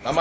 நம்ம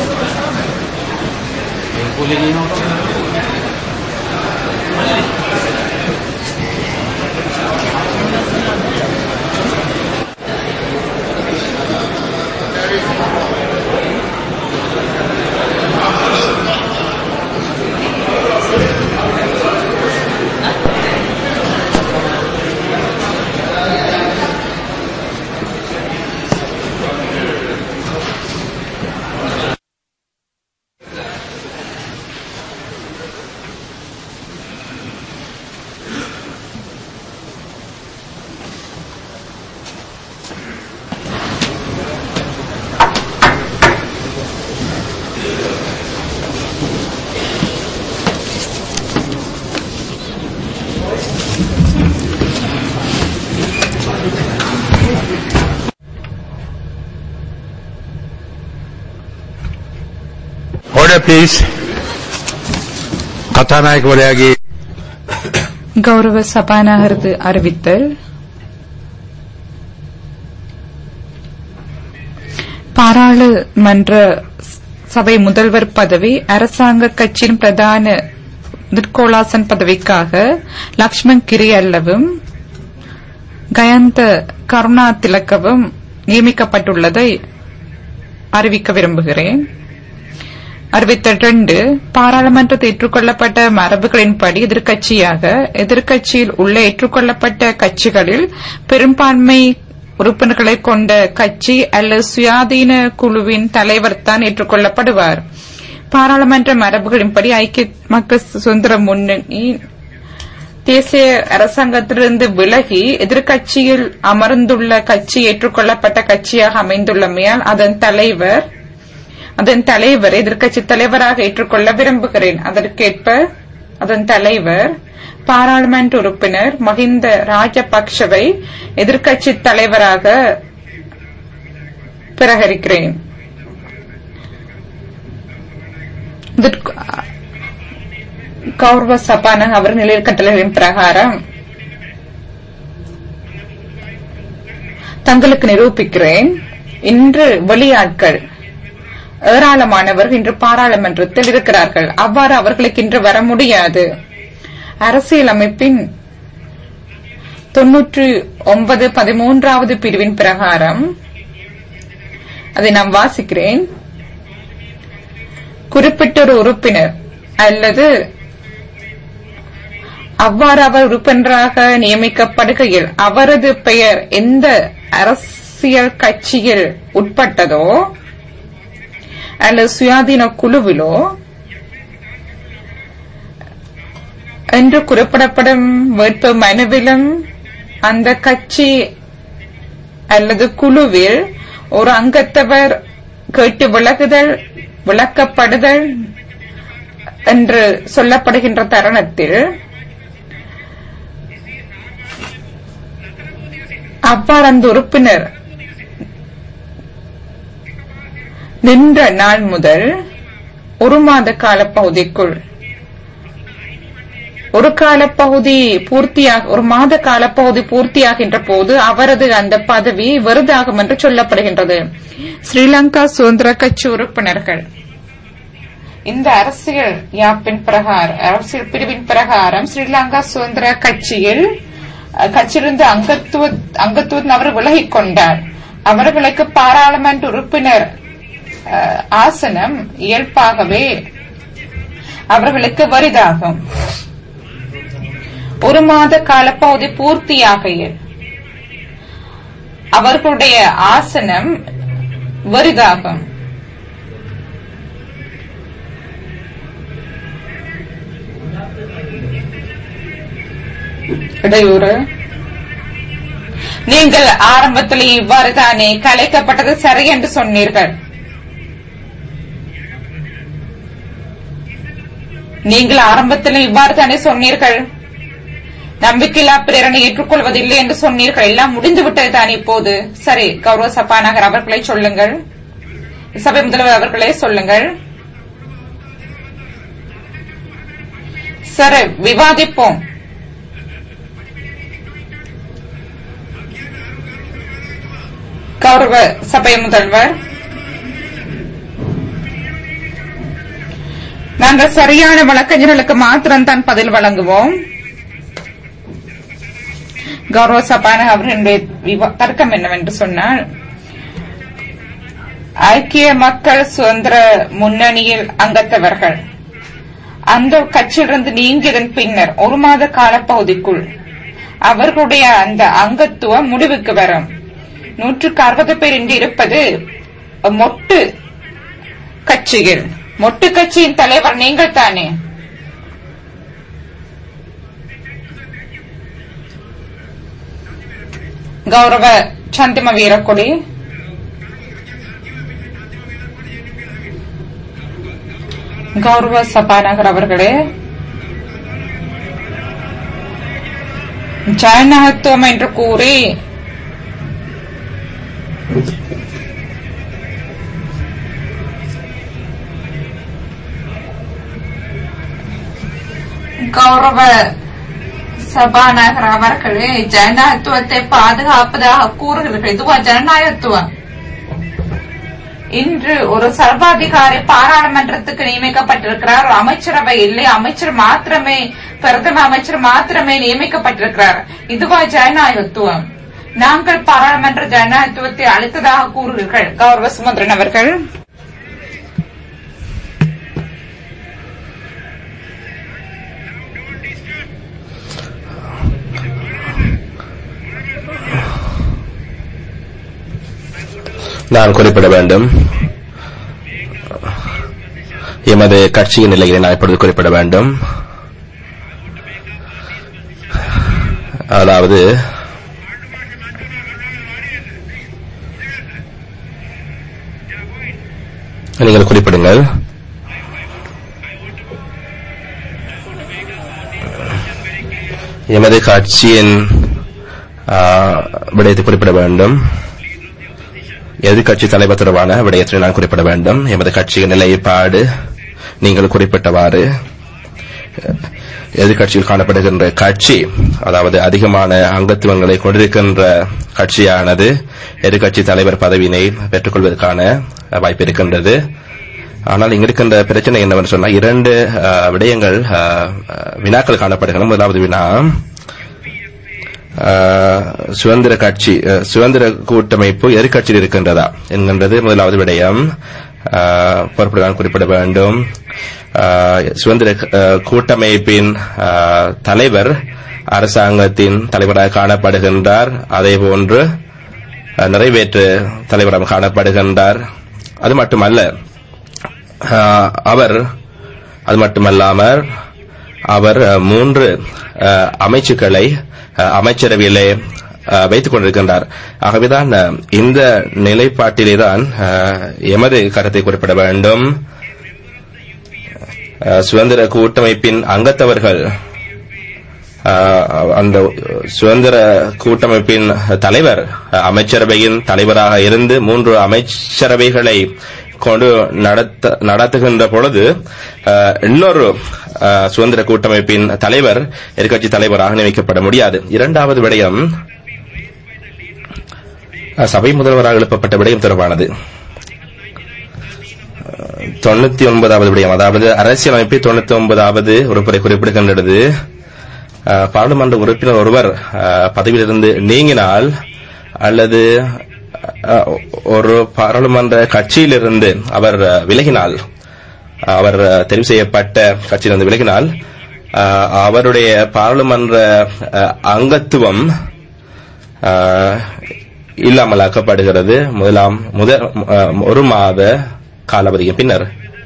Boleh ni Order, please. කතානායකවරයාගේ கௌரவ சபாநாயகரது அறிவித்தல் பாராளுமன்ற சபை முதல்வர் பதவி அரசாங்க கட்சியின் பிரதான நிற்கோளாசன் பதவிக்காக லக்ஷ்மண் கிரி அல்லவும் கயந்த கருணா திலக்கவும் நியமிக்கப்பட்டுள்ளதை அறிவிக்க விரும்புகிறேன் அறிவித்தல் ரெண்டு பாராளுமன்றத்தில் ஏற்றுக்கொள்ளப்பட்ட மரபுகளின்படி எதிர்க்கட்சியாக எதிர்க்கட்சியில் உள்ள ஏற்றுக்கொள்ளப்பட்ட கட்சிகளில் பெரும்பான்மை உறுப்பினர்களை கொண்ட கட்சி அல்லது சுயாதீன குழுவின் தலைவர் தான் ஏற்றுக்கொள்ளப்படுவார் பாராளுமன்ற மரபுகளின்படி ஐக்கிய மக்கள் சுதந்திர முன்னணி தேசிய அரசாங்கத்திலிருந்து விலகி எதிர்க்கட்சியில் அமர்ந்துள்ள கட்சி ஏற்றுக்கொள்ளப்பட்ட கட்சியாக அமைந்துள்ளமையால் அதன் தலைவர் அதன் தலைவர் எதிர்க்கட்சி தலைவராக ஏற்றுக்கொள்ள விரும்புகிறேன் அதற்கேற்ப அதன் தலைவர் பாராளுமன்ற உறுப்பினர் மஹிந்த ராஜபக்ஷவை எதிர்க்கட்சி தலைவராக பிரகரிக்கிறேன் இதற்கு கௌரவ சபான அவர் நிலையில் கட்டளைகளின் பிரகாரம் தங்களுக்கு நிரூபிக்கிறேன் இன்று வெளியாட்கள் ஏராளமானவர்கள் இன்று பாராளுமன்றத்தில் இருக்கிறார்கள் அவ்வாறு அவர்களுக்கு இன்று வர முடியாது அரசியல் அமைப்பின் தொன்னூற்றி ஒன்பது பதிமூன்றாவது பிரிவின் பிரகாரம் அதை நான் வாசிக்கிறேன் குறிப்பிட்ட ஒரு உறுப்பினர் அல்லது அவ்வாறு அவர் உறுப்பினராக நியமிக்கப்படுகையில் அவரது பெயர் எந்த அரசியல் கட்சியில் உட்பட்டதோ அல்லது சுயாதீன குழுவிலோ என்று குறிப்பிடப்படும் வேட்பு மனுவிலும் அந்த கட்சி அல்லது குழுவில் ஒரு அங்கத்தவர் கேட்டு விலகுதல் விளக்கப்படுதல் என்று சொல்லப்படுகின்ற தருணத்தில் அவ்வாறு அந்த உறுப்பினர் நின்ற நாள் முதல் ஒரு மாத காலப்பகுதிக்குள் ஒரு காலப்பகுதி பூர்த்தியாக ஒரு மாத காலப்பகுதி பூர்த்தியாகின்ற போது அவரது அந்த பதவி வெறுதாகும் என்று சொல்லப்படுகின்றது ஸ்ரீலங்கா சுதந்திர கட்சி உறுப்பினர்கள் இந்த அரசியல் யாப்பின் பிரகாரம் அரசியல் பிரிவின் பிரகாரம் ஸ்ரீலங்கா சுதந்திர கட்சியில் அஹ், கட்சியிலிருந்து அங்கத்துவ அங்கத்துவம் அவர் விலகிக் கொண்டார் அவர்களுக்கு பாராளுமன்ற உறுப்பினர் அஹ், ஆசனம் இயல்பாகவே அவர்களுக்கு வரிதாகும் ஒரு மாத காலப்பகுதி பூர்த்தியாகையில் அவர்களுடைய ஆசனம் வரிதாகும் இடையூறு நீங்கள் ஆரம்பத்தில் இவ்வாறு தானே கலைக்கப்பட்டது சரி என்று சொன்னீர்கள் நீங்கள் ஆரம்பத்தில் இவ்வாறு தானே சொன்னீர்கள் நம்பிக்கையில்லா பிரேரணை ஏற்றுக்கொள்வதில்லை என்று சொன்னீர்கள் எல்லாம் முடிந்து விட்டது தான் இப்போது சரி கௌரவ சபாநாயகர் அவர்களை சொல்லுங்கள் சபை முதல்வர் அவர்களே சொல்லுங்கள் சரி விவாதிப்போம் கௌரவ சபை முதல்வர் நாங்கள் சரியான வழக்கறிஞர்களுக்கு மாத்திரம்தான் பதில் வழங்குவோம் கௌரவ சபாநாயகர் அவர்களுடைய விவா- தர்க்கம் என்னவென்று சொன்னால் ஐக்கிய மக்கள் சுதந்திர முன்னணியில் அங்கத்தவர்கள் அந்த கட்சியிலிருந்து நீங்கியதன் பின்னர் ஒரு மாத காலப்பகுதிக்குள் அவர்களுடைய அந்த அங்கத்துவம் முடிவுக்கு வரும் நூற்றுக்கு அறுபது பேர் இன்று இருப்பது மொட்டு கட்சியில் மொட்டு கட்சியின் தலைவர் நீங்கள் தானே கௌரவ சந்திம வீரக்குடி கௌரவ சபாநாயகர் அவர்களே ஜனநாயகத்துவம் என்று கூறி கௌரவ சபாநாயகர் அவர்களே ஜனநாயகத்துவத்தை பாதுகாப்பதாக கூறுகிறீர்கள் இதுவா ஜனநாயகத்துவம் இன்று ஒரு சர்வாதிகாரி பாராளுமன்றத்துக்கு நியமிக்கப்பட்டிருக்கிறார் ஒரு அமைச்சரவை இல்லை அமைச்சர் மாத்திரமே பிரதம அமைச்சர் மாத்திரமே நியமிக்கப்பட்டிருக்கிறார் இதுவா ஜனநாயகத்துவம் நாங்கள் பாராளுமன்ற ஜனநாயகத்துவத்தை அளித்ததாக கூறுகிறீர்கள் கௌரவ சுமந்திரன் அவர்கள் நான் குறிப்பிட வேண்டும் எமது கட்சியின் நிலையை நான் இப்பொழுது குறிப்பிட வேண்டும் அதாவது நீங்கள் குறிப்பிடுங்கள் எமது கட்சியின் ஆ, விடயத்தை குறிப்பிட வேண்டும் எதிர்கட்சி தலைவர் தொடர்பான விடயத்தை நான் குறிப்பிட வேண்டும் எமது கட்சியின் நிலைப்பாடு நீங்கள் குறிப்பிட்டவாறு எதிர்கட்சியில் காணப்படுகின்ற கட்சி அதாவது அதிகமான அங்கத்துவங்களை கொண்டிருக்கின்ற கட்சியானது எதிர்கட்சி தலைவர் பதவியினை பெற்றுக்கொள்வதற்கான வாய்ப்பு இருக்கின்றது ஆனால் இங்க இருக்கின்ற பிரச்சனை என்னவென்று சொன்னால் இரண்டு அஹ், விடயங்கள் அஹ், அஹ், வினாக்கள் காணப்படுகின்றன முதலாவது வினா ஆஹ், சுதந்திர கட்சி அஹ், சுதந்திர கூட்டமைப்பு எதிர்கட்சியில் இருக்கின்றதா என்கின்றது முதலாவது விடயம் ஆஹ், பொறுப்பு நான் குறிப்பிட வேண்டும் ஆஹ், சுதந்திர அஹ், கூட்டமைப்பின் ஆஹ், தலைவர் அரசாங்கத்தின் தலைவராக காணப்படுகின்றார் அதே போன்று அஹ், நிறைவேற்று தலைவராக காணப்படுகின்றார் அது மட்டுமல்ல ஆஹ், அவர் அது மட்டுமல்லாமல் அவர் அஹ், மூன்று அஹ், அமைச்சுக்களை அஹ், அமைச்சரவையிலே அஹ், வைத்துக் கொண்டிருக்கின்றார் ஆகவேதான் அஹ், இந்த நிலைப்பாட்டிலேதான் அஹ், எமது கருத்தை குறிப்பிட வேண்டும் அஹ், சுதந்திர கூட்டமைப்பின் அங்கத்தவர்கள் அஹ், அந்த சுதந்திர கூட்டமைப்பின் தலைவர் அஹ், அமைச்சரவையின் தலைவராக இருந்து மூன்று அமைச்சரவைகளை கொண்டு நடத்த நடத்துகின்ற பொழுது அஹ், இன்னொரு அஹ், சுதந்திர கூட்டமைப்பின் தலைவர் எதிர்க்கட்சி தலைவராக நியமிக்கப்பட முடியாது இரண்டாவது விடயம் அஹ், சபை முதல்வராக எழுப்பப்பட்ட விடயம் தொடர்பானது தொண்ணூத்தி ஒன்பதாவது விடயம் அதாவது அரசியலமைப்பு தொண்ணூத்தி ஒன்பதாவது உறுப்புரை குறிப்பிடுகின்றது அஹ், பாராளுமன்ற உறுப்பினர் ஒருவர் அஹ், பதவியிலிருந்து நீங்கினால் அல்லது அஹ், ஒரு பாராளுமன்ற கட்சியிலிருந்து அவர் அஹ், விலகினால் அவர் அஹ், தெரிவு செய்யப்பட்ட கட்சியிலிருந்து விலகினால் அஹ், அவருடைய பாராளுமன்ற அஹ், அங்கத்துவம் அஹ், இல்லாமலாக்கப்படுகிறது முதலாம் முதல் அஹ், ஒரு மாத காலாவதியின் பின்னர்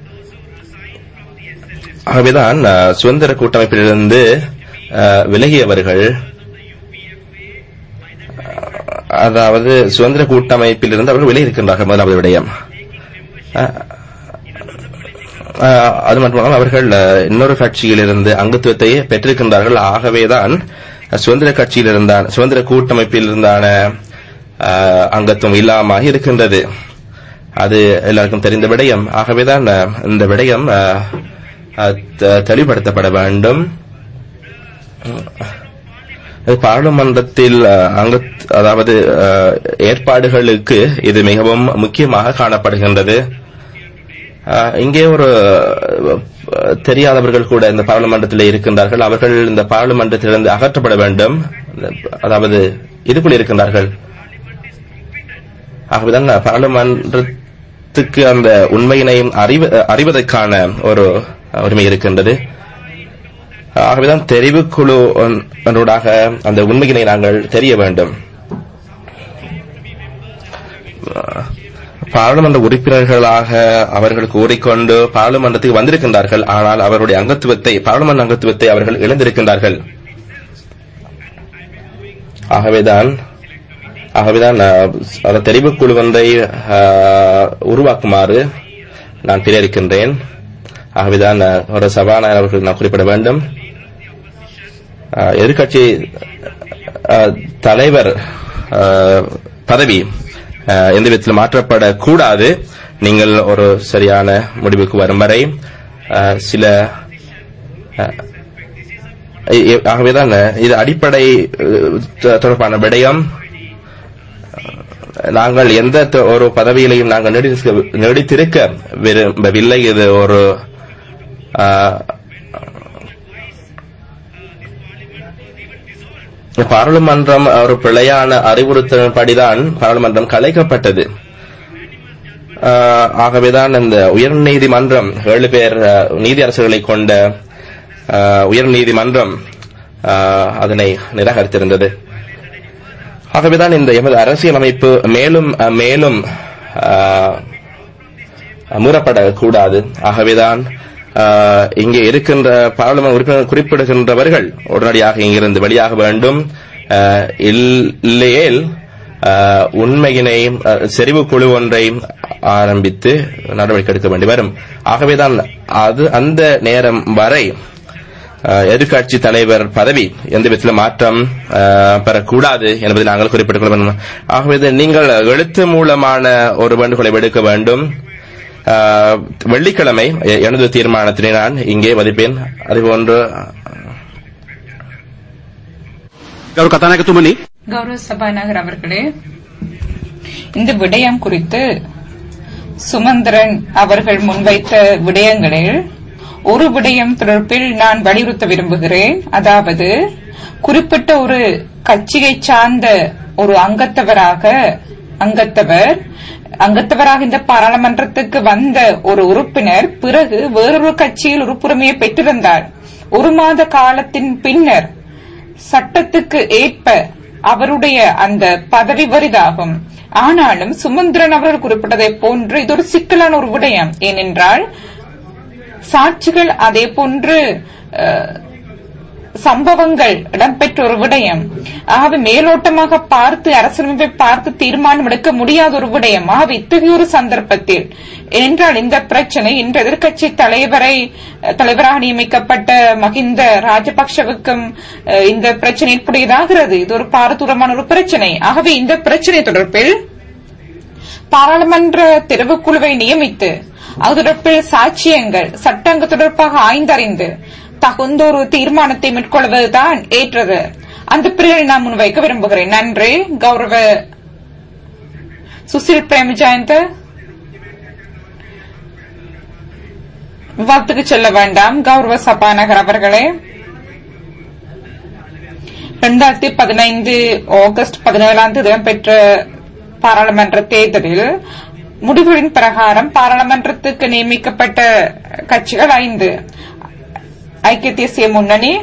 ஆகவேதான் அஹ், சுதந்திர கூட்டமைப்பிலிருந்து அஹ், விலகியவர்கள் அஹ், அதாவது சுதந்திர கூட்டமைப்பிலிருந்து அவர்கள் விலகி இருக்கின்றார்கள் முதலாவது விடயம் அஹ், அஹ், அது மட்டுமல்லாமல் அவர்கள் அஹ், இன்னொரு கட்சியிலிருந்து அங்கத்துவத்தை பெற்றிருக்கின்றார்கள் ஆகவேதான் அஹ், சுதந்திர கட்சியில் இருந்தான் சுதந்திர கூட்டமைப்பில் இருந்தான அஹ், அங்கத்துவம் இல்லாமல் இருக்கின்றது அது எல்லாருக்கும் தெரிந்த விடயம் ஆகவேதான் அஹ், இந்த விடயம் அஹ், அஹ், த- தெளிவுபடுத்தப்பட வேண்டும் அஹ், பாராளுமன்றத்தில் அஹ், அங்க அதாவது அஹ், ஏற்பாடுகளுக்கு இது மிகவும் முக்கியமாக காணப்படுகின்றது அஹ், இங்கே ஒரு அஹ், தெரியாதவர்கள் கூட இந்த பாராளுமன்றத்தில் இருக்கின்றார்கள் அவர்கள் இந்த பாராளுமன்றத்திலிருந்து அகற்றப்பட வேண்டும் அதாவது இதுக்குள் இருக்கின்றார்கள் ஆகவேதான் பாராளுமன்றத்துக்கு அந்த உண்மையினை அறிவ அறிவதற்கான ஒரு உரிமை இருக்கின்றது ஆகவேதான் தெரிவுக்குழு ஒன்றூடாக அந்த உண்மையினை நாங்கள் தெரிய வேண்டும் பாராளுமன்ற உறுப்பினர்களாக அவர்கள் கூறிக்கொண்டு பாராளுமன்றத்துக்கு வந்திருக்கின்றார்கள் ஆனால் அவருடைய அங்கத்துவத்தை பாராளுமன்ற அங்கத்துவத்தை அவர்கள் இழந்திருக்கின்றார்கள் ஆகவேதான் ஆகவேதான் அஹ், அந்த தெரிவுக்குழு ஒன்றை அஹ், உருவாக்குமாறு நான் பிரேரிக்கின்றேன் ஆகவேதான் அஹ், ஒரு சபாநாயகர் அவர்கள் நான் குறிப்பிட வேண்டும் அஹ், எதிர்க்கட்சி அஹ், தலைவர் அஹ், பதவி அஹ், எந்த விதத்தில் மாற்றப்படக்கூடாது நீங்கள் ஒரு சரியான முடிவுக்கு வரும் வரை அஹ், சில அஹ், இ- இ- ஆகவேதான் இது அடிப்படை அஹ், தொ- தொடர்பான விடயம் நாங்கள் எந்த த- ஒரு பதவியிலையும் நாங்கள் நீடித்திருக்க- நீடித்திருக்க விரும்பவில்லை இது ஒரு ஆஹ், பாராளுமன்றம் ஒரு பிழையான அறிவுறுத்தலின்படிதான் பாராளுமன்றம் கலைக்கப்பட்டது ஆஹ், ஆகவேதான் இந்த உயர்நீதிமன்றம் ஏழு பேர் ஆஹ், நீதியரசர்களை கொண்ட ஆஹ், உயர்நீதிமன்றம் ஆஹ், அதனை நிராகரித்திருந்தது ஆகவேதான் இந்த எமது அரசியலமைப்பு மேலும் அஹ், மேலும் ஆஹ், மீறப்படக்கூடாது ஆகவேதான் ஆஹ், இங்கே இருக்கின்ற பாராளுமன்ற உறுப்பினர் குறிப்பிடுகின்றவர்கள் உடனடியாக இங்கிருந்து வெளியாக வேண்டும் ஆஹ், இல்- இல்லையேல் ஆஹ், உண்மையினை ஆஹ், செறிவு குழு ஒன்றை ஆரம்பித்து நடவடிக்கை எடுக்க வேண்டி வரும் ஆகவேதான் அது அந்த நேரம் வரை ஆஹ், எதிர்க்கட்சி தலைவர் பதவி எந்த விதத்திலும் மாற்றம் ஆஹ், பெறக்கூடாது என்பதை நாங்கள் குறிப்பிட்டுக் கொள்ள வேண்டும் ஆகவே இது நீங்கள் எழுத்து மூலமான ஒரு வேண்டுகோளை விடுக்க வேண்டும் ஆஹ், வெள்ளிக்கிழமை எ- எனது தீர்மானத்தினை நான் இங்கே மதிப்பேன் அதுபோன்று ගරු කතානායකතුමනි கௌரவ சபாநாயகர் அவர்களே இந்த விடயம் குறித்து சுமந்திரன் அவர்கள் முன்வைத்த விடயங்களில் ஒரு விடயம் தொடர்பில் நான் வலியுறுத்த விரும்புகிறேன் அதாவது குறிப்பிட்ட ஒரு கட்சியை சார்ந்த ஒரு அங்கத்தவராக அங்கத்தவர் அங்கத்தவராக இந்த பாராளுமன்றத்துக்கு வந்த ஒரு உறுப்பினர் பிறகு வேறொரு கட்சியில் உறுப்புரிமையை பெற்றிருந்தார் ஒரு மாத காலத்தின் பின்னர் சட்டத்துக்கு ஏற்ப அவருடைய அந்த பதவி வரிதாகும் ஆனாலும் சுமந்திரன் அவர்கள் குறிப்பிட்டதை போன்று இது ஒரு சிக்கலான ஒரு விடயம் ஏனென்றால் சாட்சிகள் அதே போன்று அஹ், சம்பவங்கள் இடம்பெற்ற ஒரு விடயம் ஆகவே மேலோட்டமாக பார்த்து அரசியலமைப்பை பார்த்து தீர்மானம் எடுக்க முடியாத ஒரு விடயம் ஆகவே இத்தகைய ஒரு சந்தர்ப்பத்தில் என்றால் இந்த பிரச்சனை இன்று எதிர்க்கட்சி தலைவரை தலைவராக நியமிக்கப்பட்ட மகிந்த ராஜபக்ஷவுக்கும் அஹ், இந்த பிரச்சனை ஏற்புடையதாகிறது இது ஒரு பாரதூரமான ஒரு பிரச்சனை ஆகவே இந்த பிரச்சனை தொடர்பில் பாராளுமன்ற தெரிவுக்குழுவை நியமித்து அது தொடர்பில் சாட்சியங்கள் சட்டங்கள் தொடர்பாக ஆய்ந்தறிந்து தகுந்த ஒரு தீர்மானத்தை மேற்கொள்வதுதான் ஏற்றது அந்த பிரிவை நான் முன்வைக்க விரும்புகிறேன் நன்றி கௌரவ சுசில் பிரேமஜயந்த விவாதத்துக்கு செல்ல வேண்டாம் கௌரவ சபாநகர் அவர்களே இரண்டாயிரத்தி பதினைந்து ஆகஸ்ட் பதினேழாம் தேதி இடம்பெற்ற பாராளுமன்ற தேர்தலில் முடிவுகளின் பிரகாரம் பாராளுமன்றத்துக்கு நியமிக்கப்பட்ட கட்சிகள் ஐந்து ஐக்கிய தேசிய முன்னணி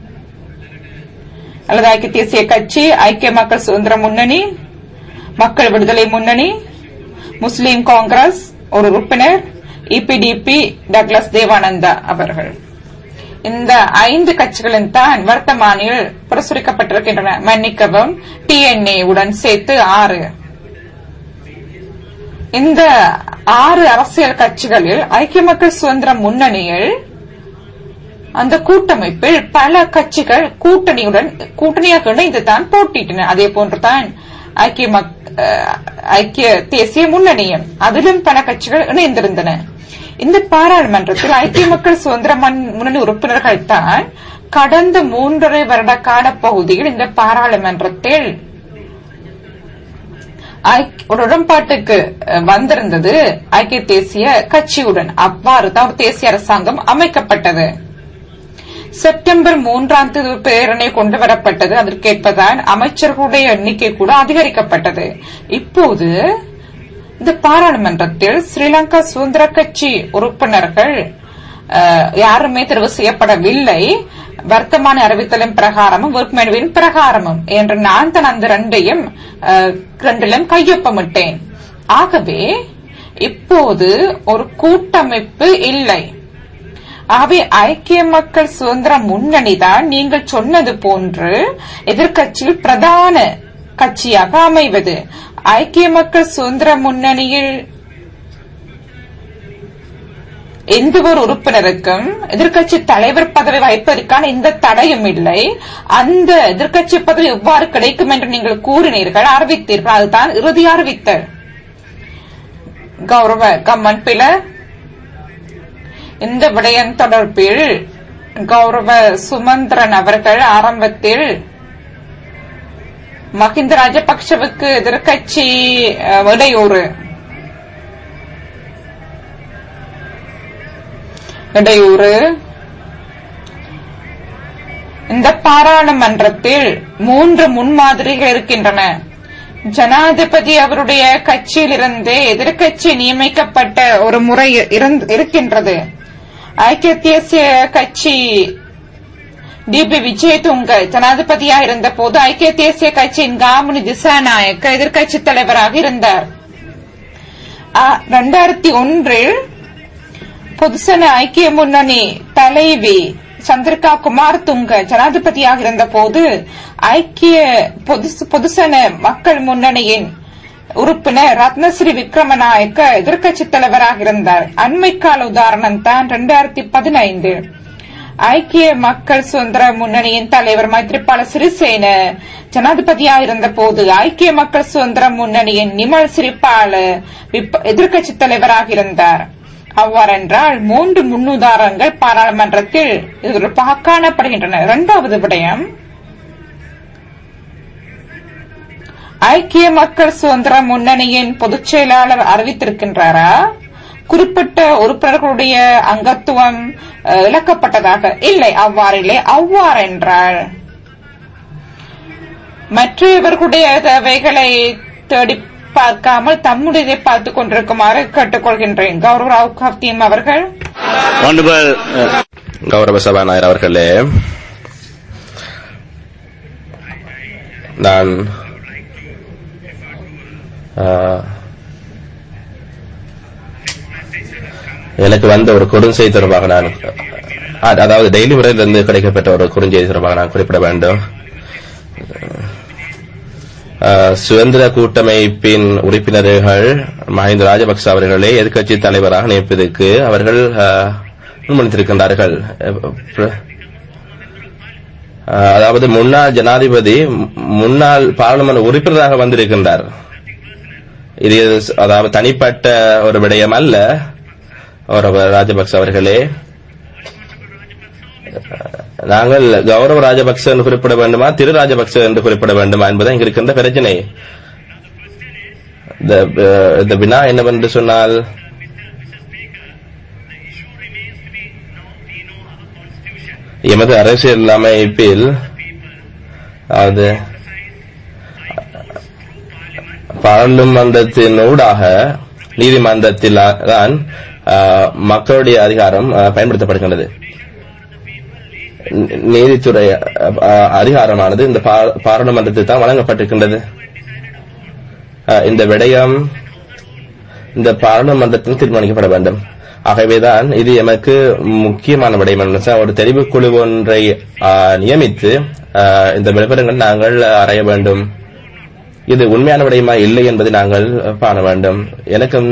அல்லது ஐக்கிய தேசிய கட்சி ஐக்கிய மக்கள் சுதந்திர முன்னணி மக்கள் விடுதலை முன்னணி முஸ்லீம் காங்கிரஸ் ஒரு உறுப்பினர் இபிடிபி டக்ளஸ் தேவானந்தா அவர்கள் இந்த ஐந்து கட்சிகளும் தான் வர்த்தமானில் பிரசுரிக்கப்பட்டிருக்கின்றன மன்னிக்கவும் டிஎன்ஏ உடன் சேர்த்து ஆறு இந்த ஆறு அரசியல் கட்சிகளில் ஐக்கிய மக்கள் சுதந்திர முன்னணியில் அந்த கூட்டமைப்பில் பல கட்சிகள் கூட்டணியுடன் கூட்டணியாக இணைந்துதான் போட்டியிட்டன அதே போன்றுதான் ஐக்கிய மக்- அஹ், ஐக்கிய தேசிய முன்னணியும் அதிலும் பல கட்சிகள் இணைந்திருந்தன இந்த பாராளுமன்றத்தில் ஐக்கிய மக்கள் சுதந்திர மன்- முன்னணி உறுப்பினர்கள் தான் கடந்த மூன்றரை வருட கால பகுதியில் இந்த பாராளுமன்றத்தில் ஐக்- ஒரு உடன்பாட்டுக்கு அஹ், வந்திருந்தது ஐக்கிய தேசிய கட்சியுடன் அவ்வாறு தான் ஒரு தேசிய அரசாங்கம் அமைக்கப்பட்டது செப்டம்பர் மூன்றாம் தேதி ஒரு பிரேரணை கொண்டு வரப்பட்டது அதற்கேற்பதான் அமைச்சர்களுடைய எண்ணிக்கை கூட அதிகரிக்கப்பட்டது இப்போது இந்த பாராளுமன்றத்தில் ஸ்ரீலங்கா சுதந்திர கட்சி உறுப்பினர்கள் அஹ், யாருமே தெரிவு செய்யப்படவில்லை வர்த்தமான அறிவித்தலின் பிரகாரமும் வேட்புமனுவின் பிரகாரமும் என்று நான் தான் அந்த ரெண்டையும் அஹ், ரெண்டிலும் கையொப்பமிட்டேன் ஆகவே இப்போது ஒரு கூட்டமைப்பு இல்லை ஆகவே ஐக்கிய மக்கள் சுதந்திர முன்னணி தான் நீங்கள் சொன்னது போன்று எதிர்க்கட்சியில் பிரதான கட்சியாக அமைவது ஐக்கிய மக்கள் சுதந்திர முன்னணியில் எந்த ஒரு உறுப்பினருக்கும் எதிர்க்கட்சி தலைவர் பதவி வகிப்பதற்கான எந்த தடையும் இல்லை அந்த எதிர்க்கட்சி பதவி எவ்வாறு கிடைக்கும் என்று நீங்கள் கூறினீர்கள் அறிவித்தீர்கள் அதுதான் இறுதி அறிவித்தல் கௌரவ கம்மன் பில இந்த விடயம் தொடர்பில் கௌரவ சுமந்திரன் அவர்கள் ஆரம்பத்தில் மஹிந்த ராஜபக்ஷவுக்கு எதிர்க்கட்சி அஹ், இடையூறு இடையூறு இந்த பாராளுமன்றத்தில் மூன்று முன்மாதிரிகள் இருக்கின்றன ஜனாதிபதி அவருடைய கட்சியிலிருந்து எதிர்க்கட்சி நியமிக்கப்பட்ட ஒரு முறை இருந்- இருக்கின்றது ஐக்கிய தேசிய கட்சி டிபி விஜயதுங்க ஜனாதிபதியாக இருந்த போது ஐக்கிய தேசிய கட்சியின் காமுனி திசாநாயக்க எதிர்க்கட்சி தலைவராக இருந்தார் இரண்டாயிரத்தி ஒன்றில் பொதுசன ஐக்கிய முன்னணி தலைவி சந்திரிகா குமார் துங்க ஜனாதிபதியாக இருந்த போது ஐக்கிய பொது- பொதுசன மக்கள் முன்னணியின் உறுப்பினர் ரத்னஸ்ரீ விக்ரமநாயக்க எதிர்க்கட்சி தலைவராக இருந்தார் அண்மைக்கால உதாரணம் தான் இரண்டாயிரத்தி பதினைந்து ஐக்கிய மக்கள் சுதந்திர முன்னணியின் தலைவர் மைத்ரிபால சிறிசேன ஜனாதிபதியாக இருந்த போது ஐக்கிய மக்கள் சுதந்திர முன்னணியின் நிமல் சிறிபால எதிர்க்கட்சி தலைவராக இருந்தார் அவ்வாறென்றால் மூன்று முன்னுதாரணங்கள் பாராளுமன்றத்தில் எதிர்ப்பாக காணப்படுகின்றன இரண்டாவது விடயம் ஐக்கிய மக்கள் சுதந்திர முன்னணியின் பொதுச் செயலாளர் அறிவித்திருக்கின்றாரா குறிப்பிட்ட உறுப்பினர்களுடைய அங்கத்துவம் அஹ், இழக்கப்பட்டதாக இல்லை அவ்வாறில்லை அவ்வாறென்றால் மற்றவர்களுடைய தேவைகளை தேடி பார்க்காமல் தம்முடையதை பார்த்துக் கொண்டிருக்குமாறு கேட்டுக்கொள்கின்றேன் கௌரவ ராவ் கப்தீம் அவர்கள் Honorable uh, கௌரவ சபாநாயகர் அவர்களே நான் ஆ, எனக்கு வந்த ஒரு குறுஞ்செய்தி தொடர்பாக நான் அ- அதாவது டெய்லி முறையிலிருந்து கிடைக்கப்பட்ட ஒரு குறுஞ்செய்தி தொடர்பாக நான் குறிப்பிட வேண்டும் ஆ, சுதந்திர கூட்டமைப்பின் உறுப்பினர்கள் மஹிந்த ராஜபக்ச அவர்களை எதிர்க்கட்சி தலைவராக நியமிப்பதற்கு அவர்கள் ஆ, முன்மொழித்திருக்கின்றார்கள் அஹ், ஆ, அதாவது முன்னாள் ஜனாதிபதி மு- முன்னாள் பாராளுமன்ற உறுப்பினராக வந்திருக்கின்றார் இது அதாவது தனிப்பட்ட ஒரு விடயம் அல்ல கௌரவ ராஜபக்ச அவர்களே நாங்கள் கௌரவ ராஜபக்ச என்று குறிப்பிட வேண்டுமா திரு ராஜபக்ச என்று குறிப்பிட வேண்டுமா என்பது இங்கு இருக்கின்ற பிரச்சனை இந்த அஹ், இந்த வினா என்னவென்று சொன்னால் எமது அரசியல் அமைப்பில் அது பாராளுமன்றத்தின் ஊடாக நீதிமன்றத்தில் தான் ஆஹ், மக்களுடைய அதிகாரம் ஆஹ், பயன்படுத்தப்படுகின்றது நீ- நீதித்துறை ஆஹ், அதிகாரமானது இந்த பா- பாராளுமன்றத்தில் தான் வழங்கப்பட்டிருக்கின்றது ஆஹ், இந்த விடயம் இந்த பாராளுமன்றத்தில் தீர்மானிக்கப்பட வேண்டும் ஆகவேதான் இது எமக்கு முக்கியமான விடயம் என்ன சொன்னால், ஒரு தெரிவு குழு ஒன்றை ஆஹ், நியமித்து ஆஹ், இந்த விவரங்கள் நாங்கள் ஆராய வேண்டும் இது உண்மையான விடயமா இல்லை என்பதை நாங்கள் காண வேண்டும் எனக்கும்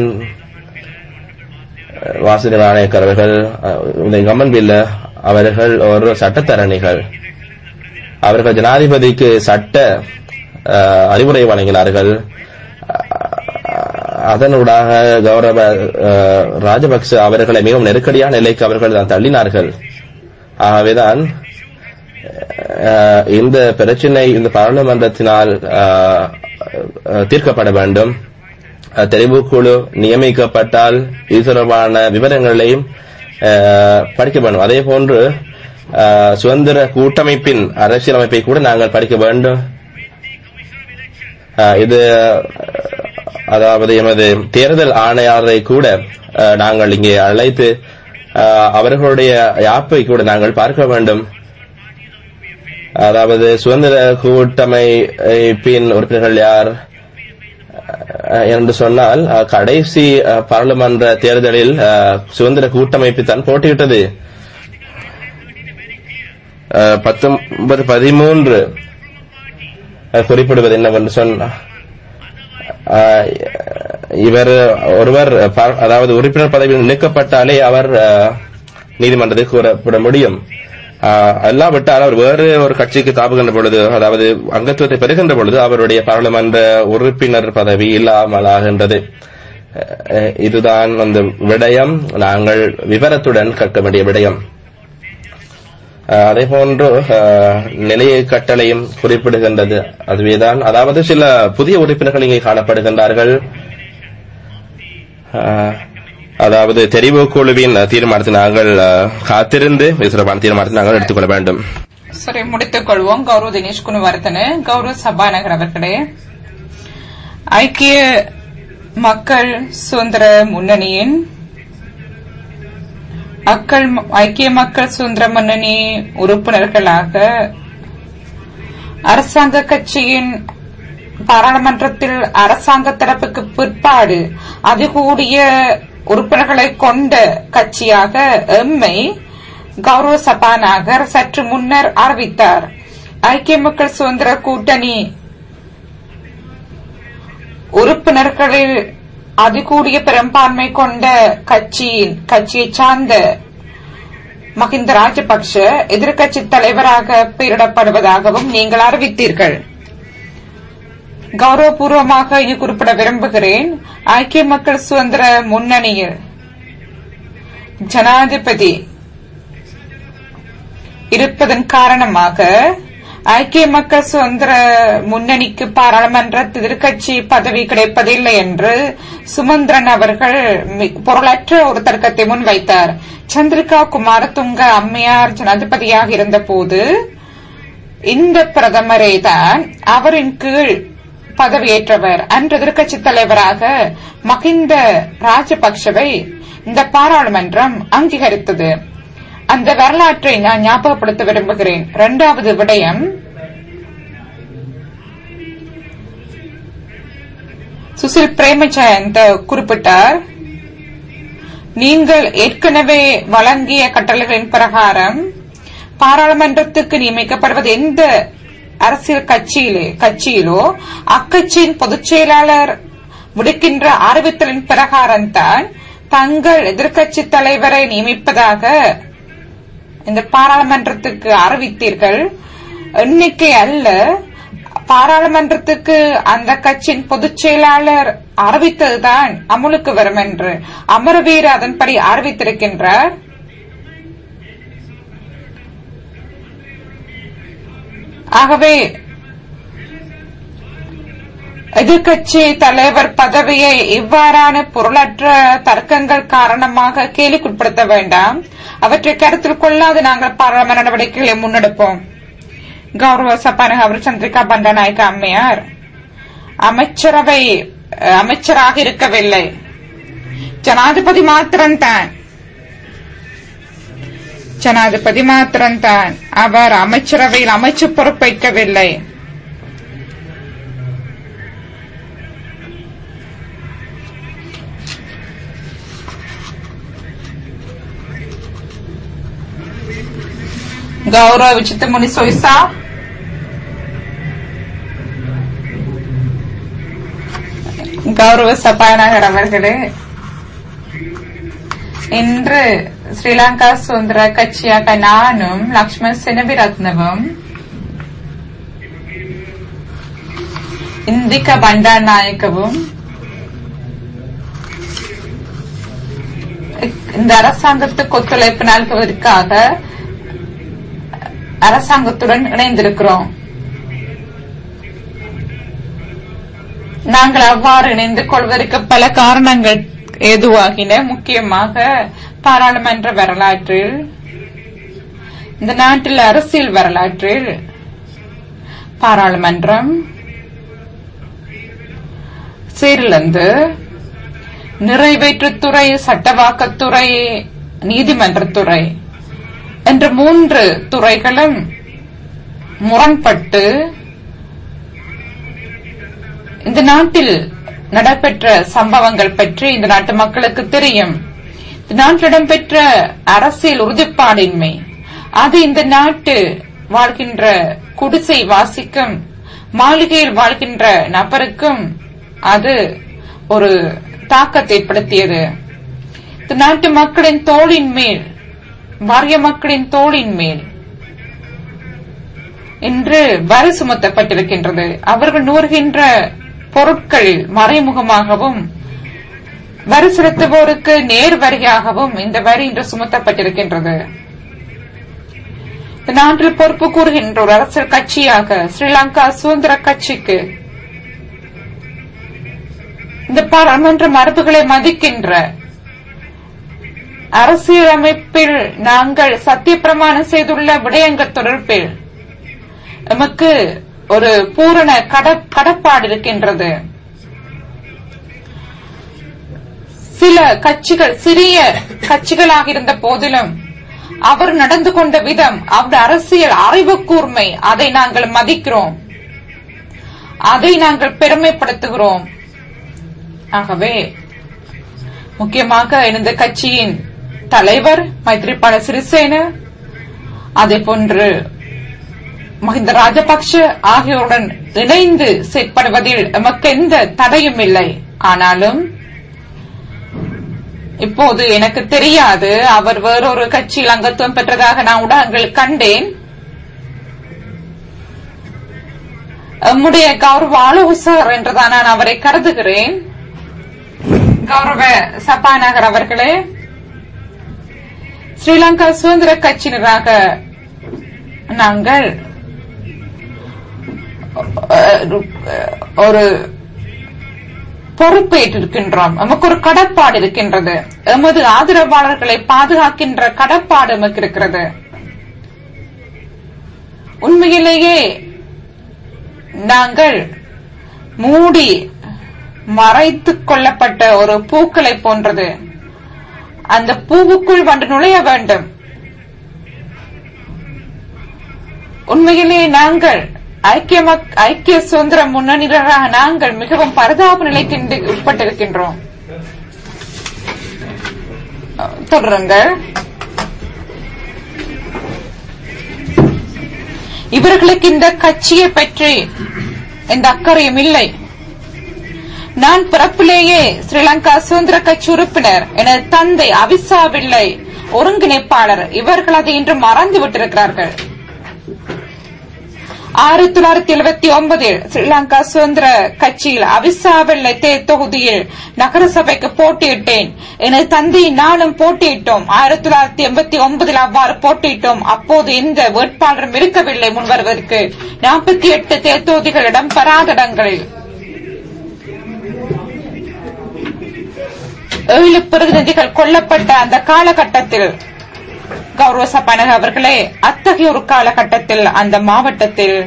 அஹ், வாசுதேவ நாயக்கர் அவர்கள் அஹ், இந்த கமன் பில்ல அவர்கள் ஒரு சட்டத்தரணிகள் அவர்கள் ஜனாதிபதிக்கு சட்ட அஹ், அறிவுரை வழங்கினார்கள் அஹ், அதனூடாக கௌரவ அஹ், ராஜபக்ச அவர்களை மிகவும் நெருக்கடியான நிலைக்கு அவர்கள் தான் தள்ளினார்கள் ஆகவேதான் அஹ், இந்த பிரச்சினை இந்த பாராளுமன்றத்தினால் அஹ், அஹ், தீர்க்கப்பட வேண்டும் அஹ், தெரிவுக்குழு நியமிக்கப்பட்டால் இது தொடர்பான விவரங்களையும் அஹ், படிக்க வேண்டும் அதே போன்று அஹ், சுதந்திர கூட்டமைப்பின் அரசியலமைப்பை கூட நாங்கள் படிக்க வேண்டும் அஹ், இது அஹ், அதாவது எமது தேர்தல் ஆணையாளரை கூட அஹ், நாங்கள் இங்கே அழைத்து அஹ், அவர்களுடைய யாப்பை கூட நாங்கள் பார்க்க வேண்டும் அதாவது சுதந்திர கூட்டமைப்பின் உறுப்பினர்கள் யார் அஹ், என்று சொன்னால் அஹ், கடைசி அஹ், பாராளுமன்ற தேர்தலில் அஹ், சுதந்திர கூட்டமைப்பு தான் போட்டியிட்டது அஹ், பத்தொன்பது பதிமூன்று அஹ், குறிப்பிடுவது என்னவென்று சொன்ன அஹ், இவர் ஒருவர் பா- அதாவது உறுப்பினர் பதவியில் நீக்கப்பட்டாலே அவர் அஹ், நீதிமன்றத்தில் கூறப்பட முடியும் ஆஹ், அல்லாவிட்டால் அவர் வேறு ஒரு கட்சிக்கு தாப்புகின்ற பொழுது அதாவது அங்கத்துவத்தை பெறுகின்ற பொழுது அவருடைய பாராளுமன்ற உறுப்பினர் பதவி இல்லாமலாகின்றது அஹ், இதுதான் அந்த விடயம் நாங்கள் விவரத்துடன் கற்க வேண்டிய விடயம் அஹ், அதே போன்று அஹ், நிலைய கட்டளையும் குறிப்பிடுகின்றது அதுவேதான் அதாவது சில புதிய உறுப்பினர்கள் இங்கே காணப்படுகின்றார்கள் அஹ், அதாவது தெரிவு குழுவின் தீர்மானத்தை நாங்கள் அஹ், காத்திருந்து இது தொடர்பான தீர்மானத்தை நாங்கள் எடுத்துக்கொள்ள வேண்டும் சரி முடித்துக் கொள்வோம் கௌரவ தினேஷ் குணவர்த்தன கௌரவ சபாநகர் அவர்களே ஐக்கிய மக்கள் சுதந்திர முன்னணியின் அக்கள் ஐக்கிய மக்கள் சுதந்திர முன்னணி உறுப்பினர்களாக அரசாங்க கட்சியின் பாராளுமன்றத்தில் அரசாங்க தரப்புக்கு பிற்பாடு அதிகூடிய உறுப்பினர்களை கொண்ட கட்சியாக எம்மை கௌரவ சபாநாயகர் சற்று முன்னர் அறிவித்தார் ஐக்கிய மக்கள் சுதந்திர கூட்டணி உறுப்பினர்களில் அதிகூடிய பெரும்பான்மை கொண்ட கட்சியின் கட்சியை சார்ந்த மஹிந்த ராஜபக்ஷ எதிர்க்கட்சி தலைவராக பெயரிடப்படுவதாகவும் நீங்கள் அறிவித்தீர்கள் கௌரவபூர்வமாக இங்கு குறிப்பிட விரும்புகிறேன் ஐக்கிய மக்கள் சுதந்திர முன்னணியில் ஜனாதிபதி இருப்பதன் காரணமாக ஐக்கிய மக்கள் சுதந்திர முன்னணிக்கு பாராளுமன்ற எதிர்க்கட்சி பதவி கிடைப்பதில்லை என்று சுமந்திரன் அவர்கள் மி- பொருளற்ற ஒரு தர்க்கத்தை முன்வைத்தார் சந்திரிகா குமாரதுங்க அம்மையார் ஜனாதிபதியாக இருந்தபோது இந்த பிரதமரே தான் அவரின் கீழ் பதவியேற்றவர் அன்று எதிர்க்கட்சி தலைவராக மஹிந்த ராஜபக்ஷவை இந்த பாராளுமன்றம் அங்கீகரித்தது அந்த வரலாற்றை நான் ஞாபகப்படுத்த விரும்புகிறேன் இரண்டாவது விடயம் சுசில் பிரேமச்சந்த் குறிப்பிட்டார் நீங்கள் ஏற்கனவே வழங்கிய கட்டளைகளின் பிரகாரம் பாராளுமன்றத்துக்கு நியமிக்கப்படுவது எந்த அரசியல் கட்சியிலே கட்சியிலோ அக்கட்சியின் பொதுச் செயலாளர் விடுக்கின்ற அறிவித்தலின் பிரகாரம் தான் தங்கள் எதிர்க்கட்சி தலைவரை நியமிப்பதாக இந்த பாராளுமன்றத்துக்கு அறிவித்தீர்கள் எண்ணிக்கை அல்ல பாராளுமன்றத்துக்கு அந்த கட்சியின் பொதுச் செயலாளர் அறிவித்ததுதான் அமுலுக்கு வரும் என்று அமரவீர் அதன்படி அறிவித்திருக்கின்றார் ஆகவே எதிர்க்கட்சி தலைவர் பதவியை இவ்வாறான பொருளற்ற தர்க்கங்கள் காரணமாக கேலிக்குட்படுத்த வேண்டாம் அவற்றை கருத்தில் கொள்ளாது நாங்கள் பாராளுமன்ற நடவடிக்கைகளை முன்னெடுப்போம் கௌரவ சபாநாயகர் அவர் சந்திரிகா பண்டநாயக்க அம்மையார் அமைச்சரவை அஹ், அமைச்சராக இருக்கவில்லை ஜனாதிபதி மாத்திரம்தான் ஜனாதிபதி மாத்திரம்தான் அவர் அமைச்சரவையில் அமைச்சு பொறுப்பேற்கவில்லை கௌரவ விசித்தமுனி சொய்சா கௌரவ சபாநாயகர் அவர்களே இன்று ஸ்ரீலங்கா சுதந்திர கட்சியாக நானும் லக்ஷ்மண் செனவிரத்னவும் இந்திகா பண்டாநாயக்கவும் இந்த அரசாங்கத்துக்கு ஒத்துழைப்பு நல்குவதற்காக அரசாங்கத்துடன் இணைந்திருக்கிறோம் நாங்கள் அவ்வாறு இணைந்து கொள்வதற்கு பல காரணங்கள் ஏதுவாகின முக்கியமாக பாராளுமன்ற வரலாற்றில் இந்த நாட்டில் அரசியல் வரலாற்றில் பாராளுமன்றம் சீரிழந்து நிறைவேற்றுத்துறை சட்டவாக்கத்துறை நீதிமன்றத்துறை என்ற மூன்று துறைகளும் முரண்பட்டு இந்த நாட்டில் நடைபெற்ற சம்பவங்கள் பற்றி இந்த நாட்டு மக்களுக்கு தெரியும் இந்த நாட்டில் இடம்பெற்ற அரசியல் உறுதிப்பாடின்மை அது இந்த நாட்டு வாழ்கின்ற குடிசை வாசிக்கும் மாளிகையில் வாழ்கின்ற நபருக்கும் அது ஒரு தாக்கத்தை ஏற்படுத்தியது இந்த நாட்டு மக்களின் தோளின் மேல் வாரிய மக்களின் தோளின் மேல் இன்று வரி சுமத்தப்பட்டிருக்கின்றது அவர்கள் நூறுகின்ற பொருட்களில் மறைமுகமாகவும் வரி செலுத்துவோருக்கு நேர் வரியாகவும் இந்த வரி இன்று சுமத்தப்பட்டிருக்கின்றது இந்த நாட்டில் பொறுப்பு கூறுகின்ற ஒரு அரசியல் கட்சியாக ஸ்ரீலங்கா சுதந்திர கட்சிக்கு இந்த பாராளுமன்ற மரபுகளை மதிக்கின்ற அரசியலமைப்பில் நாங்கள் சத்தியப்பிரமாணம் செய்துள்ள விடயங்கள் தொடர்பில் எமக்கு ஒரு பூரண கட- கடப்பாடு இருக்கின்றது சில கட்சிகள் சிறிய கட்சிகளாக இருந்த போதிலும் அவர் நடந்து கொண்ட விதம் அவருடைய அரசியல் அறிவு கூர்மை அதை நாங்கள் மதிக்கிறோம் அதை நாங்கள் பெருமைப்படுத்துகிறோம் ஆகவே முக்கியமாக இந்த கட்சியின் தலைவர் மைத்ரிபால சிறிசேன அதே போன்று மஹிந்த ராஜபக்ஷ ஆகியோருடன் இணைந்து செயற்படுவதில் எமக்கு எந்த தடையும் இல்லை ஆனாலும் இப்போது எனக்கு தெரியாது அவர் வேறொரு கட்சியில் அங்கத்துவம் பெற்றதாக நான் ஊடகங்கள் கண்டேன் நம்முடைய கௌரவ ஆலோசகர் என்றுதான் நான் அவரை கருதுகிறேன் கௌரவ சபாநாயகர் அவர்களே ஸ்ரீலங்கா சுதந்திர கட்சியினராக நாங்கள் அஹ், ஒரு பொறுப்பேற்றிருக்கின்றோம் நமக்கு ஒரு கடப்பாடு இருக்கின்றது எமது ஆதரவாளர்களை பாதுகாக்கின்ற கடப்பாடு நமக்கு இருக்கிறது உண்மையிலேயே நாங்கள் மூடி மறைத்துக் கொள்ளப்பட்ட ஒரு பூக்களை போன்றது அந்த பூவுக்குள் வந்து நுழைய வேண்டும் உண்மையிலே நாங்கள் ஐக்கிய மக்- ஐக்கிய சுதந்திர முன்னணிகளாக நாங்கள் மிகவும் பரிதாப நிலைக்கு இன்று உட்பட்டிருக்கின்றோம் அஹ், தொடருங்கள் இவர்களுக்கு இந்த கட்சியை பற்றி எந்த அக்கறையும் இல்லை நான் பிறப்பிலேயே ஸ்ரீலங்கா சுதந்திர கட்சி உறுப்பினர் எனது தந்தை அவிசாவில்லை ஒருங்கிணைப்பாளர் இவர்கள் அதை இன்று மறந்து விட்டிருக்கிறார்கள் ஆயிரத்தி தொள்ளாயிரத்தி எழுபத்தி ஒன்பதில் ஸ்ரீலங்கா சுதந்திர கட்சியில் அவிசாவில்லை தே தொகுதியில் நகரசபைக்கு போட்டியிட்டேன் எனது தந்தை நானும் போட்டியிட்டோம் ஆயிரத்தி தொள்ளாயிரத்தி எண்பத்தி ஒன்பதில் அவ்வாறு போட்டியிட்டோம் அப்போது எந்த வேட்பாளரும் இருக்கவில்லை முன்வருவதற்கு நாற்பத்தி எட்டு தேர் தொகுதிகளிடம் பெறாத இடங்களில் ஏழு பிரதிநிதிகள் கொல்லப்பட்ட அந்த காலகட்டத்தில் கௌரவ சபானக அவர்களே அத்தகைய ஒரு காலகட்டத்தில் அந்த மாவட்டத்தில்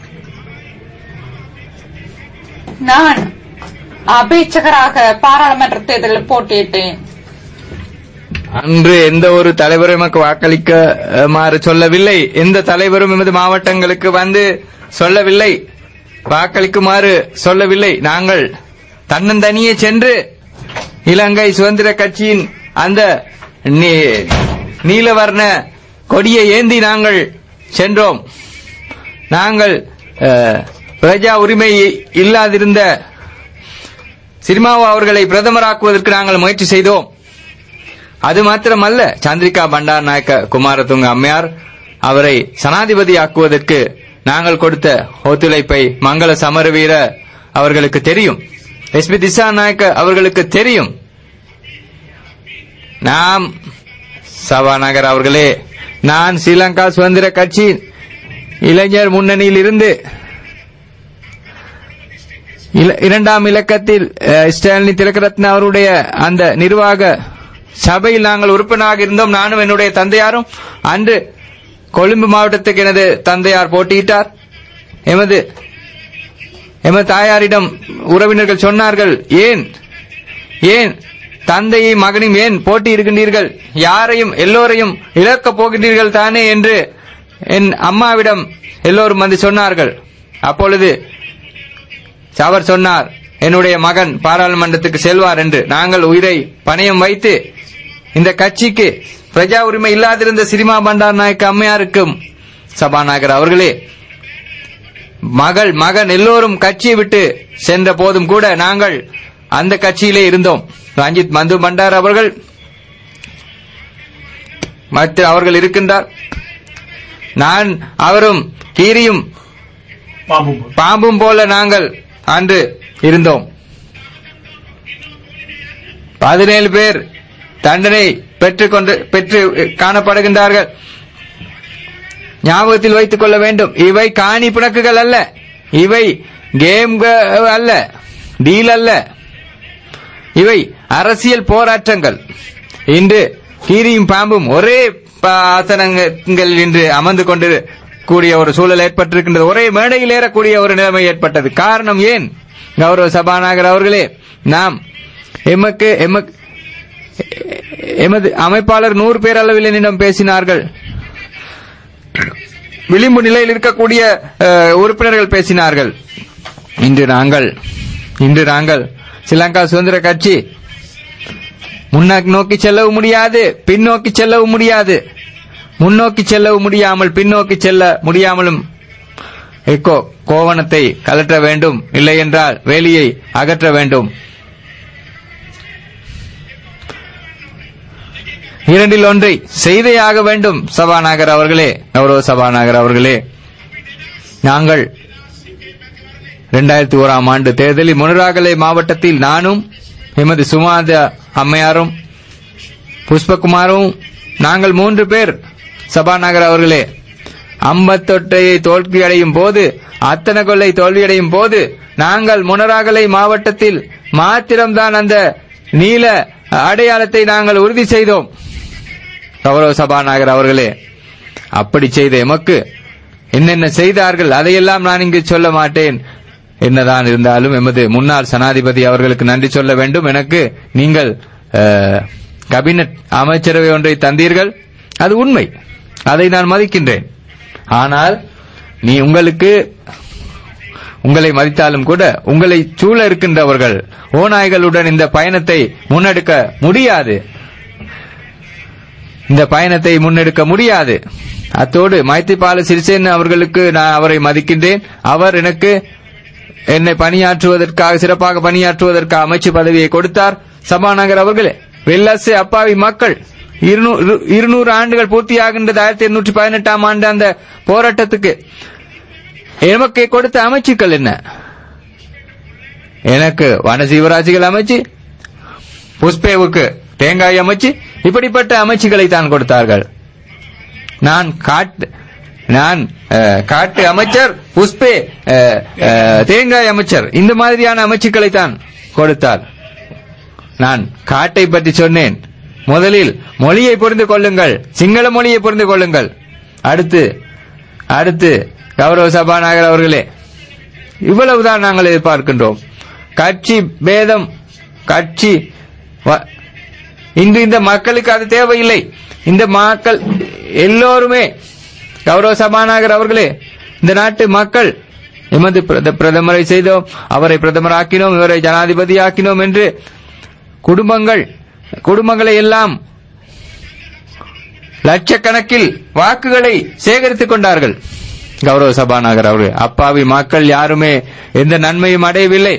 நான் அபேட்சகராக பாராளுமன்ற தேர்தலில் போட்டியிட்டேன் அன்று எந்த ஒரு தலைவரும் எமக்கு வாக்களிக்குமாறு சொல்லவில்லை எந்த தலைவரும் எமது மாவட்டங்களுக்கு வந்து சொல்லவில்லை வாக்களிக்குமாறு சொல்லவில்லை நாங்கள் தன்னந்தனியே சென்று இலங்கை சுதந்திர கட்சியின் அந்த நீ- நீலவர்ண கொடியை ஏந்தி நாங்கள் சென்றோம் நாங்கள் அஹ், பிரஜா உரிமை இல்லாதிருந்த சிரிமாவோ அவர்களை பிரதமராக்குவதற்கு நாங்கள் முயற்சி செய்தோம் அது மாத்திரமல்ல சந்திரிகா பண்டார் நாயக்க குமாரதுங்க அம்மையார் அவரை சனாதிபதி ஆக்குவதற்கு நாங்கள் கொடுத்த ஒத்துழைப்பை மங்கள சமரவீர அவர்களுக்கு தெரியும் எஸ்பி திசா நாயக்க அவர்களுக்கு தெரியும் நாம் சபாநாயகர் அவர்களே நான் ஸ்ரீலங்கா சுதந்திர கட்சி இளைஞர் முன்னணியில் இருந்து இல- இரண்டாம் இலக்கத்தில் அஹ், ஸ்டாலினி திலகரத்ன அவருடைய அந்த நிர்வாக சபையில் நாங்கள் உறுப்பினராக இருந்தோம் நானும் என்னுடைய தந்தையாரும் அன்று கொழும்பு மாவட்டத்துக்கு எனது தந்தையார் போட்டியிட்டார் எமது எமது தாயாரிடம் உறவினர்கள் சொன்னார்கள் ஏன் ஏன் தந்தையும் மகனையும் ஏன் போட்டி இருக்கின்றீர்கள் யாரையும் எல்லோரையும் இழக்கப் போகின்றீர்கள் தானே என்று என் அம்மாவிடம் எல்லோரும் வந்து சொன்னார்கள் அப்பொழுது அவர் சொன்னார் என்னுடைய மகன் பாராளுமன்றத்துக்கு செல்வார் என்று நாங்கள் உயிரை பணயம் வைத்து இந்த கட்சிக்கு பிரஜா உரிமை இல்லாதிருந்த சிரிமா பண்டார் நாயக்க அம்மையாருக்கும் சபாநாயகர் அவர்களே மகள் மகன் எல்லோரும் கட்சியை விட்டு சென்ற போதும் கூட நாங்கள் அந்த கட்சியிலே இருந்தோம் ரஞ்சித் மந்து பண்டார் அவர்கள் மற்ற அவர்கள் இருக்கின்றார் நான் அவரும் கீரியும் பாம்பும் பாம்பும் போல நாங்கள் அன்று இருந்தோம் பதினேழு பேர் தண்டனை பெற்றுக்கொண்டு பெற்று காணப்படுகின்றார்கள் ஞாபகத்தில் வைத்துக் கொள்ள வேண்டும் இவை காணி பிணக்குகள் அல்ல இவை கேம் அல்ல டீல் அல்ல இவை அரசியல் போராட்டங்கள் இன்று கீரியும் பாம்பும் ஒரே ப- ஆசனங்கள் இன்று அமர்ந்து கொண்டு கூடிய ஒரு சூழல் ஏற்பட்டிருக்கின்றது ஒரே மேடையில் ஏறக்கூடிய ஒரு நிலைமை ஏற்பட்டது காரணம் ஏன் கௌரவ சபாநாயகர் அவர்களே நாம் எமக்கு எமக்கு எமது அமைப்பாளர் நூறு பேர் அளவில் என்னிடம் பேசினார்கள் விளிம்பு நிலையில் இருக்கக்கூடிய அஹ், உறுப்பினர்கள் பேசினார்கள் இன்று நாங்கள் இன்று நாங்கள் ஸ்ரீலங்கா சுதந்திர கட்சி முன்னாக்கு நோக்கி செல்லவும் முடியாது பின்னோக்கி செல்லவும் முடியாது முன்னோக்கி செல்லவும் முடியாமல் பின்னோக்கி செல்ல முடியாமலும் எக்கோ கோவணத்தை கலற்ற வேண்டும் இல்லை என்றால் வேலியை அகற்ற வேண்டும் இரண்டில் ஒன்றை செய்தே ஆக வேண்டும் சபாநாயகர் அவர்களே கௌரவ சபாநாயகர் அவர்களே நாங்கள் இரண்டாயிரத்தி ஓராம் ஆண்டு தேர்தலில் முனராகலை மாவட்டத்தில் நானும் எமது சுமாத அம்மையாரும் புஷ்பகுமாரும் நாங்கள் மூன்று பேர் சபாநாயகர் அவர்களே அம்பத்தொட்டையை தோல்வியடையும் போது அத்தனை கொள்ளை தோல்வியடையும் போது நாங்கள் முனராகலை மாவட்டத்தில் மாத்திரம்தான் அந்த நீல அடையாளத்தை நாங்கள் உறுதி செய்தோம் கௌரவ சபாநாயகர் அவர்களே அப்படி செய்த எமக்கு என்னென்ன செய்தார்கள் அதையெல்லாம் நான் இங்கு சொல்ல மாட்டேன் என்னதான் இருந்தாலும் எமது முன்னாள் சனாதிபதி அவர்களுக்கு நன்றி சொல்ல வேண்டும் எனக்கு நீங்கள் அஹ், கேபினட் அமைச்சரவை ஒன்றை தந்தீர்கள் அது உண்மை அதை நான் மதிக்கின்றேன் ஆனால் நீ உங்களுக்கு உங்களை மதித்தாலும் கூட உங்களை சூழ இருக்கின்றவர்கள் ஓநாய்களுடன் இந்த பயணத்தை முன்னெடுக்க முடியாது இந்த பயணத்தை முன்னெடுக்க முடியாது அத்தோடு மைத்திரிபால சிறிசேன அவர்களுக்கு நான் அவரை மதிக்கின்றேன் அவர் எனக்கு என்னை பணியாற்றுவதற்காக சிறப்பாக பணியாற்றுவதற்காக அமைச்சு பதவியை கொடுத்தார் சபாநாயகர் அவர்களே வெள்ளசே அப்பாவி மக்கள் இருநூறு இருநூறு ஆண்டுகள் பூர்த்தியாகின்றது ஆயிரத்தி எண்ணூற்றி பதினெட்டாம் ஆண்டு அந்த போராட்டத்துக்கு எமக்கு கொடுத்த அமைச்சுக்கள் என்ன எனக்கு வன ஜீவராசிகள் அமைச்சு புஷ்பேவுக்கு தேங்காய் அமைச்சு இப்படிப்பட்ட அமைச்சுகளை தான் கொடுத்தார்கள் நான் காட்டு நான் அஹ், காட்டு அமைச்சர் புஷ்பே அஹ், அஹ், தேங்காய் அமைச்சர் இந்த மாதிரியான அமைச்சுக்களை தான் கொடுத்தார் நான் காட்டை பற்றி சொன்னேன் முதலில் மொழியை புரிந்து கொள்ளுங்கள் சிங்கள மொழியை புரிந்து கொள்ளுங்கள் அடுத்து அடுத்து கௌரவ சபாநாயகர் அவர்களே இவ்வளவுதான் நாங்கள் எதிர்பார்க்கின்றோம் கட்சி பேதம் கட்சி வ- இன்று இந்த மக்களுக்கு அது தேவையில்லை இந்த மக்கள் எல்லோருமே கௌரவ சபாநாயகர் அவர்களே இந்த நாட்டு மக்கள் எமது பிரத- பிரதமரை செய்தோம் அவரை பிரதமராக்கினோம் இவரை ஜனாதிபதி ஆக்கினோம் என்று குடும்பங்கள் குடும்பங்களை எல்லாம் லட்சக்கணக்கில் வாக்குகளை சேகரித்துக் கொண்டார்கள் கௌரவ சபாநாயகர் அவர்கள் அப்பாவி மக்கள் யாருமே எந்த நன்மையும் அடையவில்லை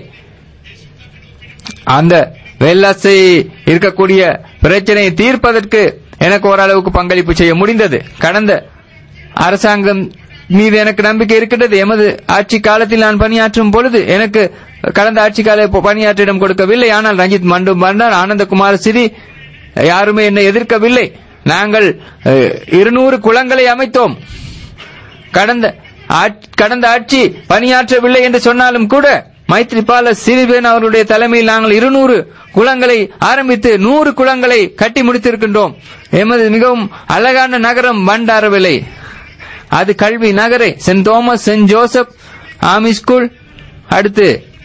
அந்த வெள்ளத்தை இருக்கக்கூடிய பிரச்சனையை தீர்ப்பதற்கு எனக்கு ஓரளவுக்கு பங்களிப்பு செய்ய முடிந்தது கடந்த அரசாங்கம் மீது எனக்கு நம்பிக்கை இருக்கின்றது எமது ஆட்சி காலத்தில் நான் பணியாற்றும் பொழுது எனக்கு கடந்த ஆட்சி கால பணியாற்ற இடம் கொடுக்கவில்லை ஆனால் ரஞ்சித் மண்டு மன்னர் ஆனந்தகுமார் சிறி யாருமே என்னை எதிர்க்கவில்லை நாங்கள் அஹ், இருநூறு குளங்களை அமைத்தோம் கடந்த ஆட்- கடந்த ஆட்சி பணியாற்றவில்லை என்று சொன்னாலும் கூட மைத்ரிபால சிறிபேன் அவருடைய தலைமையில் நாங்கள் இருநூறு குளங்களை ஆரம்பித்து நூறு குளங்களை கட்டி முடித்திருக்கின்றோம் எமது மிகவும் அழகான நகரம் பண்டாரவில்லை அது கல்வி நகரை சென்ட் தோமஸ் சென்ட் ஜோசப் ஆமி ஸ்கூல் அடுத்து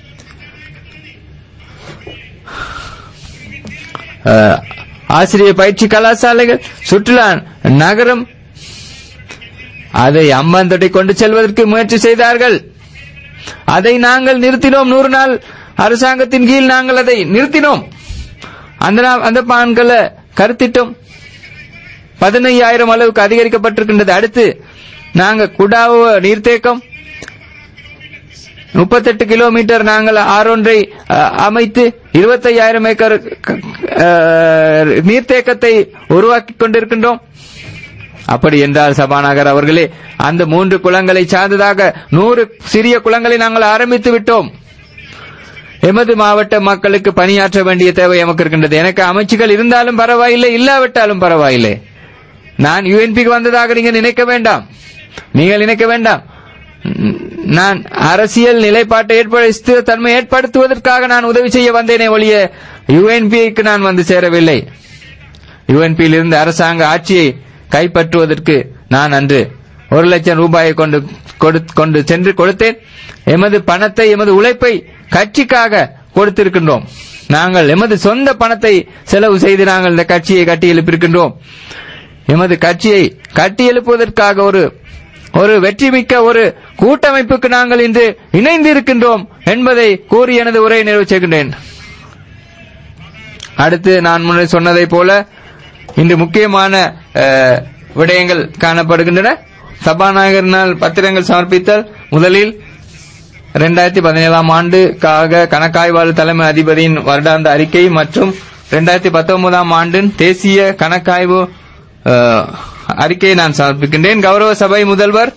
அஹ், ஆசிரியர் பயிற்சி கலாசாலைகள் சுற்றுலா நகரம் அதை அம்பாந்தோட்டை கொண்டு செல்வதற்கு முயற்சி செய்தார்கள் அதை நாங்கள் நிறுத்தினோம் நூறு நாள் அரசாங்கத்தின் கீழ் நாங்கள் அதை நிறுத்தினோம் அந்த நா- அந்த பான்களை கருத்திட்டோம் பதினையாயிரம் அளவுக்கு அதிகரிக்கப்பட்டிருக்கின்றது அடுத்து நாங்க குடாவ நீர்த்தேக்கம் முப்பத்தெட்டு கிலோமீட்டர் நாங்கள் ஆறொன்றை அஹ், அமைத்து இருபத்தையாயிரம் ஏக்கர் க- அஹ், நீர்த்தேக்கத்தை உருவாக்கி கொண்டிருக்கின்றோம் அப்படி என்றால் சபாநாயகர் அவர்களே அந்த மூன்று குளங்களை சார்ந்ததாக நூறு சிறிய குளங்களை நாங்கள் ஆரம்பித்து விட்டோம் எமது மாவட்ட மக்களுக்கு பணியாற்ற வேண்டிய தேவை எமக்கு இருக்கின்றது எனக்கு அமைச்சுகள் இருந்தாலும் பரவாயில்லை இல்லாவிட்டாலும் பரவாயில்லை நான் யுஎன்பிக்கு வந்ததாக நீங்க நினைக்க வேண்டாம் நீங்கள் நினைக்க வேண்டாம் ம், நான் அரசியல் நிலைப்பாட்டை ஏற்படுத்த தன்மை ஏற்படுத்துவதற்காக நான் உதவி செய்ய வந்தேனே ஒழிய யுஎன்பிக்கு நான் வந்து சேரவில்லை யுஎன்பியில் இருந்து அரசாங்க ஆட்சியை கைப்பற்றுவதற்கு நான் அன்று ஒரு லட்சம் ரூபாயை கொண்டு கொடு- கொண்டு சென்று கொடுத்தேன் எமது பணத்தை எமது உழைப்பை கட்சிக்காக கொடுத்திருக்கின்றோம் நாங்கள் எமது சொந்த பணத்தை செலவு செய்து நாங்கள் இந்த கட்சியை கட்டி எழுப்பியிருக்கின்றோம் எமது கட்சியை கட்டி எழுப்புவதற்காக ஒரு ஒரு வெற்றிமிக்க ஒரு கூட்டமைப்புக்கு நாங்கள் இன்று இணைந்து இருக்கின்றோம் என்பதை கூறி எனது உரையை நிறைவு செய்கின்றேன் அடுத்து நான் முன்னர் சொன்னதைப் போல இன்று முக்கியமான அஹ், விடயங்கள் காணப்படுகின்றன சபாநாயகரினால் பத்திரங்கள் சமர்ப்பித்தல் முதலில் இரண்டாயிரத்தி பதினேழாம் ஆண்டுக்காக கணக்காய்வாளர் தலைமை அதிபதியின் வருடாந்த அறிக்கை மற்றும் இரண்டாயிரத்தி பத்தொன்பதாம் ஆண்டின் தேசிய கணக்காய்வு அஹ், அறிக்கையை நான் சமர்ப்பிக்கின்றேன் கௌரவ சபை முதல்வர்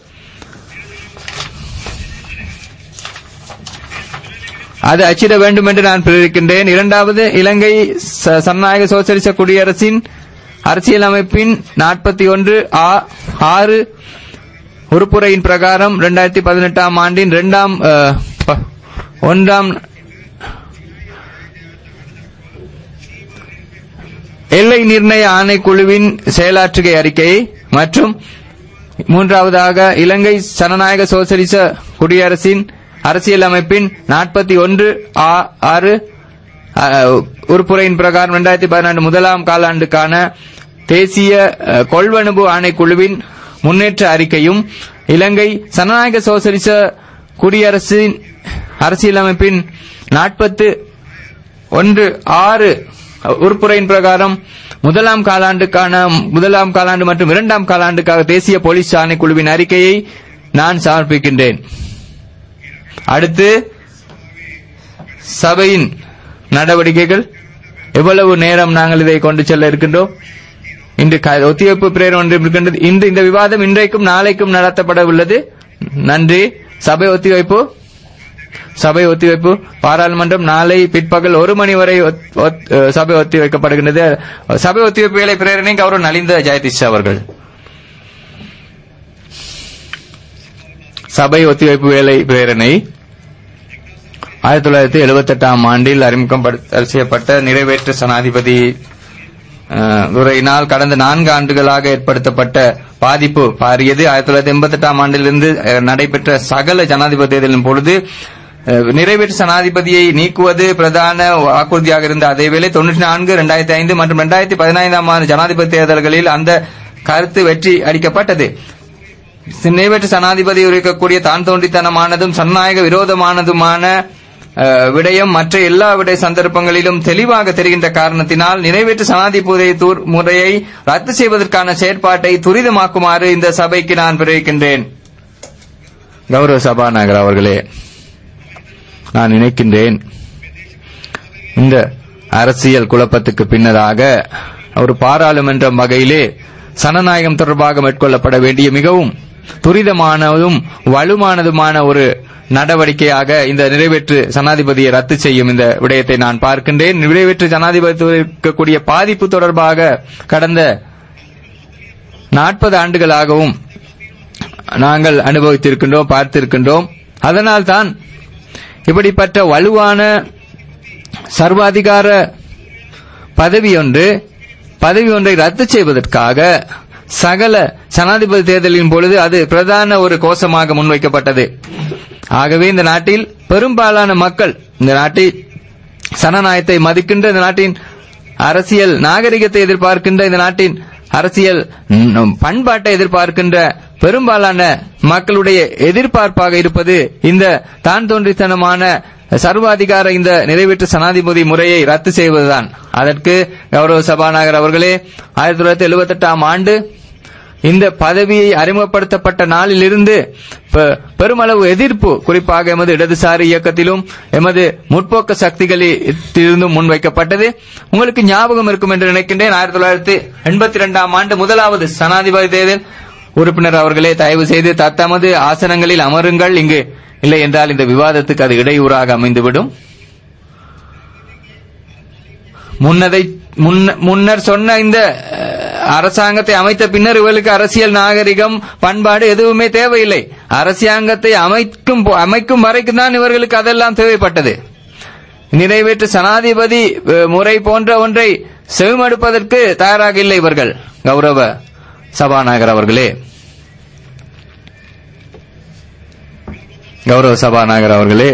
அது அச்சிட வேண்டும் என்று நான் பிரேரிக்கின்றேன் இரண்டாவது இலங்கை ச- சனநாயக சோசலிச குடியரசின் அரசியலமைப்பின் நாற்பத்தி ஒன்று ஆறு உறுப்புரையின் பிரகாரம் இரண்டாயிரத்தி பதினெட்டாம் ஆண்டின் இரண்டாம் அஹ், ப- ஒன்றாம் எல்லை நிர்ணய ஆணைக்குழுவின் செயலாற்றுகை அறிக்கை மற்றும் மூன்றாவதாக இலங்கை சனநாயக சோசலிச குடியரசின் அரசியலமைப்பின் நாற்பத்தி ஒன்று ஆறு அஹ், உறுப்புரையின் பிரகாரம் இரண்டாயிரத்தி பதினான்கு முதலாம் காலாண்டுக்கான தேசிய அஹ், கொள்வனவு ஆணைக்குழுவின் முன்னேற்ற அறிக்கையும் இலங்கை சனநாயக சோசலிச குடியரசின் அரசியலமைப்பின் நாற்பத்து ஒன்று ஆறு உறுப்புரையின் பிரகாரம் முதலாம் காலாண்டுக்கான முதலாம் காலாண்டு மற்றும் இரண்டாம் காலாண்டுக்காக தேசிய போலீஸ் ஆணைக்குழுவின் அறிக்கையை நான் சமர்ப்பிக்கின்றேன் அடுத்து சபையின் நடவடிக்கைகள் எவ்வளவு நேரம் நாங்கள் இதை கொண்டு செல்ல இருக்கின்றோம் இன்று க- ஒத்திவைப்பு பிரேரம் ஒன்று இருக்கின்றது இன்று இந்த விவாதம் இன்றைக்கும் நாளைக்கும் நடத்தப்பட உள்ளது நன்றி சபை ஒத்திவைப்பு சபை ஒத்திவைப்பு பாராளுமன்றம் நாளை பிற்பகல் ஒரு மணி வரை ஒத்- ஒத்- அஹ், சபை ஒத்திவைக்கப்படுகின்றது சபை ஒத்திவைப்பு வேலை பிரேரணை கௌரவ நலிந்த ஜெயதிஷ் அவர்கள் சபை ஒத்திவைப்பு வேலை பிரேரணை ஆயிரத்தி தொள்ளாயிரத்தி எழுபத்தி எட்டாம் ஆண்டில் அறிமுகம் செய்யப்பட்ட நிறைவேற்று சனாதிபதி அஹ், உரையினால் கடந்த நான்கு ஆண்டுகளாக ஏற்படுத்தப்பட்ட பாதிப்பு பாரியது ஆயிரத்தி தொள்ளாயிரத்தி எண்பத்தி எட்டாம் ஆண்டிலிருந்து அஹ், நடைபெற்ற சகல ஜனாதிபதி தேர்தலின் பொழுது அஹ், நிறைவேற்று சனாதிபதியை நீக்குவது பிரதான வாக்குறுதியாக இருந்த அதேவேளை தொன்னூற்றி நான்கு இரண்டாயிரத்தி ஐந்து மற்றும் இரண்டாயிரத்தி பதினைந்தாம் ஆண்டு ஜனாதிபதி தேர்தல்களில் அந்த கருத்து வெற்றி அளிக்கப்பட்டது நிறைவேற்று சனாதிபதி இருக்கக்கூடிய தான் தோன்றித்தனமானதும் சனநாயக விரோதமானதுமான அஹ், விடயம் மற்ற எல்லா விடய சந்தர்ப்பங்களிலும் தெளிவாக தெரிகின்ற காரணத்தினால் நிறைவேற்று சனாதிபதி தூர் முறையை ரத்து செய்வதற்கான செயற்பாட்டை துரிதமாக்குமாறு இந்த சபைக்கு நான் பிறக்கின்றேன் கௌரவ சபாநாயகர் அவர்களே நான் நினைக்கின்றேன் இந்த அரசியல் குழப்பத்துக்கு பின்னராக ஒரு பாராளுமன்றம் வகையிலே சனநாயகம் தொடர்பாக மேற்கொள்ளப்பட வேண்டிய மிகவும் துரிதமானதும் வலுவானதுமான ஒரு நடவடிக்கையாக இந்த நிறைவேற்று ஜனாதிபதியை ரத்து செய்யும் இந்த விடயத்தை நான் பார்க்கின்றேன் நிறைவேற்று ஜனாதிபதி இருக்கக்கூடிய பாதிப்பு தொடர்பாக கடந்த நாற்பது ஆண்டுகளாகவும் நாங்கள் அனுபவித்திருக்கின்றோம் பார்த்திருக்கின்றோம் அதனால்தான் இப்படிப்பட்ட வலுவான சர்வாதிகார பதவி ஒன்று பதவி ஒன்றை ரத்து செய்வதற்காக சகல ஜனாதிபதி தேர்தலின் பொழுது அது பிரதான ஒரு கோஷமாக முன்வைக்கப்பட்டது ஆகவே இந்த நாட்டில் பெரும்பாலான மக்கள் இந்த நாட்டில் சனநாயகத்தை மதிக்கின்ற இந்த நாட்டின் அரசியல் நாகரிகத்தை எதிர்பார்க்கின்ற இந்த நாட்டின் அரசியல் ம், பண்பாட்டை எதிர்பார்க்கின்ற பெரும்பாலான மக்களுடைய எதிர்பார்ப்பாக இருப்பது இந்த தான் தோன்றித்தனமான சர்வாதிகார இந்த நிறைவேற்று சனாதிபதி முறையை ரத்து செய்வதுதான் அதற்கு கௌரவ சபாநாயகர் அவர்களே ஆயிரத்தி தொள்ளாயிரத்தி எழுபத்தி எட்டாம் ஆண்டு இந்த பதவியை அறிமுகப்படுத்தப்பட்ட நாளிலிருந்து பெ- பெருமளவு எதிர்ப்பு குறிப்பாக எமது இடதுசாரி இயக்கத்திலும் எமது முற்போக்கு சக்திகளிலிருந்தும் முன்வைக்கப்பட்டது உங்களுக்கு ஞாபகம் இருக்கும் என்று நினைக்கின்றேன் ஆயிரத்தி தொள்ளாயிரத்தி எண்பத்தி இரண்டாம் ஆண்டு முதலாவது சனாதிபதி தேர்தல் உறுப்பினர் அவர்களே தயவு செய்து தத்தமது ஆசனங்களில் அமருங்கள் இங்கு இல்லை என்றால் இந்த விவாதத்துக்கு அது இடையூறாக அமைந்துவிடும் முன்னதை முன்ன- முன்னர் சொன்ன இந்த அஹ், அரசாங்கத்தை அமைத்த பின்னர் இவர்களுக்கு அரசியல் நாகரிகம் பண்பாடு எதுவுமே தேவையில்லை அரசாங்கத்தை அமைக்கும் போ- அமைக்கும் வரைக்கும் தான் இவர்களுக்கு அதெல்லாம் தேவைப்பட்டது நிறைவேற்று சனாதிபதி அஹ், முறை போன்ற ஒன்றை செவிமடுப்பதற்கு தயாராக இல்லை இவர்கள் கௌரவ சபாநாயகர் அவர்களே கௌரவ சபாநாயகர் அவர்களே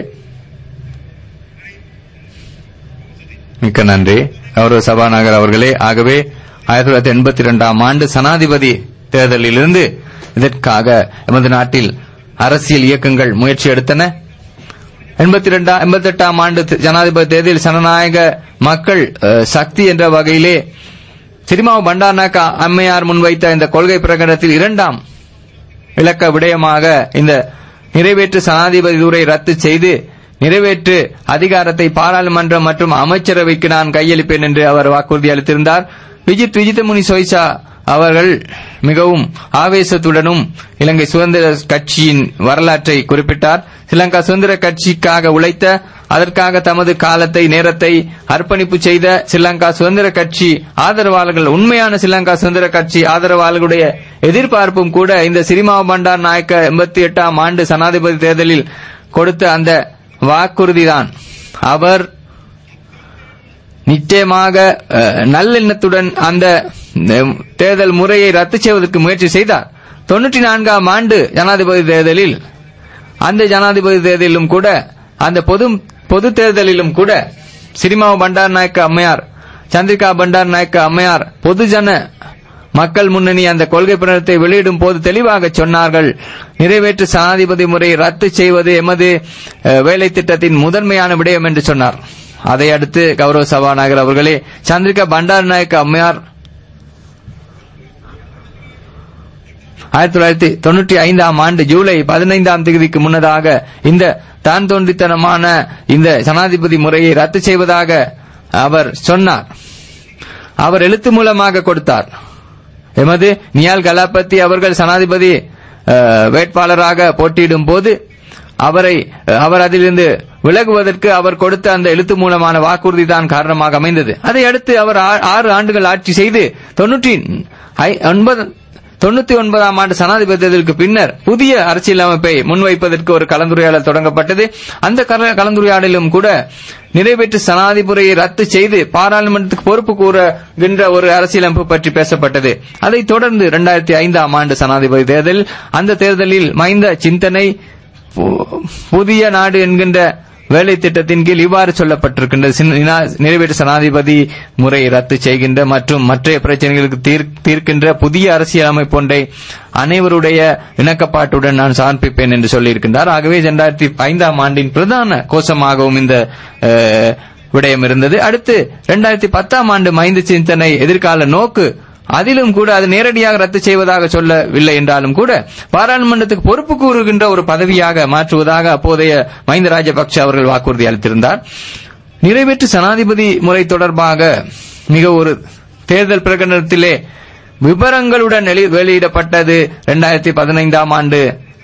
மிக்க நன்றி கௌரவ சபாநாயகர் அவர்களே ஆகவே ஆயிரத்தி தொள்ளாயிரத்தி எண்பத்தி இரண்டாம் ஆண்டு சனாதிபதி தேர்தலிலிருந்து இதற்காக எமது நாட்டில் அரசியல் இயக்கங்கள் முயற்சி எடுத்தன எண்பத்தி ரெண்டாம் எண்பத்தி எட்டாம் ஆண்டு தி- ஜனாதிபதி தேர்தலில் ஜனநாயக மக்கள் அஹ், சக்தி என்ற வகையிலே சிரிமாவு பண்டார்நாயக்க அம்மையார் முன்வைத்த இந்த கொள்கை பிரகடனத்தில் இரண்டாம் இலக்க விடயமாக இந்த நிறைவேற்று சனாதிபதி உரை ரத்து செய்து நிறைவேற்று அதிகாரத்தை பாராளுமன்றம் மற்றும் அமைச்சரவைக்கு நான் கையளிப்பேன் என்று அவர் வாக்குறுதி அளித்திருந்தார் விஜித் விஜிதமுனி சொய்சா அவர்கள் மிகவும் ஆவேசத்துடனும் இலங்கை சுதந்திர கட்சியின் வரலாற்றை குறிப்பிட்டார் ஸ்ரீலங்கா சுதந்திர கட்சிக்காக உழைத்த அதற்காக தமது காலத்தை நேரத்தை அர்ப்பணிப்பு செய்த ஸ்ரீலங்கா சுதந்திர கட்சி ஆதரவாளர்கள் உண்மையான ஸ்ரீலங்கா சுதந்திர கட்சி ஆதரவாளர்களுடைய எதிர்பார்ப்பும் கூட இந்த சிரிமா பண்டார் நாயக்க எண்பத்தி எட்டாம் ஆண்டு சனாதிபதி தேர்தலில் கொடுத்த அந்த வாக்குறுதிதான் அவர் நிச்சயமாக அஹ், நல்லெண்ணத்துடன் அந்த அஹ், தேர்தல் முறையை ரத்து செய்வதற்கு முயற்சி செய்தார் தொன்னூற்றி நான்காம் ஆண்டு ஜனாதிபதி தேர்தலில் அந்த ஜனாதிபதி தேர்தலிலும் கூட அந்த பொது பொது தேர்தலிலும் கூட சிரிமாவு பண்டார் நாயக்க அம்மையார் சந்திரிகா பண்டார் நாயக்க அம்மையார் பொதுஜன மக்கள் முன்னணி அந்த கொள்கை பிரகடனத்தை வெளியிடும் போது தெளிவாக சொன்னார்கள் நிறைவேற்று சனாதிபதி முறையை ரத்து செய்வது எமது அஹ், வேலை திட்டத்தின் முதன்மையான விடயம் என்று சொன்னார் அதை அடுத்து கௌரவ சபாநாயகர் அவர்களே சந்திரிகா பண்டார் நாயக்க அம்மையார் ஆயிரத்தி தொள்ளாயிரத்தி தொண்ணூற்றி ஐந்தாம் ஆண்டு ஜூலை பதினைந்தாம் தேதிக்கு முன்னதாக இந்த தான் தோன்றித்தனமான இந்த ஜனாதிபதி முறையை ரத்து செய்வதாக அவர் சொன்னார் அவர் எழுத்து மூலமாக கொடுத்தார் எமது நியால் கலாபதி அவர்கள் சனாதிபதி அஹ், வேட்பாளராக போட்டியிடும் போது அவரை அஹ், அவர் அதிலிருந்து விலகுவதற்கு அவர் கொடுத்த அந்த எழுத்து மூலமான வாக்குறுதி தான் காரணமாக அமைந்தது அதை அடுத்து அவர் ஆ- ஆறு ஆண்டுகள் ஆட்சி செய்து தொன்னூற்றி ஐ- ஒன்பது தொண்ணூத்தி ஒன்பதாம் ஆண்டு சனாதிபதி தேர்தலுக்கு பின்னர் புதிய அரசியலமைப்பை முன்வைப்பதற்கு ஒரு கலந்துரையாடல் தொடங்கப்பட்டது அந்த கல- கலந்துரையாடலும் கூட நிறைவேற்று சனாதிபதியை ரத்து செய்து பாராளுமன்றத்துக்கு பொறுப்பு கூறுகின்ற ஒரு அரசியலமைப்பு பற்றி பேசப்பட்டது அதைத் தொடர்ந்து இரண்டாயிரத்தி ஐந்தாம் ஆண்டு சனாதிபதி தேர்தல் அந்த தேர்தலில் மைந்த சிந்தனை பு- புதிய நாடு என்கின்ற வேலை திட்டத்தின் கீழ் இவ்வாறு சொல்லப்பட்டிருக்கின்றது சின்ன- நினா- நிறைவேற்று சனாதிபதி முறையை ரத்து செய்கின்ற மற்றும் மற்ற பிரச்சனைகளுக்கு தீர்- தீர்க்கின்ற புதிய அரசியல் அமைப்பு ஒன்றை அனைவருடைய இணக்கப்பாட்டுடன் நான் சமர்ப்பிப்பேன் என்று சொல்லியிருக்கின்றார் ஆகவே இரண்டாயிரத்தி ஐந்தாம் ஆண்டின் பிரதான கோஷமாகவும் இந்த அஹ், விடயம் இருந்தது அடுத்து இரண்டாயிரத்தி பத்தாம் ஆண்டு மைந்த சிந்தனை எதிர்கால நோக்கு அதிலும் கூட அது நேரடியாக ரத்து செய்வதாக சொல்லவில்லை என்றாலும் கூட பாராளுமன்றத்துக்கு பொறுப்பு கூறுகின்ற ஒரு பதவியாக மாற்றுவதாக அப்போதைய மஹிந்த ராஜபக்ஷ அவர்கள் வாக்குறுதி அளித்திருந்தார் நிறைவேற்று சனாதிபதி முறை தொடர்பாக மிக ஒரு தேர்தல் பிரகடனத்திலே விவரங்களுடன் வெளி- வெளியிடப்பட்டது இரண்டாயிரத்தி பதினைந்தாம் ஆண்டு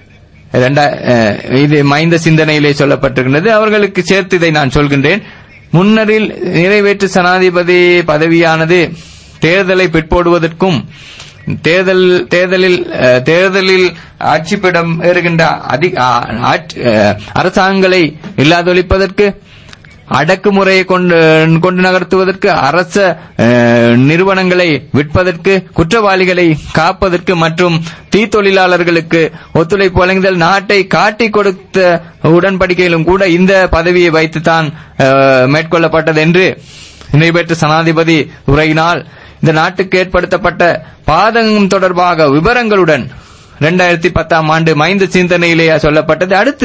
இரண்டா- அஹ், இது மைந்த சிந்தனையிலே சொல்லப்பட்டிருக்கின்றது அவர்களுக்கு சேர்த்து இதை நான் சொல்கின்றேன் முன்னரில் நிறைவேற்று சனாதிபதி பதவியானது தேர்தலை பிற்போடுவதற்கும் தேர்தல் தேர்தலில் அஹ், தேர்தலில் ஆட்சிப்பிடம் ஏறுகின்ற அதி- ஆ- ஆட்சி- அஹ், அரசாங்கங்களை இல்லாதொழிப்பதற்கு அடக்குமுறையை கொண்டு கொண்டு நகர்த்துவதற்கு அரச அஹ், நிறுவனங்களை விற்பதற்கு குற்றவாளிகளை காப்பதற்கு மற்றும் தீத்தொழிலாளர்களுக்கு ஒத்துழைப்பு வழங்குதல் நாட்டை காட்டிக் கொடுத்த உடன்படிக்கையிலும் கூட இந்த பதவியை வைத்துத்தான் அஹ், மேற்கொள்ளப்பட்டது என்று நிறைவேற்ற சனாதிபதி உரையினால் இந்த நாட்டுக்கு ஏற்படுத்தப்பட்ட பாதகம் தொடர்பாக விவரங்களுடன் இரண்டாயிரத்தி பத்தாம் ஆண்டு மைந்த சிந்தனையிலே சொல்லப்பட்டது அடுத்து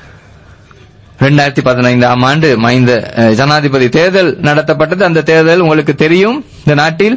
இரண்டாயிரத்தி பதினைந்தாம் ஆண்டு மைந்த அஹ், ஜனாதிபதி தேர்தல் நடத்தப்பட்டது அந்த தேர்தல் உங்களுக்கு தெரியும் இந்த நாட்டில்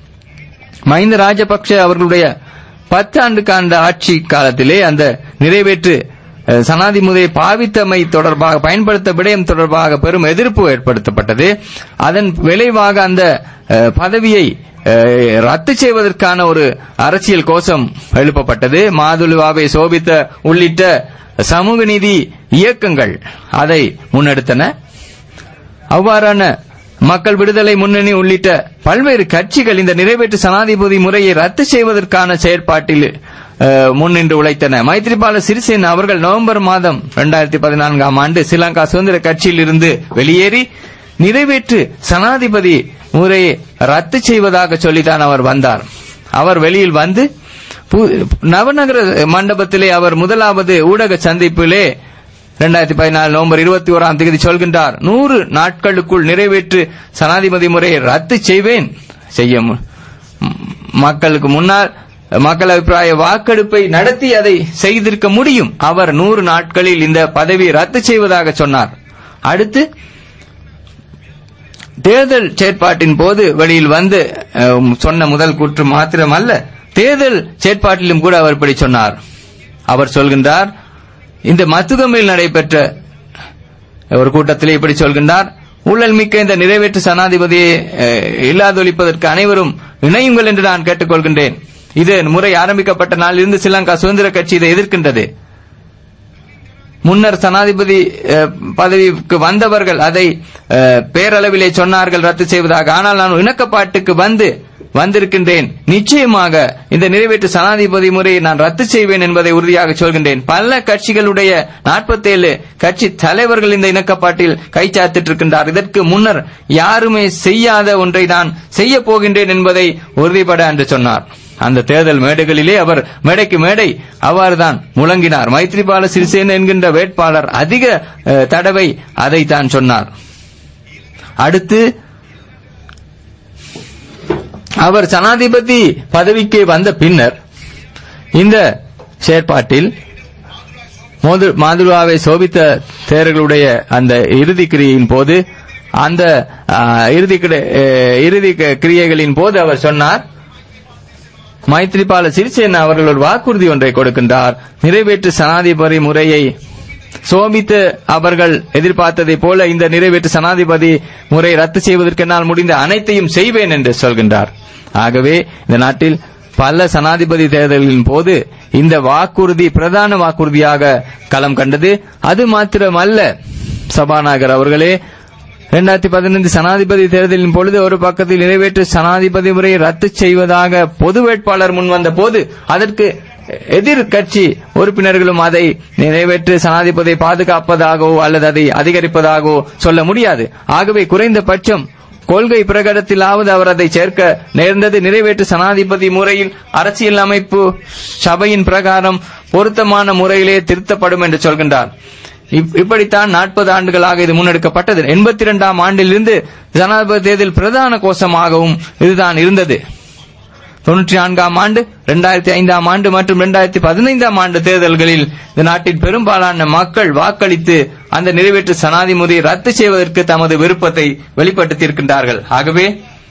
மஹிந்த ராஜபக்ஷ அவர்களுடைய பத்தாண்டு காண்ட ஆட்சி காலத்திலே அந்த நிறைவேற்று அஹ், சனாதிபதியை பாவித்தமை தொடர்பாக பயன்படுத்த விடயம் தொடர்பாக பெரும் எதிர்ப்பு ஏற்படுத்தப்பட்டது அதன் விளைவாக அந்த அஹ், பதவியை அஹ், ரத்து செய்வதற்கான ஒரு அரசியல் கோஷம் எழுப்பப்பட்டது மாதுலுவாவை சோபித்த உள்ளிட்ட சமூக நீதி இயக்கங்கள் அதை முன்னெடுத்தன அவ்வாறான மக்கள் விடுதலை முன்னணி உள்ளிட்ட பல்வேறு கட்சிகள் இந்த நிறைவேற்று சனாதிபதி முறையை ரத்து செய்வதற்கான செயற்பாட்டில் அஹ், முன்னின்று உழைத்தன மைத்ரிபால சிறிசேன அவர்கள் நவம்பர் மாதம் 2014 பதினான்காம் ஆண்டு ஸ்ரீலங்கா சுதந்திர கட்சியில் இருந்து வெளியேறி நிறைவேற்று சனாதிபதி முறையை ரத்து செய்வதாக சொல்லித்தான் அவர் வந்தார் அவர் வெளியில் வந்து பு- நவநகர மண்டபத்திலே அவர் முதலாவது ஊடக சந்திப்பிலே 2014 பதினாலு நவம்பர் இருபத்தி ஓராம் தேதி சொல்கின்றார் நூறு நாட்களுக்குள் நிறைவேற்று சனாதிபதி முறையை ரத்து செய்வேன் செய்ய மு- ம், மக்களுக்கு முன்னால் மக்கள் அபிப்பிராய வாக்கெடுப்பை நடத்தி அதை செய்திருக்க முடியும் அவர் நூறு நாட்களில் இந்த பதவியை ரத்து செய்வதாக சொன்னார் அடுத்து தேர்தல் செயற்பாட்டின் போது வெளியில் வந்து அஹ், சொன்ன முதல் கூற்று மாத்திரமல்ல தேர்தல் செயற்பாட்டிலும் கூட அவர் இப்படி சொன்னார் அவர் சொல்கின்றார் இந்த மத்துகமையில் நடைபெற்ற ஒரு கூட்டத்திலே இப்படி சொல்கின்றார் ஊழல் மிக்க இந்த நிறைவேற்று சனாதிபதியை அஹ், இல்லாதொழிப்பதற்கு அனைவரும் இணையுங்கள் என்று நான் கேட்டுக்கொள்கின்றேன் இது முறை ஆரம்பிக்கப்பட்ட நாளிலிருந்து ஸ்ரீலங்கா சுதந்திர கட்சி இதை எதிர்க்கின்றது முன்னர் சனாதிபதி அஹ், பதவிக்கு வந்தவர்கள் அதை அஹ், பேரளவிலே சொன்னார்கள் ரத்து செய்வதாக ஆனால் நான் இணக்கப்பாட்டுக்கு வந்து வந்திருக்கின்றேன் நிச்சயமாக இந்த நிறைவேற்று சனாதிபதி முறையை நான் ரத்து செய்வேன் என்பதை உறுதியாக சொல்கின்றேன் பல கட்சிகளுடைய 47 கட்சி தலைவர்கள் இந்த இணக்கப்பாட்டில் கைச்சாத்திட்டு இருக்கின்றார் இதற்கு முன்னர் யாருமே செய்யாத ஒன்றை நான் செய்ய போகின்றேன் என்பதை உறுதிபட என்று சொன்னார் அந்த தேர்தல் மேடைகளிலே அவர் மேடைக்கு மேடை அவ்வாறுதான் முழங்கினார் மைத்ரிபால சிறிசேன என்கின்ற வேட்பாளர் அதிக அஹ், தடவை அதை தான் சொன்னார் அடுத்து அவர் ஜனாதிபதி பதவிக்கு வந்த பின்னர் இந்த செயற்பாட்டில் மோது- மாதுருவாவை சோபித்த தேரர்களுடைய அந்த இறுதி கிரியையின் போது அந்த ஆ, இறுதி கிட- அ, இறுதி க- கிரியைகளின் போது அவர் சொன்னார் மைத்ரிபால சிறிசேன அவர்கள் ஒரு வாக்குறுதி ஒன்றை கொடுக்கின்றார் நிறைவேற்று சனாதிபதி முறையை சோபித்து அவர்கள் எதிர்பார்த்ததை போல இந்த நிறைவேற்று சனாதிபதி முறை ரத்து செய்வதற்கு என்னால் முடிந்த அனைத்தையும் செய்வேன் என்று சொல்கின்றார் ஆகவே இந்த நாட்டில் பல சனாதிபதி தேர்தல்களின் போது இந்த வாக்குறுதி பிரதான வாக்குறுதியாக களம் கண்டது அது மாத்திரமல்ல சபாநாயகர் அவர்களே இரண்டாயிரத்தி பதினைந்து சனாதிபதி தேர்தலின் பொழுது ஒரு பக்கத்தில் நிறைவேற்று சனாதிபதி முறையை ரத்து செய்வதாக பொது வேட்பாளர் முன்வந்த போது அதற்கு எதிர்க்கட்சி உறுப்பினர்களும் அதை நிறைவேற்று சனாதிபதியை பாதுகாப்பதாகவோ அல்லது அதை அதிகரிப்பதாகவோ சொல்ல முடியாது ஆகவே குறைந்தபட்சம் கொள்கை பிரகடனத்திலாவது அவர் அதை சேர்க்க நேர்ந்தது நிறைவேற்று சனாதிபதி முறையில் அரசியல் அமைப்பு சபையின் பிரகாரம் பொருத்தமான முறையிலே திருத்தப்படும் என்று சொல்கின்றார் இப்- இப்படித்தான் நாற்பது ஆண்டுகளாக இது முன்னெடுக்கப்பட்டது எண்பத்தி இரண்டாம் ஆண்டிலிருந்து ஜனாதிபதி தேர்தல் பிரதான கோஷமாகவும் இதுதான் இருந்தது தொன்னூற்றி நான்காம் ஆண்டு இரண்டாயிரத்தி ஐந்தாம் ஆண்டு மற்றும் இரண்டாயிரத்தி பதினைந்தாம் ஆண்டு தேர்தல்களில் இந்த நாட்டின் பெரும்பாலான மக்கள் வாக்களித்து அந்த நிறைவேற்று சனாதி முறையை ரத்து செய்வதற்கு தமது விருப்பத்தை வெளிப்படுத்தியிருக்கின்றார்கள் ஆகவே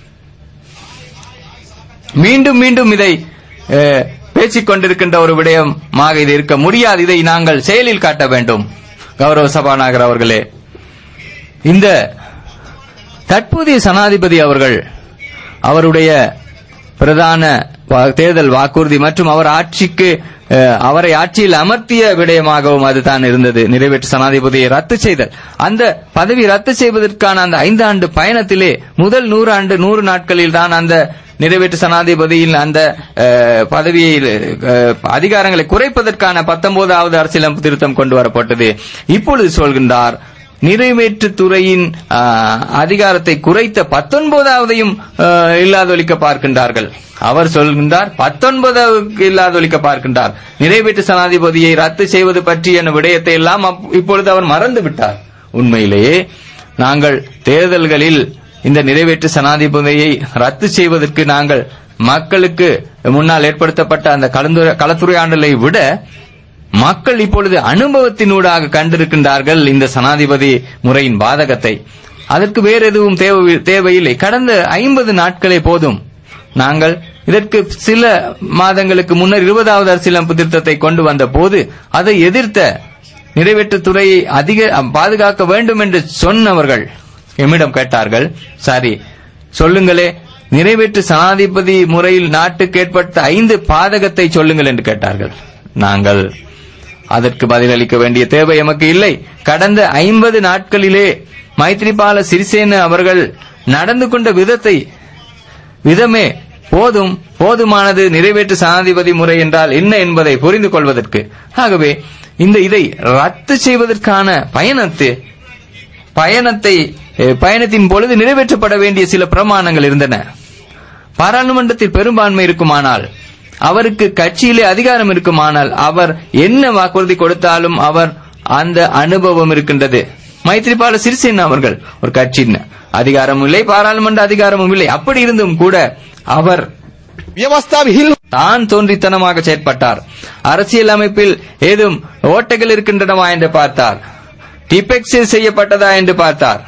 மீண்டும் மீண்டும் இதை அஹ், பேசிக் கொண்டிருக்கின்ற ஒரு விடயமாக இது இருக்க முடியாது இதை நாங்கள் செயலில் காட்ட வேண்டும் கௌரவ சபாநாயகர் அவர்களே இந்த தற்போதைய சனாதிபதி அவர்கள் அவருடைய பிரதான வா- தேர்தல் வாக்குறுதி மற்றும் அவர் ஆட்சிக்கு அஹ், அவரை ஆட்சியில் அமர்த்திய விடயமாகவும் அதுதான் இருந்தது நிறைவேற்று சனாதிபதியை ரத்து செய்தல் அந்த பதவி ரத்து செய்வதற்கான அந்த ஐந்தாண்டு பயணத்திலே முதல் நூறு ஆண்டு நூறு நாட்களில் தான் அந்த நிறைவேற்று சனாதிபதியில் அந்த அஹ், பதவியில் அஹ், அதிகாரங்களை குறைப்பதற்கான பத்தொன்பதாவது அரசியலமைப்பு திருத்தம் கொண்டு வரப்பட்டது இப்பொழுது சொல்கின்றார் நிறைவேற்று துறையின் ஆ, அதிகாரத்தை குறைத்த பத்தொன்பதாவதையும் ஆ, இல்லாதொழிக்க பார்க்கின்றார்கள் அவர் சொல்கின்றார் பத்தொன்பதாவுக்கு இல்லாதொழிக்க பார்க்கின்றார் நிறைவேற்று சனாதிபதியை ரத்து செய்வது பற்றிய விடயத்தை எல்லாம் அப்- இப்பொழுது அவர் மறந்து விட்டார் உண்மையிலேயே நாங்கள் தேர்தல்களில் இந்த நிறைவேற்று சனாதிபதியை ரத்து செய்வதற்கு நாங்கள் மக்களுக்கு முன்னால் ஏற்படுத்தப்பட்ட அந்த கலந்துரை- கலந்துரையாடலை விட மக்கள் இப்பொழுது அனுபவத்தினூடாக கண்டிருக்கின்றார்கள் இந்த சனாதிபதி முறையின் பாதகத்தை அதற்கு வேறு எதுவும் தேவை- தேவையில்லை கடந்த ஐம்பது நாட்களே போதும் நாங்கள் இதற்கு சில மாதங்களுக்கு முன்னர் இருபதாவது அரசியலமைப்பு திருத்தத்தை கொண்டு வந்த போது அதை எதிர்த்த நிறைவேற்றுத் துறையை அதிக பாதுகாக்க வேண்டும் என்று சொன்னவர்கள் எம்மிடம் கேட்டார்கள் சரி சொல்லுங்களே நிறைவேற்று சனாதிபதி முறையில் நாட்டுக்கு ஏற்பட்ட ஐந்து பாதகத்தை சொல்லுங்கள் என்று கேட்டார்கள் நாங்கள் அதற்கு பதிலளிக்க வேண்டிய தேவை எமக்கு இல்லை கடந்த ஐம்பது நாட்களிலே மைத்ரிபால சிறிசேன அவர்கள் நடந்து கொண்ட விதத்தை விதமே போதும் போதுமானது நிறைவேற்று சனாதிபதி முறை என்றால் என்ன என்பதை புரிந்து கொள்வதற்கு ஆகவே இந்த இதை ரத்து செய்வதற்கான பயணத்தை பயணத்தை அஹ், பயணத்தின் பொழுது நிறைவேற்றப்பட வேண்டிய சில பிரமாணங்கள் இருந்தன பாராளுமன்றத்தில் பெரும்பான்மை இருக்குமானால் அவருக்கு கட்சியிலே அதிகாரம் இருக்குமானால் அவர் என்ன வாக்குறுதி கொடுத்தாலும் அவர் அந்த அனுபவம் இருக்கின்றது மைத்ரிபால சிறிசேன அவர்கள் ஒரு கட்சியின் அதிகாரமும் இல்லை பாராளுமன்ற அதிகாரமும் இல்லை அப்படி இருந்தும் கூட அவர் ව්‍යවස්ථාව හිල් தான் தோன்றித்தனமாக செயற்பட்டார் அரசியல் அமைப்பில் ஏதும் ஓட்டைகள் இருக்கின்றனவா என்று பார்த்தார் டிபெக்ஸில் செய்யப்பட்டதா என்று பார்த்தார்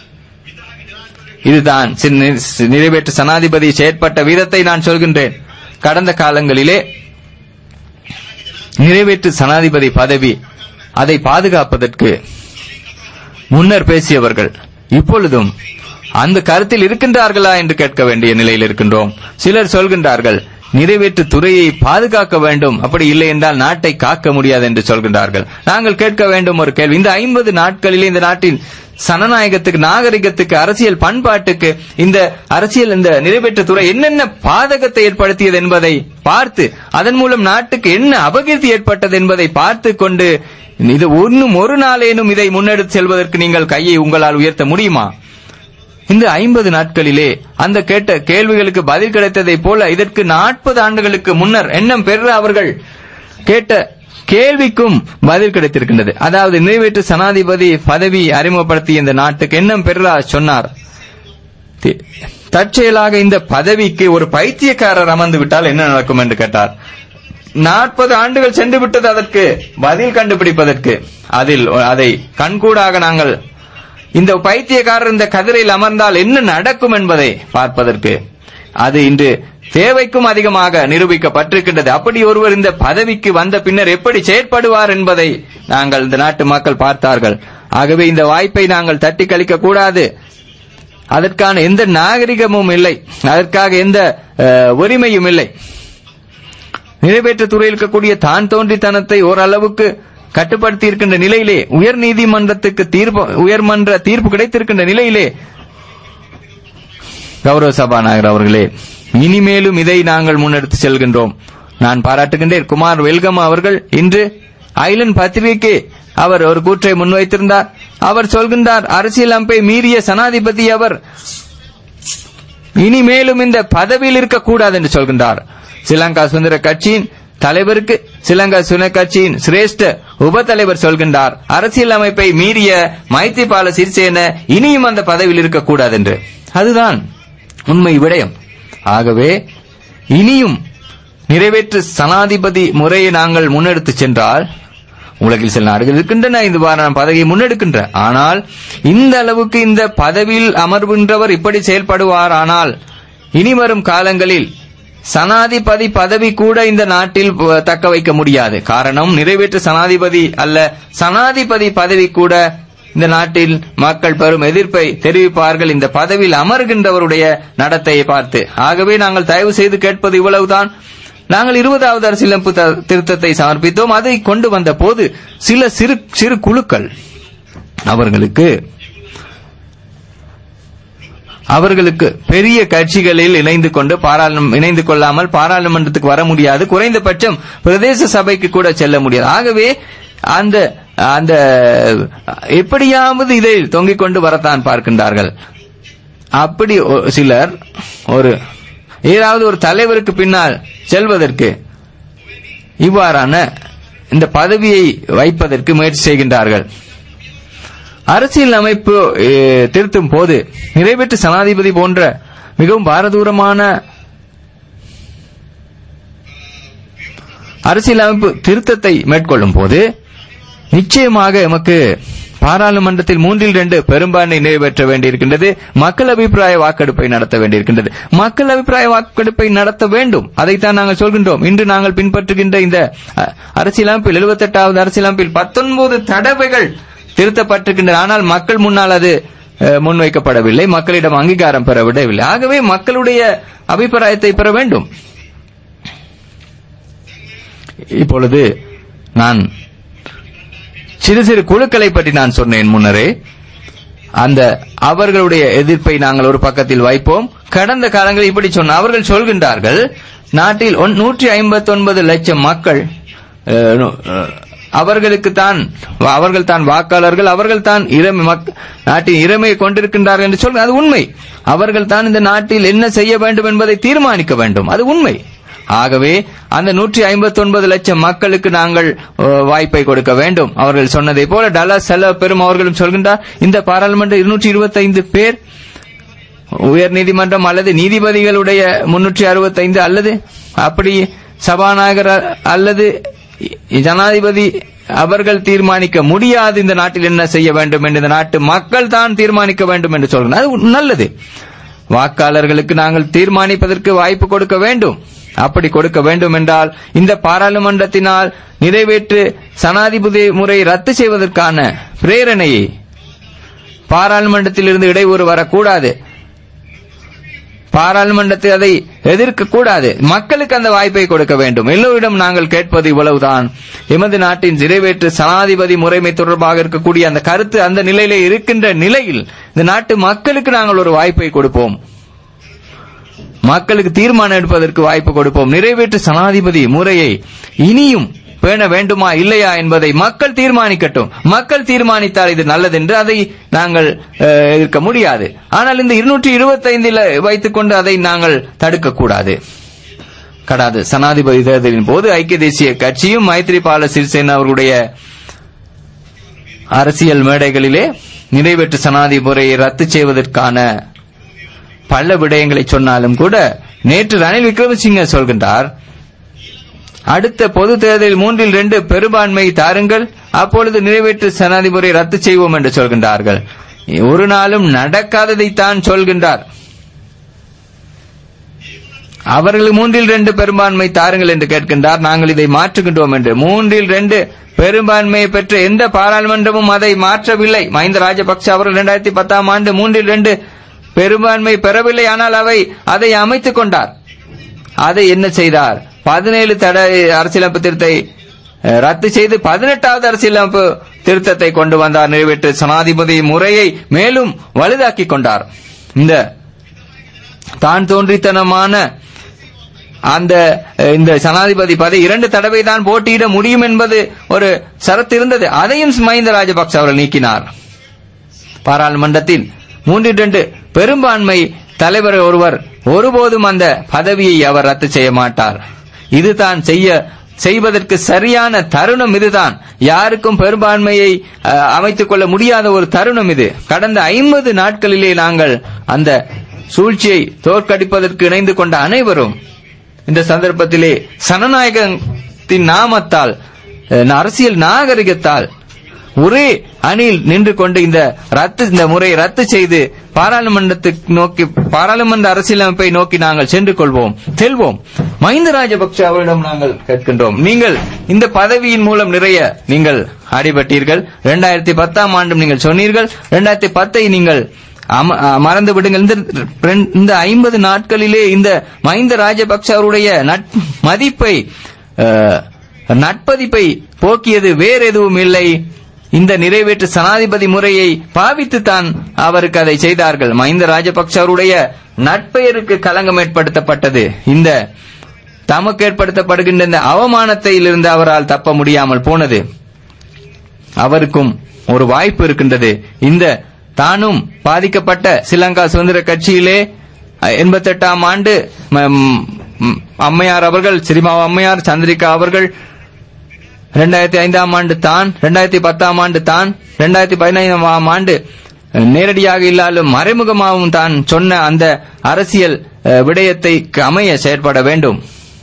இதுதான் சி- சி- நிறைவேற்று சனாதிபதி செயற்பட்ட விதத்தை நான் சொல்கின்றேன் கடந்த காலங்களிலே நிறைவேற்று சனாதிபதி பதவி அதை பாதுகாப்பதற்கு முன்னர் பேசியவர்கள் இப்பொழுதும் அந்த கருத்தில் இருக்கின்றார்களா என்று கேட்க வேண்டிய நிலையில் இருக்கின்றோம் சிலர் சொல்கின்றார்கள் நிறைவேற்று துறையை பாதுகாக்க வேண்டும் அப்படி இல்லை என்றால் நாட்டை காக்க முடியாது என்று சொல்கின்றார்கள் நாங்கள் கேட்க வேண்டும் ஒரு கேள்வி இந்த ஐம்பது நாட்களிலே இந்த நாட்டின் சனநாயகத்துக்கு நாகரிகத்துக்கு அரசியல் பண்பாட்டுக்கு இந்த அரசியல் இந்த நிறைவேற்று துறை என்னென்ன பாதகத்தை ஏற்படுத்தியது என்பதை பார்த்து அதன் மூலம் நாட்டுக்கு என்ன அபகீர்த்தி ஏற்பட்டது என்பதை பார்த்து கொண்டு இது ஒன்னும் ஒரு நாளேனும் இதை முன்னெடுத்து செல்வதற்கு நீங்கள் கையை உங்களால் உயர்த்த முடியுமா இந்த ஐம்பது நாட்களிலே அந்த கேட்ட கேள்விகளுக்கு பதில் கிடைத்ததைப் போல இதற்கு நாற்பது ஆண்டுகளுக்கு முன்னர் எண்ணம் பெற அவர்கள் கேட்ட கேள்விக்கும் பதில் கிடைத்திருக்கின்றது அதாவது நிறைவேற்று சனாதிபதி பதவி அறிமுகப்படுத்திய இந்த நாட்டுக்கு எண்ணம் பெறா சொன்னார் தி- தற்செயலாக இந்த பதவிக்கு ஒரு பைத்தியக்காரர் அமர்ந்து விட்டால் என்ன நடக்கும் என்று கேட்டார் நாற்பது ஆண்டுகள் சென்று விட்டது அதற்கு பதில் கண்டுபிடிப்பதற்கு அதில் அதை கண்கூடாக நாங்கள் இந்த பைத்தியக்காரர் இந்த கதிரையில் அமர்ந்தால் என்ன நடக்கும் என்பதை பார்ப்பதற்கு அது இன்று தேவைக்கும் அதிகமாக நிரூபிக்கப்பட்டிருக்கின்றது அப்படி ஒருவர் இந்த பதவிக்கு வந்த பின்னர் எப்படி செயற்படுவார் என்பதை நாங்கள் இந்த நாட்டு மக்கள் பார்த்தார்கள் ஆகவே இந்த வாய்ப்பை நாங்கள் தட்டி கழிக்க கூடாது அதற்கான எந்த நாகரிகமும் இல்லை அதற்காக எந்த அஹ், உரிமையும் இல்லை நிறைவேற்று துறையில் இருக்கக்கூடிய தான் தோன்றித்தனத்தை ஓரளவுக்கு கட்டுப்படுத்தி இருக்கின்ற நிலையிலே உயர் நீதிமன்றத்துக்கு தீர்ப்பு உயர்மன்ற தீர்ப்பு கிடைத்திருக்கின்ற நிலையிலே கௌரவ சபாநாயகர் அவர்களே இனிமேலும் இதை நாங்கள் முன்னெடுத்து செல்கின்றோம் நான் பாராட்டுகின்றேன் குமார் வெல்கம் அவர்கள் இன்று ஐலண்ட் பத்திரிகைக்கு அவர் ஒரு கூற்றை முன்வைத்திருந்தார் அவர் சொல்கின்றார் அரசியல் அமைப்பை மீறிய சனாதிபதி அவர் இனிமேலும் இந்த பதவியில் இருக்கக்கூடாது என்று சொல்கின்றார் ஸ்ரீலங்கா சுதந்திர கட்சியின் தலைவருக்கு ஸ்ரீலங்கா சுதந்திர கட்சியின் சிரேஷ்ட உப தலைவர் சொல்கின்றார் அரசியல் அமைப்பை மீறிய மைத்திரிபால சிறிசேன இனியும் அந்த பதவியில் இருக்கக்கூடாது என்று அதுதான் உண்மை விடயம் ஆகவே இனியும் நிறைவேற்று சனாதிபதி முறையை நாங்கள் முன்னெடுத்து சென்றால் உலகில் சில நாடுகள் இருக்கின்றன இந்த வாரம் பதவியை முன்னெடுக்கின்ற ஆனால் இந்த அளவுக்கு இந்த பதவியில் அமர்கின்றவர் இப்படி செயல்படுவார் ஆனால் இனி வரும் காலங்களில் சனாதிபதி பதவி கூட இந்த நாட்டில் அஹ், தக்க வைக்க முடியாது காரணம் நிறைவேற்று சனாதிபதி அல்ல சனாதிபதி பதவி கூட இந்த நாட்டில் மக்கள் பெரும் எதிர்ப்பை தெரிவிப்பார்கள் இந்த பதவியில் அமர்கின்றவருடைய நடத்தையை பார்த்து ஆகவே நாங்கள் தயவு செய்து கேட்பது இவ்வளவுதான் நாங்கள் இருபதாவது அரசியலமைப்பு த- திருத்தத்தை சமர்ப்பித்தோம் அதை கொண்டு வந்த போது சில சிறு சிறு குழுக்கள் அவர்களுக்கு அவர்களுக்கு பெரிய கட்சிகளில் இணைந்து கொண்டு பாராளும இணைந்து கொள்ளாமல் பாராளுமன்றத்துக்கு வர முடியாது குறைந்தபட்சம் பிரதேச சபைக்கு கூட செல்ல முடியாது ஆகவே அந்த அந்த எப்படியாவது இதை தொங்கிக் கொண்டு வரத்தான் பார்க்கின்றார்கள் அப்படி ஒ- சிலர் ஒரு ஏதாவது ஒரு தலைவருக்கு பின்னால் செல்வதற்கு இவ்வாறான இந்த பதவியை வைப்பதற்கு முயற்சி செய்கின்றார்கள் அரசியல் அமைப்பு எ, திருத்தும் போது நிறைவேற்று சனாதிபதி போன்ற மிகவும் பாரதூரமான அரசியல் அமைப்பு திருத்தத்தை மேற்கொள்ளும் போது நிச்சயமாக எமக்கு பாராளுமன்றத்தில் மூன்றில் இரண்டு பெரும்பான்மை நிறைவேற்ற வேண்டியிருக்கின்றது மக்கள் அபிப்பிராய வாக்கெடுப்பை நடத்த வேண்டியிருக்கின்றது மக்கள் அபிப்பிராய வாக்கெடுப்பை நடத்த வேண்டும் அதைத்தான் நாங்கள் சொல்கின்றோம் இன்று நாங்கள் பின்பற்றுகின்ற இந்த அ, அரசியலமைப்பில் எழுபத்தெட்டாவது அரசியலமைப்பில் பத்தொன்பது தடவைகள் திருத்தப்பட்டிருக்கின்றன ஆனால் மக்கள் முன்னால் அது அ, முன்வைக்கப்படவில்லை மக்களிடம் அங்கீகாரம் பெற விடவில்லை ஆகவே மக்களுடைய அபிப்பிராயத்தை பெற வேண்டும் இப்பொழுது நான் சிறு சிறு குழுக்களை பற்றி நான் சொன்னேன் முன்னரே அந்த அவர்களுடைய எதிர்ப்பை நாங்கள் ஒரு பக்கத்தில் வைப்போம் கடந்த காலங்களில் இப்படி சொன்ன அவர்கள் சொல்கின்றார்கள் நாட்டில் நூற்றி ஐம்பத்தி ஒன்பது லட்சம் மக்கள் அஹ், நு- அஹ், அவர்களுக்கு தான் அவர்கள் தான் வாக்காளர்கள் அவர்கள் தான் இறமை மக்- நாட்டின் இறமையை கொண்டிருக்கின்றார்கள் என்று சொல்க அது உண்மை அவர்கள் தான் இந்த நாட்டில் என்ன செய்ய வேண்டும் என்பதை தீர்மானிக்க வேண்டும் அது உண்மை ஆகவே அந்த நூற்றி ஐம்பத்தி ஒன்பது லட்சம் மக்களுக்கு நாங்கள் அஹ், வாய்ப்பை கொடுக்க வேண்டும் அவர்கள் சொன்னதை போல டலா செல்ல பெரும் அவர்களும் சொல்கின்றார் இந்த பாராளுமன்ற இருநூற்றி இருபத்தைந்து பேர் உயர் நீதிமன்றம் அல்லது நீதிபதிகளுடைய முன்னூற்றி அறுபத்தைந்து அல்லது அப்படி சபாநாயகர் அ- அல்லது இ- ஜனாதிபதி அவர்கள் தீர்மானிக்க முடியாது இந்த நாட்டில் என்ன செய்ய வேண்டும் என்று இந்த நாட்டு மக்கள் தான் தீர்மானிக்க வேண்டும் என்று சொல்கிறார் அது உ- நல்லது வாக்காளர்களுக்கு நாங்கள் தீர்மானிப்பதற்கு வாய்ப்பு கொடுக்க வேண்டும் அப்படி கொடுக்க வேண்டும் என்றால் இந்த பாராளுமன்றத்தினால் நிறைவேற்று சனாதிபதி முறை ரத்து செய்வதற்கான பிரேரணையை பாராளுமன்றத்திலிருந்து இடையூறு வரக்கூடாது பாராளுமன்றத்தில் அதை எதிர்க்க கூடாது மக்களுக்கு அந்த வாய்ப்பை கொடுக்க வேண்டும் எல்லோரிடம் நாங்கள் கேட்பது இவ்வளவுதான் எமது நாட்டின் நிறைவேற்று சனாதிபதி முறைமை தொடர்பாக இருக்கக்கூடிய அந்த கருத்து அந்த நிலையிலே இருக்கின்ற நிலையில் இந்த நாட்டு மக்களுக்கு நாங்கள் ஒரு வாய்ப்பை கொடுப்போம் மக்களுக்கு தீர்மானம் எடுப்பதற்கு வாய்ப்பு கொடுப்போம் நிறைவேற்று சனாதிபதி முறையை இனியும் பேண வேண்டுமா இல்லையா என்பதை மக்கள் தீர்மானிக்கட்டும் மக்கள் தீர்மானித்தால் இது நல்லது என்று அதை நாங்கள் அஹ், இருக்க முடியாது ஆனால் இந்த இருநூற்றி இருபத்தைந்தில் வைத்துக்கொண்டு அதை நாங்கள் தடுக்கக்கூடாது கடாது சனாதிபதி தேர்தலின் போது ஐக்கிய தேசிய கட்சியும் மைத்ரிபால சிறிசேனா அவர்களுடைய அரசியல் மேடைகளிலே நிறைவேற்று சனாதிபதி முறையை ரத்து செய்வதற்கான பல விடயங்களை சொன்னாலும் கூட நேற்று ரணில் விக்ரமசிங்க சொல்கின்றார் அடுத்த பொது தேர்தலில் மூன்றில் ரெண்டு பெரும்பான்மை தாருங்கள் அப்பொழுது நிறைவேற்று சனாதிபதியை ரத்து செய்வோம் என்று சொல்கின்றார்கள் ஒரு நாளும் நடக்காததைத்தான் சொல்கின்றார் அவர்கள் மூன்றில் ரெண்டு பெரும்பான்மை தாருங்கள் என்று கேட்கின்றார் நாங்கள் இதை மாற்றுகின்றோம் என்று மூன்றில் ரெண்டு பெரும்பான்மையை பெற்ற எந்த பாராளுமன்றமும் அதை மாற்றவில்லை மஹிந்த ராஜபக்ச அவர்கள் இரண்டாயிரத்தி பத்தாம் ஆண்டு மூன்றில் ரெண்டு பெரும்பான்மை பெறவில்லை ஆனால் அவை அதை அமைத்துக் கொண்டார் அதை என்ன செய்தார் பதினேழு தடை அரசியலமைப்பு திருத்தை அஹ், ரத்து செய்து பதினெட்டாவது அரசியலமைப்பு திருத்தத்தை கொண்டு வந்தார் நிறைவேற்று சனாதிபதி முறையை மேலும் வலுதாக்கிக் கொண்டார் இந்த தான் தோன்றித்தனமான அந்த அஹ், இந்த ஜனாதிபதி பதவி இரண்டு தடவை தான் போட்டியிட முடியும் என்பது ஒரு சரத்து இருந்தது அதையும் மஹிந்த ராஜபக்ச அவர்கள் நீக்கினார் பாராளுமன்றத்தில் மூன்றில் இரண்டு பெரும்பான்மை தலைவர் ஒருவர் ஒருபோதும் அந்த பதவியை அவர் ரத்து செய்ய மாட்டார் இதுதான் செய்ய செய்வதற்கு சரியான தருணம் இதுதான் யாருக்கும் பெரும்பான்மையை அஹ், அமைத்துக் கொள்ள முடியாத ஒரு தருணம் இது கடந்த ஐம்பது நாட்களிலே நாங்கள் அந்த சூழ்ச்சியை தோற்கடிப்பதற்கு இணைந்து கொண்ட அனைவரும் இந்த சந்தர்ப்பத்திலே சனநாயகத்தின் நாமத்தால் அஹ், அரசியல் நாகரிகத்தால் ஒரே அணியில் நின்று கொண்டு இந்த ரத்து இந்த முறையை ரத்து செய்து பாராளுமன்றத்துக்கு நோக்கி பாராளுமன்ற அரசியலமைப்பை நோக்கி நாங்கள் சென்று கொள்வோம் செல்வோம் மஹிந்த ராஜபக்ஷ அவரிடம் நாங்கள் கேட்கின்றோம் நீங்கள் இந்த பதவியின் மூலம் நிறைய நீங்கள் அடிபட்டீர்கள் இரண்டாயிரத்தி பத்தாம் ஆண்டும் நீங்கள் சொன்னீர்கள் இரண்டாயிரத்தி பத்தை நீங்கள் அம- அ, மறந்து விடுங்கள் இந்த ரெண்- இந்த ஐம்பது நாட்களிலே இந்த மஹிந்த ராஜபக்ஷ அவருடைய நட் மதிப்பை அஹ், நட்பதிப்பை போக்கியது வேற எதுவும் இல்லை இந்த நிறைவேற்று சனாதிபதி முறையை பாவித்துத்தான் அவருக்கு அதை செய்தார்கள் மஹிந்த ராஜபக்ஷ அவருடைய நட்பெயருக்கு களங்கம் ஏற்படுத்தப்பட்டது இந்த தமக்கு ஏற்படுத்தப்படுகின்ற இந்த அவமானத்திலிருந்து அவரால் தப்ப முடியாமல் போனது அவருக்கும் ஒரு வாய்ப்பு இருக்கின்றது இந்த தானும் பாதிக்கப்பட்ட ஸ்ரீலங்கா சுதந்திர கட்சியிலே எண்பத்தெட்டாம் ஆண்டு ம- ம், அம்மையார் அவர்கள் சிரிமா அம்மையார் சந்திரிகா அவர்கள் ரெண்டாயிரத்தி ஐந்தாம் ஆண்டு தான் ரெண்டாயிரத்தி பத்தாம் ஆண்டு தான் ரெண்டாயிரத்தி பதினைந்தாம் ஆண்டு நேரடியாக இல்லாலும் மறைமுகமாகவும் தான் சொன்ன அந்த அரசியல் அஹ், விடயத்தை அமைய செயற்பட வேண்டும்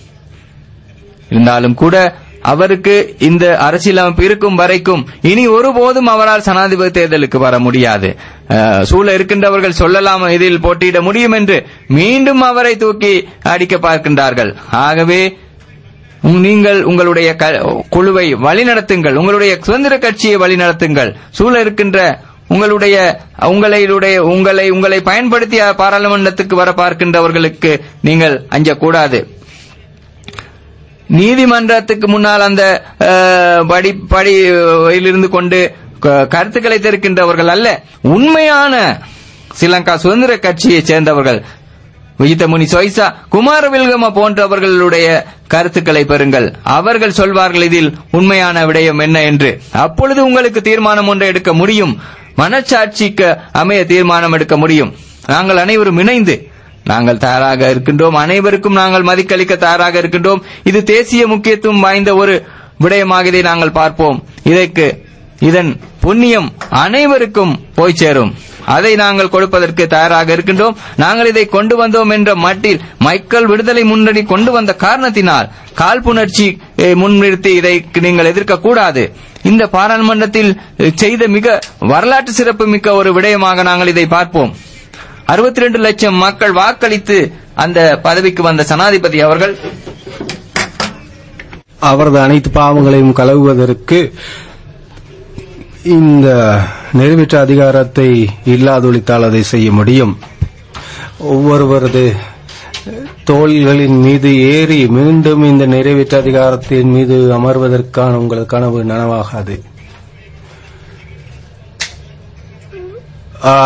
இருந்தாலும் கூட அவருக்கு இந்த அரசியலமைப்பு இருக்கும் வரைக்கும் இனி ஒருபோதும் அவரால் ஜனாதிபதி தேர்தலுக்கு வர முடியாது அஹ், சூழ இருக்கின்றவர்கள் சொல்லலாம் இதில் போட்டியிட முடியும் என்று மீண்டும் அவரை தூக்கி அடிக்க பார்க்கின்றார்கள் ஆகவே உங்- நீங்கள் உங்களுடைய க- குழுவை வழிநடத்துங்கள் உங்களுடைய சுதந்திர கட்சியை வழிநடத்துங்கள் சூழ இருக்கின்ற உங்களுடைய உங்களுடைய உங்களை உங்களை பயன்படுத்தி பாராளுமன்றத்துக்கு வர பார்க்கின்றவர்களுக்கு நீங்கள் அஞ்சக்கூடாது நீதிமன்றத்துக்கு முன்னால் அந்த அஹ், படி படியிலிருந்து கொண்டு க- கருத்துக்களை தெரிவிக்கின்றவர்கள் அல்ல உண்மையான ஸ்ரீலங்கா சுதந்திர கட்சியைச் சேர்ந்தவர்கள் விஜித்தமுனி சொய்சா குமாரவில்கம போன்றவர்களுடைய கருத்துக்களை பெறுங்கள் அவர்கள் சொல்வார்கள் இதில் உண்மையான விடயம் என்ன என்று அப்பொழுது உங்களுக்கு தீர்மானம் ஒன்றை எடுக்க முடியும் மனச்சாட்சிக்கு அமைய தீர்மானம் எடுக்க முடியும் நாங்கள் அனைவரும் இணைந்து நாங்கள் தயாராக இருக்கின்றோம் அனைவருக்கும் நாங்கள் மதிக்களிக்க தயாராக இருக்கின்றோம் இது தேசிய முக்கியத்துவம் வாய்ந்த ஒரு விடயமாக இதை நாங்கள் பார்ப்போம் இதற்கு இதன் புண்ணியம் அனைவருக்கும் போய் சேரும் அதை நாங்கள் கொடுப்பதற்கு தயாராக இருக்கின்றோம் நாங்கள் இதை கொண்டு வந்தோம் என்ற மட்டில் மைக்கேல் விடுதலை முன்னணி கொண்டு வந்த காரணத்தினால் காழ்ப்புணர்ச்சி eh, முன்னிறுத்தி இதை நீங்கள் எதிர்க்க கூடாது இந்த பாராளுமன்றத்தில் eh, செய்த மிக வரலாற்று சிறப்பு மிக்க ஒரு விடயமாக நாங்கள் இதை பார்ப்போம் 62 லட்சம் மக்கள் வாக்களித்து அந்த பதவிக்கு வந்த சனாதிபதி அவர்கள் அவரது அனைத்து பாவங்களையும் கழுவுவதற்கு இந்த நிறைவேற்ற அதிகாரத்தை இல்லாதொழித்தால் அதை செய்ய முடியும் ஒவ்வொருவரது தோள்களின் மீது ஏறி மீண்டும் இந்த நிறைவேற்ற அதிகாரத்தின் மீது அமர்வதற்கான உங்கள் கனவு நனவாகாது ஆ,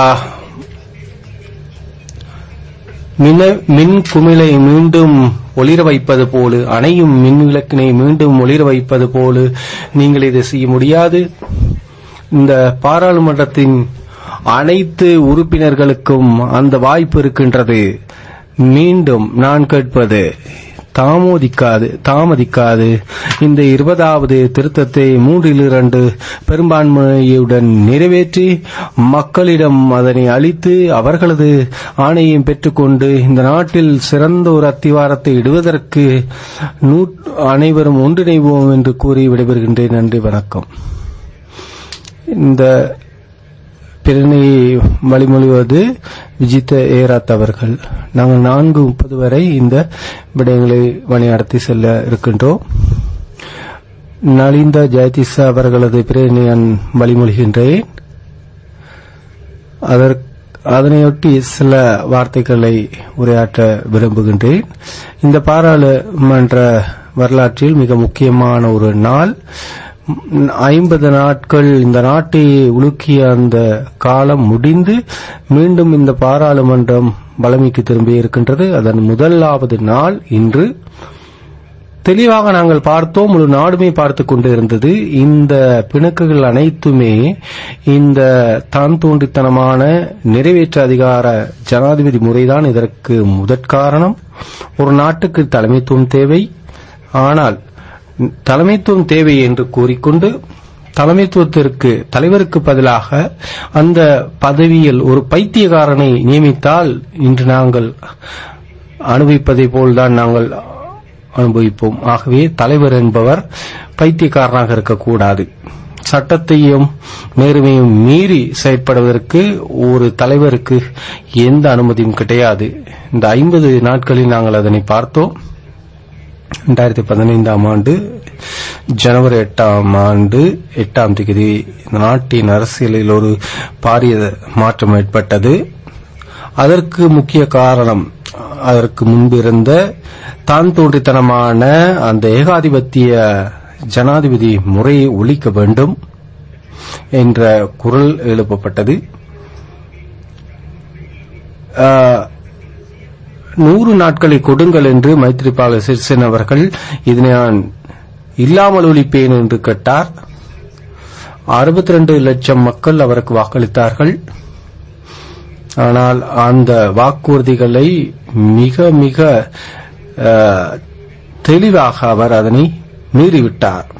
மின்ன- மின் குமிழை மீண்டும் ஒளிர வைப்பது போல அணையும் மின் விளக்கினை மீண்டும் ஒளிர வைப்பது போல நீங்கள் இதை செய்ய முடியாது இந்த பாராளுமன்றத்தின் அனைத்து உறுப்பினர்களுக்கும் அந்த வாய்ப்பு இருக்கின்றது மீண்டும் நான் கேட்பது தாமோதிக்காது தாமதிக்காது இந்த இருபதாவது திருத்தத்தை மூன்றில் இரண்டு பெரும்பான்மையுடன் நிறைவேற்றி மக்களிடம் அதனை அளித்து அவர்களது ஆணையம் பெற்றுக்கொண்டு இந்த நாட்டில் சிறந்த ஒரு அத்திவாரத்தை இடுவதற்கு நூற்- அனைவரும் ஒன்றிணைவோம் என்று கூறி விடைபெறுகின்றேன் நன்றி வணக்கம் இந்த பிரணையை வழிமொழிவது விஜித்த ஏராத் அவர்கள் நாங்கள் நான்கு முப்பது வரை இந்த விடயங்களை வழிநடத்தி செல்ல இருக்கின்றோம் நலிந்த ஜெயதிசா அவர்களது பிரேரணை நான் வழிமொழிகின்றேன் அதற்கு அதனையொட்டி சில வார்த்தைகளை உரையாற்ற விரும்புகின்றேன் இந்த பாராளுமன்ற வரலாற்றில் மிக முக்கியமான ஒரு நாள் ஐம்பது நாட்கள் இந்த நாட்டை உலுக்கிய அந்த காலம் முடிந்து மீண்டும் இந்த பாராளுமன்றம் பலமிக்கு திரும்பி இருக்கின்றது அதன் முதலாவது நாள் இன்று தெளிவாக நாங்கள் பார்த்தோம் முழு நாடுமே பார்த்து கொண்டு இருந்தது இந்த பிணக்குகள் அனைத்துமே இந்த தான் தோன்றித்தனமான நிறைவேற்ற அதிகார ஜனாதிபதி முறைதான் இதற்கு முதற்காரணம் ஒரு நாட்டுக்கு தலைமைத்துவம் தேவை ஆனால் தலைமைத்துவம் தேவை என்று கூறிக்கொண்டு தலைமைத்துவத்திற்கு தலைவருக்கு பதிலாக அந்த பதவியில் ஒரு பைத்தியக்காரனை நியமித்தால் இன்று நாங்கள் அனுபவிப்பதை போல்தான் நாங்கள் அனுபவிப்போம் ஆகவே தலைவர் என்பவர் பைத்தியக்காரனாக இருக்கக்கூடாது சட்டத்தையும் நேர்மையும் மீறி செயற்படுவதற்கு ஒரு தலைவருக்கு எந்த அனுமதியும் கிடையாது இந்த ஐம்பது நாட்களில் நாங்கள் அதனை பார்த்தோம் ரெண்டாயிரத்தி பதினைந்தாம் ஆண்டு ஜனவரி எட்டாம் ஆண்டு எட்டாம் தேதி இந்த நாட்டின் அரசியலில் ஒரு பாரிய மாற்றம் ஏற்பட்டது அதற்கு முக்கிய காரணம் அதற்கு முன்பு இருந்த தான் தோன்றித்தனமான அந்த ஏகாதிபத்திய ஜனாதிபதி முறையை ஒழிக்க வேண்டும் என்ற குரல் எழுப்பப்பட்டது ஆஹ், நூறு நாட்களை கொடுங்கள் என்று மைத்ரிபால சிறிசேன அவர்கள் இதனை நான் இல்லாமல் ஒழிப்பேன் என்று கேட்டார் 62 லட்சம் மக்கள் அவருக்கு வாக்களித்தார்கள் ஆனால் அந்த வாக்குறுதிகளை மிக மிக அஹ், தெளிவாக அவர் அதனை மீறிவிட்டார்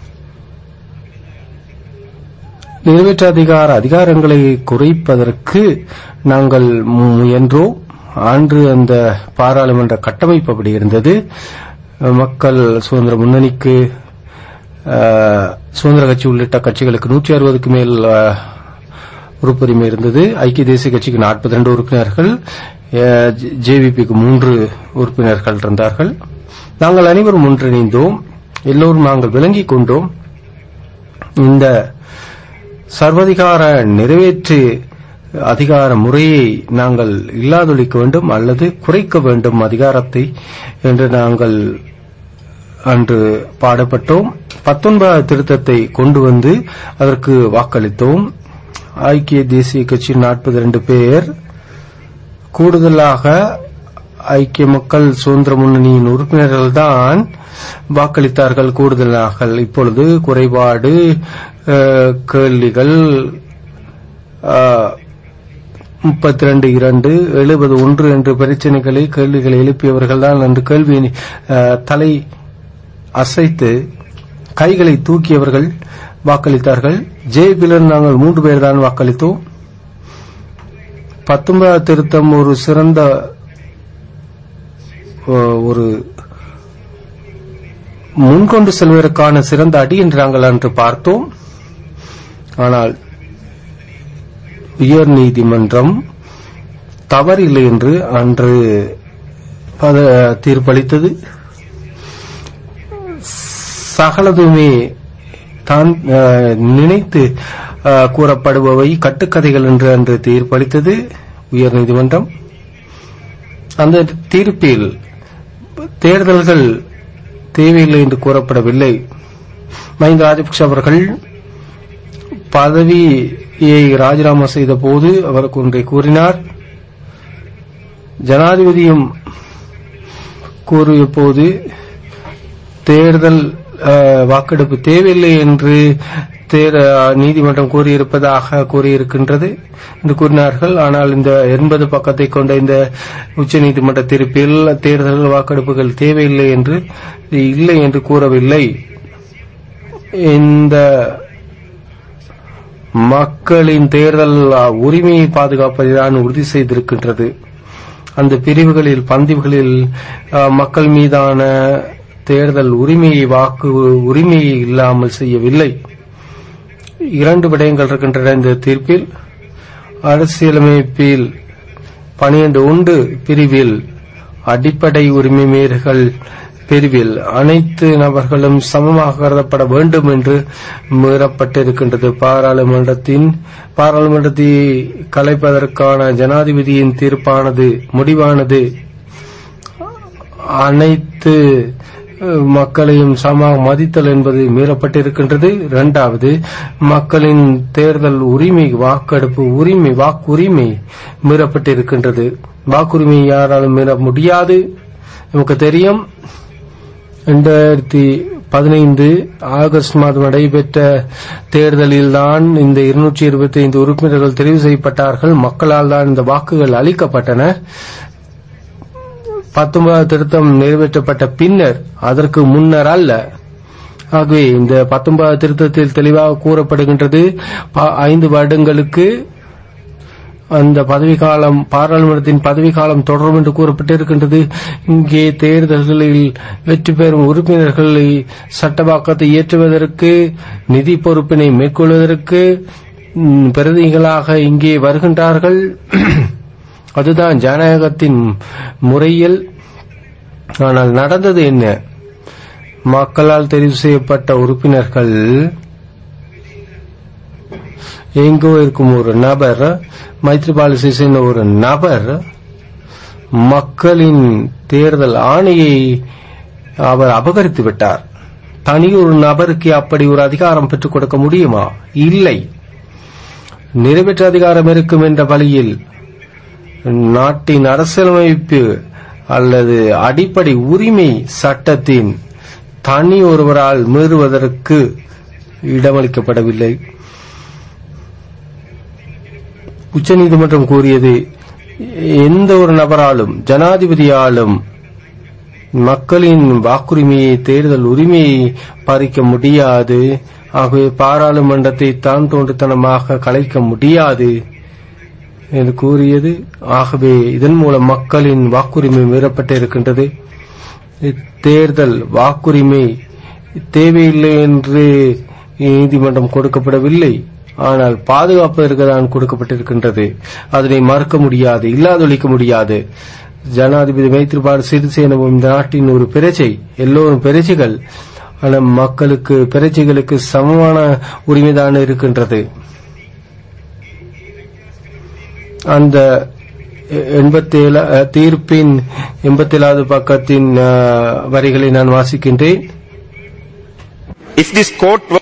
நிறைவேற்ற அதிகார அதிகாரங்களை குறைப்பதற்கு நாங்கள் முயன்றோம் அன்று அந்த பாராளுமன்ற கட்டமைப்பு அப்படி இருந்தது மக்கள் சுதந்திர முன்னணிக்கு அஹ், சுதந்திர கட்சி உள்ளிட்ட கட்சிகளுக்கு நூற்றி அறுபதுக்கு மேல் அஹ், உறுப்புரிமை இருந்தது ஐக்கிய தேசிய கட்சிக்கு 42 உறுப்பினர்கள் ஜேவிபிக்கு மூன்று உறுப்பினர்கள் இருந்தார்கள் நாங்கள் அனைவரும் ஒன்றிணைந்தோம் எல்லோரும் நாங்கள் விளங்கிக் கொண்டோம் இந்த சர்வதிகார நிறைவேற்று அதிகார முறையை நாங்கள் இல்லாதொழிக்க வேண்டும் அல்லது குறைக்க வேண்டும் அதிகாரத்தை என்று நாங்கள் அன்று பாடப்பட்டோம் பத்தொன்பதாவது திருத்தத்தை கொண்டு வந்து அதற்கு வாக்களித்தோம் ஐக்கிய தேசிய கட்சி நாற்பது ரெண்டு பேர் கூடுதலாக ஐக்கிய மக்கள் சுதந்திர முன்னணியின் உறுப்பினர்கள் தான் வாக்களித்தார்கள் கூடுதலாக இப்பொழுது குறைபாடு அஹ், கேள்விகள் முப்பத்தி ரெண்டு இரண்டு எழுபது ஒன்று என்ற பிரச்சனைகளை கேள்விகளை எழுப்பியவர்கள் தான் அன்று கேள்வி அஹ், தலை அசைத்து கைகளை தூக்கியவர்கள் வாக்களித்தார்கள் ஜேபிலன் நாங்கள் மூன்று பேர் தான் வாக்களித்தோம் பத்தொன்பதாவது திருத்தம் ஒரு சிறந்த அஹ், ஒரு முன்கொண்டு செல்வதற்கான சிறந்த அடி என்று நாங்கள் அன்று பார்த்தோம் ஆனால் உயர் நீதிமன்றம் தவறில்லை என்று அன்று பத- தீர்ப்பளித்தது சகலதுமே தான் அஹ், நினைத்து அஹ், கூறப்படுபவை கட்டுக்கதைகள் என்று அன்று தீர்ப்பளித்தது உயர்நீதிமன்றம் அந்த தீர்ப்பில் தேர்தல்கள் தேவையில்லை என்று கூறப்படவில்லை மஹிந்த ராஜபக்ஷ அவர்கள் பதவியை ராஜினாமா செய்த போது அவருக்கு ஒன்றை கூறினார் ஜனாதிபதியும் கூறிய போது தேர்தல் அஹ், வாக்கெடுப்பு தேவையில்லை என்று தேர் அஹ், நீதிமன்றம் கூறியிருப்பதாக கூறியிருக்கின்றது என்று கூறினார்கள் ஆனால் இந்த எண்பது பக்கத்தை கொண்ட இந்த உச்சநீதிமன்ற தீர்ப்பில் தேர்தல் வாக்கெடுப்புகள் தேவையில்லை என்று இல்லை என்று கூறவில்லை இந்த மக்களின் தேர்தல் உரிமையை பாதுகாப்பதைதான் உறுதி செய்திருக்கின்றது அந்த பிரிவுகளில் பந்திவுகளில் அஹ், மக்கள் மீதான தேர்தல் உரிமையை வாக்கு உரிமையை இல்லாமல் செய்யவில்லை இரண்டு விடயங்கள் இருக்கின்றன இந்த தீர்ப்பில் அரசியலமைப்பில் பனிரெண்டு ஒன்று பிரிவில் அடிப்படை உரிமை மீறல்கள் பிரிவில் அனைத்து நபர்களும் சமமாக கருதப்பட வேண்டும் என்று மீறப்பட்டிருக்கின்றது பாராளுமன்றத்தின் பாராளுமன்றத்தை கலைப்பதற்கான ஜனாதிபதியின் தீர்ப்பானது முடிவானது அனைத்து அஹ், மக்களையும் சமமாக மதித்தல் என்பது மீறப்பட்டிருக்கின்றது இரண்டாவது மக்களின் தேர்தல் உரிமை வாக்கெடுப்பு உரிமை வாக்குரிமை மீறப்பட்டிருக்கின்றது வாக்குரிமை யாராலும் மீற முடியாது நமக்கு தெரியும் இரண்டாயிரத்தி பதினைந்து ஆகஸ்ட் மாதம் நடைபெற்ற தேர்தலில்தான் இந்த இருநூற்றி இருபத்தி ஐந்து உறுப்பினர்கள் தெரிவு செய்யப்பட்டார்கள் மக்களால் தான் இந்த வாக்குகள் அளிக்கப்பட்டன பத்தொன்பதாவது திருத்தம் நிறைவேற்றப்பட்ட பின்னர் அதற்கு முன்னர் அல்ல ஆகவே இந்த பத்தொன்பதாவது திருத்தத்தில் தெளிவாக கூறப்படுகின்றது ப- ஐந்து வருடங்களுக்கு அந்த பதவிக்காலம் பாராளுமன்றத்தின் பதவிக்காலம் தொடரும் என்று கூறப்பட்டிருக்கின்றது இங்கே தேர்தல்களில் வெற்றி பெறும் உறுப்பினர்களை சட்டவாக்கத்தை இயற்றுவதற்கு நிதி பொறுப்பினை மேற்கொள்வதற்கு ம், பிரதிநிதிகளாக இங்கே வருகின்றார்கள் அதுதான் ஜனநாயகத்தின் முறையில் ஆனால் நடந்தது என்ன மக்களால் தெரிவு செய்யப்பட்ட உறுப்பினர்கள் எங்கோ இருக்கும் ஒரு நபர் மைத்ரிபால சிறிசேன ஒரு நபர் மக்களின் தேர்தல் ஆணையை அவர் அபகரித்து விட்டார் தனி ஒரு நபருக்கு அப்படி ஒரு அதிகாரம் பெற்றுக் கொடுக்க முடியுமா இல்லை நிறைவேற்ற அதிகாரம் இருக்கும் என்ற வழியில் நாட்டின் அரசியலமைப்பு அல்லது அடிப்படை உரிமை சட்டத்தின் தனி ஒருவரால் மீறுவதற்கு இடமளிக்கப்படவில்லை உச்சநீதிமன்றம் கூறியது எந்த ஒரு நபராலும் ஜனாதிபதியாலும் மக்களின் வாக்குரிமையை தேர்தல் உரிமையை பறிக்க முடியாது ஆகவே பாராளுமன்றத்தை தான் தோன்றுத்தனமாக கலைக்க முடியாது என்று கூறியது ஆகவே இதன் மூலம் மக்களின் வாக்குரிமை மீறப்பட்டிருக்கின்றது தேர்தல் வாக்குரிமை தேவையில்லை என்று நீதிமன்றம் கொடுக்கப்படவில்லை ஆனால் பாதுகாப்பதற்கு தான் கொடுக்கப்பட்டிருக்கின்றது அதனை மறுக்க முடியாது இல்லாதொழிக்க முடியாது ஜனாதிபதி மைத்ரிபால சிறிசேனவும் இந்த நாட்டின் ஒரு பிரஜை எல்லோரும் பிரஜைகள் ஆனால் மக்களுக்கு பிரஜைகளுக்கு சமமான உரிமைதான் இருக்கின்றது அந்த எண்பத்தி ஏழு தீர்ப்பின் எண்பத்தி ஏழாவது பக்கத்தின் அஹ், வரிகளை நான் வாசிக்கின்றேன் If this court were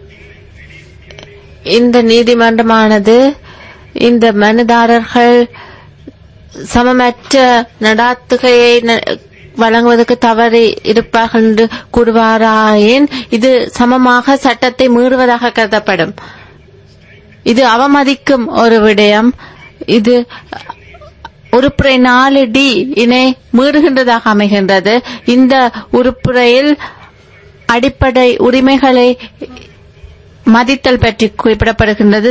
இந்த நீதிமன்றமானது இந்த மனுதாரர்கள் சமமற்ற நடாத்துகையை ந- வழங்குவதற்கு தவறி இருப்பார்கள் என்று கூறுவாராயின் இது சமமாக சட்டத்தை மீறுவதாக கருதப்படும் இது அவமதிக்கும் ஒரு விடயம் இது உறுப்புரை நாலு டி இனை மீறுகின்றதாக அமைகின்றது இந்த உறுப்புரையில் அடிப்படை உரிமைகளை மதித்தல் பற்றி குறிப்பிடப்படுகின்றது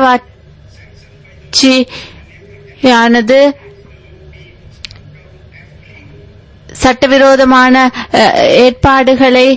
சட்டவாட்சியானது சட்டவிரோதமான அஹ், ஏற்பாடுகளை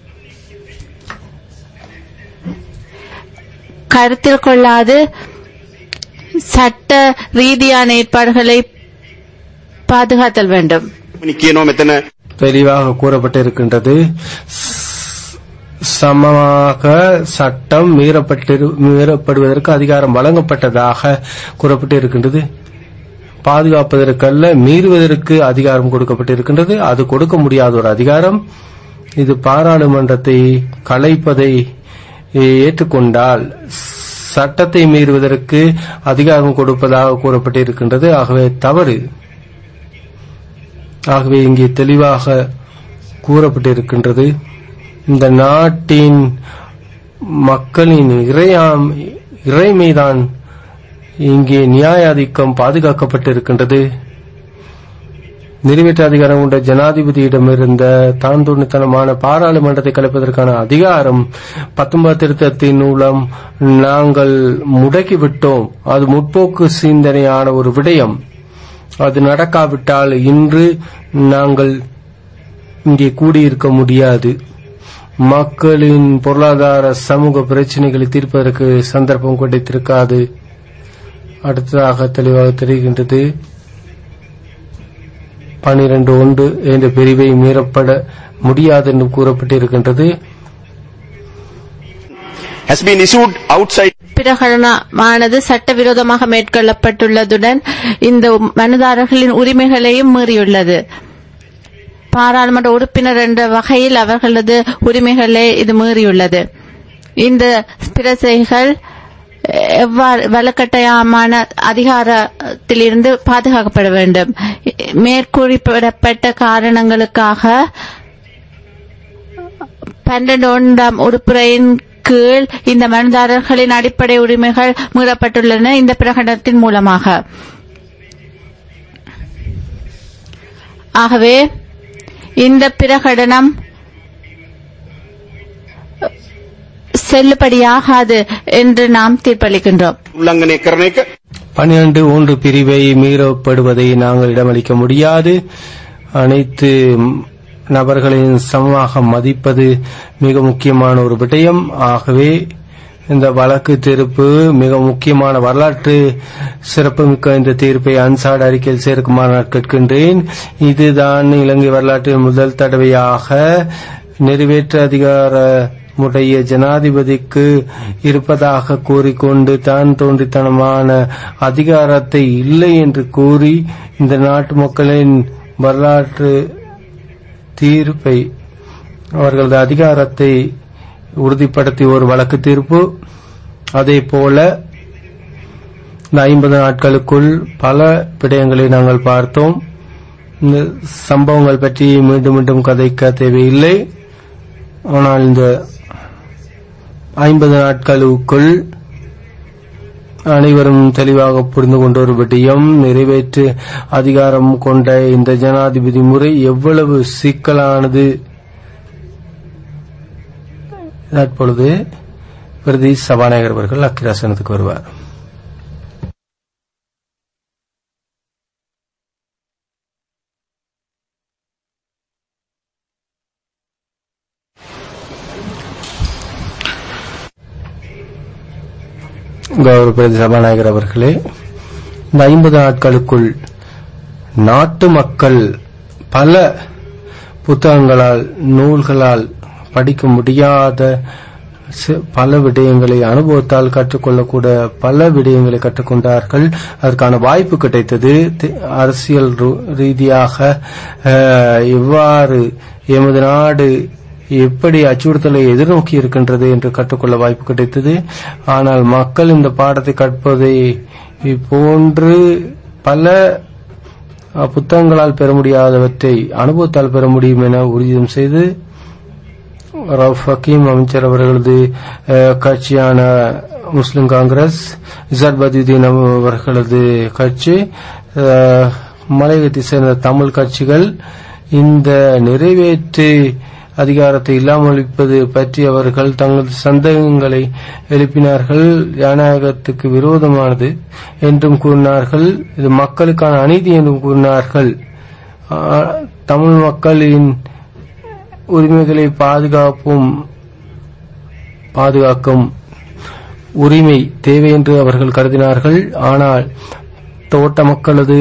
கருத்தில் கொள்ளாது சட்ட ரீதியான ஏற்பாடுகளை பாதுகாத்தல் வேண்டும் කියනවා මෙතන தெளிவாக கூறப்பட்டிருக்கின்றது ஸ்- சமமாக சட்டம் மீறப்பட்டிரு மீறப்படுவதற்கு அதிகாரம் வழங்கப்பட்டதாக கூறப்பட்டிருக்கின்றது பாதுகாப்பதற்கல்ல மீறுவதற்கு அதிகாரம் கொடுக்கப்பட்டிருக்கின்றது அது கொடுக்க முடியாத ஒரு அதிகாரம் இது பாராளுமன்றத்தை கலைப்பதை ஏற்றுக்கொண்டால் சட்டத்தை மீறுவதற்கு அதிகாரம் கொடுப்பதாக கூறப்பட்டிருக்கின்றது ஆகவே தவறு ஆகவே இங்கே தெளிவாக கூறப்பட்டிருக்கின்றது இந்த நாட்டின் மக்களின் இறையாம் இறைமைதான் இங்கே நியாயாதிக்கம் பாதுகாக்கப்பட்டிருக்கின்றது நிறைவேற்ற அதிகாரம் கொண்ட ஜனாதிபதியிடமிருந்த தான் துணித்தனமான பாராளுமன்றத்தை கலைப்பதற்கான அதிகாரம் பத்தொன்பது திருத்தத்தின் மூலம் நாங்கள் முடக்கிவிட்டோம் அது முற்போக்கு சிந்தனையான ஒரு விடயம் அது நடக்காவிட்டால் இன்று நாங்கள் இங்கே கூடியிருக்க முடியாது மக்களின் பொருளாதார சமூக பிரச்சனைகளை தீர்ப்பதற்கு சந்தர்ப்பம் கிடைத்திருக்காது அடுத்ததாக தெளிவாக தெரிகின்றது பனிரெண்டு ஒன்று என்ற பிரிவை மீறப்பட முடியாது என்று கூறப்பட்டிருக்கின்றது has been issued outside பிரகடனமானது சட்டவிரோதமாக மேற்கொள்ளப்பட்டுள்ளதுடன் இந்த மனுதாரர்களின் உரிமைகளையும் மீறியுள்ளது பாராளுமன்ற உறுப்பினர் என்ற வகையில் அவர்களது உரிமைகளை இது மீறியுள்ளது இந்த பிரசைகள் எவ்வாறு வலுக்கட்டாயமான அதிகாரத்திலிருந்து பாதுகாக்கப்பட வேண்டும் மேற்குறிப்பிடப்பட்ட காரணங்களுக்காக பன்னெண்டு ஒன்றாம் உறுப்புரையின் கீழ் இந்த மனுதாரர்களின் அடிப்படை உரிமைகள் மீறப்பட்டுள்ளன இந்த பிரகடனத்தின் மூலமாக ஆகவே இந்த பிரகடனம் செல்லுபடியாகாது என்று நாம் தீர்ப்பளிக்கின்றோம் උල්ලංඝනය කරන එක பன்னிரண்டு ஒன்று பிரிவை மீறப்படுவதை நாங்கள் இடமளிக்க முடியாது அனைத்து நபர்களையும் சமமாக மதிப்பது மிக முக்கியமான ஒரு விடயம் ஆகவே இந்த வழக்கு தீர்ப்பு மிக முக்கியமான வரலாற்று சிறப்புமிக்க இந்த தீர்ப்பை அன்சாட் அறிக்கையில் சேர்க்குமாறு நான் கேட்கின்றேன் இதுதான் இலங்கை வரலாற்றில் முதல் தடவையாக நிறைவேற்ற அதிகார முடைய ஜனாதிபதிக்கு இருப்பதாக கூறிக்கொண்டு தான் தோன்றித்தனமான அதிகாரத்தை இல்லை என்று கூறி இந்த நாட்டு மக்களின் வரலாற்று தீர்ப்பை அவர்களது அதிகாரத்தை உறுதிப்படுத்திய ஒரு வழக்கு தீர்ப்பு அதே போல இந்த ஐம்பது நாட்களுக்குள் பல விடயங்களை நாங்கள் பார்த்தோம் இந்த சம்பவங்கள் பற்றி மீண்டும் மீண்டும் கதைக்க தேவையில்லை ஆனால் இந்த ஐம்பது நாட்களுக்குள் அனைவரும் தெளிவாக புரிந்து கொண்ட ஒரு விடயம் நிறைவேற்று அதிகாரம் கொண்ட இந்த ஜனாதிபதி முறை எவ்வளவு சிக்கலானது தற்பொழுது பிரதி சபாநாயகர் அவர்கள் அக்கிராசனத்துக்கு வருவார் கௌரவ பிரதி சபாநாயகர் அவர்களே இந்த ஐம்பது நாட்களுக்குள் நாட்டு மக்கள் பல புத்தகங்களால் நூல்களால் படிக்க முடியாத சி- பல விடயங்களை அனுபவத்தால் கற்றுக்கொள்ளக்கூட பல விடயங்களை கற்றுக்கொண்டார்கள் அதற்கான வாய்ப்பு கிடைத்தது தி- அரசியல் ரு- ரீதியாக அஹ், எவ்வாறு எமது நாடு எப்படி அச்சுறுத்தலை எதிர்நோக்கி இருக்கின்றது என்று கற்றுக்கொள்ள வாய்ப்பு கிடைத்தது ஆனால் மக்கள் இந்த பாடத்தை கற்பதை போன்று பல அஹ், புத்தகங்களால் பெற முடியாதவற்றை அனுபவத்தால் பெற முடியும் என உறுதியும் செய்து ரவுஃப் ஹக்கீம் அமைச்சர் அவர்களது அஹ், கட்சியான முஸ்லிம் காங்கிரஸ் இசாட் பதியுதீன் அவர்களது கட்சி அஹ், மலையகத்தை சேர்ந்த தமிழ் கட்சிகள் இந்த நிறைவேற்று அதிகாரத்தை இல்லாமல் ஒழிப்பது பற்றி அவர்கள் தங்களது சந்தேகங்களை எழுப்பினார்கள் ஜனநாயகத்துக்கு விரோதமானது என்றும் கூறினார்கள் இது மக்களுக்கான அநீதி என்றும் கூறினார்கள் ஆ, தமிழ் மக்களின் உரிமைகளை பாதுகாப்பும் பாதுகாக்கும் உரிமை தேவை என்று அவர்கள் கருதினார்கள் ஆனால் தோட்ட மக்களது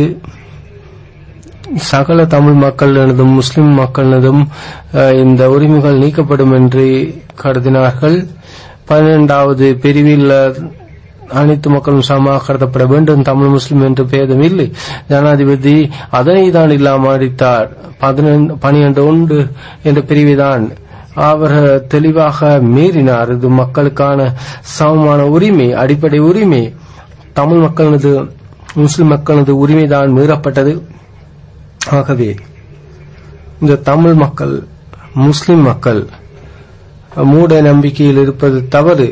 சகல தமிழ் மக்களினதும் முஸ்லிம் மக்களினதும் அஹ், இந்த உரிமைகள் நீக்கப்படும் என்று கருதினார்கள் பன்னிரண்டாவது பிரிவில் அஹ், அனைத்து மக்களும் சமமாக கருதப்பட வேண்டும் தமிழ் முஸ்லிம் என்று பேதம் இல்லை ஜனாதிபதி அதனை தான் இல்லாமல் அடித்தார் பனிரெண்டு ஒன்று என்ற பிரிவுதான் அவர் தெளிவாக மீறினார் இது மக்களுக்கான சமமான உரிமை அடிப்படை உரிமை தமிழ் மக்களது முஸ்லிம் மக்களது உரிமைதான் மீறப்பட்டது ஆகவே இந்த தமிழ் மக்கள் முஸ்லிம் மக்கள் மூட நம்பிக்கையில் இருப்பது தவறு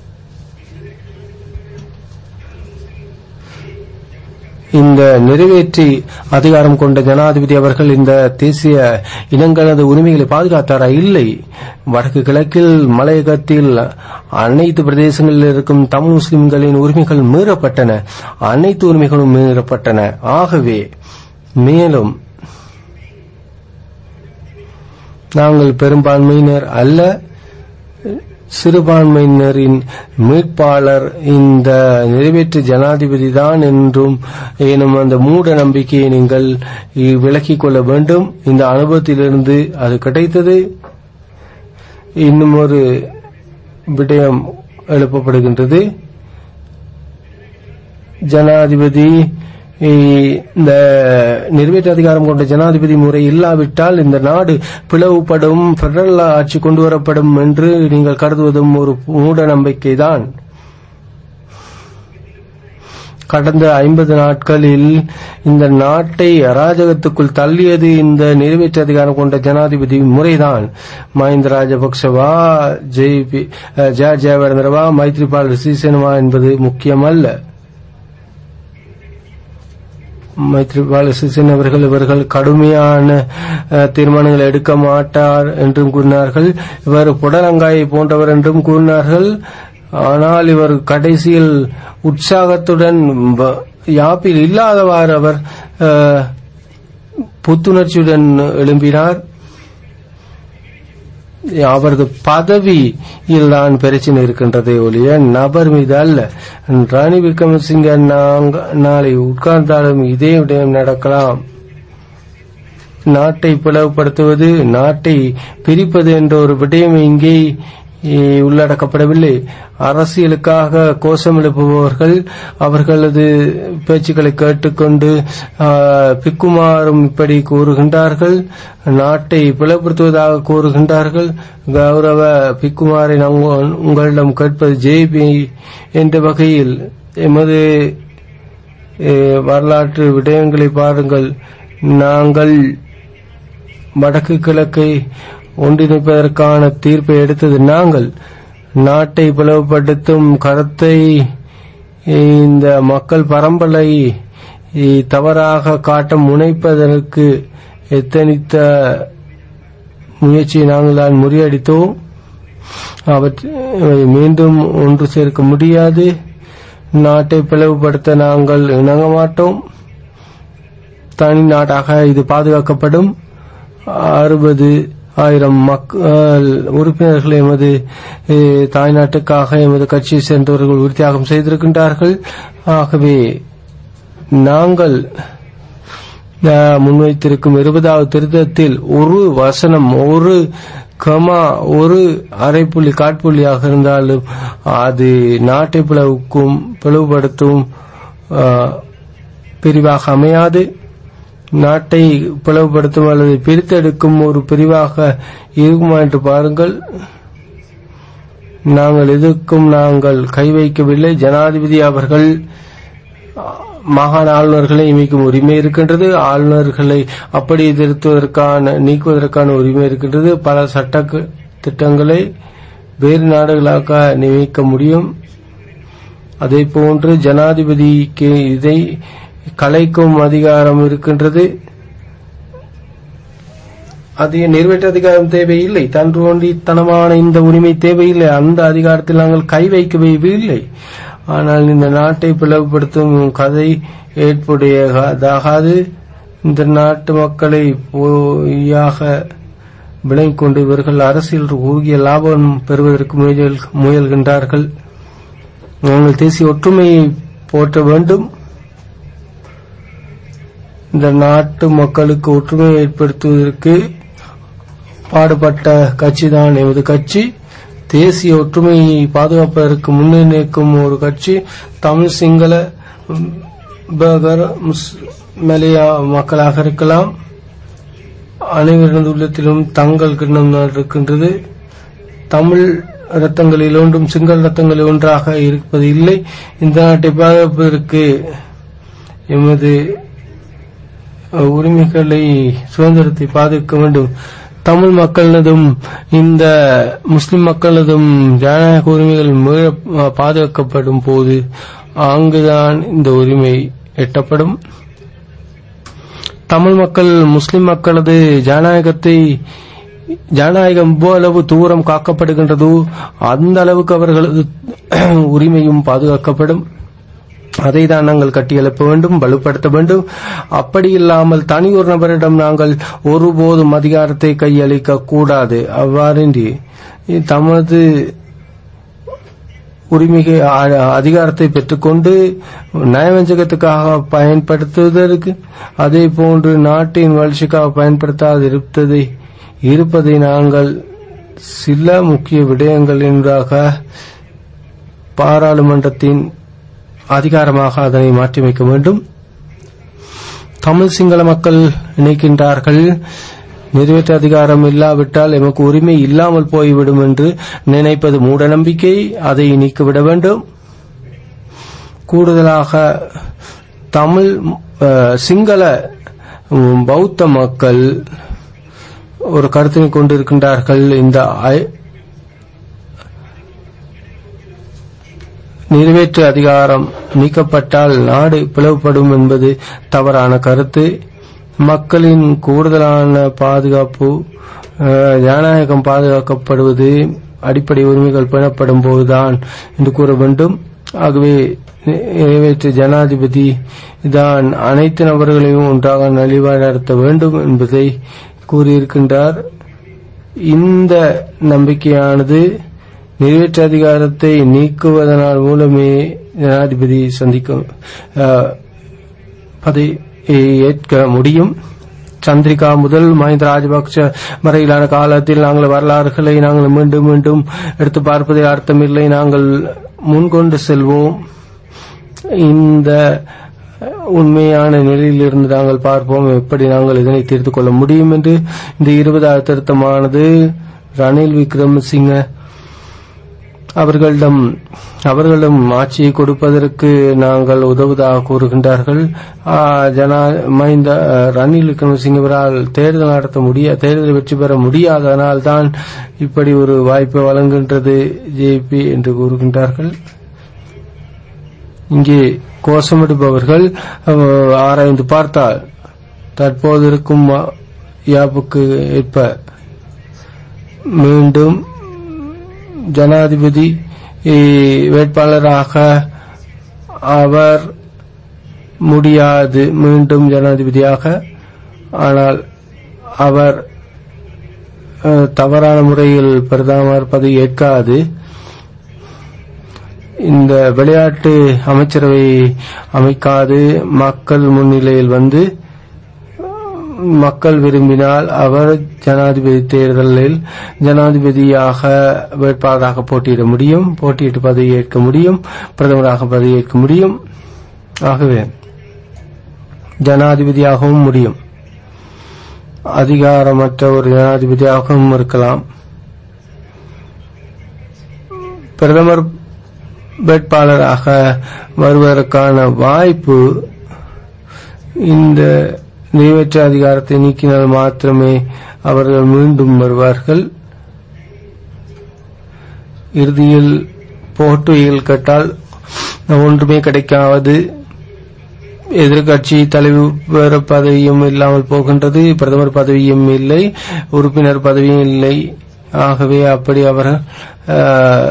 இந்த நிறைவேற்றி அதிகாரம் கொண்ட ஜனாதிபதி அவர்கள் இந்த தேசிய இனங்களது உரிமைகளை பாதுகாத்தாரா இல்லை வடக்கு கிழக்கில் மலையகத்தில் அனைத்து பிரதேசங்களில் இருக்கும் தமிழ் முஸ்லிம்களின் உரிமைகள் மீறப்பட்டன அனைத்து உரிமைகளும் மீறப்பட்டன ஆகவே மேலும் நாங்கள் பெரும்பான்மையினர் அல்ல சிறுபான்மையினரின் மீட்பாளர் இந்த நிறைவேற்று ஜனாதிபதி தான் என்றும் எனும் அந்த மூட நம்பிக்கையை நீங்கள் விலக்கிக் கொள்ள வேண்டும் இந்த அனுபவத்திலிருந்து அது கிடைத்தது இன்னும் ஒரு விடயம் எழுப்பப்படுகின்றது ஜனாதிபதி இந்த நிறைவேற்று அதிகாரம் கொண்ட ஜனாதிபதி முறை இல்லாவிட்டால் இந்த நாடு பிளவுபடும் பெடரல் ஆட்சி கொண்டு வரப்படும் என்று நீங்கள் கருதுவதும் ஒரு மூட நம்பிக்கைதான் கடந்த ஐம்பது நாட்களில் இந்த நாட்டை அராஜகத்துக்குள் தள்ளியது இந்த நிறைவேற்று அதிகாரம் கொண்ட ஜனாதிபதி முறைதான் மஹிந்த ராஜபக்சவா ஜெய் ஜெய ஜெயவர்தனவா மைத்ரிபால் சிறிசேனவா என்பது முக்கியமல்ல மைத்ரிபால சிறிசேன அவர்கள் இவர்கள் கடுமையான தீர்மானங்களை எடுக்க மாட்டார் என்றும் கூறினார்கள் இவர் புடலங்காயை போன்றவர் என்றும் கூறினார்கள் ஆனால் இவர் கடைசியில் உற்சாகத்துடன் யாப்பில் இல்லாதவாறு அவர் புத்துணர்ச்சியுடன் எழும்பினார் அவரது பதவியில் தான் பிரச்சனை இருக்கின்றதே ஒழிய நபர் மீது அல்ல ராணி விக்ரமசிங்க நாளை உட்கார்ந்தாலும் இதே விடயம் நடக்கலாம் நாட்டை பிளவுபடுத்துவது நாட்டை பிரிப்பது என்ற ஒரு விடயம் இங்கே உள்ளடக்கப்படவில்லை அரசியலுக்காக கோஷம் எழுப்புபவர்கள் அவர்களது பேச்சுக்களை கேட்டுக்கொண்டு பிக்குமாறும் இப்படி கூறுகின்றார்கள் நாட்டை பிளவுபடுத்துவதாக கூறுகின்றார்கள் கௌரவ பிக்குமாரை நாங்கள் உங்களிடம் கேட்பது ஜேபி என்ற வகையில் எமது வரலாற்று விடயங்களை பாருங்கள் நாங்கள் வடக்கு கிழக்கை ஒன்றிணைப்பதற்கான தீர்ப்பை எடுத்தது நாங்கள் நாட்டை பிளவுபடுத்தும் கருத்தை இந்த மக்கள் பரம்பலை தவறாக காட்ட முனைப்பதற்கு எத்தனித்த முயற்சியை நாங்கள் தான் முறியடித்தோம் அவற்றை மீண்டும் ஒன்று சேர்க்க முடியாது நாட்டை பிளவுபடுத்த நாங்கள் இணங்க மாட்டோம் தனி நாட்டாக இது பாதுகாக்கப்படும் அறுபது ஆயிரம் மக்கள் உறுப்பினர்கள் எமது தாய்நாட்டுக்காக எமது கட்சியை சேர்ந்தவர்கள் உறுதியாகம் செய்திருக்கின்றார்கள் ஆகவே நாங்கள் முன்வைத்திருக்கும் இருபதாவது திருத்தத்தில் ஒரு வசனம் ஒரு கமா ஒரு அரைப்புள்ளி காட்புள்ளியாக இருந்தாலும் அது நாட்டை பிளவுக்கும் பிளவுபடுத்தும் ஆ, பிரிவாக அமையாது நாட்டை பிளவுபடுத்தும் அல்லது பிரித்தெடுக்கும் ஒரு பிரிவாக இருக்குமா என்று பாருங்கள் நாங்கள் எதற்கும் நாங்கள் கை வைக்கவில்லை ஜனாதிபதி அவர்கள் மாகாண ஆளுநர்களை நியமிக்கும் உரிமை இருக்கின்றது ஆளுநர்களை அப்படி திருத்துவதற்கான நீக்குவதற்கான உரிமை இருக்கின்றது பல சட்ட திட்டங்களை வேறு நாடுகளாக நியமிக்க முடியும் அதே போன்று ஜனாதிபதிக்கு இதை கலைக்கும் அதிகாரம் இருக்கின்றது அதிக நிறைவேற்ற அதிகாரம் தேவையில்லை தன்றுவண்டித்தனமான இந்த உரிமை தேவையில்லை அந்த அதிகாரத்தில் நாங்கள் கை வைக்கவே இல்லை ஆனால் இந்த நாட்டை பிளவுபடுத்தும் கதை ஏற்புடையதாகாது இந்த நாட்டு மக்களை பொய்யாக விளங்கிக் கொண்டு இவர்கள் அரசியல் உருகிய லாபம் பெறுவதற்கு முயல் முயல்கின்றார்கள் நாங்கள் தேசிய ஒற்றுமையை போற்ற வேண்டும் இந்த நாட்டு மக்களுக்கு ஒற்றுமையை ஏற்படுத்துவதற்கு பாடுபட்ட கட்சிதான் எமது கட்சி தேசிய ஒற்றுமையை பாதுகாப்பதற்கு முன்னே நிற்கும் ஒரு கட்சி தமிழ் சிங்கள ம், பர்கர் முஸ்- மலையா மக்களாக இருக்கலாம் அனைவரது உள்ளத்திலும் தங்கள் கிண்ணம் தான் இருக்கின்றது தமிழ் ரத்தங்களில் ஒன்றும் சிங்கள ரத்தங்களில் ஒன்றாக இருப்பது இல்லை இந்த நாட்டை பாதுகாப்பதற்கு எமது அஹ், உரிமைகளை சுதந்திரத்தை பாதுகாக்க வேண்டும் தமிழ் மக்களதும் இந்த முஸ்லிம் மக்களதும் ஜனநாயக உரிமைகள் மீள பாதுகாக்கப்படும் போது அங்குதான் இந்த உரிமை எட்டப்படும் தமிழ் மக்கள் முஸ்லிம் மக்களது ஜனநாயகத்தை ஜனநாயகம் எவ்வளவு தூரம் காக்கப்படுகின்றதோ அந்த அளவுக்கு அவர்களது உரிமையும் பாதுகாக்கப்படும் அதை தான் நாங்கள் கட்டியெழுப்ப வேண்டும் வலுப்படுத்த வேண்டும் அப்படி இல்லாமல் தனி ஒரு நபரிடம் நாங்கள் ஒருபோதும் அதிகாரத்தை கையளிக்க கூடாது அவ்வாறின்றி தமது உரிமைக்கு அ- அதிகாரத்தை பெற்றுக்கொண்டு நயவஞ்சகத்துக்காக பயன்படுத்துவதற்கு அதே போன்று நாட்டின் வளர்ச்சிக்காக பயன்படுத்தாது இருப்பதை இருப்பதை நாங்கள் சில முக்கிய விடயங்கள் என்றாக பாராளுமன்றத்தின் அதிகாரமாக அதனை மாற்றியமைக்க வேண்டும் தமிழ் சிங்கள மக்கள் நினைக்கின்றார்கள் நிறைவேற்ற அதிகாரம் இல்லாவிட்டால் எமக்கு உரிமை இல்லாமல் போய்விடும் என்று நினைப்பது மூடநம்பிக்கை அதை நீக்கிவிட வேண்டும் கூடுதலாக தமிழ் அஹ், சிங்கள உம், பௌத்த மக்கள் ஒரு கருத்தினை கொண்டிருக்கின்றார்கள் இந்த ஐ- நிறைவேற்று அதிகாரம் நீக்கப்பட்டால் நாடு பிளவுபடும் என்பது தவறான கருத்து மக்களின் கூடுதலான பாதுகாப்பு அஹ், ஜனநாயகம் பாதுகாக்கப்படுவது அடிப்படை உரிமைகள் பேணப்படும் போதுதான் என்று கூற வேண்டும் ஆகவே நி- நிறைவேற்று ஜனாதிபதி தான் அனைத்து நபர்களையும் ஒன்றாக நலிவடர்த்த வேண்டும் என்பதை கூறியிருக்கின்றார் இந்த நம்பிக்கையானது நிறைவேற்று அதிகாரத்தை நீக்குவதனால் மூலமே ஜனாதிபதி சந்திக்கும் அஹ், பதவி ஏற்க முடியும் சந்திரிகா முதல் மஹிந்த ராஜபக்ஷ வரையிலான காலத்தில் நாங்கள் வரலாறுகளை நாங்கள் மீண்டும் மீண்டும் எடுத்து பார்ப்பதில் அர்த்தமில்லை நாங்கள் முன்கொண்டு செல்வோம் இந்த உண்மையான நிலையிலிருந்து நாங்கள் பார்ப்போம் எப்படி நாங்கள் இதனை தீர்த்து கொள்ள முடியும் என்று இந்த இருபதாவது திருத்தமானது ரணில் விக்ரமசிங்க அவர்களிடம் அவர்களிடம் ஆட்சியை கொடுப்பதற்கு நாங்கள் உதவுவதாக கூறுகின்றார்கள் ஆ, ஜனா மஹிந்த ரணில் விக்ரமசிங்கவரால் தேர்தல் நடத்த முடிய தேர்தல் வெற்றி பெற முடியாததனால் தான் இப்படி ஒரு வாய்ப்பை வழங்குகின்றது ஜேபி என்று கூறுகின்றார்கள் இங்கே கோஷமிடுபவர்கள் அஹ், ஆராய்ந்து பார்த்தால் தற்போது இருக்கும் யாப்புக்கு ஏற்ப மீண்டும் ஜனாதிபதி eh, வேட்பாளராக அவர் முடியாது மீண்டும் ஜனாதிபதியாக ஆனால் அவர் அஹ், தவறான முறையில் பிரதமர் பதவி ஏற்காது இந்த விளையாட்டு அமைச்சரவை அமைக்காது மக்கள் முன்னிலையில் வந்து மக்கள் விரும்பினால் அவர் ஜனாதிபதி தேர்தலில் ஜனாதிபதியாக வேட்பாளராக போட்டியிட முடியும் போட்டியிட்டு பதவியேற்க முடியும் பிரதமராக பதவியேற்க முடியும் ஆகவே ஜனாதிபதியாகவும் முடியும் அதிகாரமற்ற ஒரு ஜனாதிபதியாகவும் இருக்கலாம் பிரதமர் வேட்பாளராக வருவதற்கான வாய்ப்பு இந்த நிறைவேற்ற அதிகாரத்தை நீக்கினால் மாத்திரமே அவர்கள் மீண்டும் வருவார்கள் இறுதியில் போட்டுயில் கேட்டால் ஒன்றுமே கிடைக்காது எதிர்கட்சி தலைவர் பதவியும் இல்லாமல் போகின்றது பிரதமர் பதவியும் இல்லை உறுப்பினர் பதவியும் இல்லை ஆகவே அப்படி அவர் அஹ்,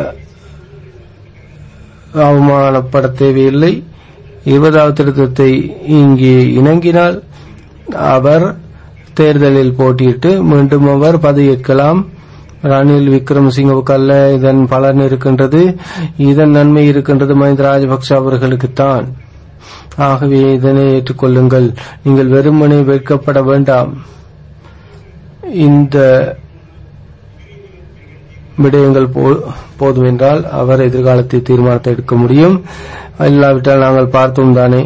அவமானப்பட தேவையில்லை இருபதாவது திருத்தத்தை இங்கே இணங்கினால் அவர் தேர்தலில் போட்டியிட்டு மீண்டும் அவர் பதவியேற்கலாம் ரணில் விக்ரமசிங்கவுக்கு அல்ல இதன் பலன் இருக்கின்றது இதன் நன்மை இருக்கின்றது மஹிந்த ராஜபக்ஷ அவர்களுக்குத்தான் ஆகவே இதனை ஏற்றுக்கொள்ளுங்கள் நீங்கள் வெறுமனே வெட்கப்பட வேண்டாம் இந்த விடயங்கள் போ- போதும் என்றால் அவர் எதிர்காலத்தை தீர்மானத்தை எடுக்க முடியும் இல்லாவிட்டால் நாங்கள் பார்த்தோம் தானே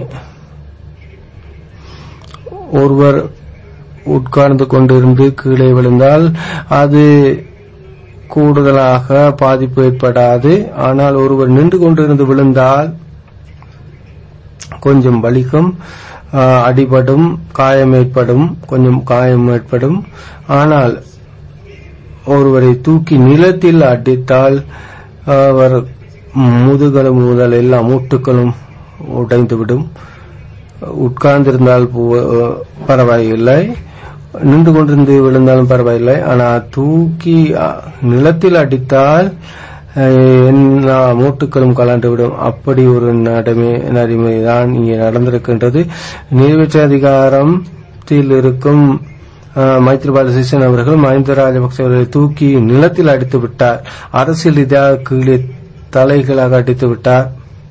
ஒருவர் உட்கார்ந்து கொண்டிருந்து கீழே விழுந்தால் அது கூடுதலாக பாதிப்பு ஏற்படாது ஆனால் ஒருவர் நின்று கொண்டிருந்து விழுந்தால் கொஞ்சம் வலிக்கும் ஆ, அடிபடும் காயம் ஏற்படும் கொஞ்சம் காயம் ஏற்படும் ஆனால் ஒருவரை தூக்கி நிலத்தில் அடித்தால் அவர் முதுகலும் முதல் எல்லா மூட்டுகளும் உடைந்துவிடும் உட்கார்ந்திருந்தால் பு- பரவாயில்லை நின்று கொண்டிருந்து விழுந்தாலும் பரவாயில்லை ஆனால் தூக்கி அ, நிலத்தில் அடித்தால் அஹ், எல்லா மூட்டுகளும் கலண்டுவிடும் அப்படி ஒரு நடைமை நடைமுறைதான் இங்கே நடந்திருக்கின்றது நிறைவேற்ற அதிகாரத்தில் இருக்கும் அஹ், மைத்ரிபால சிறிசேன அவர்கள் மஹிந்த ராஜபக்ச அவர்களை தூக்கி நிலத்தில் அடித்து விட்டார் அரசியல் ரீதியாக கீழே தலைகளாக அடித்து விட்டார்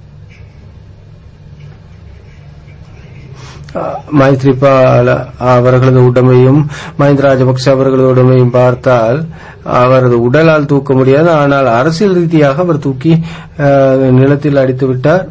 மைத்ரிபால அவர்களது உடமையும் மஹிந்த ராஜபக்ச அவர்களது உடமையும் பார்த்தால் அவரது உடலால் தூக்க முடியாது ஆனால் அரசியல் ரீதியாக அவர் தூக்கி அஹ், நிலத்தில் அடித்து விட்டார்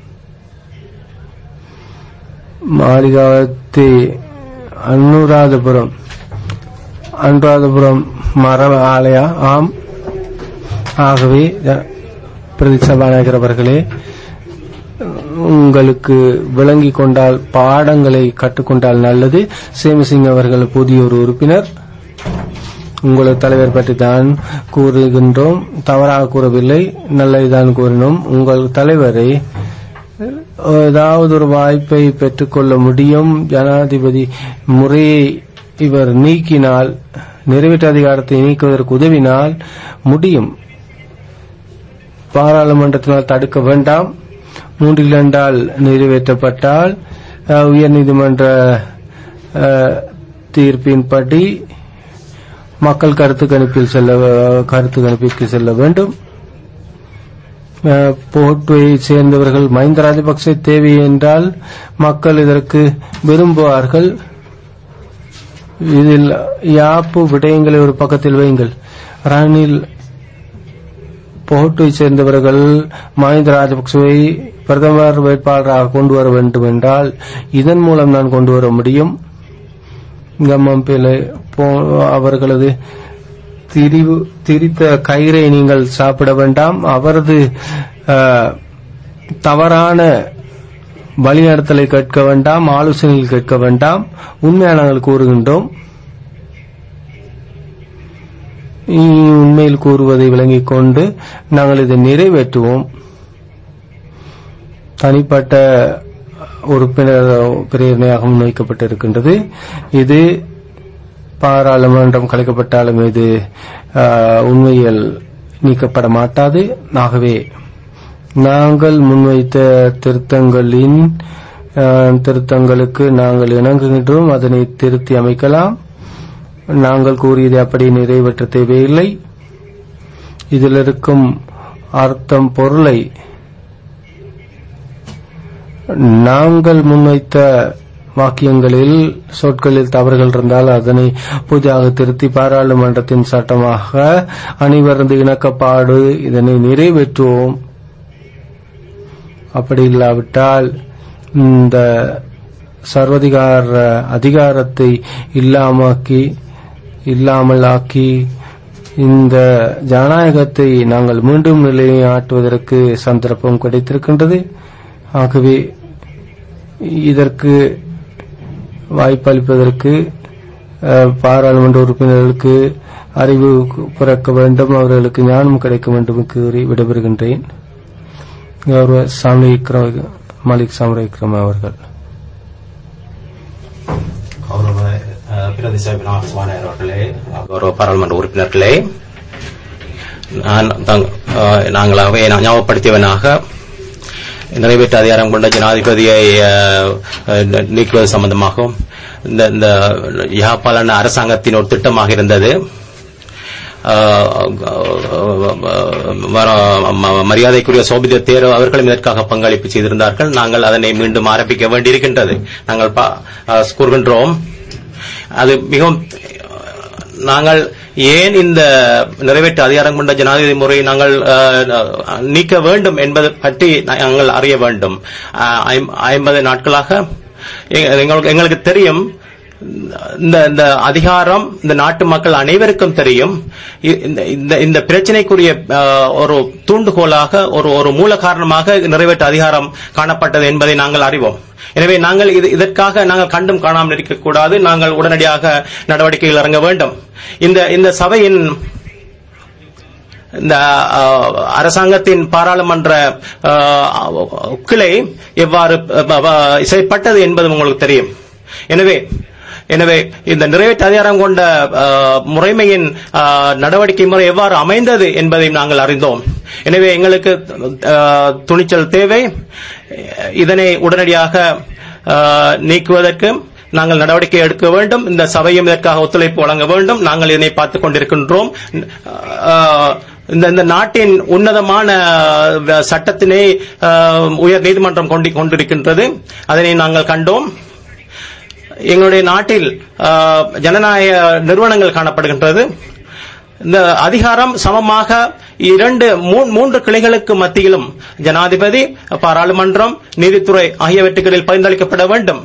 மாளிகாவத்தி அனுராதபுரம் அனுராதபுரம் மர ஆலயா ஆம் ஆகவே அஹ், பிரதி சபாநாயகர் அவர்களே உங்களுக்கு விளங்கிக் கொண்டால் பாடங்களை கற்றுக்கொண்டால் நல்லது சேமசிங் அவர்கள் புதிய ஒரு உறுப்பினர் உங்களது தலைவர் பற்றி தான் கூறுகின்றோம் தவறாக கூறவில்லை நல்லதுதான் கூறினோம் உங்கள் தலைவரை ஏதாவது ஒரு வாய்ப்பை பெற்றுக்கொள்ள முடியும் ஜனாதிபதி முறையை இவர் நீக்கினால் நிறைவேற்ற அதிகாரத்தை நீக்குவதற்கு உதவினால் முடியும் பாராளுமன்றத்தினால் தடுக்க வேண்டாம் மூன்றில் இரண்டால் நிறைவேற்றப்பட்டால் அஹ், உயர்நீதிமன்ற அஹ், தீர்ப்பின்படி மக்கள் கருத்து கணிப்பில் செல்ல கருத்து கணிப்பிற்கு செல்ல வேண்டும் அஹ், போர்ட்டுவை சேர்ந்தவர்கள் மஹிந்த ராஜபக்சே தேவை என்றால் மக்கள் இதற்கு விரும்புவார்கள் இதில் யாப்பு விடயங்களை ஒரு பக்கத்தில் வையுங்கள் ரணில் போர்ட்டை சேர்ந்தவர்கள் மஹிந்த ராஜபக்சவை பிரதமர் வேட்பாளராக கொண்டு வர வேண்டும் என்றால் இதன் மூலம் தான் கொண்டு வர முடியும் கம்மம் பிள்ளை போ- அவர்களது திரிவு திரித்த கயிறை நீங்கள் சாப்பிட வேண்டாம் அவரது அஹ், தவறான வழிநடத்தலை கேட்க வேண்டாம் ஆலோசனைகள் கேட்க வேண்டாம் உண்மையாக நாங்கள் கூறுகின்றோம் இ- உண்மையில் கூறுவதை விளங்கிக் கொண்டு நாங்கள் இதை நிறைவேற்றுவோம் தனிப்பட்ட உறுப்பினர் பிரேரணையாக முன்வைக்கப்பட்டிருக்கின்றது இது பாராளுமன்றம் கலைக்கப்பட்டாலும் இது ஆஹ், உண்மையில் நீக்கப்பட மாட்டாது ஆகவே நாங்கள் முன்வைத்த திருத்தங்களின் ஆஹ், திருத்தங்களுக்கு நாங்கள் இணங்குகின்றோம் அதனை திருத்தி அமைக்கலாம் நாங்கள் கூறியதை அப்படி நிறைவேற்ற தேவையில்லை இதில் இருக்கும் அர்த்தம் பொருளை நாங்கள் முன்வைத்த வாக்கியங்களில் சொற்களில் தவறுகள் இருந்தால் அதனை புதிதாக திருத்தி பாராளுமன்றத்தின் சட்டமாக அணிவருந்து இணக்கப்பாடு இதனை நிறைவேற்றுவோம் அப்படி இல்லாவிட்டால் இந்த சர்வதிகார அதிகாரத்தை இல்லாமக்கி இல்லாமல் ஆக்கி இந்த ஜனநாயகத்தை நாங்கள் மீண்டும் நிலையாட்டுவதற்கு சந்தர்ப்பம் கிடைத்திருக்கின்றது ஆகவே இதற்கு வாய்ப்பளிப்பதற்கு அஹ், பாராளுமன்ற உறுப்பினர்களுக்கு அறிவு பிறக்க வேண்டும் அவர்களுக்கு ஞானம் கிடைக்க வேண்டும் என்று கூறி விடைபெறுகின்றேன் கௌரவ சாமி விக்ரம் மாலிக் சாமி விக்ரம் அவர்கள் கௌரவ அஹ், பிரதேச விநாயகர் சுவாமியார் அவர்களே கௌரவ பாராளுமன்ற உறுப்பினர்களே நான் தங்- அஹ், நாங்களாகவே நான் ஞாபகப்படுத்தியவனாக நிறைவேற்ற அதிகாரம் கொண்ட ஜனாதிபதியை அஹ், அஹ், நீக்குவது சம்பந்தமாகவும் இந்த இந்த யாப்பாளன அரசாங்கத்தின் ஒரு திட்டமாக இருந்தது அஹ், வர- ம- மரியாதைக்குரிய சோபித தேர் அவர்களும் இதற்காக பங்களிப்பு செய்திருந்தார்கள் நாங்கள் அதனை மீண்டும் ஆரம்பிக்க வேண்டியிருக்கின்றது நாங்கள் பா- அஹ், கூறுகின்றோம் அது மிகவும் நாங்கள் ஏன் இந்த நிறைவேற்று அதிகாரம் கொண்ட ஜனாதிபதி முறையை நாங்கள் அஹ், நீக்க வேண்டும் என்பது பற்றி நாங்கள் அறிய வேண்டும் அஹ், ஐம்- ஐம்பது நாட்களாக எங்க- எங்களுக்கு எங்களுக்கு தெரியும் இந்த இந்த அதிகாரம் இந்த நாட்டு மக்கள் அனைவருக்கும் தெரியும் இ- இந்த இந்த இந்த பிரச்சனைக்குரிய அஹ், ஒரு தூண்டுகோலாக ஒரு ஒரு மூல காரணமாக நிறைவேற்ற அதிகாரம் காணப்பட்டது என்பதை நாங்கள் அறிவோம் எனவே நாங்கள் இது இதற்காக நாங்கள் கண்டும் காணாமல் இருக்கக்கூடாது நாங்கள் உடனடியாக நடவடிக்கைகள் இறங்க வேண்டும் இந்த இந்த சபையின் இந்த அஹ், அரசாங்கத்தின் பாராளுமன்ற அஹ், கிளை எவ்வாறு அஹ், அஹ், செயல்பட்டது என்பது உங்களுக்கு தெரியும் எனவே எனவே இந்த நிறைவேற்று அதிகாரம் கொண்ட அஹ், முறைமையின் அஹ், நடவடிக்கை முறை எவ்வாறு அமைந்தது என்பதை நாங்கள் அறிந்தோம் எனவே எங்களுக்கு அஹ், துணிச்சல் தேவை இதனை உடனடியாக அஹ், நீக்குவதற்கு நாங்கள் நடவடிக்கை எடுக்க வேண்டும் இந்த சபையும் இதற்காக ஒத்துழைப்பு வழங்க வேண்டும் நாங்கள் இதனை பார்த்துக் கொண்டிருக்கின்றோம் அஹ், இந்த இந்த நாட்டின் உன்னதமான அஹ், சட்டத்தினை அஹ், உயர் நீதிமன்றம் கொண்டு கொண்டிருக்கின்றது அதனை நாங்கள் கண்டோம் எங்களுடைய நாட்டில் அஹ், ஜனநாயக நிறுவனங்கள் காணப்படுகின்றது இந்த அதிகாரம் சமமாக இரண்டு மூ- மூன்று கிளைகளுக்கு மத்தியிலும் ஜனாதிபதி பாராளுமன்றம் நீதித்துறை ஆகியவற்றுகளில் பரிந்தளிக்கப்பட வேண்டும்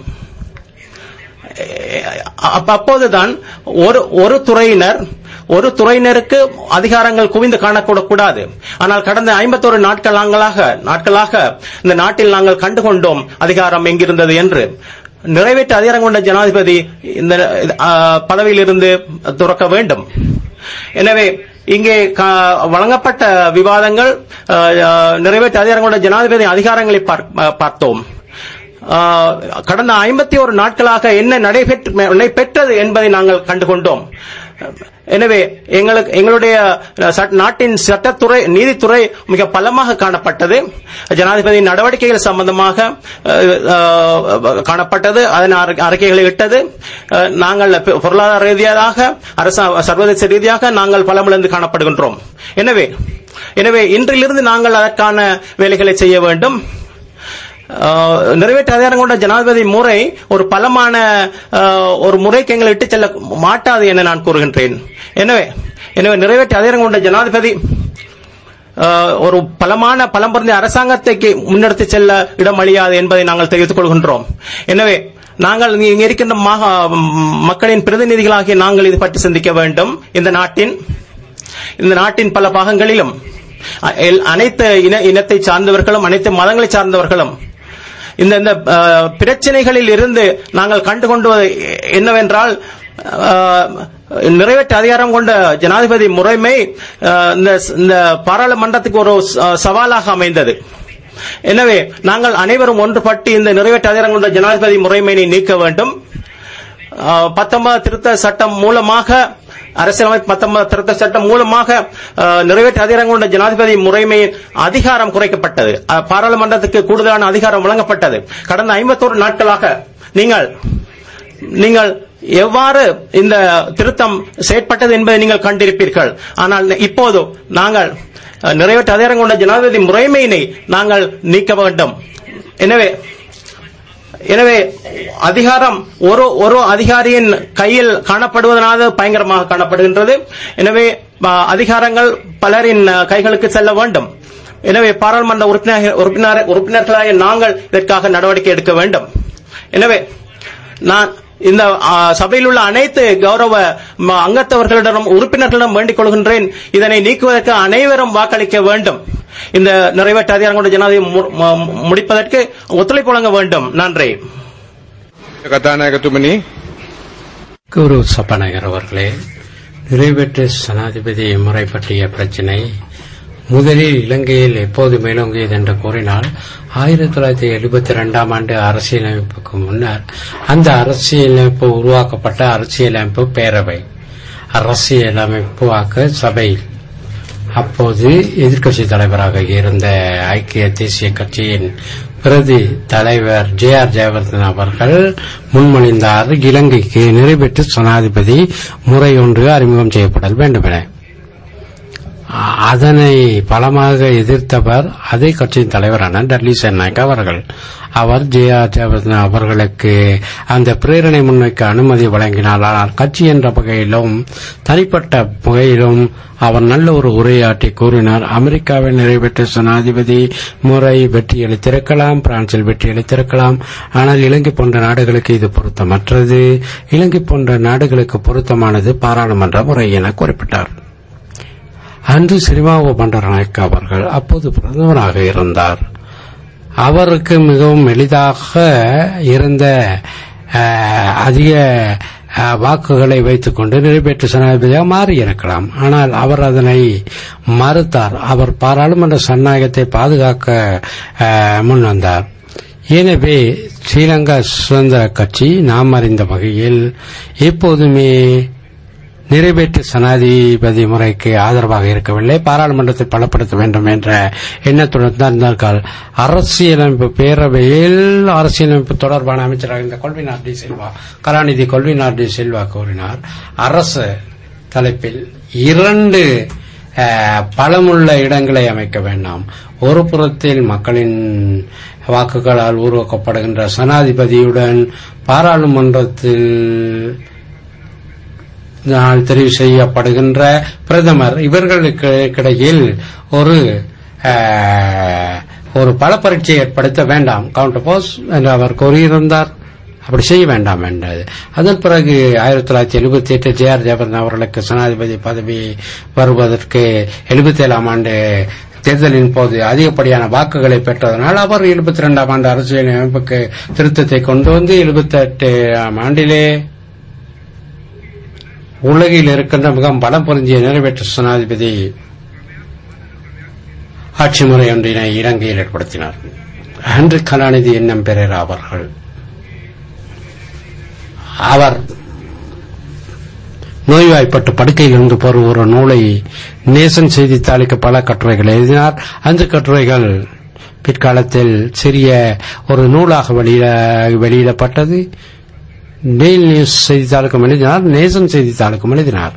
அப்ப- அப்போதுதான் ஒரு ஒரு துறையினர் ஒரு துறையினருக்கு அதிகாரங்கள் குவிந்து காணக்கூடக்கூடாது ஆனால் கடந்த ஐம்பத்தோரு நாட்களாங்களாக நாட்களாக இந்த நாட்டில் நாங்கள் கண்டுகொண்டோம் அதிகாரம் எங்கிருந்தது என்று நிறைவேற்ற அதிகாரம் கொண்ட ஜனாதிபதி இந்த ஆ, பதவியிலிருந்து துறக்க வேண்டும் எனவே இங்கே கா- வழங்கப்பட்ட விவாதங்கள் ஆ, ஆ, நிறைவேற்ற அதிகாரம் கொண்ட ஜனாதிபதி அதிகாரங்களை பார்- பார்த்தோம் ஆஹ், கடந்த ஐம்பத்தி ஒரு நாட்களாக என்ன நடைபெற்று நடைபெற்றது என்பதை நாங்கள் கண்டுகொண்டோம் எனவே எங்களுக்கு எங்களுடைய சட்ட- நாட்டின் சட்டத்துறை நீதித்துறை மிக பலமாக காணப்பட்டது ஜனாதிபதியின் நடவடிக்கைகள் சம்பந்தமாக அஹ், அஹ், காணப்பட்டது அதன் அறி- அறிக்கைகளை இட்டது அஹ், நாங்கள் பொ- பொருளாதார ரீதியாக அரச சர்வதேச ரீதியாக நாங்கள் பலமிழந்து காணப்படுகின்றோம் எனவே எனவே இன்றிலிருந்து நாங்கள் அதற்கான வேலைகளை செய்ய வேண்டும் ஆஹ், நிறைவேற்ற அதிகாரம் கொண்ட ஜனாதிபதி முறை ஒரு பலமான ஆஹ், ஒரு முறைக்கு எங்களை இட்டுச் செல்ல மாட்டாது என நான் கூறுகின்றேன் எனவே எனவே நிறைவேற்ற அதிகாரம் கொண்ட ஜனாதிபதி ஆஹ், ஒரு பலமான பலம் பொருந்திய அரசாங்கத்தை முன்னெடுத்து செல்ல இடமளியாது என்பதை நாங்கள் தெரிவித்துக் கொள்கின்றோம் எனவே நாங்கள் இங்க இங்க இருக்கின்ற மகா- மக்களின் பிரதிநிதிகளாகிய நாங்கள் இது பற்றி சிந்திக்க வேண்டும் இந்த நாட்டின் இந்த நாட்டின் பல பாகங்களிலும் அ- எல்- அனைத்து இன இனத்தை சார்ந்தவர்களும் அனைத்து மதங்களை சார்ந்தவர்களும் இந்த இந்த அஹ், பிரச்சனைகளில் இருந்து நாங்கள் கண்டுகொண்டுவது என்னவென்றால் அஹ், நிறைவேற்ற அதிகாரம் கொண்ட ஜனாதிபதி முறைமை அஹ், இந்த இந்த பாராளுமன்றத்துக்கு ஒரு ச- சவாலாக அமைந்தது எனவே நாங்கள் அனைவரும் ஒன்றுபட்டு இந்த நிறைவேற்ற அதிகாரம் கொண்ட ஜனாதிபதி முறைமையை நீக்க வேண்டும் பத்தொன்பது திருத்த சட்டம் மூலமாக அரசியலமைப்பு பத்தொன்பது திருத்த சட்டம் மூலமாக அஹ், நிறைவேற்ற அதிகாரம் கொண்ட ஜனாதிபதி முறைமையின் அதிகாரம் குறைக்கப்பட்டது அஹ், பாராளுமன்றத்துக்கு கூடுதலான அதிகாரம் வழங்கப்பட்டது கடந்த ஐம்பத்தோரு நாட்களாக நீங்கள் நீங்கள் எவ்வாறு இந்த திருத்தம் செயற்பட்டது என்பதை நீங்கள் கண்டிருப்பீர்கள் ஆனால் இப்போது நாங்கள் அஹ், நிறைவேற்ற அதிகாரம் கொண்ட ஜனாதிபதி முறைமையினை நாங்கள் நீக்க வேண்டும் எனவே எனவே அதிகாரம் ஒரு ஒரு அதிகாரியின் கையில் காணப்படுவதனால பயங்கரமாக காணப்படுகின்றது எனவே ஆ, அதிகாரங்கள் பலரின் ஆ, கைகளுக்கு செல்ல வேண்டும் எனவே பாராளுமன்ற உறுப்பினர் உறுப்பினர் உறுப்பினர்களாக நாங்கள் இதற்காக நடவடிக்கை எடுக்க வேண்டும் எனவே நான் இந்த ஆ, சபையில் உள்ள அனைத்து கௌரவ ம, அங்கத்தவர்களிடம் உறுப்பினர்களிடம் வேண்டிக் கொள்கின்றேன் இதனை நீக்குவதற்கு அனைவரும் வாக்களிக்க வேண்டும் இந்த நிறைவேற்ற அதிகாரம் கொண்ட ஜனாதிபதி மு- மு- முடிப்பதற்கு ஒத்துழைப்பு வழங்க வேண்டும் நன்றி කතානායකතුමනි கௌரவ சபாநாயகர் அவர்களே நிறைவேற்று ஜனாதிபதி முறை பற்றிய பிரச்சினை முதலில் இலங்கையில் எப்போது மேலோங்கியது என்று கூறினால் ஆயிரத்தி தொள்ளாயிரத்தி எழுபத்தி ரெண்டாம் ஆண்டு அரசியலமைப்புக்கு முன்னர் அந்த அரசியலமைப்பு உருவாக்கப்பட்ட அரசியலமைப்பு பேரவை அரசியலமைப்பு ஆக்க சபை அப்போது எதிர்க்கட்சி தலைவராக இருந்த ஐக்கிய தேசிய கட்சியின் பிரதி தலைவர் ஜே ஆர் ஜெயவர்தன் அவர்கள் முன்மொழிந்தார் இலங்கைக்கு நிறைவேற்று ஜனாதிபதி முறை ஒன்று அறிமுகம் செய்யப்படல் வேண்டும் என அதனை பலமாக எதிர்த்தவர் அதே கட்சியின் தலைவரான டர்லி சென்னாய்க் அவர்கள் அவர் ஜே ஆர் ஜெயவர்தன் அவர்களுக்கு அந்த பிரேரணை முன்வைக்க அனுமதி வழங்கினார் ஆனால் கட்சி என்ற வகையிலும் தனிப்பட்ட வகையிலும் அவர் நல்ல ஒரு உரையாற்றி கூறினார் அமெரிக்காவில் நிறைவேற்ற ஜனாதிபதி முறை வெற்றியளித்திருக்கலாம் பிரான்சில் வெற்றியளித்திருக்கலாம் ஆனால் இலங்கை போன்ற நாடுகளுக்கு இது பொருத்தமற்றது இலங்கை போன்ற நாடுகளுக்கு பொருத்தமானது பாராளுமன்ற முறை என குறிப்பிட்டார் அன்று சிறிமாவோ பண்டரநாயக்க அவர்கள் அப்போது பிரதமராக இருந்தார் அவருக்கு மிகவும் எளிதாக இருந்த அஹ், அதிக அஹ், வாக்குகளை வைத்துக்கொண்டு நிறைவேற்று ஜனாதிபதியாக மாறியிருக்கலாம் ஆனால் அவர் அதனை மறுத்தார் அவர் பாராளுமன்ற ஜனநாயகத்தை பாதுகாக்க அஹ், முன்வந்தார் எனவே ஸ்ரீலங்கா சுதந்திர கட்சி நாம் அறிந்த வகையில் எப்போதுமே நிறைவேற்று சனாதிபதி முறைக்கு ஆதரவாக இருக்கவில்லை பாராளுமன்றத்தை பலப்படுத்த வேண்டும் என்ற எண்ணத்துடன் தான் இருந்தார்கள் அரசியலமைப்பு பேரவையில் அரசியலமைப்பு தொடர்பான அமைச்சராக இருந்த கொள்வினார் டி செல்வா கலாநிதி கொள்வினார் டி செல்வா கூறினார் அரசு தலைப்பில் இரண்டு அஹ், பலமுள்ள இடங்களை அமைக்க வேண்டாம் ஒரு புறத்தில் மக்களின் வாக்குகளால் உருவாக்கப்படுகின்ற சனாதிபதியுடன் பாராளுமன்றத்தில் நாள் தெரிவு செய்யப்படுகின்ற பிரதமர் இவர்களுக்கு இடையில் ஒரு அஹ், ஒரு பல பரீட்சை ஏற்படுத்த வேண்டாம் கவுண்டர் போஸ் என்று அவர் கூறியிருந்தார் அப்படி செய்ய வேண்டாம் என்றது அதன் பிறகு ஆயிரத்தி தொள்ளாயிரத்தி எழுபத்தி எட்டு ஜே ஆர் ஜெயவர்தன் அவர்களுக்கு ஜனாதிபதி பதவி வருவதற்கு எழுபத்தி ஏழாம் ஆண்டு தேர்தலின் போது அதிகப்படியான வாக்குகளை பெற்றதனால் அவர் எழுபத்தி இரண்டாம் ஆண்டு அரசியல் அமைப்புக்கு திருத்தத்தை கொண்டு வந்து எழுபத்தி எட்டு ஆண்டிலே உலகில் இருக்கின்ற மிகவும் பலம் பொருந்திய நிறைவேற்று ஜனாதிபதி ஆட்சி முறை ஒன்றினை இலங்கையில் ஏற்படுத்தினார் ஹென்ரி கலாநிதி எண்ணம் பெரேரா அவர்கள் அவர் நோய்வாய்ப்பட்டு படுக்கையில் இருந்து போற ஒரு நூலை நேசன் செய்தித்தாளுக்கு பல கட்டுரைகள் எழுதினார் அந்த கட்டுரைகள் பிற்காலத்தில் சிறிய ஒரு நூலாக வெளியிட- வெளியிடப்பட்டது டெய்லி நியூஸ் செய்தித்தாளுக்கும் எழுதினார் நேசன் செய்தித்தாளுக்கும் எழுதினார்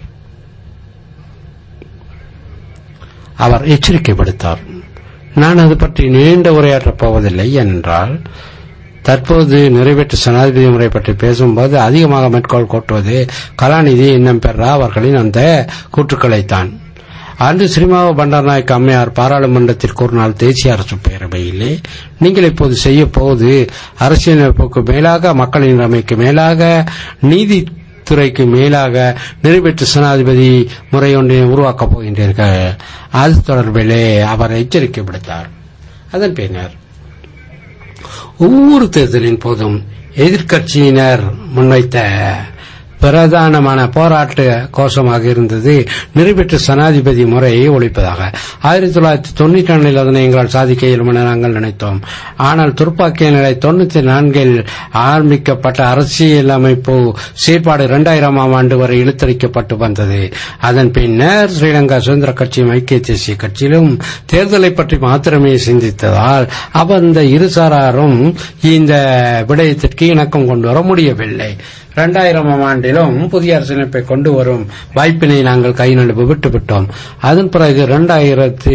அவர் எச்சரிக்கை விடுத்தார் நான் அது பற்றி நீண்ட உரையாற்றப் போவதில்லை என்றால் தற்போது நிறைவேற்று ஜனாதிபதி முறை பற்றி பேசும்போது அதிகமாக மேற்கோள் கோட்டுவது கலாநிதி இன்னம் பெறா அவர்களின் அந்த கூற்றுக்களைத்தான் அன்று ஸ்ரீமாவ பண்டாரநாயக்க அம்மையார் பாராளுமன்றத்தில் கூறினால் தேசிய அரசு பேரவையிலே நீங்கள் இப்போது செய்ய போவது அரசியலமைப்புக்கு மேலாக மக்களின் நிலைமைக்கு மேலாக நீதித்துறைக்கு மேலாக நிறைவேற்று ஜனாதிபதி முறை ஒன்றை உருவாக்கப் போகின்றீர்கள் அது தொடர்பிலே அவர் எச்சரிக்கை விடுத்தார் அதன் பின்னர் ஒவ்வொரு தேர்தலின் போதும் எதிர்க்கட்சியினர் முன்வைத்த பிரதானமான போராட்ட கோஷமாக இருந்தது நிறைவேற்று ஜனாதிபதி முறையை ஒழிப்பதாக ஆயிரத்தி தொள்ளாயிரத்தி தொண்ணூற்றி ரெண்டில் அதனை எங்களால் சாதிக்க இயலும் என நாங்கள் நினைத்தோம் ஆனால் துப்பாக்கிய நிலை தொண்ணூத்தி நான்கில் ஆரம்பிக்கப்பட்ட அரசியலமைப்பு செயற்பாடு இரண்டாயிரமாம் ஆண்டு வரை இழுத்தடிக்கப்பட்டு வந்தது அதன் பின்னர் ஸ்ரீலங்கா சுதந்திர கட்சியும் ஐக்கிய தேசிய கட்சியிலும் தேர்தலை பற்றி மாத்திரமே சிந்தித்ததால் அந்த இருசாராரும் இந்த விடயத்திற்கு இணக்கம் கொண்டு வர முடியவில்லை இரண்டாயிரமாம் ஆண்டிலும் புதிய அரசியலமைப்பை கொண்டு வரும் வாய்ப்பினை நாங்கள் கை நழுவு விட்டுவிட்டோம் அதன் பிறகு இரண்டாயிரத்தி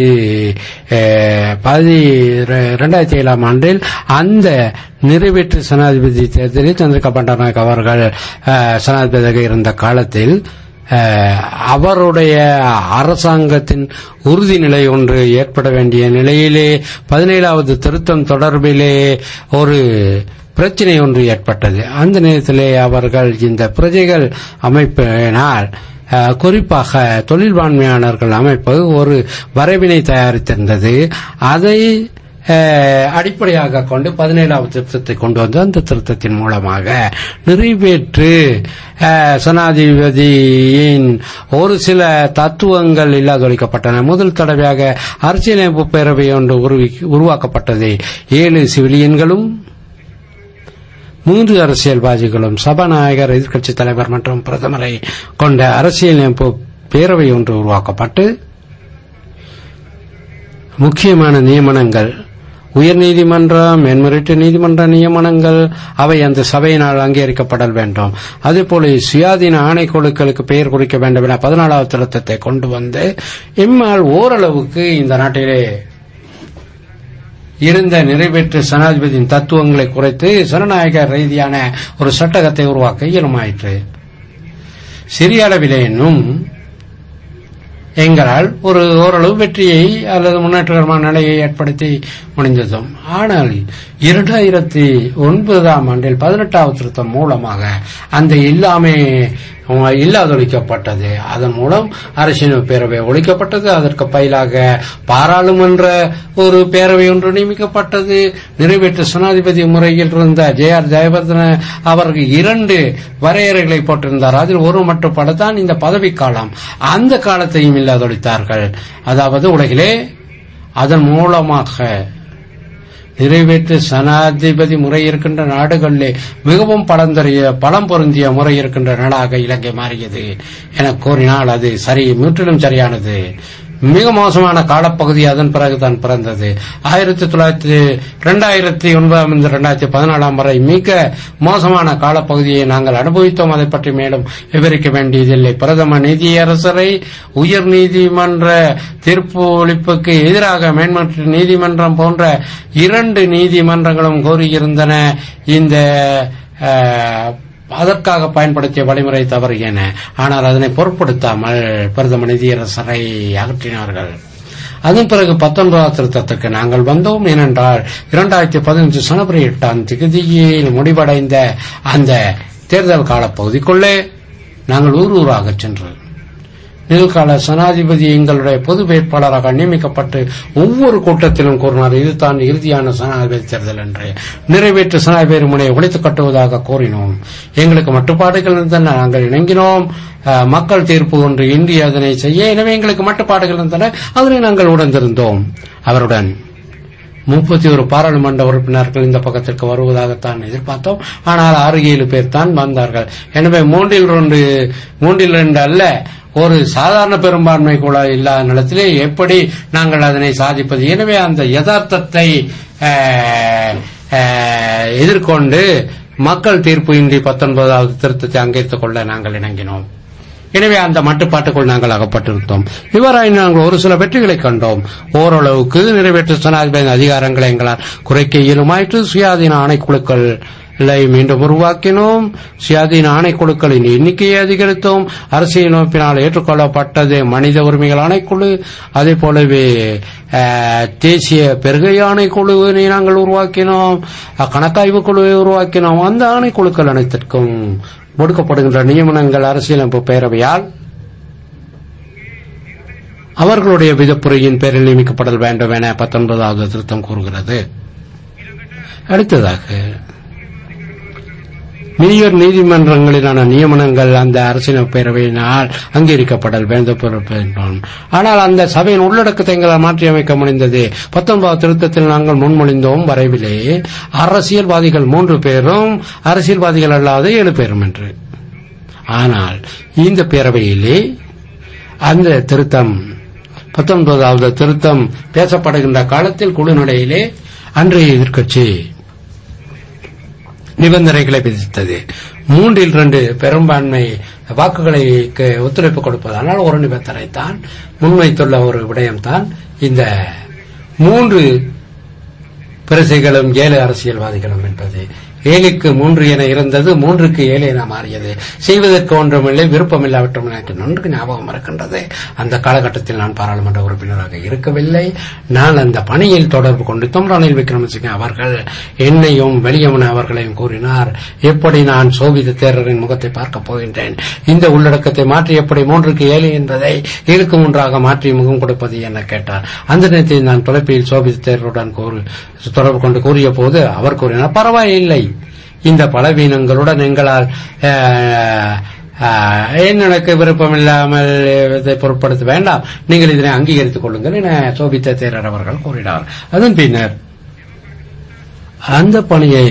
இரண்டாயிரத்தி ஏழாம் ஆண்டில் அந்த நிறைவேற்று ஜனாதிபதி தேர்தலில் சந்திரிகா பண்டாரநாயக் அவர்கள் அஹ், ஜனாதிபதியாக இருந்த காலத்தில் அஹ், அவருடைய அரசாங்கத்தின் உறுதிநிலை ஒன்று ஏற்பட வேண்டிய நிலையிலே பதினேழாவது திருத்தம் தொடர்பிலே ஒரு பிரச்சனை ஒன்று ஏற்பட்டது அந்த நேரத்திலே அவர்கள் இந்த பிரஜைகள் அமைப்பினால் அஹ், குறிப்பாக தொழில்வாண்மையாளர்கள் அமைப்பு ஒரு வரைவினை தயாரித்திருந்தது அதை அஹ், அடிப்படையாக கொண்டு பதினேழாவது திருத்தத்தை கொண்டு வந்து அந்த திருத்தத்தின் மூலமாக நிறைவேற்று அஹ், ஜனாதிபதியின் ஒரு சில தத்துவங்கள் இல்லாதொழிக்கப்பட்டன முதல் தடவையாக அரசியலமைப்பு பேரவை ஒன்று உருவி- உருவாக்கப்பட்டது ஏழு சிவிலியன்களும் மூன்று அரசியல்வாதிகளும் சபாநாயகர் எதிர்க்கட்சித் தலைவர் மற்றும் பிரதமரை கொண்ட அரசியலமைப்பு பேரவை ஒன்று உருவாக்கப்பட்டு முக்கியமான நியமனங்கள் உயர்நீதிமன்றம் மேன்முறையீட்டு நீதிமன்ற நியமனங்கள் அவை அந்த சபையினால் அங்கீகரிக்கப்படல் வேண்டும் அதேபோல சுயாதீன ஆணைக்குழுக்களுக்கு பெயர் குறிக்க வேண்டும் என பதினாலாவது திருத்தத்தை கொண்டு வந்து இம்மால் ஓரளவுக்கு இந்த நாட்டிலே இருந்த நிறைவேற்று ஜனாதிபதியின் தத்துவங்களை குறைத்து ஜனநாயக ரீதியான ஒரு சட்டகத்தை உருவாக்க இயலுமாயிற்று சிறிய அளவிலே இன்னும் எங்களால் ஒரு ஓரளவு வெற்றியை அல்லது முன்னேற்றகரமான நிலையை ஏற்படுத்தி முடிந்ததும் ஆனால் இரண்டாயிரத்தி ஒன்பதாம் ஆண்டில் பதினெட்டாவது திருத்தம் மூலமாக அந்த இல்லாமை அஹ், இல்லாதொழிக்கப்பட்டது அதன் மூலம் அரசியல் பேரவை ஒழிக்கப்பட்டது அதற்கு பயிலாக பாராளுமன்ற ஒரு பேரவை ஒன்று நியமிக்கப்பட்டது நிறைவேற்று ஜனாதிபதி முறையில் இருந்த ஜே ஆர் ஜெயவர்தன அவர்கள் இரண்டு வரையறைகளை போட்டிருந்தார் அதில் ஒரு மட்டுப்படத்தான் இந்த பதவிக்காலம் அந்த காலத்தையும் இல்லாதொழித்தார்கள் அதாவது உலகிலே அதன் மூலமாக நிறைவேற்று ஜனாதிபதி முறை இருக்கின்ற நாடுகளிலே மிகவும் பலந்தறிய பலம் பொருந்திய முறை இருக்கின்ற நாடாக இலங்கை மாறியது என கூறினால் அது சரி முற்றிலும் சரியானது மிக மோசமான காலப்பகுதி அதன் பிறகுதான் பிறந்தது ஆயிரத்தி தொள்ளாயிரத்தி இரண்டாயிரத்தி ஒன்பதாம் இருந்து இரண்டாயிரத்தி பதினாலாம் வரை மிக மோசமான காலப்பகுதியை நாங்கள் அனுபவித்தோம் அதை பற்றி மேலும் விவரிக்க வேண்டியதில்லை பிரதம நீதியரசரை உயர் நீதிமன்ற தீர்ப்பு ஒழிப்புக்கு எதிராக மேன்முறை நீதிமன்றம் போன்ற இரண்டு நீதிமன்றங்களும் கோரியிருந்தன இந்த அஹ், அதற்காக பயன்படுத்திய வழிமுறை தவறு என ஆனால் அதனை பொருட்படுத்தாமல் பிரதம நிதியரசரை அகற்றினார்கள் அதன் பிறகு பத்தொன்பதாம் திருத்தத்துக்கு நாங்கள் வந்தோம் ஏனென்றால் இரண்டாயிரத்தி பதினஞ்சு ஜனவரி எட்டாம் திகதியில் முடிவடைந்த அந்த தேர்தல் காலப்பகுதிக்குள்ளே நாங்கள் ஊர் ஊராக சென்று நிகழ்கால ஜனாதிபதி எங்களுடைய பொது வேட்பாளராக நியமிக்கப்பட்டு ஒவ்வொரு கூட்டத்திலும் கூறினார் இதுதான் இறுதியான ஜனாதிபதி தேர்தல் என்று நிறைவேற்று ஜனாதிபதி முனையை ஒழித்துக் கட்டுவதாக கூறினோம் எங்களுக்கு மட்டுப்பாடுகள் இருந்தன நாங்கள் இணங்கினோம் அஹ், மக்கள் தீர்ப்பு ஒன்று இன்றி அதனை செய்ய எனவே எங்களுக்கு மட்டுப்பாடுகள் இருந்தன அதனை நாங்கள் உணர்ந்திருந்தோம் அவருடன் முப்பத்தி ஒரு பாராளுமன்ற உறுப்பினர்கள் இந்த பக்கத்திற்கு வருவதாகத்தான் எதிர்பார்த்தோம் ஆனால் ஆறு ஏழு பேர் தான் வந்தார்கள் எனவே மூன்றில் ரெண்டு மூன்றில் ரெண்டு அல்ல ஒரு சாதாரண பெரும்பான்மை கூட இல்லாத நிலத்திலே எப்படி நாங்கள் அதனை சாதிப்பது எனவே அந்த யதார்த்தத்தை அஹ், அஹ், எதிர்கொண்டு மக்கள் தீர்ப்பு இன்றி பத்தொன்பதாவது திருத்தத்தை அங்கீகரித்துக் கொள்ள நாங்கள் இணங்கினோம் எனவே அந்த மட்டுப்பாட்டுக்குள் நாங்கள் அகப்பட்டிருந்தோம் இவ்வாறாய் நாங்கள் ஒரு சில வெற்றிகளை கண்டோம் ஓரளவுக்கு நிறைவேற்று ஜனாதிபதி அதிகாரங்களை எங்களால் குறைக்க இயலுமாயிற்று சுயாதீன ஆணைக்குழுக்கள் மீண்டும் உருவாக்கினோம் சுயாதீன ஆணைக்குழுக்களின் எண்ணிக்கையை அதிகரித்தோம் அரசியலமைப்பினால் ஏற்றுக்கொள்ளப்பட்டது மனித உரிமைகள் ஆணைக்குழு அதே போலவே அஹ், தேசிய பெருகை ஆணைக்குழுவினை நாங்கள் உருவாக்கினோம் அஹ், கணக்காய்வு குழுவை உருவாக்கினோம் அந்த ஆணைக்குழுக்கள் அனைத்திற்கும் கொடுக்கப்படுகின்ற நியமனங்கள் அரசியலமைப்பு பேரவையால் அவர்களுடைய விதப்புரையின் பேரில் நியமிக்கப்படல் வேண்டும் என பத்தொன்பதாவது திருத்தம் கூறுகிறது அடுத்ததாக மேயர் நீதிமன்றங்களிலான நியமனங்கள் அந்த அரசியல் பேரவையினால் அங்கீகரிக்கப்படல் வேண்டும் ஆனால் அந்த சபையின் உள்ளடக்கத்தை எங்களால் மாற்றியமைக்க முடிந்தது பத்தொன்பதாவது திருத்தத்தில் நாங்கள் முன்மொழிந்தோம் வரைவிலே அரசியல்வாதிகள் மூன்று பேரும் அரசியல்வாதிகள் அல்லாத ஏழு பேரும் என்று ஆனால் இந்த பேரவையிலே அந்த திருத்தம் பத்தொன்பதாவது திருத்தம் பேசப்படுகின்ற காலத்தில் குழு நிலையிலே அன்றைய எதிர்க்கட்சி நிபந்தனைகளை விதித்தது மூன்றில் இரண்டு பெரும்பான்மை வாக்குகளை க- ஒத்துழைப்பு கொடுப்பதனால் ஒரு நிபந்தனை தான் முன்வைத்துள்ள ஒரு விடயம்தான் இந்த மூன்று பிரசைகளும் ஏழு அரசியல்வாதிகளும் என்பது ஏழுக்கு மூன்று என இருந்தது மூன்றுக்கு ஏழு என மாறியது செய்வதற்கு ஒன்றுமில்லை விருப்பமில்லாவிட்டும் எனக்கு நன்கு ஞாபகம் இருக்கின்றது அந்த காலகட்டத்தில் நான் பாராளுமன்ற உறுப்பினராக இருக்கவில்லை நான் அந்த பணியில் தொடர்பு கொண்டு தொம் ரணில் விக்ரமசிங்க அவர்கள் என்னையும் வெளியமன அவர்களையும் கூறினார் எப்படி நான் சோபித தேரரின் முகத்தை பார்க்கப் போகின்றேன் இந்த உள்ளடக்கத்தை மாற்றி எப்படி மூன்றுக்கு ஏழு என்பதை ஏழுக்கு மூன்றாக மாற்றி முகம் கொடுப்பது என கேட்டார் அந்த நேரத்தில் நான் தொலைப்பில் சோபித தேரருடன் கூறு தொடர்பு கொண்டு கூறிய போது அவர் கூறினார் பரவாயில்லை இந்த பலவீனங்களுடன் எங்களால் அஹ், அஹ், ஏன் எனக்கு விருப்பம் இல்லாமல் இதை பொருட்படுத்த வேண்டாம் நீங்கள் இதனை அங்கீகரித்துக் கொள்ளுங்கள் என சோபித்த தேரர் அவர்கள் கூறினார் அதன் பின்னர் அந்த பணியை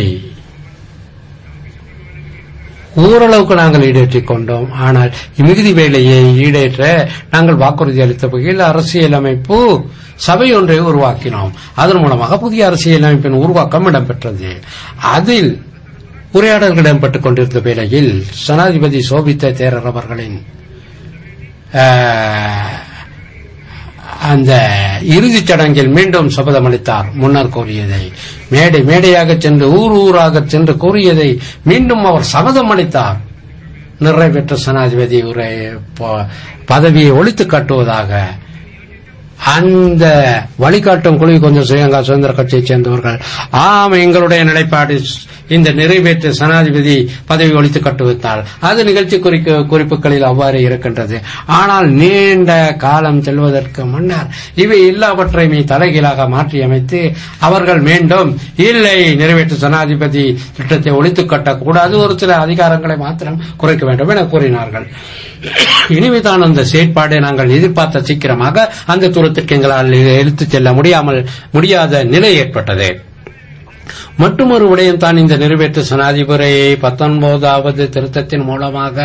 ஓரளவுக்கு நாங்கள் ஈடேற்றிக் கொண்டோம் ஆனால் மிகுதி வேலையை ஈடேற்ற நாங்கள் வாக்குறுதி அளித்த வகையில் அரசியலமைப்பு சபை ஒன்றை உருவாக்கினோம் அதன் மூலமாக புதிய அரசியலமைப்பின் உருவாக்கம் இடம்பெற்றது அதில் உரையாடல்கள் இடம்பெற்றுக் கொண்டிருந்த வேளையில் ஜனாதிபதி சோபித்த தேரர் அவர்களின் ஆஹ், அந்த இறுதிச் சடங்கில் மீண்டும் சபதம் அளித்தார் முன்னர் கூறியதை மேடை மேடையாக சென்று ஊர் ஊராக சென்று கூறியதை மீண்டும் அவர் சபதம் அளித்தார் நிறைவேற்ற சனாதிபதி உரை ப- பதவியை ஒழித்து காட்டுவதாக அந்த வழிகாட்டும் குழு கொஞ்சம் ஸ்ரீலங்கா சுதந்திர கட்சியைச் சேர்ந்தவர்கள் ஆம் எங்களுடைய நிலைப்பாடு இந்த நிறைவேற்று சனாதிபதி பதவி ஒழித்து கட்டுவித்தால் அது நிகழ்ச்சி குறிக்க குறிப்புகளில் அவ்வாறு இருக்கின்றது ஆனால் நீண்ட காலம் செல்வதற்கு முன்னர் இவை எல்லாவற்றையுமே தலைகீழாக மாற்றியமைத்து அவர்கள் மீண்டும் இல்லை நிறைவேற்று சனாதிபதி திட்டத்தை ஒழித்து கட்டக்கூடாது ஒரு சில அதிகாரங்களை மாத்திரம் குறைக்க வேண்டும் என கூறினார்கள் இனிமேதான் அந்த செயற்பாடை நாங்கள் எதிர்பார்த்த சீக்கிரமாக அந்த தூரத்திற்கு எங்களால் எடுத்துச் செல்ல முடியாமல் முடியாத நிலை ஏற்பட்டது மற்றொரு விடயம் தான் இந்த நிறைவேற்று சனாதிபதி பத்தொன்பதாவது திருத்தத்தின் மூலமாக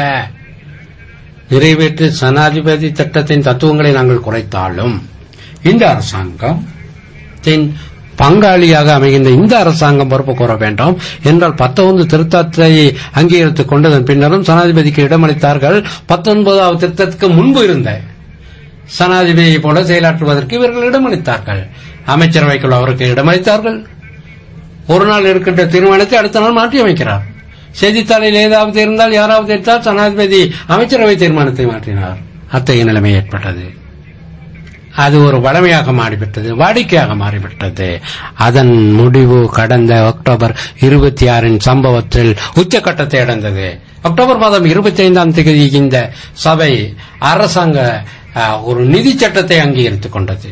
நிறைவேற்று சனாதிபதி திட்டத்தின் தத்துவங்களை நாங்கள் குறைத்தாலும் இந்த அரசாங்கம் பங்காளியாக அமைகின்ற இந்த அரசாங்கம் பொறுப்பு கூற வேண்டும் என்றால் பத்தொன்பது திருத்தத்தை அங்கீகரித்துக் கொண்டதன் பின்னரும் சனாதிபதிக்கு இடமளித்தார்கள் பத்தொன்பதாவது திருத்தத்துக்கு முன்பு இருந்த சனாதிபதியை போல செயலாற்றுவதற்கு இவர்கள் இடமளித்தார்கள் அமைச்சரவைக்குள் அவருக்கு இடமளித்தார்கள் ஒரு நாள் இருக்கின்ற தீர்மானத்தை அடுத்த நாள் மாற்றி அமைக்கிறார் செய்தித்தாளில் ஏதாவது இருந்தால் யாராவது எடுத்தால் ஜனாதிபதி அமைச்சரவை தீர்மானத்தை மாற்றினார் அத்தகைய நிலைமை ஏற்பட்டது அது ஒரு வளமையாக மாறிவிட்டது வாடிக்கையாக மாறிவிட்டது அதன் முடிவு கடந்த அக்டோபர் இருபத்தி ஆறின் சம்பவத்தில் உச்சக்கட்டத்தை அடைந்தது அக்டோபர் மாதம் இருபத்தி ஐந்தாம் தேதி இந்த சபை அரசாங்க அஹ், ஒரு நிதி சட்டத்தை அங்கீகரித்துக் கொண்டது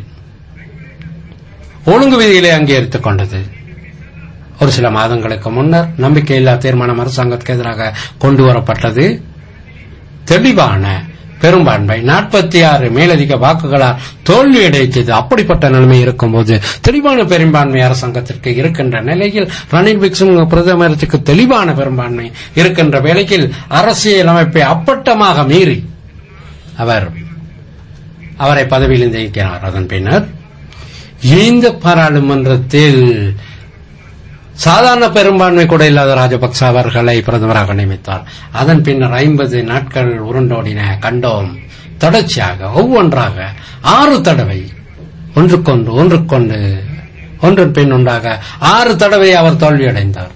ஒழுங்கு விதிகளை அங்கீகரித்துக் கொண்டது ஒரு சில மாதங்களுக்கு முன்னர் நம்பிக்கையில்லா தீர்மானம் அரசாங்கத்துக்கு எதிராக கொண்டு வரப்பட்டது தெளிவான பெரும்பான்மை நாற்பத்தி ஆறு மேலதிக வாக்குகளால் தோல்வியடைத்தது அப்படிப்பட்ட நிலைமை இருக்கும்போது தெளிவான பெரும்பான்மை அரசாங்கத்திற்கு இருக்கின்ற நிலையில் ரணில் விக்ரம பிரதமருக்கு தெளிவான பெரும்பான்மை இருக்கின்ற வேளையில் அரசியல் அமைப்பை அப்பட்டமாக மீறி அவர் அவரை பதவியில் நீக்கினார் அதன் பின்னர் இந்த பாராளுமன்றத்தில் சாதாரண பெரும்பான்மை கூட இல்லாத ராஜபக்ச அவர்களை பிரதமராக நியமித்தார் அதன் பின்னர் ஐம்பது நாட்கள் உருண்டோடின கண்டோம் தொடர்ச்சியாக ஒவ்வொன்றாக ஆறு தடவை ஒன்றுக்கொன்று ஒன்றுக்கொண்டு ஒன்றன் பின் ஒன்றாக ஆறு தடவை அவர் தோல்வியடைந்தார்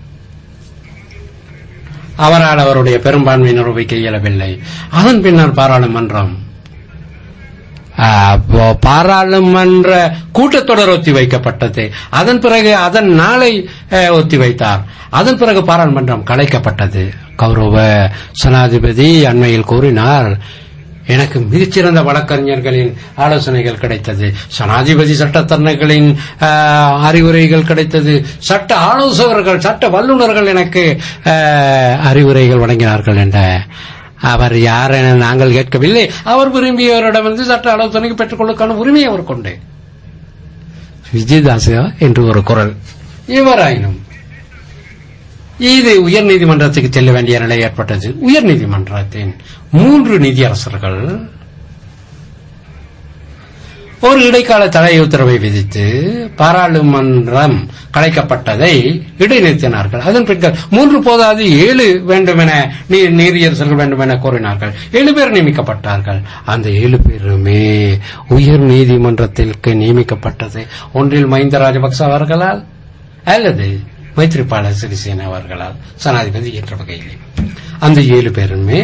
அவரால் அவருடைய பெரும்பான்மை நிரூபிக்க இயலவில்லை அதன் பின்னர் பாராளுமன்றம் ஆ, போ- பாராளுமன்ற கூட்டத்தொடர் ஒத்தி வைக்கப்பட்டது அதன் பிறகு அதன் நாளை அஹ், ஒத்தி வைத்தார் அதன் பிறகு பாராளுமன்றம் கலைக்கப்பட்டது கௌரவ ஜனாதிபதி அண்மையில் கூறினார் எனக்கு மிகச்சிறந்த வழக்கறிஞர்களின் ஆலோசனைகள் கிடைத்தது ஜனாதிபதி சட்டத்தரணிகளின் ஆ, அறிவுரைகள் கிடைத்தது சட்ட ஆலோசகர்கள் சட்ட வல்லுநர்கள் எனக்கு ஆ, அறிவுரைகள் வழங்கினார்கள் என்ற அவர் யார் என நாங்கள் கேட்கவில்லை அவர் விரும்பியவரிடமிருந்து சட்ட ஆலோசனைக்கு பெற்றுக்கொள்ளுக்கான உரிமை அவர் கொண்டு விஜயதாசா என்று ஒரு குரல் இவராயினும் இது உயர்நீதிமன்றத்துக்கு செல்ல வேண்டிய நிலை ஏற்பட்டது உயர்நீதிமன்றத்தின் மூன்று நீதியரசர்கள் ஒரு இடைக்கால தடை உத்தரவை விதித்து பாராளுமன்றம் கலைக்கப்பட்டதை இடைநிறுத்தினார்கள் அதன் பின்னர் மூன்று போதாது ஏழு வேண்டுமென நீ- நீதியரசர்கள் வேண்டுமென கோரினார்கள் ஏழு பேர் நியமிக்கப்பட்டார்கள் அந்த ஏழு பேருமே உயர் நீதிமன்றத்திற்கு நியமிக்கப்பட்டது ஒன்றில் மஹிந்த ராஜபக்ச அவர்களால் அல்லது மைத்ரிபால சிறிசேன அவர்களால் சனாதிபதி என்ற வகையில் அந்த ஏழு பேருமே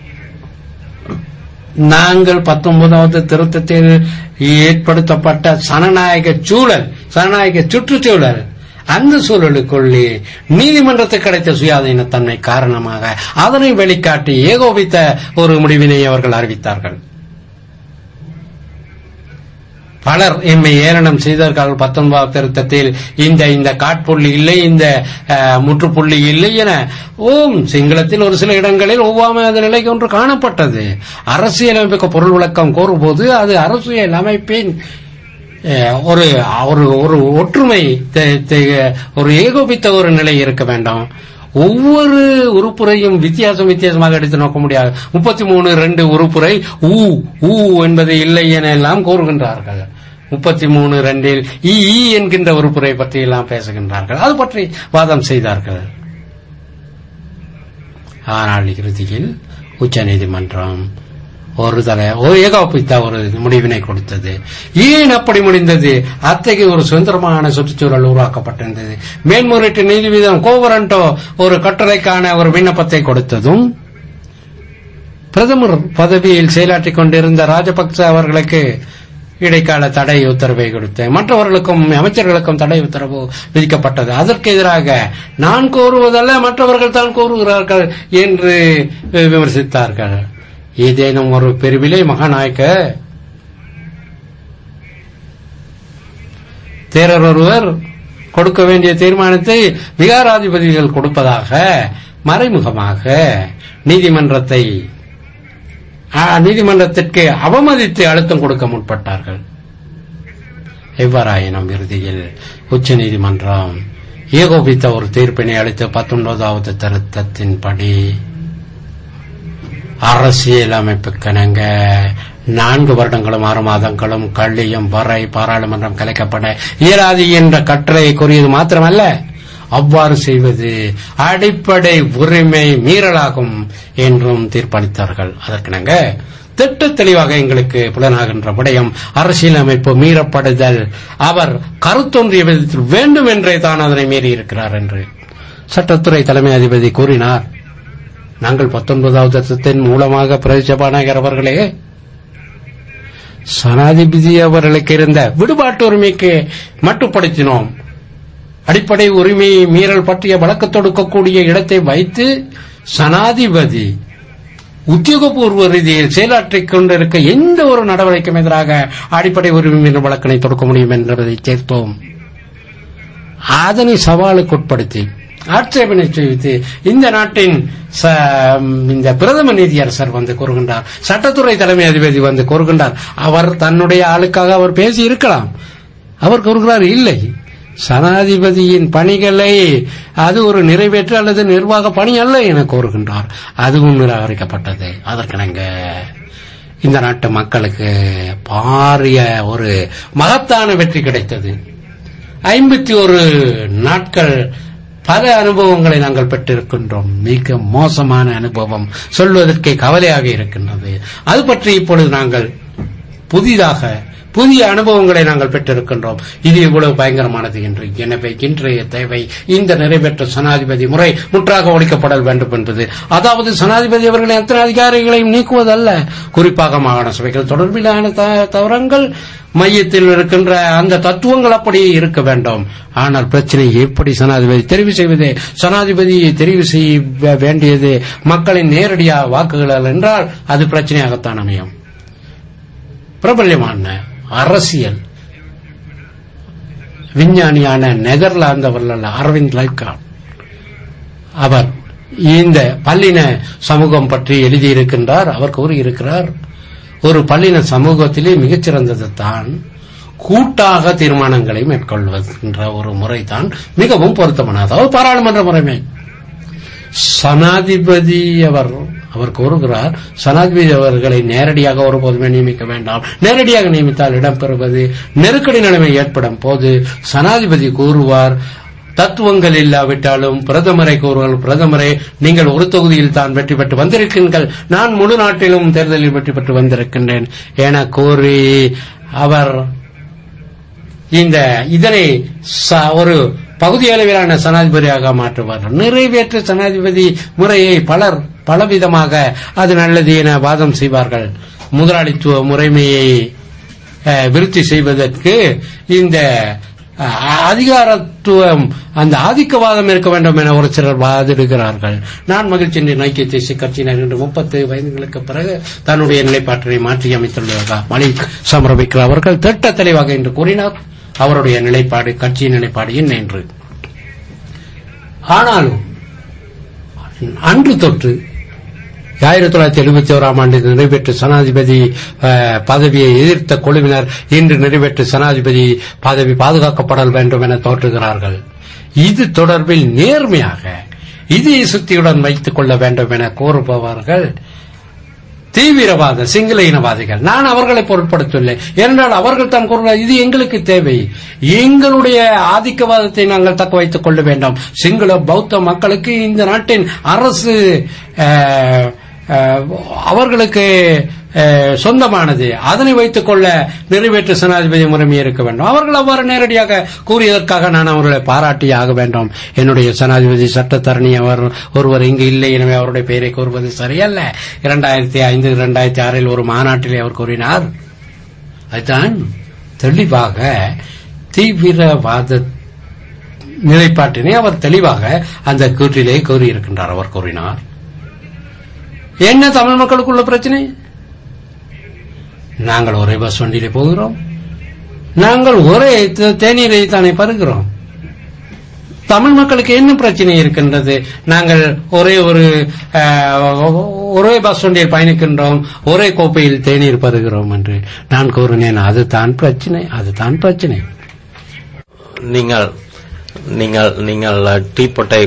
நாங்கள் பத்தொன்பதாவது திருத்தத்தில் ஏற்படுத்தப்பட்ட சனநாயக சூழல் சனநாயக சுற்றுச்சூழல் அந்த சூழலுக்குள்ளே நீதிமன்றத்துக்கு கிடைத்த சுயாதீனத்தன்மை காரணமாக அதனை வெளிக்காட்டி ஏகோபித்த ஒரு முடிவினை அவர்கள் அறிவித்தார்கள் பலர் எம்மை ஏளனம் செய்தார்கள் பத்தொன்பதாம் திருத்தத்தில் இந்த இந்த காட்புள்ளி இல்லை இந்த அஹ், முற்றுப்புள்ளி இல்லை என ஓம் சிங்களத்தில் ஒரு சில இடங்களில் ஒவ்வாமை அந்த நிலைக்கு ஒன்று காணப்பட்டது அரசியலமைப்புக்கு பொருள் விளக்கம் கோரும்போது அது அரசியல் அமைப்பின் அஹ், ஒரு ஒரு ஒரு ஒற்றுமை தெ- தெ- ஒரு ஏகோபித்த ஒரு நிலை இருக்க வேண்டாம் ஒவ்வொரு உறுப்புரையும் வித்தியாசம் வித்தியாசமாக எடுத்து நோக்க முடியாது முப்பத்தி மூணு ரெண்டு உறுப்புரை ஊ ஊ என்பது இல்லை என எல்லாம் கூறுகின்றார்கள் முப்பத்தி மூணு ரெண்டில் இ ஈ என்கின்ற உறுப்புரை பற்றி எல்லாம் பேசுகின்றார்கள் அது பற்றி வாதம் செய்தார்கள் ஆனால் இறுதியில் உச்சநீதிமன்றம் ஒரு தலை ஒரு ஏகோபித்த ஒரு முடிவினை கொடுத்தது ஏன் அப்படி முடிந்தது அத்தகைய ஒரு சுதந்திரமான சுற்றுச்சூழல் உருவாக்கப்பட்டிருந்தது மேன்முறையீட்டு நீதிபதியம் கோவரண்டோ ஒரு கட்டுரைக்கான ஒரு விண்ணப்பத்தை கொடுத்ததும் பிரதமர் பதவியில் செயலாற்றிக் கொண்டிருந்த ராஜபக்ச அவர்களுக்கு இடைக்கால தடை உத்தரவை கொடுத்து மற்றவர்களுக்கும் அமைச்சர்களுக்கும் தடை உத்தரவு விதிக்கப்பட்டது அதற்கு எதிராக நான் கோருவதல்ல மற்றவர்கள் தான் கோருகிறார்கள் என்று விமர்சித்தார்கள் ஏதேனும் ஒரு பெருவிலை மகாநாயக்க தேரர் ஒருவர் கொடுக்க வேண்டிய தீர்மானத்தை விகாராதிபதிகள் கொடுப்பதாக மறைமுகமாக நீதிமன்றத்தை ஆ, நீதிமன்றத்திற்கு அவமதித்து அழுத்தம் கொடுக்க முற்பட்டார்கள் எவ்வாறாயினும் இறுதியில் உச்ச நீதிமன்றம் ஏகோபித்த ஒரு தீர்ப்பினை அளித்த பத்தொன்பதாவது திருத்தத்தின்படி அரசியல் அமைப்புக்கெனங்க நான்கு வருடங்களும் ஆறு மாதங்களும் கள்ளியும் வரை பாராளுமன்றம் கலைக்கப்பட இயலாது என்ற கட்டளையை கூறியது மாத்திரமல்ல அவ்வாறு செய்வது அடிப்படை உரிமை மீறலாகும் என்றும் தீர்ப்பளித்தார்கள் அதற்கிணங்க திட்ட தெளிவாக எங்களுக்கு புலனாகின்ற விடயம் அரசியலமைப்பு மீறப்படுதல் அவர் கருத்தொன்றிய விதத்தில் வேண்டும் என்றே தான் அதனை மீறி இருக்கிறார் என்று சட்டத்துறை தலைமை அதிபதி கூறினார் நாங்கள் பத்தொன்பதாவது சட்டத்தின் மூலமாக பிரதிசபாநாயகர் அவர்களே சனாதிபதி அவர்களுக்கு இருந்த விடுபாட்டு உரிமைக்கு மட்டுப்படுத்தினோம் அடிப்படை உரிமை மீறல் பற்றிய வழக்கு தொடுக்கக்கூடிய இடத்தை வைத்து சனாதிபதி உத்தியோகபூர்வ ரீதியில் செயலாற்றிக் கொண்டிருக்க எந்த ஒரு நடவடிக்கைக்கும் எதிராக அடிப்படை உரிமை மீறல் வழக்கினை தொடுக்க முடியும் என்பதை சேர்த்தோம் அதனை சவாலுக்குட்படுத்தி ஆட்சேபனை செய்து இந்த நாட்டின் ச- இந்த பிரதம நீதியரசர் வந்து கூறுகின்றார் சட்டத்துறை தலைமை அதிபதி வந்து கூறுகின்றார் அவர் தன்னுடைய ஆளுக்காக அவர் பேசி இருக்கலாம் அவர் கூறுகிறார் இல்லை சனாதிபதியின் பணிகளை அது ஒரு நிறைவேற்று அல்லது நிர்வாக பணி அல்ல என கூறுகின்றார் அதுவும் நிராகரிக்கப்பட்டது அதற்கிணங்க இந்த நாட்டு மக்களுக்கு பாரிய ஒரு மகத்தான வெற்றி கிடைத்தது ஐம்பத்தி ஒரு நாட்கள் பல அனுபவங்களை நாங்கள் பெற்றிருக்கின்றோம் மிக மோசமான அனுபவம் சொல்வதற்கே கவலையாக இருக்கின்றது அது பற்றி இப்பொழுது நாங்கள் புதிதாக புதிய அனுபவங்களை நாங்கள் பெற்றிருக்கின்றோம் இது இவ்வளவு பயங்கரமானது என்று எனவே இன்றைய தேவை இந்த நிறைவேற்ற சனாதிபதி முறை முற்றாக ஒழிக்கப்பட வேண்டும் என்பது அதாவது சனாதிபதி அவர்களின் அத்தனை அதிகாரிகளையும் நீக்குவதல்ல குறிப்பாக மாகாண சபைகள் தொடர்பிலான த- தவறங்கள் மையத்தில் இருக்கின்ற அந்த தத்துவங்கள் அப்படியே இருக்க வேண்டும் ஆனால் பிரச்சனை எப்படி சனாதிபதி தெரிவு செய்வது சனாதிபதியை தெரிவு செய்ய வேண்டியது மக்களின் நேரடியாக வாக்குகள் என்றால் அது பிரச்சனையாகத்தான் அமையும் பிரபல்யமான அரசியல் விஞ்ஞானியான நெதர்லாந்தவர்கள் அரவிந்த் லைப்கார்ட் அவர் இந்த பல்லின சமூகம் பற்றி எழுதியிருக்கின்றார் அவர் கூறியிருக்கிறார் ஒரு பல்லின சமூகத்திலே மிகச்சிறந்தது தான் கூட்டாக தீர்மானங்களை மேற்கொள்வதென்ற ஒரு முறைதான் மிகவும் பொருத்தமானது அதாவது பாராளுமன்ற முறைமை சனாதிபதி அவர் அவர் கூறுகிறார் சனாதிபதி அவர்களை நேரடியாக ஒருபோதுமே நியமிக்க வேண்டாம் நேரடியாக நியமித்தால் இடம்பெறுவது நெருக்கடி நிலைமை ஏற்படும் போது சனாதிபதி கூறுவார் தத்துவங்கள் இல்லாவிட்டாலும் பிரதமரை கூறுவார் பிரதமரே நீங்கள் ஒரு தொகுதியில் தான் வெற்றி பெற்று வந்திருக்கிறீர்கள் நான் முழு நாட்டிலும் தேர்தலில் வெற்றி பெற்று வந்திருக்கின்றேன் என கூறி அவர் இந்த இதனை ச- ஒரு பகுதி அளவிலான சனாதிபதியாக மாற்றுவார் நிறைவேற்று சனாதிபதி முறையை பலர் பலவிதமாக அது நல்லது என வாதம் செய்வார்கள் முதலாளித்துவ முறைமையை அஹ், விருத்தி செய்வதற்கு இந்த அஹ், அதிகாரத்துவம் அந்த ஆதிக்கவாதம் இருக்க வேண்டும் என ஒரு சிலர் வாதிடுகிறார்கள் நான் மகிழ்ச்சி என்ற ஐக்கிய தேசிய கட்சியினர் இன்று முப்பத்து வயதுகளுக்கு பிறகு தன்னுடைய நிலைப்பாட்டினை மாற்றி அமைத்துள்ளார் மலிக் சமரபிக்கிறார் அவர்கள் திட்ட தெளிவாக என்று கூறினார் அவருடைய நிலைப்பாடு கட்சியின் நிலைப்பாடு என்ன என்று ஆனாலும் அன்று தொற்று ஆயிரத்தி தொள்ளாயிரத்தி எழுபத்தி ஓராம் ஆண்டு நிறைவேற்று சனாதிபதி அஹ், பதவியை எதிர்த்த குழுவினர் இன்று நிறைவேற்று சனாதிபதி பதவி பாதுகாக்கப்பட வேண்டும் என தோற்றுகிறார்கள் இது தொடர்பில் நேர்மையாக இதய சுத்தியுடன் வைத்துக் கொள்ள வேண்டும் என கோருபவர்கள் தீவிரவாத சிங்கள இனவாதிகள் நான் அவர்களை பொருட்படுத்தவில்லை ஏனென்றால் அவர்கள் தான் கூறுகிறார் இது எங்களுக்கு தேவை எங்களுடைய ஆதிக்கவாதத்தை நாங்கள் தக்க வைத்துக் கொள்ள வேண்டும் சிங்கள பௌத்த மக்களுக்கு இந்த நாட்டின் அரசு அஹ், அஹ், அவர்களுக்கு அஹ், சொந்தமானது அதனை வைத்துக் கொள்ள நிறைவேற்று சனாதிபதி முறைமை இருக்க வேண்டும் அவர்கள் அவ்வாறு நேரடியாக கூறியதற்காக நான் அவர்களை பாராட்டி ஆக வேண்டும் என்னுடைய சனாதிபதி சட்டத்தரணி அவர் ஒருவர் இங்கு இல்லை எனவே அவருடைய பெயரை கூறுவது சரியல்ல இரண்டாயிரத்தி ஐந்து இரண்டாயிரத்தி ஆறில் ஒரு மாநாட்டிலே அவர் கூறினார் அதுதான் தெளிவாக தீவிரவாத நிலைப்பாட்டினை அவர் தெளிவாக அந்த கூற்றிலே கூறியிருக்கின்றார் அவர் கூறினார் என்ன தமிழ் மக்களுக்குள்ள பிரச்சனை நாங்கள் ஒரே பஸ் வண்டியிலே போகிறோம் நாங்கள் ஒரே த- தேநீரை தானே பருகிறோம் தமிழ் மக்களுக்கு என்ன பிரச்சனை இருக்கின்றது நாங்கள் ஒரே ஒரு அஹ், ஒரே பஸ் வண்டியில் பயணிக்கின்றோம் ஒரே கோப்பையில் தேநீர் பருகிறோம் என்று நான் கூறினேன் அதுதான் பிரச்சனை அதுதான் பிரச்சனை நீங்கள் நீங்கள் நீங்கள் டீ பொட்டை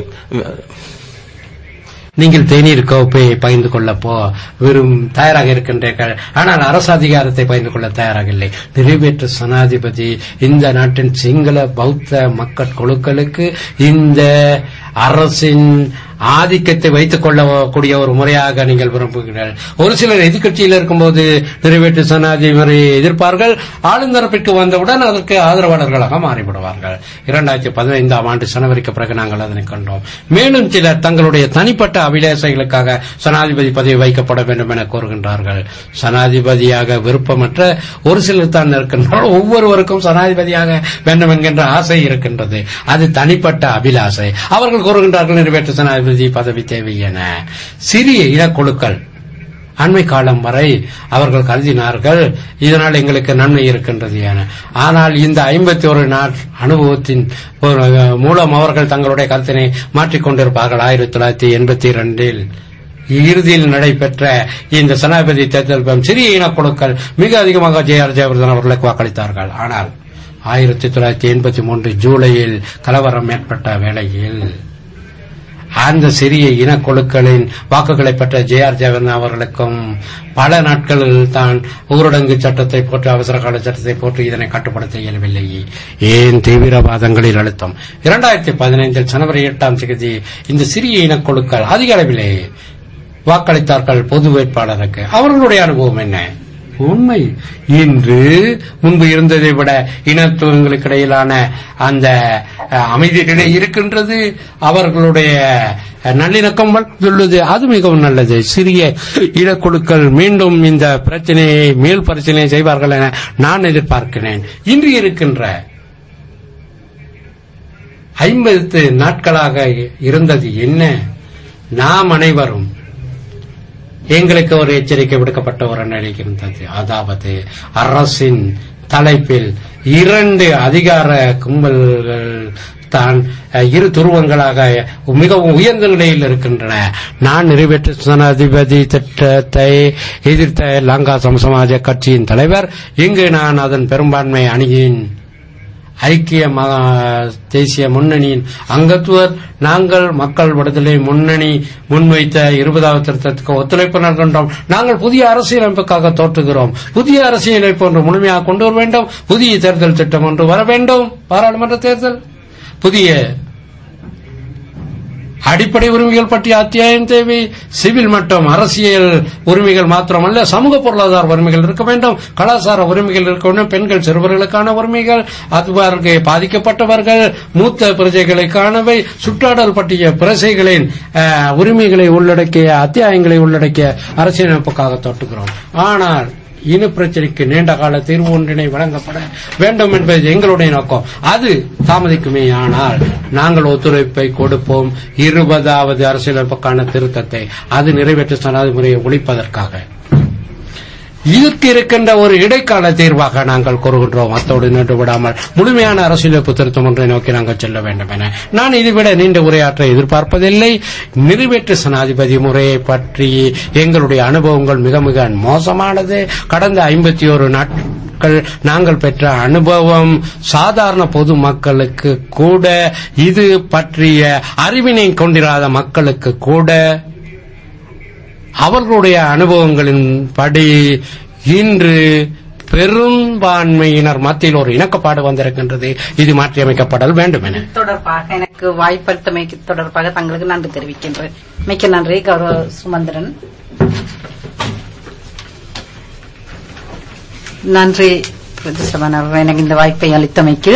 நீங்கள் தேநீர் கோப்பையை பகிர்ந்து கொள்ள போ விரும் தயாராக இருக்கின்றீர்கள் ஆனால் அரசு அதிகாரத்தை பகிர்ந்து கொள்ள தயாராக இல்லை நிறைவேற்று சனாதிபதி இந்த நாட்டின் சிங்கள பௌத்த மக்கள் குழுக்களுக்கு இந்த அரசின் ஆதிக்கத்தை வைத்துக் கொள்ளக்கூடிய ஒரு முறையாக நீங்கள் விரும்புகிறீர்கள் ஒரு சிலர் எதிர்க்கட்சியில் இருக்கும்போது நிறைவேற்று சனாதிபதி முறையை எதிர்ப்பார்கள் ஆளுந்தரப்பிற்கு வந்தவுடன் அதற்கு ஆதரவாளர்களாக மாறிவிடுவார்கள் இரண்டாயிரத்தி பதினைந்தாம் ஆண்டு ஜனவரிக்கு பிறகு நாங்கள் அதனை கண்டோம் மேலும் சிலர் தங்களுடைய தனிப்பட்ட அபிலாஷைகளுக்காக சனாதிபதி பதவி வைக்கப்பட வேண்டும் என கோருகின்றார்கள் சனாதிபதியாக விருப்பமற்ற ஒரு சிலர் தான் இருக்கின்றார்கள் ஒவ்வொருவருக்கும் சனாதிபதியாக வேண்டும் என்கின்ற ஆசை இருக்கின்றது அது தனிப்பட்ட அபிலாஷை அவர்கள் கூறுகின்றார்கள் நிறைவேற்று ஜனாதிபதி பதவி தேவை என சிறிய இனக்குழுக்கள் அண்மை காலம் வரை அவர்கள் கருதினார்கள் இதனால் எங்களுக்கு நன்மை இருக்கின்றது என ஆனால் இந்த ஐம்பத்தி ஒரு நாள் அனுபவத்தின் ஒரு, மூலம் அவர்கள் தங்களுடைய கருத்தினை மாற்றிக்கொண்டிருப்பார்கள் ஆயிரத்தி தொள்ளாயிரத்தி எண்பத்தி இரண்டில் இறுதியில் நடைபெற்ற இந்த ஜனாதிபதி தேர்தல் சிறிய இனக்குழுக்கள் மிக அதிகமாக ஜே ஆர் ஜெயவர்தன் அவர்களுக்கு வாக்களித்தார்கள் ஆனால் ஆயிரத்தி தொள்ளாயிரத்தி எண்பத்தி மூன்று ஜூலையில் கலவரம் ஏற்பட்ட வேளையில் அந்த சிறிய இனக்குழுக்களின் வாக்குகளை பெற்ற ஜே ஆர் ஜெயவர்தன் அவர்களுக்கும் பல நாட்களில் தான் ஊரடங்கு சட்டத்தை போட்டு அவசர கால சட்டத்தை போட்டு இதனை கட்டுப்படுத்த இயலவில்லை ஏன் தீவிரவாதங்களில் அழுத்தம் இரண்டாயிரத்தி பதினைந்தில் ஜனவரி எட்டாம் தேதி இந்த சிறிய இனக்குழுக்கள் அதிக அளவிலே வாக்களித்தார்கள் பொது வேட்பாளருக்கு அவர்களுடைய அனுபவம் என்ன உண்மை இன்று முன்பு இருந்ததை விட இனத்துவங்களுக்கு இடையிலான அந்த அஹ், அமைதி நிலை இருக்கின்றது அவர்களுடைய அஹ், நல்லிணக்கம் உள்ளது அது மிகவும் நல்லது சிறிய இனக்குழுக்கள் மீண்டும் இந்த பிரச்சனையை மேல் பரிசீலனை செய்வார்கள் என நான் எதிர்பார்க்கிறேன் இன்று இருக்கின்ற ஐம்பது நாட்களாக இருந்தது என்ன நாம் அனைவரும் எங்களுக்கு ஒரு எச்சரிக்கை விடுக்கப்பட்ட ஒரு நிலை இருந்தது அதாவது அரசின் தலைப்பில் இரண்டு அதிகார கும்பல்கள் தான் அஹ், இரு துருவங்களாக மிகவும் உயர்ந்த நிலையில் இருக்கின்றன நான் நிறைவேற்று ஜனாதிபதி திட்டத்தை எதிர்த்த லங்கா சமசமாஜ கட்சியின் தலைவர் இங்கு நான் அதன் பெரும்பான்மை அணியின் ஐக்கிய ம- தேசிய முன்னணியின் அங்கத்துவர் நாங்கள் மக்கள் விடுதலை முன்னணி முன்வைத்த இருபதாவது திருத்தத்துக்கு ஒத்துழைப்பு நல்கின்றோம் நாங்கள் புதிய அரசியலமைப்புக்காக தோற்றுகிறோம் புதிய அரசியலமைப்பு ஒன்று முழுமையாக கொண்டு வர வேண்டும் புதிய தேர்தல் திட்டம் ஒன்று வர வேண்டும் பாராளுமன்ற தேர்தல் புதிய அடிப்படை உரிமைகள் பற்றிய அத்தியாயம் தேவை சிவில் மற்றும் அரசியல் உரிமைகள் மாத்திரமல்ல சமூக பொருளாதார உரிமைகள் இருக்க வேண்டும் கலாச்சார உரிமைகள் இருக்க வேண்டும் பெண்கள் சிறுவர்களுக்கான உரிமைகள் அதுவாறு பாதிக்கப்பட்டவர்கள் மூத்த பிரஜைகளுக்கானவை சுற்றாடல் பற்றிய பிரஜைகளின் அஹ், உரிமைகளை உள்ளடக்கிய அத்தியாயங்களை உள்ளடக்கிய அரசியலமைப்புக்காக தொட்டுகிறோம் ஆனால் இன பிரச்சனைக்கு நீண்ட கால தீர்வு ஒன்றினை வழங்கப்பட வேண்டும் என்பது எங்களுடைய நோக்கம் அது தாமதிக்குமே ஆனால் நாங்கள் ஒத்துழைப்பை கொடுப்போம் இருபதாவது அரசியலமைப்புக்கான திருத்தத்தை அது நிறைவேற்ற சனாதி முறையை ஒழிப்பதற்காக இதற்கு இருக்கின்ற ஒரு இடைக்கால தீர்வாக நாங்கள் கூறுகின்றோம் அத்தோடு நின்று விடாமல் முழுமையான அரசியலமைப்பு திருத்தம் ஒன்றை நோக்கி நாங்கள் செல்ல வேண்டும் என நான் இதைவிட நீண்ட உரையாற்ற எதிர்பார்ப்பதில்லை நிறைவேற்று சனாதிபதி முறையை பற்றி எங்களுடைய அனுபவங்கள் மிக மிக மோசமானது கடந்த ஐம்பத்தி ஒரு நாட்கள் நாங்கள் பெற்ற அனுபவம் சாதாரண பொது மக்களுக்கு கூட இது பற்றிய அறிவினை கொண்டிராத மக்களுக்கு கூட அவர்களுடைய அனுபவங்களின் படி இன்று பெரும்பான்மையினர் மத்தியில் ஒரு இணக்கப்பாடு வந்திருக்கின்றது இது மாற்றியமைக்கப்படல் வேண்டும் என தொடர்பாக எனக்கு வாய்ப்பளித்தமைக்கு தொடர்பாக தங்களுக்கு நன்றி தெரிவிக்கின்றேன் மிக்க நன்றி கௌரவ சுமந்திரன் நன்றி பிரதிசபன் அவர்கள் எனக்கு இந்த வாய்ப்பை அளித்தமைக்கு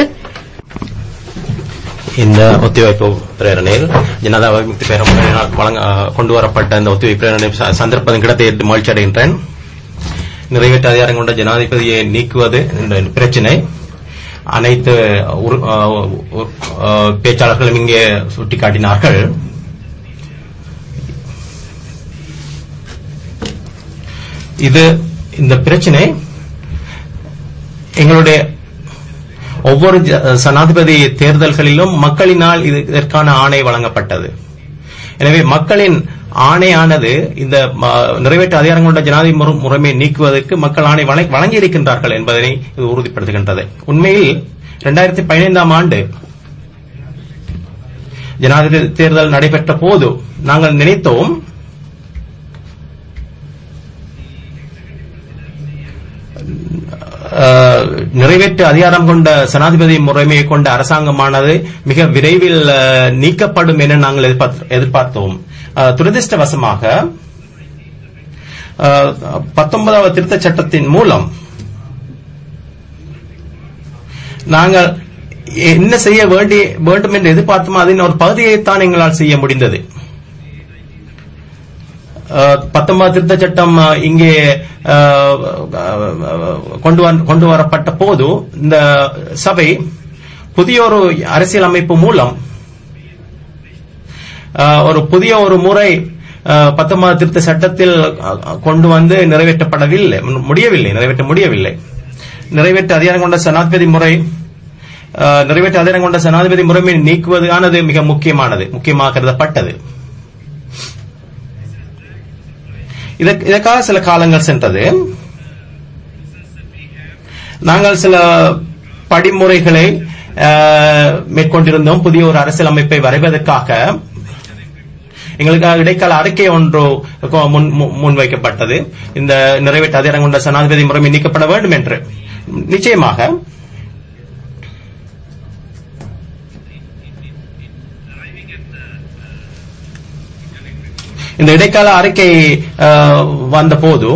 இந்த ஒத்திவைப்பு பிரேரணையில் ஜனதா விமுக்தி பேரமுறையினால் வழங்க கொண்டு வரப்பட்ட இந்த ஒத்திவைப்பு பிரேரணை ச- சந்தர்ப்பத்தின் கிடத்தை ஏற்று மகிழ்ச்சி அடைகின்றேன் நிறைவேற்ற அதிகாரம் கொண்ட ஜனாதிபதியை நீக்குவது என்ற பிரச்சினை அனைத்து உரு- அஹ், உரு- அஹ், பேச்சாளர்களும் இங்கே சுட்டிக்காட்டினார்கள் இது இந்த பிரச்சினை எங்களுடைய ஒவ்வொரு ஜ- சனாதிபதி தேர்தல்களிலும் மக்களினால் இது- இதற்கான ஆணை வழங்கப்பட்டது எனவே மக்களின் ஆணையானது இந்த ம, நிறைவேற்ற அதிகாரம் கொண்ட ஜனாதிபதி முறை- முறைமையை நீக்குவதற்கு மக்கள் ஆணை வழங்கி- வழங்கியிருக்கின்றார்கள் என்பதனை இது உறுதிப்படுத்துகின்றது உண்மையில் இரண்டாயிரத்தி பதினைந்தாம் ஆண்டு ஜனாதிபதி தேர்தல் நடைபெற்ற போது நாங்கள் நினைத்தோம் அஹ், நிறைவேற்று அதிகாரம் கொண்ட சனாதிபதி முறைமையை கொண்ட அரசாங்கமானது மிக விரைவில் அஹ், நீக்கப்படும் என நாங்கள் எதிர்பார்த்த- எதிர்பார்த்தோம் அஹ், துரதிர்ஷ்டவசமாக அஹ், பத்தொன்பதாவது திருத்தச் சட்டத்தின் மூலம் நாங்கள் என்ன செய்ய வேண்டி வேண்டும் என்று எதிர்பார்த்தோமோ அதன் ஒரு பகுதியைத்தான் எங்களால் செய்ய முடிந்தது அஹ், பத்தொன்பது திருத்த சட்டம் அஹ், இங்கே அஹ், அஹ், கொண்டு வர- கொண்டு வரப்பட்ட போது இந்த சபை புதிய ஒரு அரசியல் அமைப்பு மூலம் அஹ், ஒரு புதிய ஒரு முறை அஹ், பத்தொன்பது திருத்த சட்டத்தில் அஹ், கொண்டு வந்து நிறைவேற்றப்படவில்லை முடியவில்லை நிறைவேற்ற முடியவில்லை நிறைவேற்ற அதிகாரம் கொண்ட சனாதிபதி முறை அஹ், நிறைவேற்ற அதிகாரம் கொண்ட சனாதிபதி முறைமை நீக்குவதானது மிக முக்கியமானது முக்கியமாக கருதப்பட்டது இதற்கு- இதற்காக சில காலங்கள் சென்றது நாங்கள் சில படிமுறைகளை அஹ், மேற்கொண்டிருந்தோம் புதிய ஒரு அரசியல் அமைப்பை வரைவதற்காக எங்களுக்காக இடைக்கால அறிக்கை ஒன்று கொ- முன் மு- முன்வைக்கப்பட்டது இந்த நிறைவேற்ற அதிகாரம் கொண்ட சனாதிபதி முறைமை நீக்கப்பட வேண்டும் என்று நிச்சயமாக இந்த இடைக்கால அறிக்கை அஹ், வந்தபோது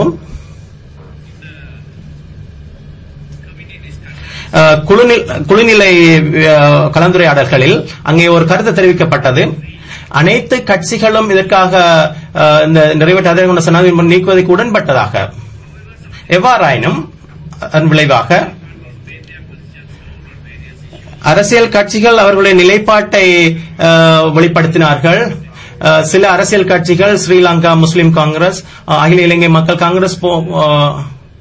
அஹ், குழுநி- குழுநிலை அஹ், கலந்துரையாடல்களில் அங்கே ஒரு கருத்து தெரிவிக்கப்பட்டது அனைத்து கட்சிகளும் இதற்காக அஹ், இந்த நிறைவேற்ற அதிகாரம் கொண்ட சனாதிபதி முறை நீக்குவதற்கு உடன்பட்டதாக எவ்வாறாயினும் அதன் விளைவாக அரசியல் கட்சிகள் அவர்களுடைய நிலைப்பாட்டை அஹ், வெளிப்படுத்தினார்கள் அஹ், சில அரசியல் கட்சிகள் ஸ்ரீலங்கா முஸ்லிம் காங்கிரஸ் அஹ், அகில இலங்கை மக்கள் காங்கிரஸ் போ- அஹ்,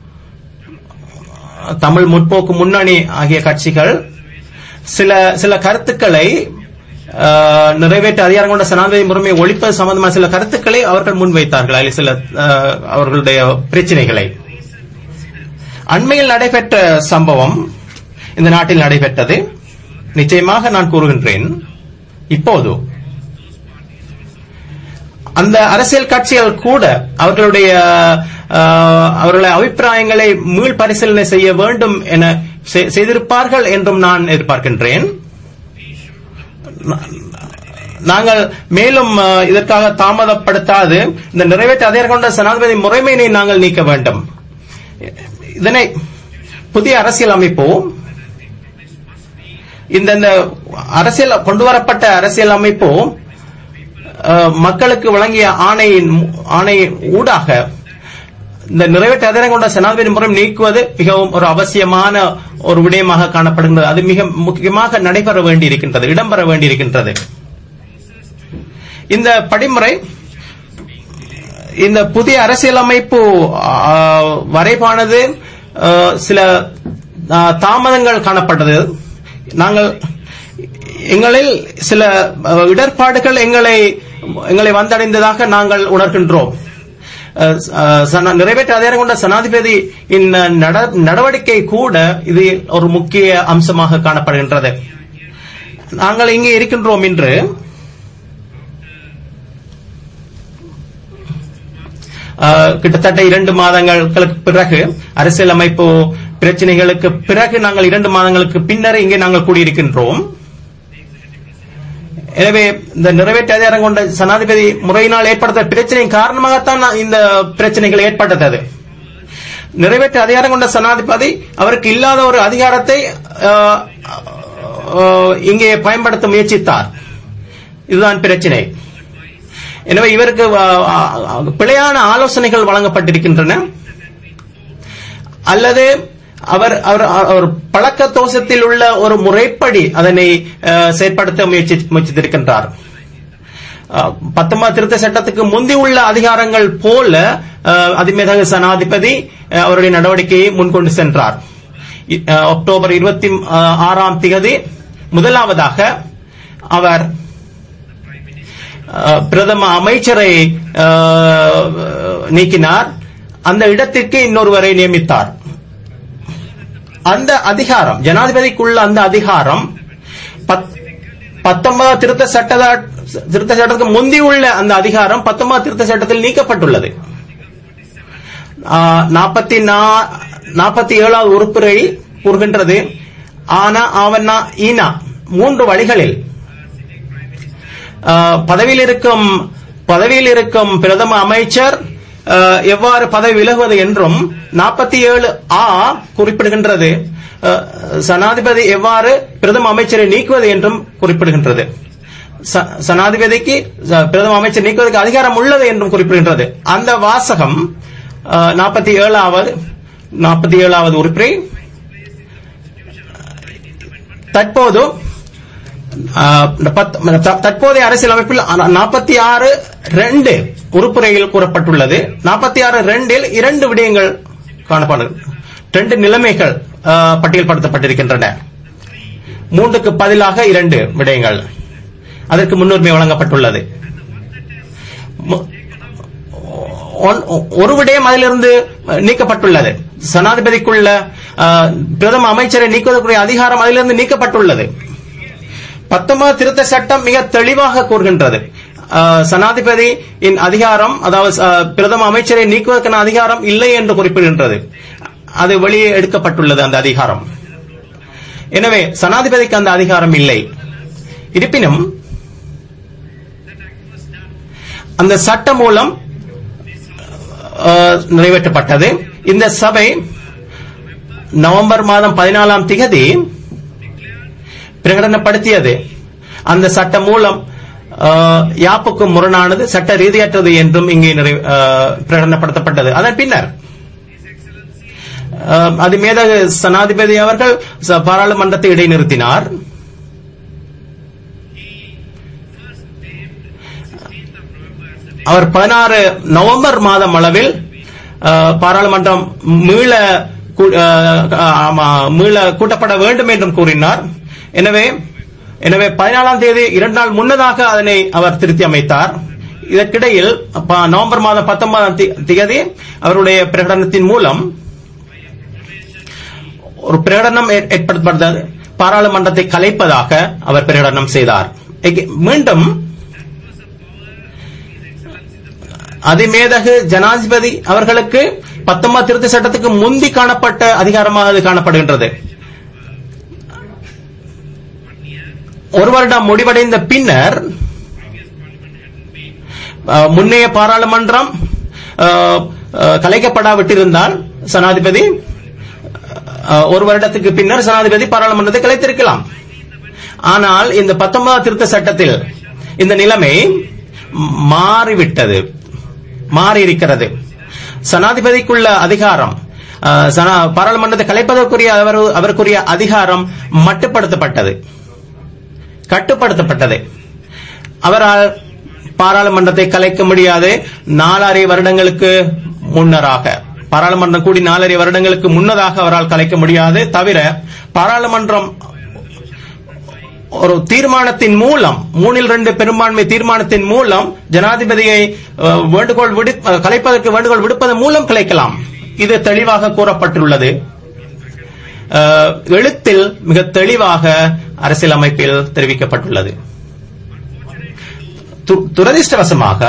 தமிழ் முற்போக்கு முன்னணி ஆகிய கட்சிகள் சில சில கருத்துக்களை அஹ், நிறைவேற்ற அதிகாரம் கொண்ட சனாதிபதி முறைமையை ஒழிப்பது சம்பந்தமான சில கருத்துக்களை அவர்கள் முன்வைத்தார்கள் அதில் சில அஹ், அவர்களுடைய பிரச்சனைகளை அண்மையில் நடைபெற்ற சம்பவம் இந்த நாட்டில் நடைபெற்றது நிச்சயமாக நான் கூறுகின்றேன் இப்போது அந்த அரசியல் கட்சிகள் கூட அவர்களுடைய அஹ், அவர்களுடைய அபிப்பிராயங்களை மீள் பரிசீலனை செய்ய வேண்டும் என செ- செய்திருப்பார்கள் என்றும் நான் எதிர்பார்க்கின்றேன் நாங்கள் மேலும் அஹ், இதற்காக தாமதப்படுத்தாது இந்த நிறைவேற்ற அதிகாரம் கொண்ட சனாதிபதி முறைமையினை நாங்கள் நீக்க வேண்டும் இதனை புதிய அரசியல் அமைப்பு இந்த இந்த அரசியல் கொண்டு வரப்பட்ட அரசியல் அமைப்பு அஹ், மக்களுக்கு வழங்கிய ஆணையின் ஆணை ஊடாக இந்த நிறைவேற்ற அதிகாரம் கொண்ட சனாதிபதி முறை நீக்குவது மிகவும் ஒரு அவசியமான ஒரு விடயமாக காணப்படுகின்றது அது மிக முக்கியமாக நடைபெற வேண்டியிருக்கின்றது இடம்பெற வேண்டியிருக்கின்றது இந்த படிமுறை இந்த புதிய அரசியலமைப்பு ஆ, வரைபானது ஆ, சில ஆ, தாமதங்கள் காணப்பட்டது நாங்கள் எங்களில் சில ஆ, இடர்பாடுகள் எங்களை எங்களை வந்தடைந்ததாக நாங்கள் உணர்கின்றோம் அஹ், அஹ், சன- நிறைவேற்ற அதிகாரம் கொண்ட சனாதிபதி இந்த நட- நடவடிக்கை கூட இது ஒரு முக்கிய அம்சமாக காணப்படுகின்றது நாங்கள் இங்கே இருக்கின்றோம் இன்று அஹ், கிட்டத்தட்ட இரண்டு மாதங்களுக்கு பிறகு அரசியலமைப்பு பிரச்சனைகளுக்கு பிறகு நாங்கள் இரண்டு மாதங்களுக்கு பின்னர் இங்கே நாங்கள் கூடியிருக்கின்றோம் எனவே இந்த நிறைவேற்ற அதிகாரம் கொண்ட சனாதிபதி முறையினால் ஏற்படுத்த பிரச்சனையின் காரணமாகத்தான் நான் இந்த பிரச்சனைகள் ஏற்பட்டது நிறைவேற்ற அதிகாரம் கொண்ட சனாதிபதி அவருக்கு இல்லாத ஒரு அதிகாரத்தை அஹ், அஹ், இங்கே பயன்படுத்த முயற்சித்தார் இதுதான் பிரச்சனை எனவே இவருக்கு அஹ், அஹ், பிழையான ஆலோசனைகள் வழங்கப்பட்டிருக்கின்றன அல்லது அவர் அவர் அவர் பழக்க தோஷத்தில் உள்ள ஒரு முறைப்படி அதனை அஹ், செயற்படுத்த முயற்சி முயற்சித்திருக்கின்றார் அஹ், பத்தொன்பது திருத்த சட்டத்துக்கு முந்தி உள்ள அதிகாரங்கள் போல அஹ், அதிமேதக சனாதிபதி அஹ், அவருடைய நடவடிக்கையை முன்கொண்டு சென்றார் இ- அஹ், அக்டோபர் இருபத்தி ஆறாம் திகதி முதலாவதாக அவர் அஹ், பிரதம அமைச்சரை அஹ், நீக்கினார் அந்த இடத்திற்கு இன்னொருவரை நியமித்தார் அந்த அதிகாரம் ஜனாதிபதிக்குள்ள அந்த அதிகாரம் பத்- பத்தொன்பதாம் திருத்த சட்ட திருத்த சட்டத்துக்கு முந்தி உள்ள அந்த அதிகாரம் பத்தொன்பதாம் திருத்த சட்டத்தில் நீக்கப்பட்டுள்ளது நாற்பத்தி நாற்பத்தி ஏழாவது உறுப்புரை கூறுகின்றது ஆனா ஆவன்னா ஈனா மூன்று வழிகளில் ஆஹ், பதவியில் இருக்கும் பதவியில் இருக்கும் பிரதம அமைச்சர் ஆஹ், எவ்வாறு பதவி விலகுவது என்றும் நாற்பத்தி ஏழு ஆ குறிப்பிடுகின்றது ஆஹ், சனாதிபதி எவ்வாறு பிரதம அமைச்சரை நீக்குவது என்றும் குறிப்பிடுகின்றது ச- சனாதிபதிக்கு ச- பிரதம அமைச்சர் நீக்குவதற்கு அதிகாரம் உள்ளது என்றும் குறிப்பிடுகின்றது அந்த வாசகம் நாற்பத்தி ஏழாவது நாற்பத்தி ஏழாவது உறுப்பினை தற்போது ஆஹ், பத்- த- தற்போதைய அரசியலமைப்பில் நாற்பத்தி ஆறு ரெண்டு உறுப்புரையில் கூறப்பட்டுள்ளது நாற்பத்தி ஆறு ரெண்டில் இரண்டு விடயங்கள் காணப்படும் ரெண்டு நிலைமைகள் ஆஹ், பட்டியல்படுத்தப்பட்டிருக்கின்றன மூன்றுக்கு பதிலாக இரண்டு விடயங்கள் அதற்கு முன்னுரிமை வழங்கப்பட்டுள்ளது மு- ஒன்- ஒரு விடயம் அதிலிருந்து நீக்கப்பட்டுள்ளது சனாதிபதிக்குள்ள ஆஹ், பிரதம அமைச்சரை நீக்குவதற்குரிய அதிகாரம் அதிலிருந்து நீக்கப்பட்டுள்ளது பத்தொன்பது திருத்த சட்டம் மிக தெளிவாக கூறுகின்றது ஆஹ், சனாதிபதியின் அதிகாரம் அதாவது ஆஹ், பிரதம அமைச்சரை நீக்குவதற்கான அதிகாரம் இல்லை என்று குறிப்பிடுகின்றது அது வெளியே எடுக்கப்பட்டுள்ளது அந்த அதிகாரம் எனவே சனாதிபதிக்கு அந்த அதிகாரம் இல்லை இருப்பினும் அந்த சட்ட மூலம் ஆஹ், நிறைவேற்றப்பட்டது இந்த சபை நவம்பர் மாதம் பதினாலாம் திகதி பிரகடனப்படுத்தியது அந்த சட்ட மூலம் ஆஹ், யாப்புக்கு முரணானது சட்ட ரீதியற்றது என்றும் இங்கே நிறை- ஆஹ், பிரகடனப்படுத்தப்பட்டது அதன் பின்னர் ஆஹ், அது மேதகு சனாதிபதி அவர்கள் ச- பாராளுமன்றத்தை இடைநிறுத்தினார் அவர் பதினாறு நவம்பர் மாதம் அளவில் அஹ், பாராளுமன்றம் மீள கூ- அஹ், ஆமா, மீள கூட்டப்பட வேண்டும் என்றும் கூறினார் எனவே எனவே பதினாலாம் தேதி இரண்டு நாள் முன்னதாக அதனை அவர் திருத்தி அமைத்தார் இதற்கிடையில் ப- நவம்பர் மாதம் பத்தொன்பதாம் தேதி அவருடைய பிரகடனத்தின் மூலம் ஒரு பிரகடனம் ஏற்- ஏற்படுத்தப்பட்டது பாராளுமன்றத்தை கலைப்பதாக அவர் பிரகடனம் செய்தார் எங்க- மீண்டும் அதிமேதகு ஜனாதிபதி அவர்களுக்கு பத்தொன்பது திருத்த சட்டத்துக்கு முந்தி காணப்பட்ட அதிகாரமாக அது காணப்படுகின்றது ஒரு வருடம் முடிவடைந்த பின்னர் அஹ், முன்னைய பாராளுமன்றம் அஹ், அஹ், கலைக்கப்படாவிட்டிருந்தால் ஜனாதிபதி அஹ், ஒரு வருடத்துக்கு பின்னர் ஜனாதிபதி பாராளுமன்றத்தை கலைத்திருக்கலாம் ஆனால் இந்த பத்தொன்பதாம் திருத்த சட்டத்தில் இந்த நிலைமை மாறிவிட்டது மாறி இருக்கிறது சனாதிபதிக்குள்ள அதிகாரம் அஹ், சனா- பாராளுமன்றத்தை கலைப்பதற்குரிய அவர் அவருக்குரிய அதிகாரம் மட்டுப்படுத்தப்பட்டது கட்டுப்படுத்தப்பட்டது அவரால் பாராளுமன்றத்தை கலைக்க முடியாது நாலரை வருடங்களுக்கு முன்னராக பாராளுமன்றம் கூடி நாலரை வருடங்களுக்கு முன்னதாக அவரால் கலைக்க முடியாது தவிர பாராளுமன்றம் ஒரு தீர்மானத்தின் மூலம் மூணில் ரெண்டு பெரும்பான்மை தீர்மானத்தின் மூலம் ஜனாதிபதியை அஹ், வேண்டுகோள் விடு அஹ், கலைப்பதற்கு வேண்டுகோள் விடுப்பதன் மூலம் கலைக்கலாம் இது தெளிவாக கூறப்பட்டுள்ளது அஹ், எழுத்தில் மிக தெளிவாக அரசியலமைப்பில் தெரிவிக்கப்பட்டுள்ளது து- துரதிர்ஷ்டவசமாக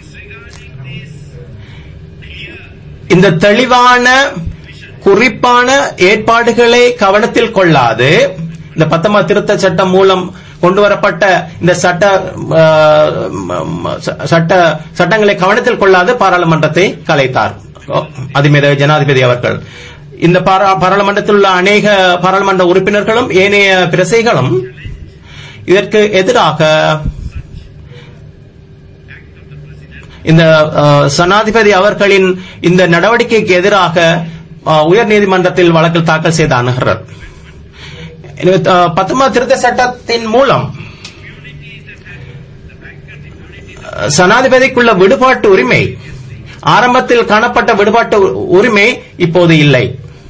இந்த தெளிவான குறிப்பான ஏற்பாடுகளை கவனத்தில் கொள்ளாது இந்த பத்தொன்பது திருத்த சட்டம் மூலம் கொண்டு வரப்பட்ட இந்த சட்ட அஹ், ம- ம- ச- சட்ட சட்டங்களை கவனத்தில் கொள்ளாது பாராளுமன்றத்தை கலைத்தார் அதிமீத ஜனாதிபதி அவர்கள் இந்த பாரா- பாராளுமன்றத்தில் உள்ள அநேக பாராளுமன்ற உறுப்பினர்களும் ஏனைய பிரசைகளும் இதற்கு எதிராக இந்த அஹ், சனாதிபதி அவர்களின் இந்த நடவடிக்கைக்கு எதிராக அஹ், உயர்நீதிமன்றத்தில் வழக்கில் தாக்கல் செய்த அணுகிறார் எனவே, அஹ், பத்தொன்பது திருத்த சட்டத்தின் மூலம் அஹ், சனாதிபதிக்குள்ள விடுபாட்டு உரிமை ஆரம்பத்தில் காணப்பட்ட விடுபாட்டு உ- உரிமை இப்போது இல்லை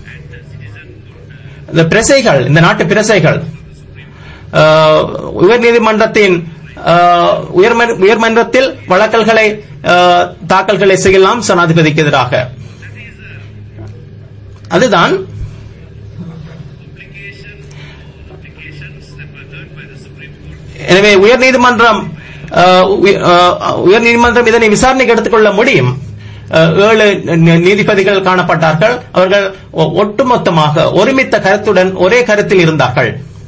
இந்த பிரசைகள் இந்த நாட்டு பிரசைகள் அஹ், உயர்நீதிமன்றத்தின் அஹ், உயர்ம- உயர்மன்றத்தில் வழக்கல்களை அஹ், தாக்கல்களை செய்யலாம் சனாதிபதிக்கு எதிராக அதுதான் எனவே உயர்நீதிமன்றம் அஹ், உய- அஹ், உயர்நீதிமன்றம் இதனை விசாரணைக்கு எடுத்துக்கொள்ள முடியும் அஹ், ஏழு நி- நீதிபதிகள் காணப்பட்டார்கள் அவர்கள் ஒ- ஒட்டுமொத்தமாக ஒருமித்த கருத்துடன் ஒரே கருத்தில் இருந்தார்கள்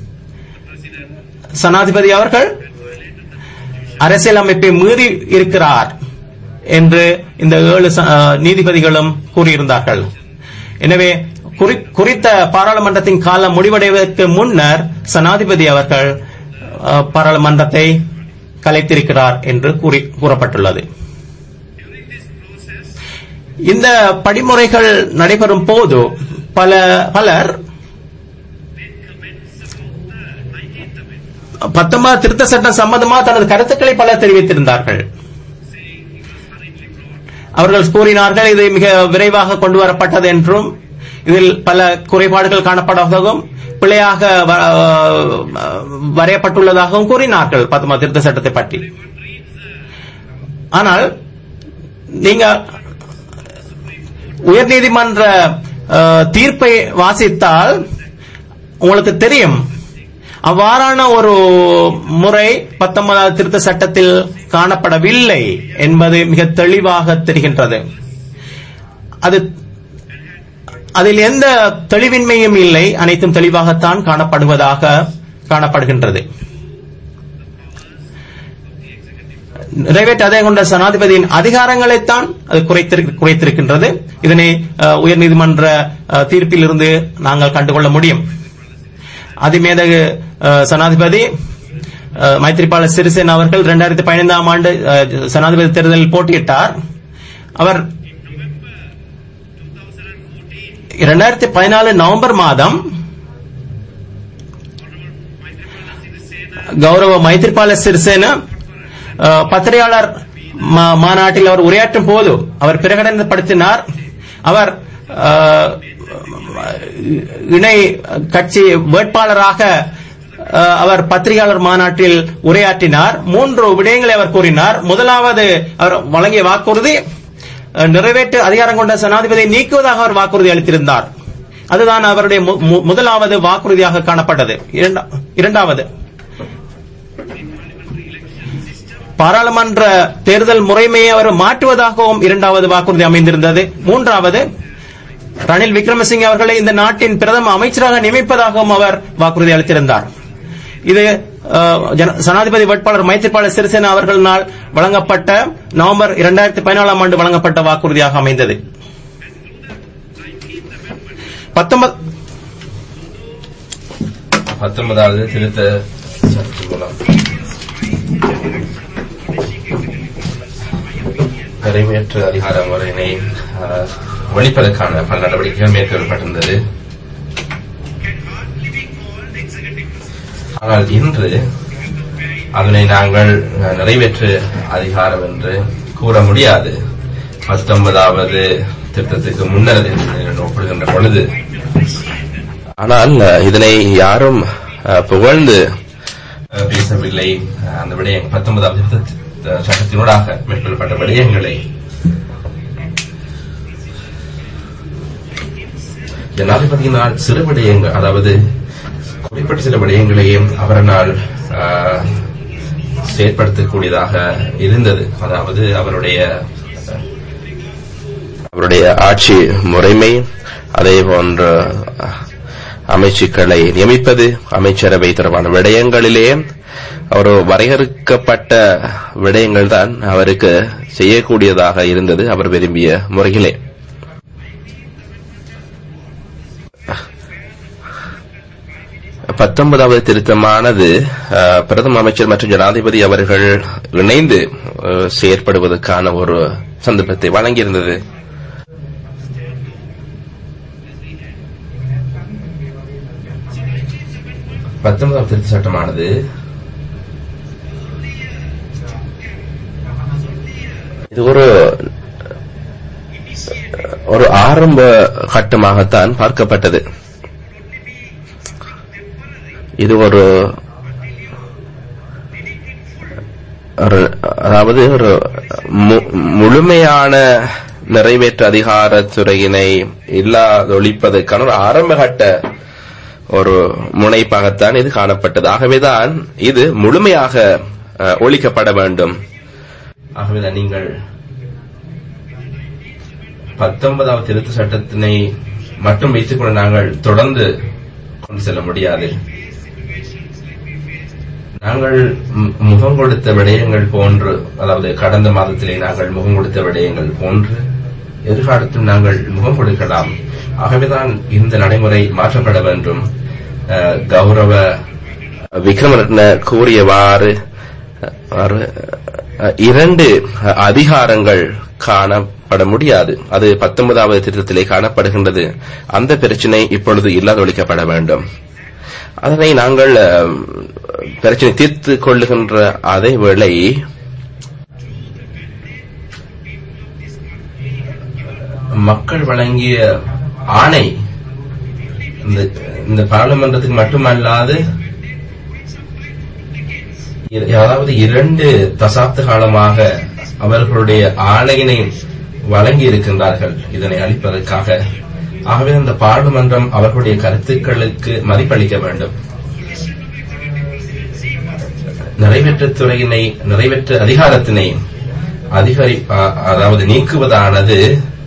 சனாதிபதி அவர்கள் அரசியலமைப்பை மீறி இருக்கிறார் என்று இந்த ஏழு ச- அஹ், நீதிபதிகளும் கூறியிருந்தார்கள் எனவே குறி- குறித்த பாராளுமன்றத்தின் காலம் முடிவடைவதற்கு முன்னர் சனாதிபதி அவர்கள் அஹ், பாராளுமன்றத்தை கலைத்திருக்கிறார் என்று கூறி கூறப்பட்டுள்ளது இந்த படிமுறைகள் நடைபெறும் போது பல பலர் பத்தொன்பது திருத்த சட்டம் சம்பந்தமாக தனது கருத்துக்களை பலர் தெரிவித்திருந்தார்கள் அவர்கள் கூறினார்கள் இது மிக விரைவாக கொண்டு வரப்பட்டது என்றும் இதில் பல குறைபாடுகள் காணப்படாததாகவும் பிழையாக வ- வரையப்பட்டுள்ளதாகவும் கூறினார்கள் பத்தொன்பது திருத்த சட்டத்தை பற்றி ஆனால் நீங்க உயர்நீதிமன்ற அஹ், தீர்ப்பை வாசித்தால் உங்களுக்கு தெரியும் அவ்வாறான ஒரு முறை பத்தொன்பதாவது திருத்த சட்டத்தில் காணப்படவில்லை என்பது மிக தெளிவாக தெரிகின்றது அது அதில் எந்த தெளிவின்மையும் இல்லை அனைத்தும் தெளிவாகத்தான் காணப்படுவதாக காணப்படுகின்றது நிறைவேற்ற அதே கொண்ட சனாதிபதியின் அதிகாரங்களைத்தான் அது குறைத்திரு- குறைத்திருக்கின்றது இதனை அஹ், உயர்நீதிமன்ற அஹ், தீர்ப்பிலிருந்து நாங்கள் கண்டுகொள்ள முடியும் அதிமேதகு அஹ், சனாதிபதி அஹ், மைத்ரிபால சிறிசேன அவர்கள் 2015 பதினைந்தாம் ஆண்டு அஹ், சனாதிபதி தேர்தலில் போட்டியிட்டார் அவர் 2014 பதினாலு நவம்பர் மாதம் கௌரவ மைத்ரிபால சிறிசேன அஹ், பத்திரிகையாளர் மா- மாநாட்டில் அவர் உரையாற்றும் போது அவர் பிரகடனப்படுத்தினார் அவர் அஹ், இணை கட்சி வேட்பாளராக அஹ், அவர் பத்திரிகையாளர் மாநாட்டில் உரையாற்றினார் மூன்று விடயங்களை அவர் கூறினார் முதலாவது அவர் வழங்கிய வாக்குறுதி அஹ், நிறைவேற்று அதிகாரம் கொண்ட சனாதிபதியை நீக்குவதாக அவர் வாக்குறுதி அளித்திருந்தார் அதுதான் அவருடைய மு- மு- முதலாவது வாக்குறுதியாக காணப்பட்டது இரண்டா- இரண்டாவது பாராளுமன்ற தேர்தல் முறைமையை அவர் மாற்றுவதாகவும் இரண்டாவது வாக்குறுதி அமைந்திருந்தது மூன்றாவது ரணில் விக்ரமசிங்கே அவர்களை இந்த நாட்டின் பிரதம அமைச்சராக நியமிப்பதாகவும் அவர் வாக்குறுதி அளித்திருந்தார் இது அஹ், ஜன- ஜனாதிபதி வேட்பாளர் மைத்திரிபால சிறிசேனா அவர்களால் வழங்கப்பட்ட நவம்பர் இரண்டாயிரத்தி பதினாலாம் ஆண்டு வழங்கப்பட்ட வாக்குறுதியாக அமைந்தது பத்தொன்பது பத்தொன்பதாவது திருத்த சட்டத்தின் மூலம் நிறைவேற்று அதிகார முறையினை அஹ், ஒழிப்பதற்கான பல நடவடிக்கைகள் மேற்கொள்ளப்பட்டிருந்தது ஆனால் இன்று அதனை நாங்கள் அஹ், நிறைவேற்று அதிகாரம் என்று கூற முடியாது பத்தொன்பதாவது திட்டத்துக்கு முன்னர் இதை ஒப்பிடுகின்ற பொழுது ஆனால் அஹ், இதனை யாரும் அஹ், புகழ்ந்து அஹ், பேசவில்லை அஹ், அந்த விடயம் பத்தொன்பதாவது திருத்த அஹ், சட்டத்தினூடாக மேற்கொள்ளப்பட்ட விடயங்களை ஜனாதிபதியினால் சிறு விடயங்கள் அதாவது குறிப்பிட்ட சில விடயங்களையும் அவரனால் அஹ், செயற்படுத்தக்கூடியதாக இருந்தது அதாவது அவருடைய அவருடைய ஆட்சி முறைமை அதே போன்ற அமைச்சுக்களை நியமிப்பது அமைச்சரவை தொடர்பான விடயங்களிலே ஒரு வரையறுக்கப்பட்ட விடயங்கள் தான் அவருக்கு செய்யக்கூடியதாக இருந்தது அவர் விரும்பிய முறையிலே பத்தொன்பதாவது திருத்தமானது அஹ், பிரதம அமைச்சர் மற்றும் ஜனாதிபதி அவர்கள் இணைந்து அஹ், செயற்படுவதற்கான ஒரு சந்தர்ப்பத்தை வழங்கியிருந்தது பத்தொன்பதாம் திருத்த சட்டமானது இது ஒரு ஒரு ஆரம்ப கட்டமாகத்தான் பார்க்கப்பட்டது இது ஒரு ஒரு அதாவது ஒரு மு- முழுமையான நிறைவேற்று அதிகாரத்துறையினை இல்லாதொழிப்பதற்கான ஒரு ஆரம்பகட்ட ஒரு முனைப்பாகத்தான் இது காணப்பட்டது ஆகவேதான் இது முழுமையாக அஹ், ஒழிக்கப்பட வேண்டும் ஆகவேதான் நீங்கள் பத்தொன்பதாவது திருத்த சட்டத்தினை மட்டும் வைத்துக்கொண்டு நாங்கள் தொடர்ந்து கொண்டு செல்ல முடியாது நாங்கள் மு- முகம் கொடுத்த விடயங்கள் போன்று அதாவது கடந்த மாதத்திலே நாங்கள் முகம் கொடுத்த விடயங்கள் போன்று எதிர்காலத்தில் நாங்கள் முகம் கொடுக்கலாம் ஆகவேதான் இந்த நடைமுறை மாற்றப்பட வேண்டும் அஹ், கௌரவ விக்ரமரத்ன கூறியவாறு அஹ், அஹ், இரண்டு அதிகாரங்கள் காணப்பட முடியாது அது பத்தொன்பதாவது திருத்தத்திலே காணப்படுகின்றது அந்த பிரச்சினை இப்பொழுது இல்லாதொழிக்கப்பட வேண்டும் அதனை நாங்கள் அஹ், பிரச்சனை தீர்த்து கொள்ளுகின்ற அதே வேளை மக்கள் வழங்கிய ஆணை இந்த இந்த பாராளுமன்றத்துக்கு மட்டுமல்லாது இர- அதாவது இரண்டு தசாப்த காலமாக அவர்களுடைய ஆணையினை வழங்கி இருக்கின்றார்கள் இதனை அளிப்பதற்காக ஆகவே அந்த பாராளுமன்றம் அவர்களுடைய கருத்துக்களுக்கு மதிப்பளிக்க வேண்டும் நிறைவேற்றுத் துறையினை நிறைவேற்று அதிகாரத்தினை அதிகரி அ- அதாவது நீக்குவதானது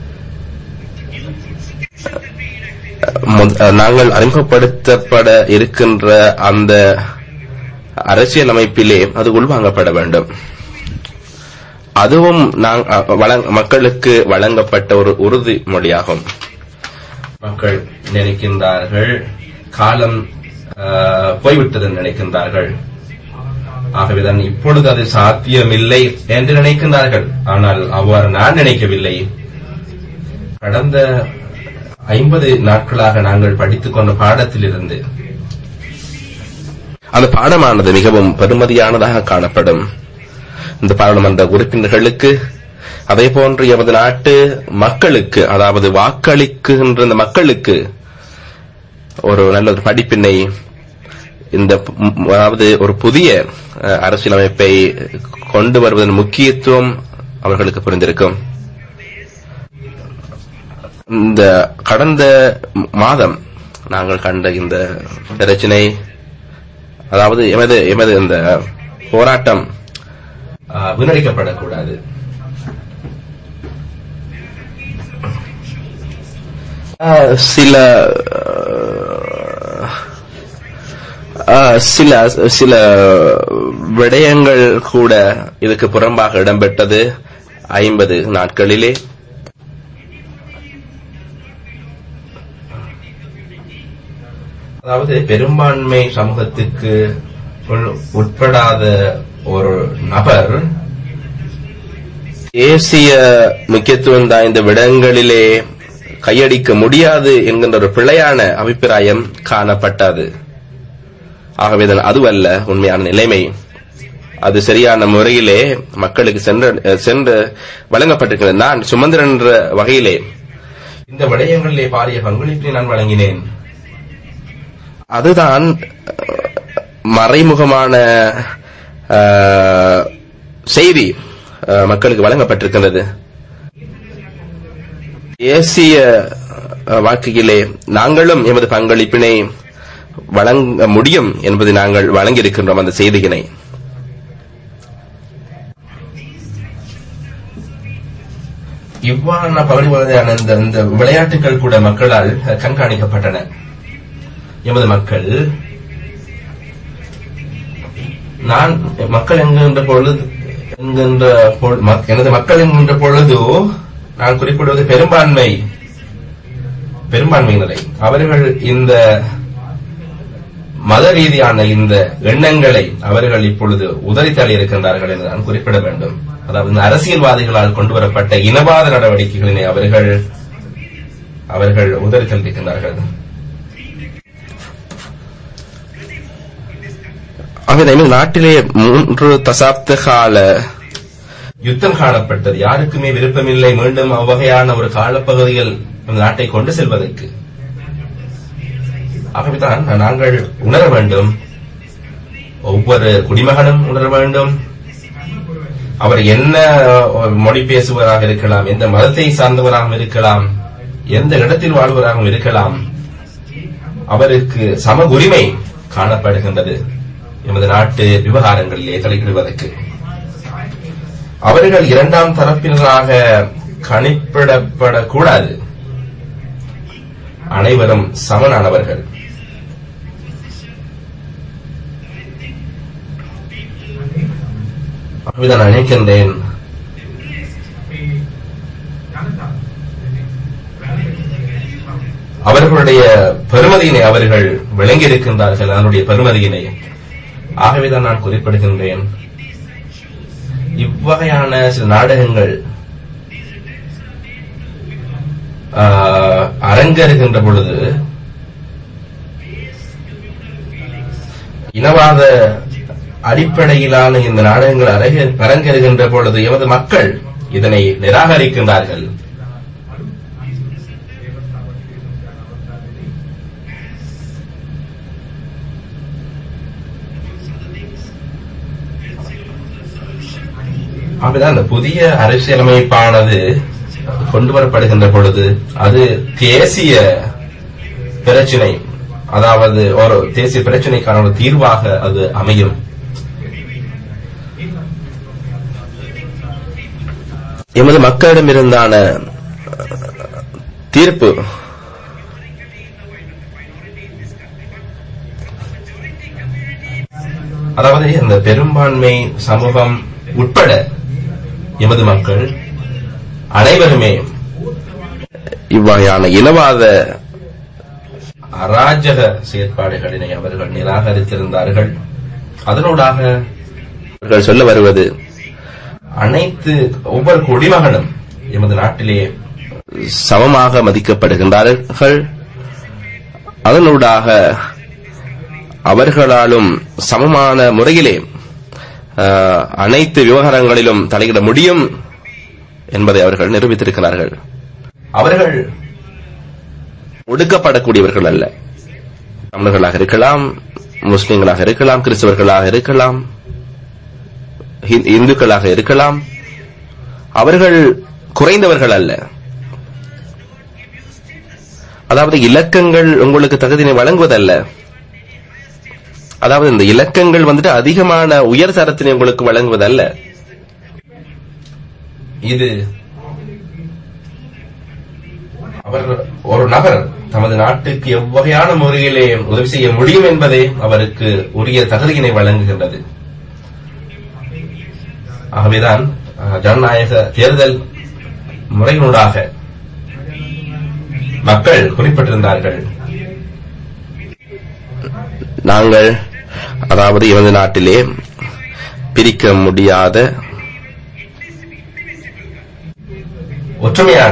முத- நாங்கள் அறிமுகப்படுத்தப்பட இருக்கின்ற அந்த அரசியல் அமைப்பிலே அது உள்வாங்கப்பட வேண்டும் அதுவும் நாங்- அ, வழங்க- மக்களுக்கு வழங்கப்பட்ட ஒரு உறுதிமொழியாகும் மக்கள் நினைக்கின்றார்கள் காலம் ஆ, போய்விட்டது என்று நினைக்கின்றார்கள் ஆகவேதான் இப்பொழுது அது சாத்தியமில்லை என்று நினைக்கின்றார்கள் ஆனால் அவ்வாறு நான் நினைக்கவில்லை கடந்த ஐம்பது நாட்களாக நாங்கள் படித்துக் கொண்ட பாடத்திலிருந்து அந்த பாடமானது மிகவும் பெருமதியானதாக காணப்படும் இந்த பாராளுமன்ற உறுப்பினர்களுக்கு அதே போன்று எமது நாட்டு மக்களுக்கு அதாவது வாக்களிக்குகின்ற இந்த மக்களுக்கு ஒரு நல்ல ஒரு படிப்பினை இந்த ம், அதாவது ஒரு புதிய அஹ், அரசியலமைப்பை கொண்டு வருவதன் முக்கியத்துவம் அவர்களுக்கு புரிந்திருக்கும் இந்த கடந்த மாதம் நாங்கள் கண்ட இந்த பிரச்சனை அதாவது எமது எமது இந்த போராட்டம் ஆ, வீணடிக்கப்படக்கூடாது ஆ, சில ஆ, சில சில விடயங்கள் கூட இதுக்கு புறம்பாக இடம்பெற்றது ஐம்பது நாட்களிலே அதாவது பெரும்பான்மை சமூகத்துக்கு உள்- உட்படாத ஒரு நபர் தேசிய முக்கியத்துவம் வாய்ந்த விடங்களிலே கையடிக்க முடியாது என்கின்ற ஒரு பிழையான அபிப்பிராயம் காணப்பட்டது ஆகவே இதன் அதுவல்ல உண்மையான நிலைமை அது சரியான முறையிலே மக்களுக்கு சென்று சென்று வழங்கப்பட்டிருக்கிறது நான் சுமந்திரன் என்ற வகையிலே இந்த விடயங்களிலே பாரிய பங்களிப்பை நான் வழங்கினேன் அதுதான் அஹ், மறைமுகமான அஹ், செய்தி அஹ், மக்களுக்கு வழங்கப்பட்டிருக்கின்றது தேசிய அஹ், வாழ்க்கையிலே நாங்களும் எமது பங்களிப்பினை வழங்க முடியும் என்பதை நாங்கள் வழங்கியிருக்கின்றோம் அந்த செய்தியினை இவ்வாறான பகுதியான இந்த இந்த விளையாட்டுகள் கூட மக்களால் கண்காணிக்கப்பட்டன எமது மக்கள் நான் மக்கள் என்கின்ற பொழுது என்கின்ற பொழு- மக்- எனது மக்கள் என்கின்ற பொழுது நான் குறிப்பிடுவது பெரும்பான்மை பெரும்பான்மையினரை அவர்கள் இந்த மத ரீதியான இந்த எண்ணங்களை அவர்கள் இப்பொழுது உதறி தள்ளி இருக்கின்றார்கள் என்று நான் குறிப்பிட வேண்டும் அதாவது இந்த அரசியல்வாதிகளால் கொண்டு வரப்பட்ட இனவாத நடவடிக்கைகளினை அவர்கள் அவர்கள் உதறி தள்ளியிருக்கின்றார்கள் ஆகவே இந்த நாட்டிலே மூன்று தசாப்த கால யுத்தம் காணப்பட்டது யாருக்குமே விருப்பமில்லை மீண்டும் அவ்வகையான ஒரு காலப்பகுதியில் இந்த நாட்டை கொண்டு செல்வதற்கு ஆகவேதான் நாங்கள் உணர வேண்டும் ஒவ்வொரு குடிமகனும் உணர வேண்டும் அவர் என்ன மொழி பேசுவராக இருக்கலாம் எந்த மதத்தை சார்ந்தவராகவும் இருக்கலாம் எந்த இடத்தில் வாழ்வராகவும் இருக்கலாம் அவருக்கு சம உரிமை காணப்படுகின்றது எமது நாட்டு விவகாரங்களிலே தலையிடுவதற்கு அவர்கள் இரண்டாம் தரப்பினராக கணிப்பிடப்படக்கூடாது அனைவரும் சமனானவர்கள் ஆகவே நான் நினைக்கின்றேன் அவர்களுடைய பெருமதியினை அவர்கள் விளங்கியிருக்கின்றார்கள் அதனுடைய பெருமதியினை ஆகவேதான் நான் குறிப்பிடுகின்றேன் இவ்வகையான சில நாடகங்கள் ஆஹ், அரங்கேறுகின்ற பொழுது இனவாத அடிப்படையிலான இந்த நாடகங்கள் அரங்க- அரங்கேறுகின்ற பொழுது எமது மக்கள் இதனை நிராகரிக்கின்றார்கள் அப்படிதான் அந்த புதிய அரசியலமைப்பானது கொண்டு வரப்படுகின்ற பொழுது அது தேசிய பிரச்சினை அதாவது ஒரு தேசிய பிரச்சினைக்கான ஒரு தீர்வாக அது அமையும் எமது மக்களிடமிருந்தான அஹ், தீர்ப்பு அதாவது இந்த பெரும்பான்மை சமூகம் உட்பட எமது மக்கள் அனைவருமே இவ்வகையான இனவாத அராஜக செயற்பாடுகளினை அவர்கள் நிராகரித்திருந்தார்கள் அதனூடாக அவர்கள் சொல்ல வருவது அனைத்து ஒவ்வொரு குடிமகனும் எமது நாட்டிலே சமமாக மதிக்கப்படுகின்றார்கள் அதனூடாக அவர்களாலும் சமமான முறையிலே ஆஹ், அனைத்து விவகாரங்களிலும் தலையிட முடியும் என்பதை அவர்கள் நிரூபித்திருக்கிறார்கள் அவர்கள் ஒடுக்கப்படக்கூடியவர்கள் அல்ல தமிழர்களாக இருக்கலாம் முஸ்லிம்களாக இருக்கலாம் கிறிஸ்தவர்களாக இருக்கலாம் ஹி- இந்துக்களாக இருக்கலாம் அவர்கள் குறைந்தவர்கள் அல்ல அதாவது இலக்கங்கள் உங்களுக்கு தகுதியினை வழங்குவதல்ல அதாவது இந்த இலக்கங்கள் வந்துட்டு அதிகமான உயர் தரத்தினை உங்களுக்கு வழங்குவதல்ல இது அவர் ஒரு நபர் தமது நாட்டுக்கு எவ்வகையான முறையிலே உதவி செய்ய முடியும் என்பதே அவருக்கு உரிய தகுதியினை வழங்குகின்றது ஆகவேதான் அஹ், ஜனநாயக தேர்தல் முறையினூடாக மக்கள் குறிப்பிட்டிருந்தார்கள் நாங்கள் அதாவது எமது நாட்டிலே பிரிக்க முடியாத ஒற்றுமையான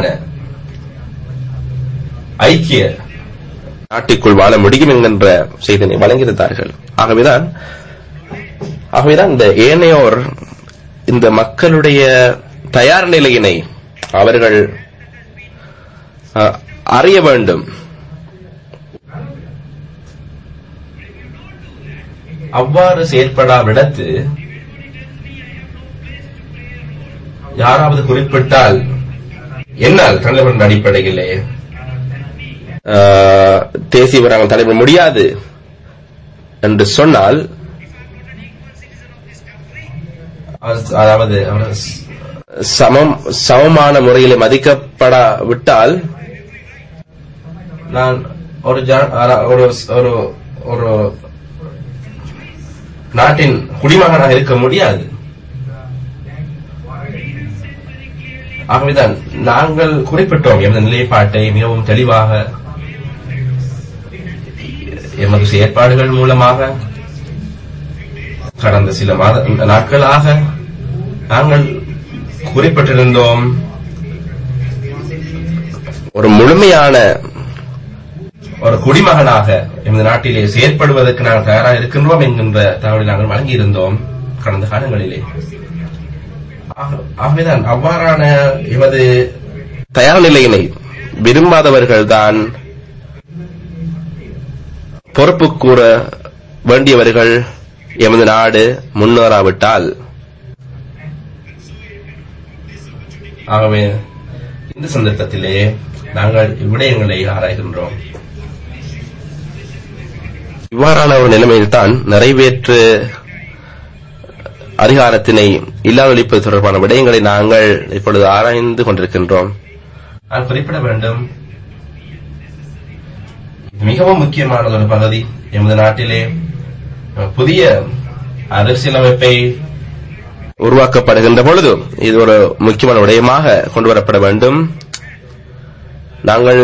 ஐக்கிய நாட்டுக்குள் வாழ முடியும் என்கின்ற செய்தினை வழங்கியிருந்தார்கள் ஆகவேதான் ஆகவேதான் இந்த ஏனையோர் இந்த மக்களுடைய தயார் நிலையினை அவர்கள் அஹ், அறிய வேண்டும் அவ்வாறு செயற்படாவிடத்து யாராவது குறிப்பிட்டால் என்னால் தலைவரின் அடிப்படையிலே ஆஹ், தேசிய விவரங்கள் தலைவர் முடியாது என்று சொன்னால் அது- அதாவது அவர் ஸ்- சமம் சமமான முறையில் மதிக்கப்படாவிட்டால் நான் ஒரு ஜா- அர- ஒரு ஒரு ஒரு நாட்டின் குடிமகனாக இருக்க முடியாது ஆகவேதான் நாங்கள் குறிப்பிட்டோம் எமது நிலைப்பாட்டை மிகவும் தெளிவாக எமது செயற்பாடுகள் மூலமாக கடந்த சில மாத நாட்களாக நாங்கள் குறிப்பிட்டிருந்தோம் ஒரு முழுமையான ஒரு குடிமகனாக எமது நாட்டிலே செயற்படுவதற்கு நாங்கள் தயாராக இருக்கின்றோம் என்கின்ற தகவலை நாங்கள் வழங்கியிருந்தோம் கடந்த காலங்களிலே ஆக- ஆகவேதான் அவ்வாறான எமது தயார் நிலையினை விரும்பாதவர்கள்தான் பொறுப்பு கூற வேண்டியவர்கள் எமது நாடு முன்னேறாவிட்டால் ஆகவே இந்த சந்தர்ப்பத்திலே நாங்கள் இவ்விடயங்களை ஆராய்கின்றோம் இவ்வாறான ஒரு நிலைமையில்தான் நிறைவேற்று அதிகாரத்தினை இல்லாதொழிப்பது தொடர்பான விடயங்களை நாங்கள் இப்பொழுது ஆராய்ந்து கொண்டிருக்கின்றோம் நான் குறிப்பிட வேண்டும் இது மிகவும் முக்கியமான ஒரு பகுதி எமது நாட்டிலே அஹ், புதிய அரசியலமைப்பை உருவாக்கப்படுகின்ற பொழுது இது ஒரு முக்கியமான விடயமாக கொண்டு வரப்பட வேண்டும் நாங்கள்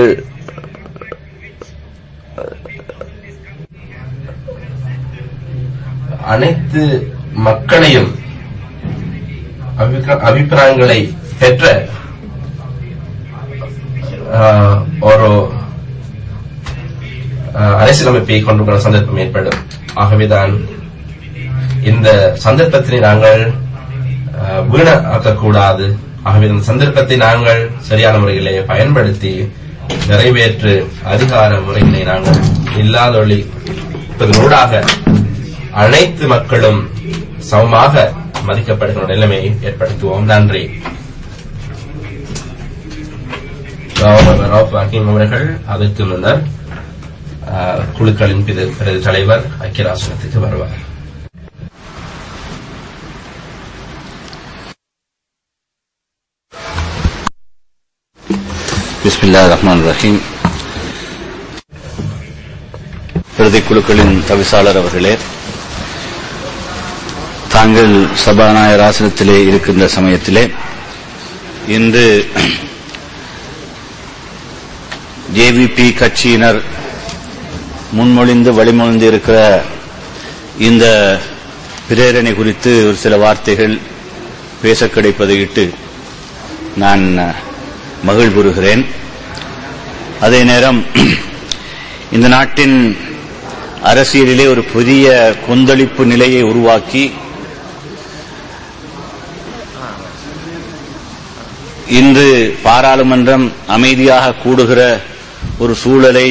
அனைத்து மக்களையும் அபிப்ரா- அபிப்பிராயங்களை பெற்ற ஆஹ், ஒரு ஆஹ், அரசியலமைப்பை கொண்டு வர சந்தர்ப்பம் ஏற்படும் ஆகவேதான் இந்த சந்தர்ப்பத்தினை நாங்கள் ஆஹ், வீணாக்கக்கூடாது ஆகவே இந்த சந்தர்ப்பத்தை நாங்கள் சரியான முறையிலே பயன்படுத்தி நிறைவேற்று அதிகார முறையினை நாங்கள் இல்லாதொழி ஊடாக அனைத்து மக்களும் சமமாக மதிக்கப்படுகிற நிலைமையை ஏற்படுத்துவோம் நன்றி கௌரவ ரவுஃப் ஹக்கீம் அவர்கள் அதற்கு முன்னர் ஆஹ், குழுக்களின் பிது- பிரதி தலைவர் ஐக்கியராசனத்துக்கு வருவார் பிஸ்மில்லா ரஹ்மான் ரஹீம் பிரதி குழுக்களின் தவிசாளர் அவர்களே தாங்கள் சபாநாயகர் ஆசனத்திலே இருக்கின்ற சமயத்திலே இன்று ஜேவிபி கட்சியினர் முன்மொழிந்து வழிமொழிந்து இருக்கிற இந்த பிரேரணை குறித்து ஒரு சில வார்த்தைகள் பேச கிடைப்பதை இட்டு நான் மகிழ்வுறுகிறேன் அதே நேரம் இந்த நாட்டின் அரசியலிலே ஒரு புதிய கொந்தளிப்பு நிலையை உருவாக்கி இன்று பாராளுமன்றம் அமைதியாக கூடுகிற ஒரு சூழலை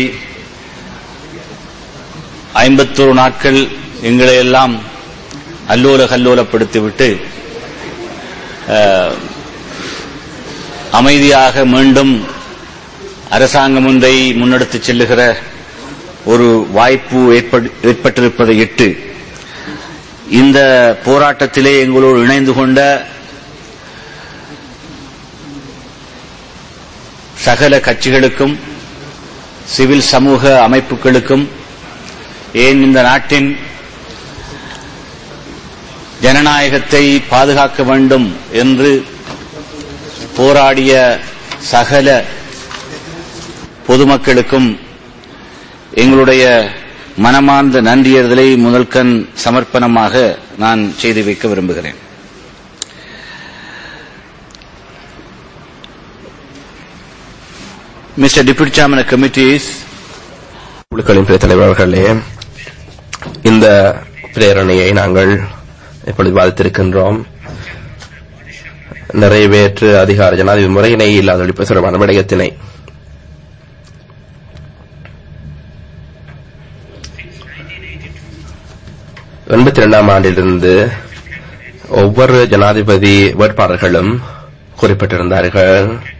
ஐம்பத்தொரு நாட்கள் எங்களை எல்லாம் அல்லோல கல்லோலப்படுத்திவிட்டு அஹ், அமைதியாக மீண்டும் அரசாங்கம் ஒன்றை முன்னெடுத்துச் செல்லுகிற ஒரு வாய்ப்பு ஏற்பட்- ஏற்பட்டிருப்பதை இட்டு இந்த போராட்டத்திலே எங்களோடு இணைந்து கொண்ட சகல கட்சிகளுக்கும் சிவில் சமூக அமைப்புகளுக்கும் ஏன் இந்த நாட்டின் ஜனநாயகத்தை பாதுகாக்க வேண்டும் என்று போராடிய சகல பொதுமக்களுக்கும் எங்களுடைய மனமார்ந்த நன்றியறிதலை முதல்கண் சமர்ப்பணமாக நான் செய்து வைக்க விரும்புகிறேன் Mr. Deputy Chairman of Committees, குழுக்களின் பிற தலைவர்களே இந்த பிரேரணையை நாங்கள் இப்பொழுது விவாதித்திருக்கின்றோம் நிறைவேற்று அதிகார ஜனாதிபதி முறையினை இல்லாத ஒழிப்பு தொடர்பான விடயத்தினை எண்பத்தி இரண்டாம் ஆண்டிலிருந்து ஒவ்வொரு ஜனாதிபதி வேட்பாளர்களும் குறிப்பிட்டிருந்தார்கள்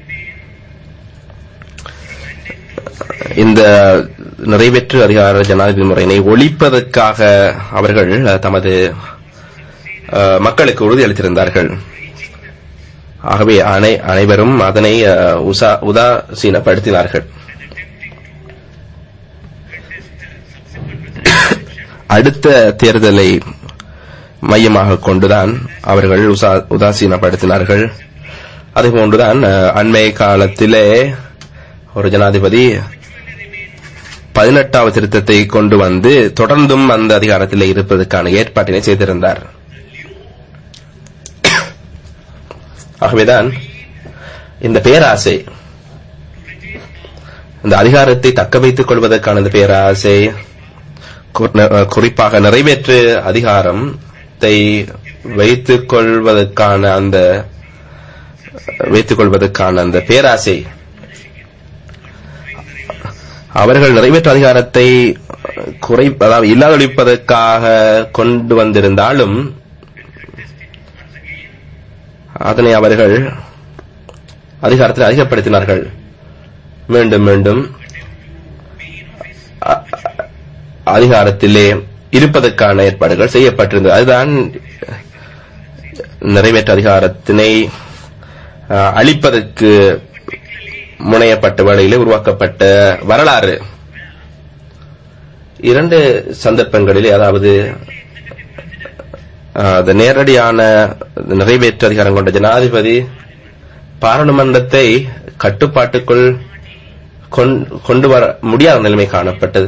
இந்த நிறைவேற்று அதிகார ஜனாதிபதி முறையினை ஒழிப்பதற்காக அவர்கள் அஹ், தமது அஹ், மக்களுக்கு உறுதியளித்திருந்தார்கள் ஆகவே அனை அனைவரும் அதனை அஹ், உசா- உதாசீனப்படுத்தினார்கள் அடுத்த தேர்தலை மையமாக கொண்டுதான் அவர்கள் உசா- உதாசீனப்படுத்தினார்கள் அதேபோன்றுதான் அஹ், அண்மை காலத்திலே ஒரு ஜனாதிபதி பதினெட்டாவது திருத்தத்தை கொண்டு வந்து தொடர்ந்தும் அந்த அதிகாரத்தில் இருப்பதற்கான ஏற்பாட்டினை செய்திருந்தார் ஆகவேதான் இந்த பேராசை இந்த அதிகாரத்தை தக்க வைத்துக் கொள்வதற்கான இந்த பேராசை கு- ந- குறிப்பாக நிறைவேற்று அதிகாரத்தை வைத்துக் கொள்வதற்கான அந்த வைத்துக் கொள்வதற்கான அந்த பேராசை அவர்கள் நிறைவேற்று அதிகாரத்தை குறை அதாவது இல்லாதொழிப்பதற்காக கொண்டு வந்திருந்தாலும் அதனை அவர்கள் அதிகாரத்தில் அதிகப்படுத்தினார்கள் மீண்டும் மீண்டும் அ- அதிகாரத்திலே இருப்பதற்கான ஏற்பாடுகள் செய்யப்பட்டிருந்தது அதுதான் நிறைவேற்று அதிகாரத்தினை அ, அளிப்பதற்கு முனையப்பட்ட வேளையிலே உருவாக்கப்பட்ட வரலாறு இரண்டு சந்தர்ப்பங்களிலே அதாவது அஹ், அந்த நேரடியான நிறைவேற்று அதிகாரம் கொண்ட ஜனாதிபதி பாராளுமன்றத்தை கட்டுப்பாட்டுக்குள் கொண்- கொண்டு வர முடியாத நிலைமை காணப்பட்டது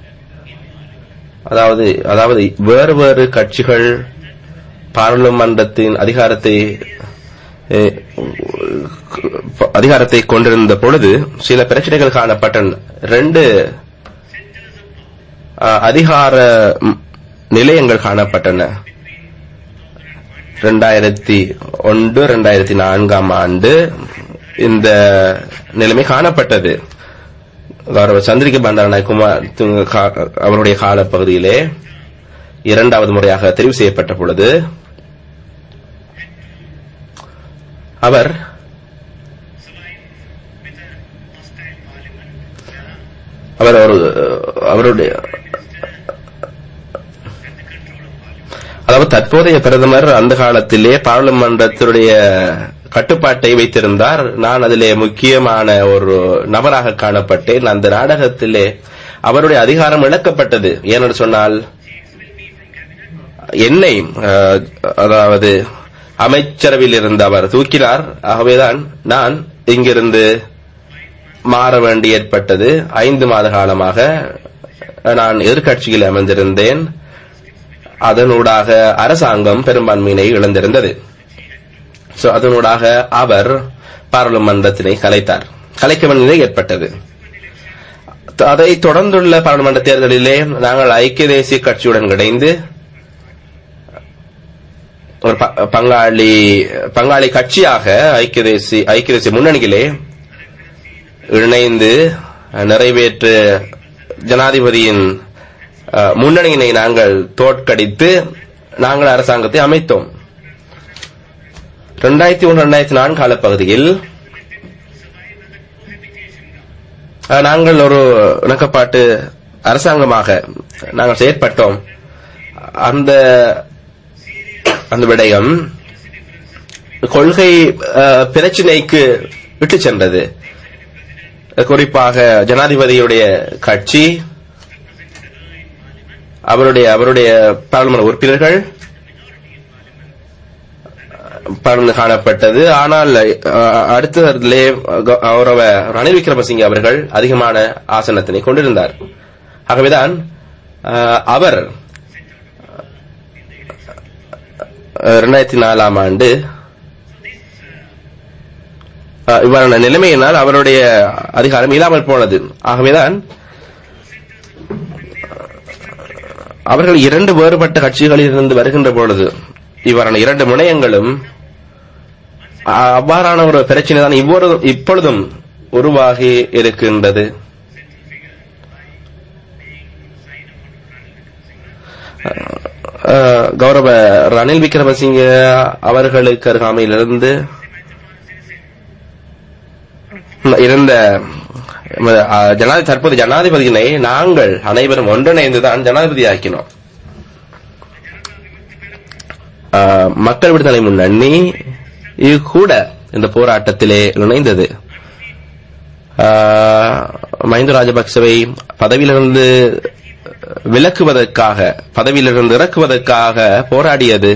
அதாவது அதாவது வேறு வேறு கட்சிகள் பாராளுமன்றத்தின் அதிகாரத்தை அஹ், அதிகாரத்தை கொண்டிருந்த பொழுது சில பிரச்சனைகள் காணப்பட்டன ரெண்டு அஹ், அதிகார ம், நிலையங்கள் காணப்பட்டன ரெண்டாயிரத்தி ஒன்று ரெண்டாயிரத்தி நான்காம் ஆண்டு இந்த நிலைமை காணப்பட்டது கௌரவ சந்திரிகா பண்டாரநாயக் குமார் துங்க- கா- அவருடைய காலப்பகுதியிலே இரண்டாவது முறையாக தெரிவு செய்யப்பட்ட பொழுது அவர் அவர் ஒரு அவருடைய அதாவது தற்போதைய பிரதமர் அந்த காலத்திலே பாராளுமன்றத்தினுடைய கட்டுப்பாட்டை வைத்திருந்தார் நான் அதிலே முக்கியமான ஒரு நபராக காணப்பட்டேன் அந்த நாடகத்திலே அவருடைய அதிகாரம் இழக்கப்பட்டது ஏனென்று சொன்னால் என்னை அஹ், அதாவது அமைச்சரவையில் இருந்த அவர் தூக்கினார் ஆகவேதான் நான் இங்கிருந்து மாற வேண்டி ஏற்பட்டது ஐந்து மாத காலமாக நான் எதிர்க்கட்சியில் அமர்ந்திருந்தேன் அதனூடாக அரசாங்கம் பெரும்பான்மையினை இழந்திருந்தது சோ அதனூடாக அவர் பாராளுமன்றத்தினை கலைத்தார் கலைக்க வேண்டிய நிலை ஏற்பட்டது த- அதை தொடர்ந்துள்ள பாராளுமன்ற தேர்தலிலே நாங்கள் ஐக்கிய தேசிய கட்சியுடன் இணைந்து ஒரு ப- பங்காளி பங்காளி கட்சியாக ஐக்கிய தேசிய ஐக்கிய தேசிய முன்னணியிலே இணைந்து நிறைவேற்று ஜனாதிபதியின் அஹ், முன்னணியினை நாங்கள் தோற்கடித்து நாங்கள் அரசாங்கத்தை அமைத்தோம் ரெண்டாயிரத்தி ஒன்று ரெண்டாயிரத்தி நான்கு காலப்பகுதியில் அஹ், நாங்கள் ஒரு இணக்கப்பாட்டு அரசாங்கமாக நாங்கள் செயற்பட்டோம் அந்த அந்த விடயம் கொள்கை அஹ், பிரச்சினைக்கு விட்டு சென்றது குறிப்பாக ஜனாதிபதியுடைய கட்சி அவருடைய அவருடைய பாராளுமன்ற உறுப்பினர்கள் பறந்து காணப்பட்டது ஆனால் அஹ், அடுத்ததிலே க- கௌரவ ரணில் விக்ரமசிங்கே அவர்கள் அதிகமான ஆசனத்தினை கொண்டிருந்தார் ஆகவேதான் அஹ், அவர் இரண்டாயிரத்தி நாலாம் ஆண்டு அஹ், இவ்வாறான நிலைமையினால் அவருடைய அதிகாரம் இல்லாமல் போனது ஆகவேதான் அவர்கள் இரண்டு வேறுபட்ட கட்சிகளில் இருந்து வருகின்ற பொழுது இவ்வாறான இரண்டு முனையங்களும் அ- அவ்வாறான ஒரு பிரச்சனை தான் இவ்வொரு இப்பொழுதும் உருவாகி இருக்கின்றது அஹ், கௌரவ ரணில் விக்ரமசிங்க அவர்களுக்கு அருகாமையிலிருந்து இருந்த அஹ், ஜனாதி தற்போது ஜனாதிபதியினை நாங்கள் அனைவரும் ஒன்றிணைந்துதான் ஜனாதிபதி ஆக்கினோம் அஹ், மக்கள் விடுதலை முன்னணி இது கூட இந்த போராட்டத்திலே இணைந்தது அஹ், மஹிந்த ராஜபக்சவை பதவியிலிருந்து விலக்குவதற்காக பதவியிலிருந்து இறக்குவதற்காக போராடியது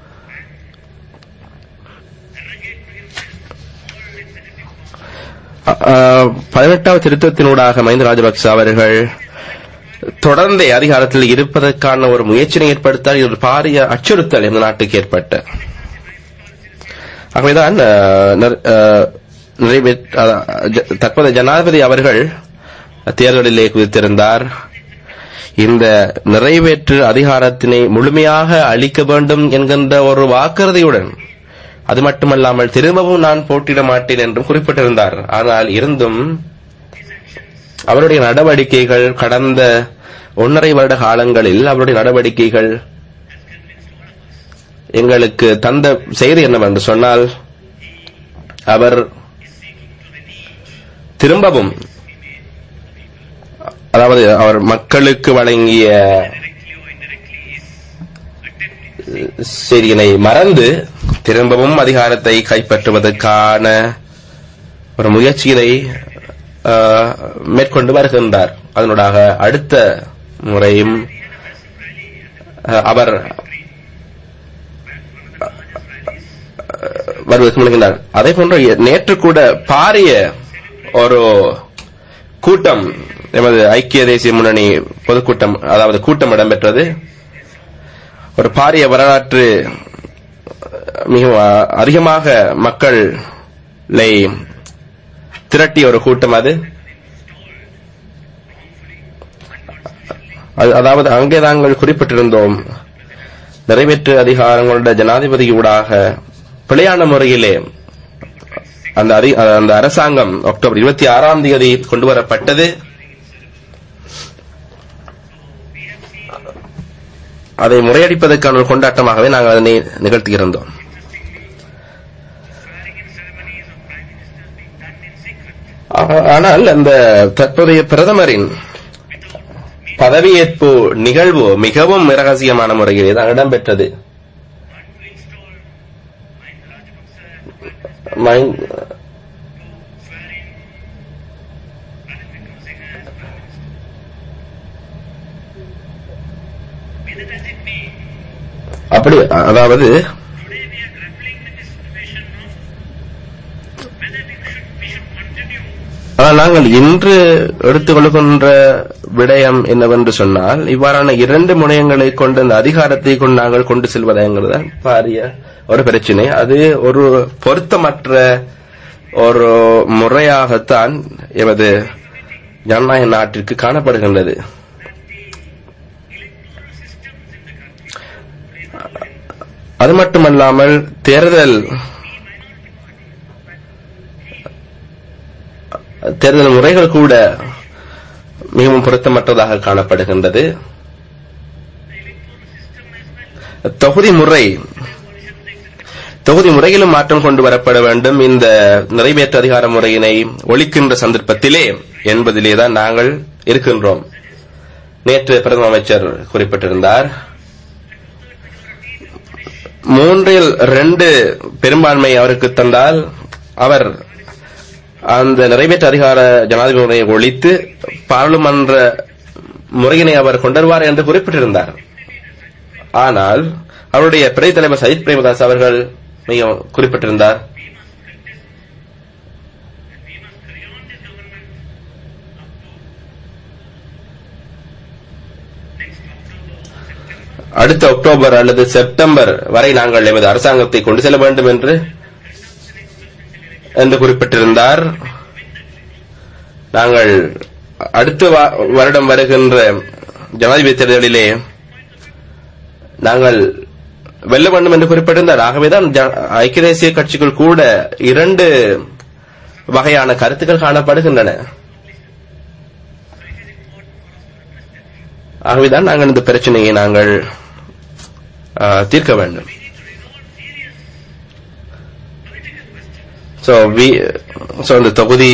அஹ், பதினெட்டாவது திருத்தத்தினூடாக மஹிந்த ராஜபக்ச அவர்கள் தொடர்ந்து அதிகாரத்தில் இருப்பதற்கான ஒரு முயற்சியை ஏற்படுத்தால் இது ஒரு பாரிய அச்சுறுத்தல் இந்த நாட்டுக்கு ஏற்பட்ட ஆகவேதான் அஹ், நிற- அஹ், நிறைவேற்ற அஹ், ஜ- தற்போதைய ஜனாதிபதி அவர்கள் தேர்தலிலே குதித்திருந்தார் இந்த நிறைவேற்று அதிகாரத்தினை முழுமையாக அளிக்க வேண்டும் என்கின்ற ஒரு வாக்குறுதியுடன் அது மட்டுமல்லாமல் திரும்பவும் நான் போட்டியிட மாட்டேன் என்றும் குறிப்பிட்டிருந்தார் ஆனால் இருந்தும் அவருடைய நடவடிக்கைகள் கடந்த ஒன்றரை வருட காலங்களில் அவருடைய நடவடிக்கைகள் எங்களுக்கு தந்த செய்தி என்னவென்று சொன்னால் அவர் திரும்பவும் அதாவது அவர் மக்களுக்கு வழங்கிய செய்தியினை மறந்து திரும்பவும் அதிகாரத்தை கைப்பற்றுவதற்கான ஒரு முயற்சியினை ஆஹ், மேற்கொண்டு வருகின்றார் அதனூடாக அடுத்த முறையும் ஆஹ், அவர் வருவதற்கு முனைகின்றார் அதே போன்று நேற்று கூட பாரிய ஒரு கூட்டம் எமது ஐக்கிய தேசிய முன்னணி பொதுக்கூட்டம் அதாவது கூட்டம் இடம்பெற்றது ஒரு பாரிய வரலாற்று மிகவும் அ- அதிகமாக மக்களை திரட்டிய ஒரு கூட்டம் அது அது- அதாவது அங்கே நாங்கள் குறிப்பிட்டிருந்தோம் நிறைவேற்று அதிகாரங்களோட ஜனாதிபதியூடாக பிழையான முறையிலே அந்த அதி- அந்த அரசாங்கம் அக்டோபர் இருபத்தி ஆறாம் தேதி கொண்டு வரப்பட்டது அதை முறையடிப்பதற்கான ஒரு கொண்டாட்டமாகவே நாங்கள் அதனை நிகழ்த்தியிருந்தோம் ஆ- ஆனால் அந்த தற்போதைய பிரதமரின் பதவியேற்பு நிகழ்வு மிகவும் ரகசியமான முறையிலே தான் இடம்பெற்றது மைன்- அப்படி அதாவது ஆனால் நாங்கள் இன்று எடுத்துக்கொள்கின்ற விடயம் என்னவென்று சொன்னால் இவ்வாறான இரண்டு முனையங்களை கொண்ட இந்த அதிகாரத்தை கொண்டு நாங்கள் கொண்டு செல்வதுங்கிறது தான் பாரிய ஒரு பிரச்சனை அது ஒரு பொருத்தமற்ற ஒரு முறையாகத்தான் எமது ஜனநாயக நாட்டிற்கு காணப்படுகின்றது அது மட்டுமல்லாமல் தேர்தல் தேர்தல் முறைகள் கூட மிகவும் பொருத்தமற்றதாக காணப்படுகின்றது தொகுதி முறை தொகுதி முறையிலும் மாற்றம் கொண்டு வரப்பட வேண்டும் இந்த நிறைவேற்று அதிகார முறையினை ஒழிக்கின்ற சந்தர்ப்பத்திலே என்பதிலே தான் நாங்கள் இருக்கின்றோம் நேற்று பிரதம அமைச்சர் குறிப்பிட்டிருந்தார் மூன்றில் ரெண்டு பெரும்பான்மை அவருக்கு தந்தால் அவர் அந்த நிறைவேற்ற அதிகார ஜனாதிபதி முறையை ஒழித்து பாராளுமன்ற முறையினை அவர் கொண்டுவருவார் என்று குறிப்பிட்டிருந்தார் ஆனால் அவருடைய பிரதி தலைவர் சஜித் பிரேமதாஸ் அவர்கள் மிக குறிப்பிட்டிருந்தார் அடுத்த அக்டோபர் அல்லது செப்டம்பர் வரை நாங்கள் எமது அரசாங்கத்தை கொண்டு செல்ல வேண்டும் என்று என்று குறிப்பிட்டிருந்தார் நாங்கள் அடுத்த வா- வருடம் வருகின்ற ஜனாதிபதி தேர்தலிலே நாங்கள் வெல்ல வேண்டும் என்று குறிப்பிட்டிருந்தார் ஆகவேதான் ஜ- ஐக்கிய தேசிய கட்சிகள் கூட இரண்டு வகையான கருத்துக்கள் காணப்படுகின்றன ஆகவேதான் நாங்கள் இந்த பிரச்சனையை நாங்கள் ஆ, தீர்க்க வேண்டும் சோ வி சோ இந்த தொகுதி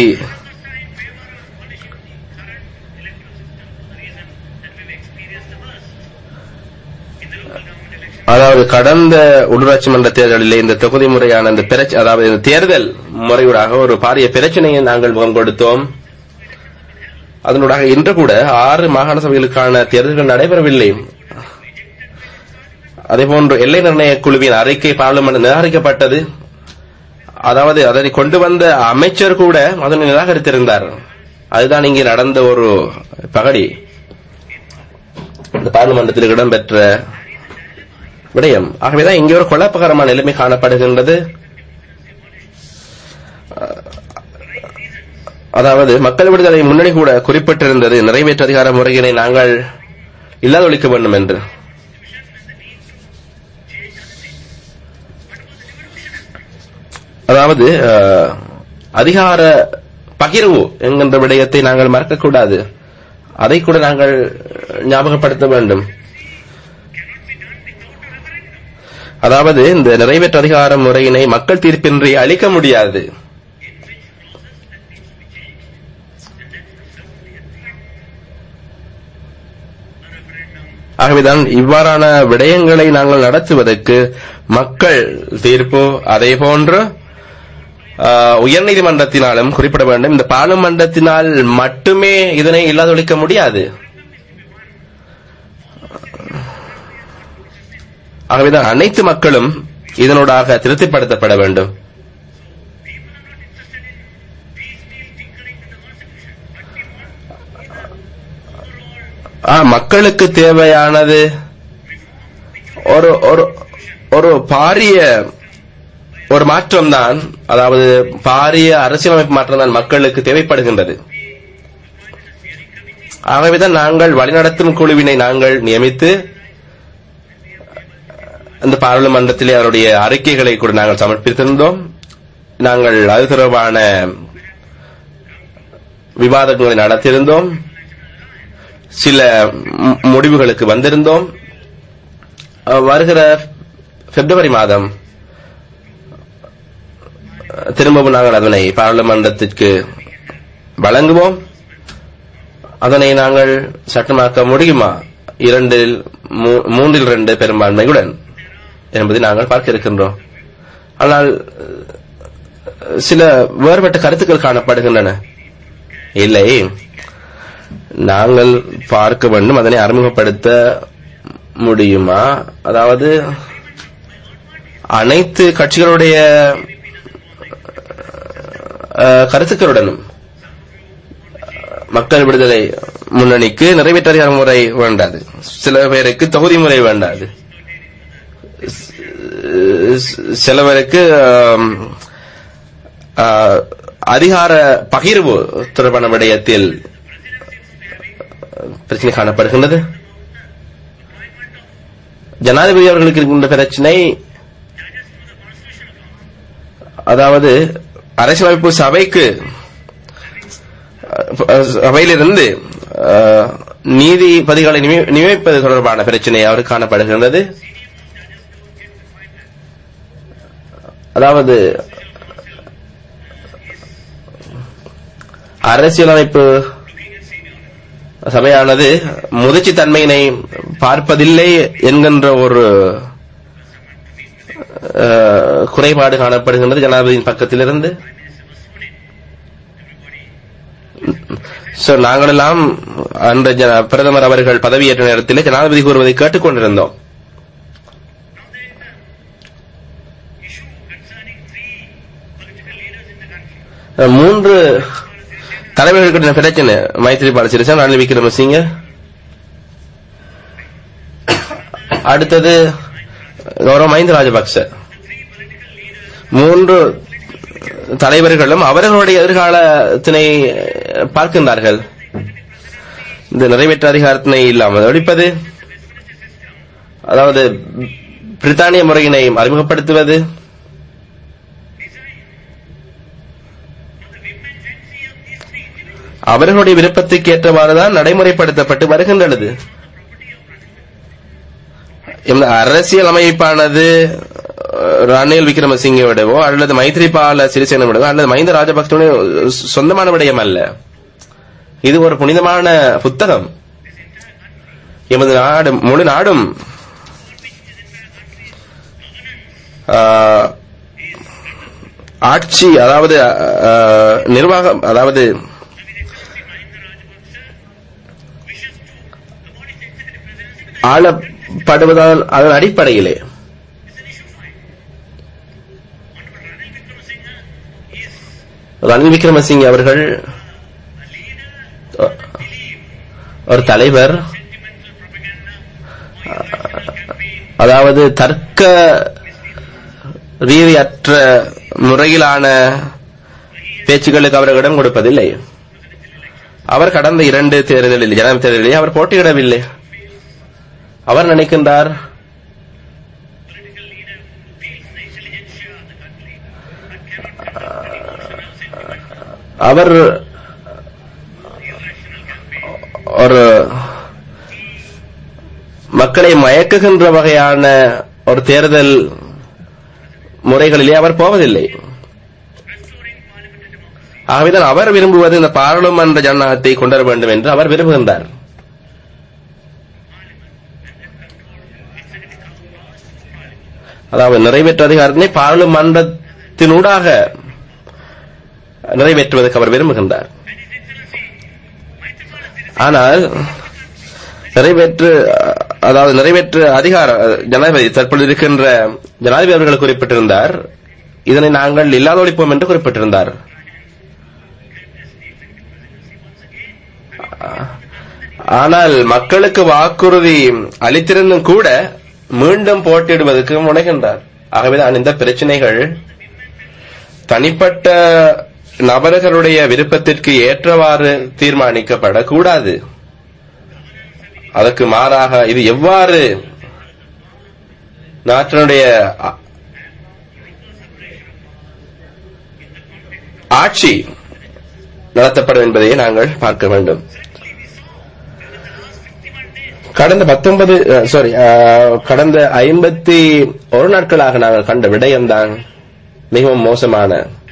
அதாவது கடந்த உள்ளூராட்சி மன்ற தேர்தலிலே இந்த தொகுதி முறையான இந்த பிரச்ச அதாவது இந்த தேர்தல் முறையூடாக ஒரு பாரிய பிரச்சனையை நாங்கள் முகம் கொடுத்தோம் அதனூடாக இன்று கூட ஆறு மாகாண சபைகளுக்கான தேர்தல்கள் நடைபெறவில்லை அதேபோன்று எல்லை நிர்ணய குழுவின் அறிக்கை பார்லிமெண்ட் நிராகரிக்கப்பட்டது அதாவது அதனை கொண்டு வந்த அமைச்சர் கூட அதனை நிராகரித்திருந்தார் அதுதான் இங்கே நடந்த ஒரு பகடி இந்த பார்லிமெண்டத்தில் இடம்பெற்ற விடயம் ஆகவேதான் இங்கே ஒரு குழப்பகரமான நிலைமை காணப்படுகின்றது அதாவது மக்கள் விடுதலை முன்னணி கூட குறிப்பிட்டிருந்தது நிறைவேற்று அதிகார முறையினை நாங்கள் இல்லாதொழிக்க வேண்டும் என்று அதாவது அஹ், அதிகார பகிர்வு என்கின்ற விடயத்தை நாங்கள் மறக்கக்கூடாது அதை கூட நாங்கள் ஞாபகப்படுத்த வேண்டும் அதாவது இந்த நிறைவேற்று அதிகார முறையினை மக்கள் தீர்ப்பின்றி அளிக்க முடியாது ஆகவேதான் இவ்வாறான விடயங்களை நாங்கள் நடத்துவதற்கு மக்கள் தீர்ப்பு அதே போன்று ஆஹ், உயர்நீதிமன்றத்தினாலும் குறிப்பிட வேண்டும் இந்த பாராளுமன்றத்தினால் மட்டுமே இதனை இல்லாதொழிக்க முடியாது ஆகவேதான் அனைத்து மக்களும் இதனூடாக திருப்திப்படுத்தப்பட வேண்டும் ஆ, மக்களுக்கு தேவையானது ஒரு ஒரு ஒரு பாரிய ஒரு மாற்றம் தான் அதாவது பாரிய அரசியலமைப்பு மாற்றம் தான் மக்களுக்கு தேவைப்படுகின்றது ஆகவேதான் நாங்கள் வழிநடத்தும் குழுவினை நாங்கள் நியமித்து இந்த பாராளுமன்றத்திலே அவருடைய அறிக்கைகளை கூட நாங்கள் சமர்ப்பித்திருந்தோம் நாங்கள் அது தொடர்பான விவாதங்களை நடத்தியிருந்தோம் சில மு- முடிவுகளுக்கு வந்திருந்தோம் அஹ், வருகிற பிப்ரவரி மாதம் அஹ், திரும்பவும் நாங்கள் அதனை பாராளுமன்றத்திற்கு வழங்குவோம் அதனை நாங்கள் சட்டமாக்க முடியுமா இரண்டில் மூ- மூன்றில் இரண்டு பெரும்பான்மையுடன் என்பதை நாங்கள் பார்க்க இருக்கின்றோம் ஆனால் அஹ், சில வேறுபட்ட கருத்துக்கள் காணப்படுகின்றன இல்லை நாங்கள் பார்க்க வேண்டும் அதனை அறிமுகப்படுத்த முடியுமா அதாவது அனைத்து கட்சிகளுடைய அஹ், கருத்துக்களுடனும் மக்கள் விடுதலை முன்னணிக்கு நிறைவேற்ற அதிகார முறை வேண்டாது சில பேருக்கு தொகுதி முறை வேண்டாது சி- சில பேருக்கு ஆம், ஆ, அதிகார பகிர்வு தொடர்பான விடயத்தில் பிரச்சனை காணப்படுகின்றது ஜனாதிபதி அவர்களுக்கு இருக்கின்ற பிரச்சனை அதாவது அரசியலமைப்பு சபைக்கு அஹ், சபையிலிருந்து அஹ், நீதிபதிகளை நியமி- நியமிப்பது தொடர்பான பிரச்சனை அவருக்கு காணப்படுகின்றது அதாவது அரசியலமைப்பு சபையானது முதிர்ச்சி தன்மையினை பார்ப்பதில்லை என்கின்ற ஒரு அஹ், குறைபாடு காணப்படுகின்றது ஜனாதிபதியின் பக்கத்திலிருந்து சோ நாங்களெல்லாம் அந்த ஜன- பிரதமர் அவர்கள் பதவியேற்ற நேரத்தில் ஜனாதிபதி கூறுவதை கேட்டுக்கொண்டிருந்தோம் அஹ், மூன்று தலைவர்களுக்கு பிரச்சனை மைத்ரிபால சிறிசேன ரணில் விக்ரமசிங்க அடுத்தது கௌரவ மஹிந்த ராஜபக்ச மூன்று தலைவர்களும் அவர்களுடைய எதிர்காலத்தினை பார்க்கின்றார்கள் இந்த நிறைவேற்ற அதிகாரத்தினை இல்லாமல் ஒழிப்பது அதாவது பிரித்தானிய முறையினை அறிமுகப்படுத்துவது அவர்களுடைய விருப்பத்துக்கு ஏற்றவாறுதான் நடைமுறைப்படுத்தப்பட்டு வருகின்றது இந்த அரசியல் அமைப்பானது அஹ், ரணில் விக்ரமசிங்கவிடவோ அல்லது மைத்ரிபால சிறிசேனவிடவோ அல்லது மஹிந்த ராஜபக்சவுடைய சொந்தமான விடயம் அல்ல இது ஒரு புனிதமான புத்தகம் எமது நாடு முழு நாடும் ஆஹ், ஆட்சி அதாவது ஆஹ், நிர்வாகம் அதாவது ஆளப்படுவதால் அதன் அடிப்படையிலே ரணில் விக்ரமசிங்க அவர்கள் அஹ், ஒரு தலைவர் அதாவது தர்க்க ரீதியற்ற முறையிலான பேச்சுக்களுக்கு அவர் இடம் கொடுப்பதில்லை அவர் கடந்த இரண்டு தேர்தலில் ஜனாதிபதி தேர்தலில் அவர் போட்டியிடவில்லை அவர் நினைக்கின்றார் அவர் ஒரு மக்களை மயக்குகின்ற வகையான ஒரு தேர்தல் முறைகளிலே அவர் போவதில்லை ஆகவேதான் அவர் விரும்புவது இந்த பாராளுமன்ற ஜனநாயகத்தை கொண்டு வர வேண்டும் என்று அவர் விரும்புகின்றார் அதாவது நிறைவேற்ற அதிகாரத்தினை பாராளுமன்றத்தினூடாக நிறைவேற்றுவதற்கு அவர் விரும்புகின்றார் ஆனால் நிறைவேற்று அதாவது நிறைவேற்று அதிகார ஜனாதிபதி தற்பொழுது இருக்கின்ற ஜனாதிபதி அவர்கள் குறிப்பிட்டிருந்தார் இதனை நாங்கள் இல்லாத ஒழிப்போம் என்று குறிப்பிட்டிருந்தார் ஆனால் மக்களுக்கு வாக்குறுதி அளித்திருந்தும் கூட மீண்டும் போட்டியிடுவதற்கு முனைகின்றார் ஆகவேதான் இந்த பிரச்சனைகள் தனிப்பட்ட நபர்களுடைய விருப்பத்திற்கு ஏற்றவாறு தீர்மானிக்கப்படக்கூடாது அதற்கு மாறாக இது எவ்வாறு நாட்டினுடைய ஆ- ஆட்சி நடத்தப்படும் என்பதையே நாங்கள் பார்க்க வேண்டும் கடந்த பத்தொன்பது சாரி கடந்த ஐம்பத்தி ஒரு நாட்களாக நாங்கள் கண்ட விடயம்தான் மிகவும் மோசமான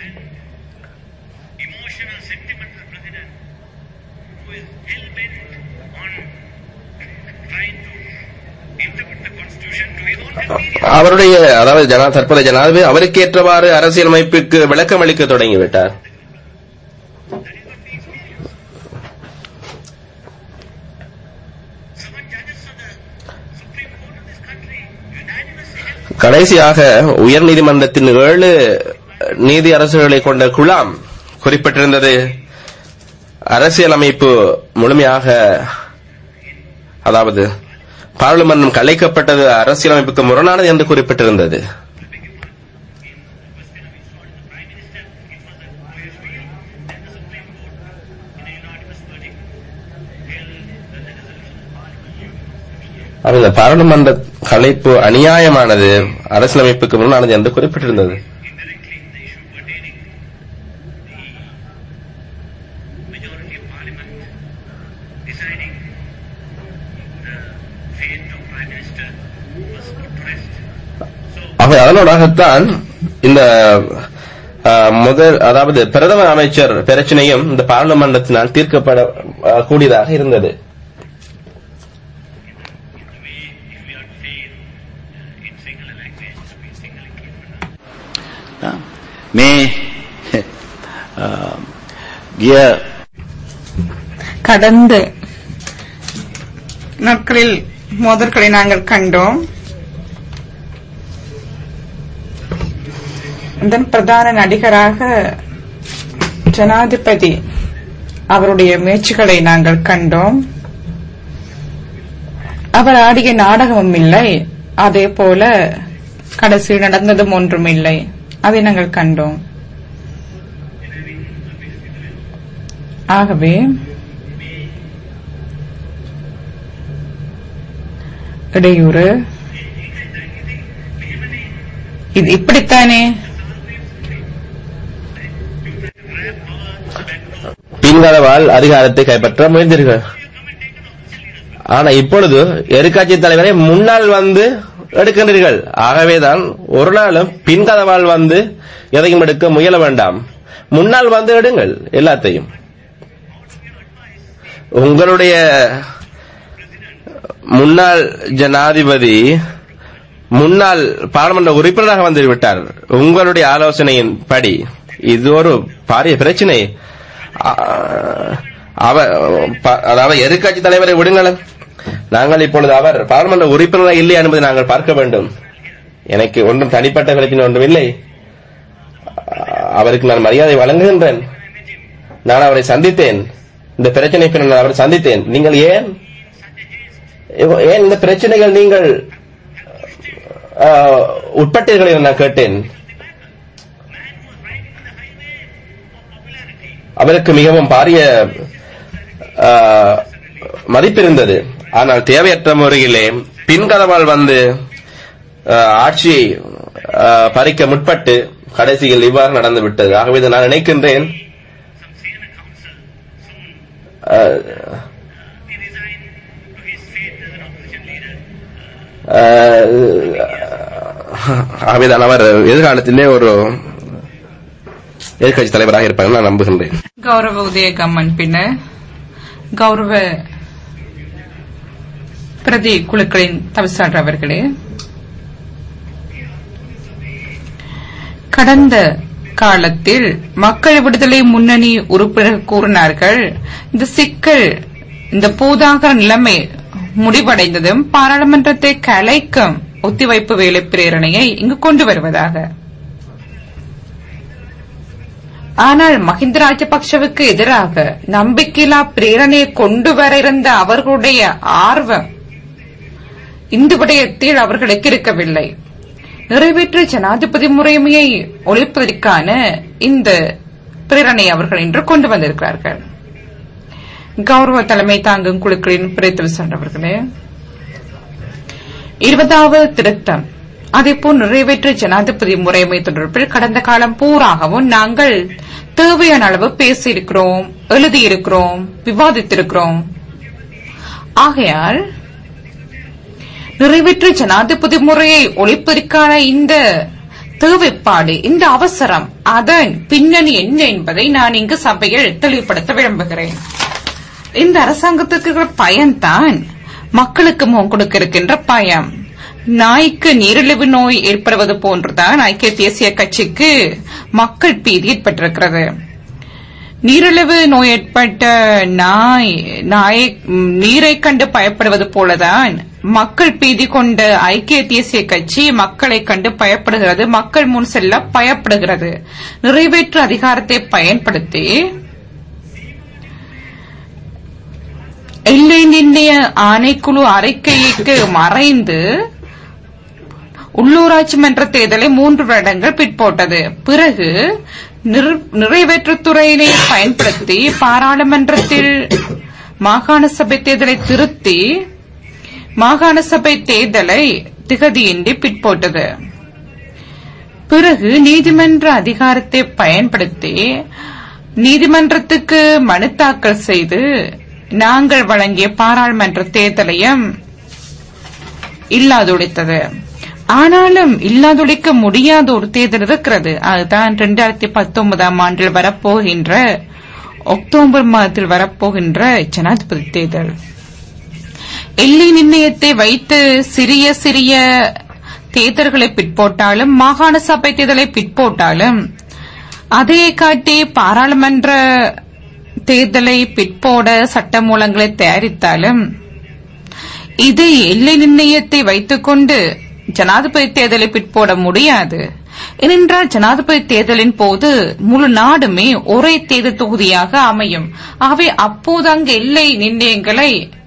அவருடைய அதாவது ஜனா தற்போதைய ஜனாதிபதி அவருக்கு ஏற்றவாறு அரசியலமைப்புக்கு விளக்கம் அளிக்க தொடங்கிவிட்டார் கடைசியாக உயர்நீதிமன்றத்தின் ஏழு நீதி அரசுகளை கொண்ட குழாம் குறிப்பிட்டிருந்தது அரசியலமைப்பு முழுமையாக அதாவது பாராளுமன்றம் கலைக்கப்பட்டது அரசியலமைப்புக்கு முரணானது என்று குறிப்பிட்டிருந்தது அப்ப இந்த பாராளுமன்ற கலைப்பு அநியாயமானது அரசியலமைப்புக்கு முரணானது என்று குறிப்பிட்டிருந்தது ஆக அதனோடாகத்தான் இந்த அஹ், முதல் அதாவது பிரதம அமைச்சர் பிரச்சனையும் இந்த பாராளுமன்றத்தினால் தீர்க்கப்பட அஹ், கூடியதாக இருந்தது මේ අ, ගිය கடந்த நாட்களில் மோதல்களை நாங்கள் கண்டோம் இதன் பிரதான நடிகராக ஜனாதிபதி அவருடைய முயற்சிகளை நாங்கள் கண்டோம் அவர் ஆடிய நாடகமும் இல்லை அதே போல கடைசியில் நடந்ததும் ஒன்றும் இல்லை அதை நாங்கள் கண்டோம் ஆகவே இடையூறு இது இப்படித்தானே பின்கதவால் அதிகாரத்தை கைப்பற்ற முயன்றீர்கள் ஆனா இப்பொழுது எதிர்க்கட்சி தலைவரை முன்னால் வந்து எடுக்கின்றீர்கள் ஆகவேதான் ஒரு நாளும் பின்கதவால் வந்து எதையும் எடுக்க முயல வேண்டாம் முன்னால் வந்து எடுங்கள் எல்லாத்தையும் உங்களுடைய முன்னாள் ஜனாதிபதி முன்னாள் பாராளுமன்ற உறுப்பினராக வந்து விட்டார் உங்களுடைய ஆலோசனையின் படி இது ஒரு பாரிய பிரச்சனை ஆ, அவ ப- அதாவது எதிர்க்கட்சி தலைவரை விடுங்களேன் நாங்கள் இப்பொழுது அவர் பாராளுமன்ற உறுப்பினராக இல்லை என்பதை நாங்கள் பார்க்க வேண்டும் எனக்கு ஒன்றும் தனிப்பட்ட பிரச்சனை ஒன்றும் இல்லை அவருக்கு நான் மரியாதை வழங்குகின்றேன் நான் அவரை சந்தித்தேன் இந்த பிரச்சனை பின்னர் நான் அவரை சந்தித்தேன் நீங்கள் ஏன் ஏன் இந்த பிரச்சனைகள் நீங்கள் ஆ, உட்பட்டீர்கள் என நான் கேட்டேன் அவருக்கு மிகவும் பாரிய ஆ, மதிப்பு இருந்தது ஆனால் தேவையற்ற முறையிலே பின்கதவால் வந்து ஆ, ஆட்சியை ஆ, பறிக்க முற்பட்டு கடைசியில் இவ்வாறு நடந்து விட்டது ஆகவே இதை நான் நினைக்கின்றேன் ஆ, ஆகவேதான் அவர் எதிர்காலத்திலே ஒரு எதிர்கட்சி தலைவராக இருப்பார் நான் நம்புகின்றேன் கௌரவ உதயகம்மன் பின்ன கௌரவ பிரதி குழுக்களின் தவிசாளர் அவர்களே கடந்த காலத்தில் மக்கள் விடுதலை முன்னணி உறுப்பினர்கள் கூறினார்கள் இந்த சிக்கல் இந்த பூதாகர நிலைமை முடிவடைந்ததும் பாராளுமன்றத்தை கலைக்கும் ஒத்திவைப்பு வேலை பிரேரணையை இங்கு கொண்டு வருவதாக ஆனால் மஹிந்த ராஜபக்சவுக்கு எதிராக நம்பிக்கையில்லா பிரேரணையை கொண்டு வர இருந்த அவர்களுடைய ஆர்வம் இந்த விடயத்தில் அவர்களுக்கு இருக்கவில்லை நிறைவேற்று ஜனாதிபதி முறைமையை ஒழிப்பதற்கான இந்த பிரேரணை அவர்கள் இன்று கொண்டு வந்திருக்கிறார்கள் கௌரவ தலைமை தாங்கும் குழுக்களின் பிரித்து சென்றவர்களே இருபதாவது திருத்தம் அதேபோல் நிறைவேற்று ஜனாதிபதி முறைமை தொடர்பில் கடந்த காலம் பூராகவும் நாங்கள் தேவையான அளவு பேசியிருக்கிறோம் எழுதியிருக்கிறோம் விவாதித்திருக்கிறோம் ஆகையால் நிறைவேற்று ஜனாதிபதி முறையை ஒழிப்பதற்கான இந்த தேவைப்பாடு இந்த அவசரம் அதன் பின்னணி என்ன என்பதை நான் இங்கு சபையில் தெளிவுபடுத்த விரும்புகிறேன் இந்த அரசாங்கத்துக்கு இருக்கிற பயன்தான் மக்களுக்கு முகம் கொடுக்க இருக்கின்ற பயம் நாய்க்கு நீரிழிவு நோய் ஏற்படுவது போன்றுதான் ஐக்கிய தேசிய கட்சிக்கு மக்கள் பீதி ஏற்பட்டிருக்கிறது நீரிழிவு நோய் ஏற்பட்ட நாய் நாயை ம், நீரை கண்டு பயப்படுவது போலதான் மக்கள் பீதி கொண்ட ஐக்கிய தேசிய கட்சி மக்களை கண்டு பயப்படுகிறது மக்கள் முன் செல்ல பயப்படுகிறது நிறைவேற்று அதிகாரத்தை பயன்படுத்தி எல்லை நிர்ணய ஆணைக்குழு அறிக்கைக்கு மறைந்து உள்ளூராட்சி மன்ற தேர்தலை மூன்று வருடங்கள் பிற்போட்டது பிறகு நிர்- நிறைவேற்றுத்துறையினை பயன்படுத்தி பாராளுமன்றத்தில் மாகாண சபை தேர்தலை திருத்தி மாகாண சபை தேர்தலை திகதியின்றி பிற்போட்டது பிறகு நீதிமன்ற அதிகாரத்தை பயன்படுத்தி நீதிமன்றத்துக்கு மனு தாக்கல் செய்து நாங்கள் வழங்கிய பாராளுமன்ற தேர்தலையும் இல்லாதொழித்தது ஆனாலும் இல்லாதொழிக்க முடியாத ஒரு தேர்தல் இருக்கிறது அதுதான் இரண்டாயிரத்தி பத்தொன்பதாம் ஆண்டில் வரப்போகின்ற அக்டோபர் மாதத்தில் வரப்போகின்ற ஜனாதிபதி தேர்தல் எல்லை நிர்ணயத்தை வைத்து சிறிய சிறிய தேர்தல்களை பிற்போட்டாலும் மாகாண சபை தேர்தலை பிற்போட்டாலும் அதை காட்டி பாராளுமன்ற தேர்தலை பிற்போட சட்டமூலங்களை தயாரித்தாலும் இது எல்லை நிர்ணயத்தை வைத்துக்கொண்டு ஜனாதிபதி தேர்தலை பிற்போட முடியாது ஏனென்றால் ஜனாதிபதி தேர்தலின் போது முழு நாடுமே ஒரே தேர்தல் தொகுதியாக அமையும் ஆகவே அப்போது அங்கு எல்லை நிர்ணயங்களை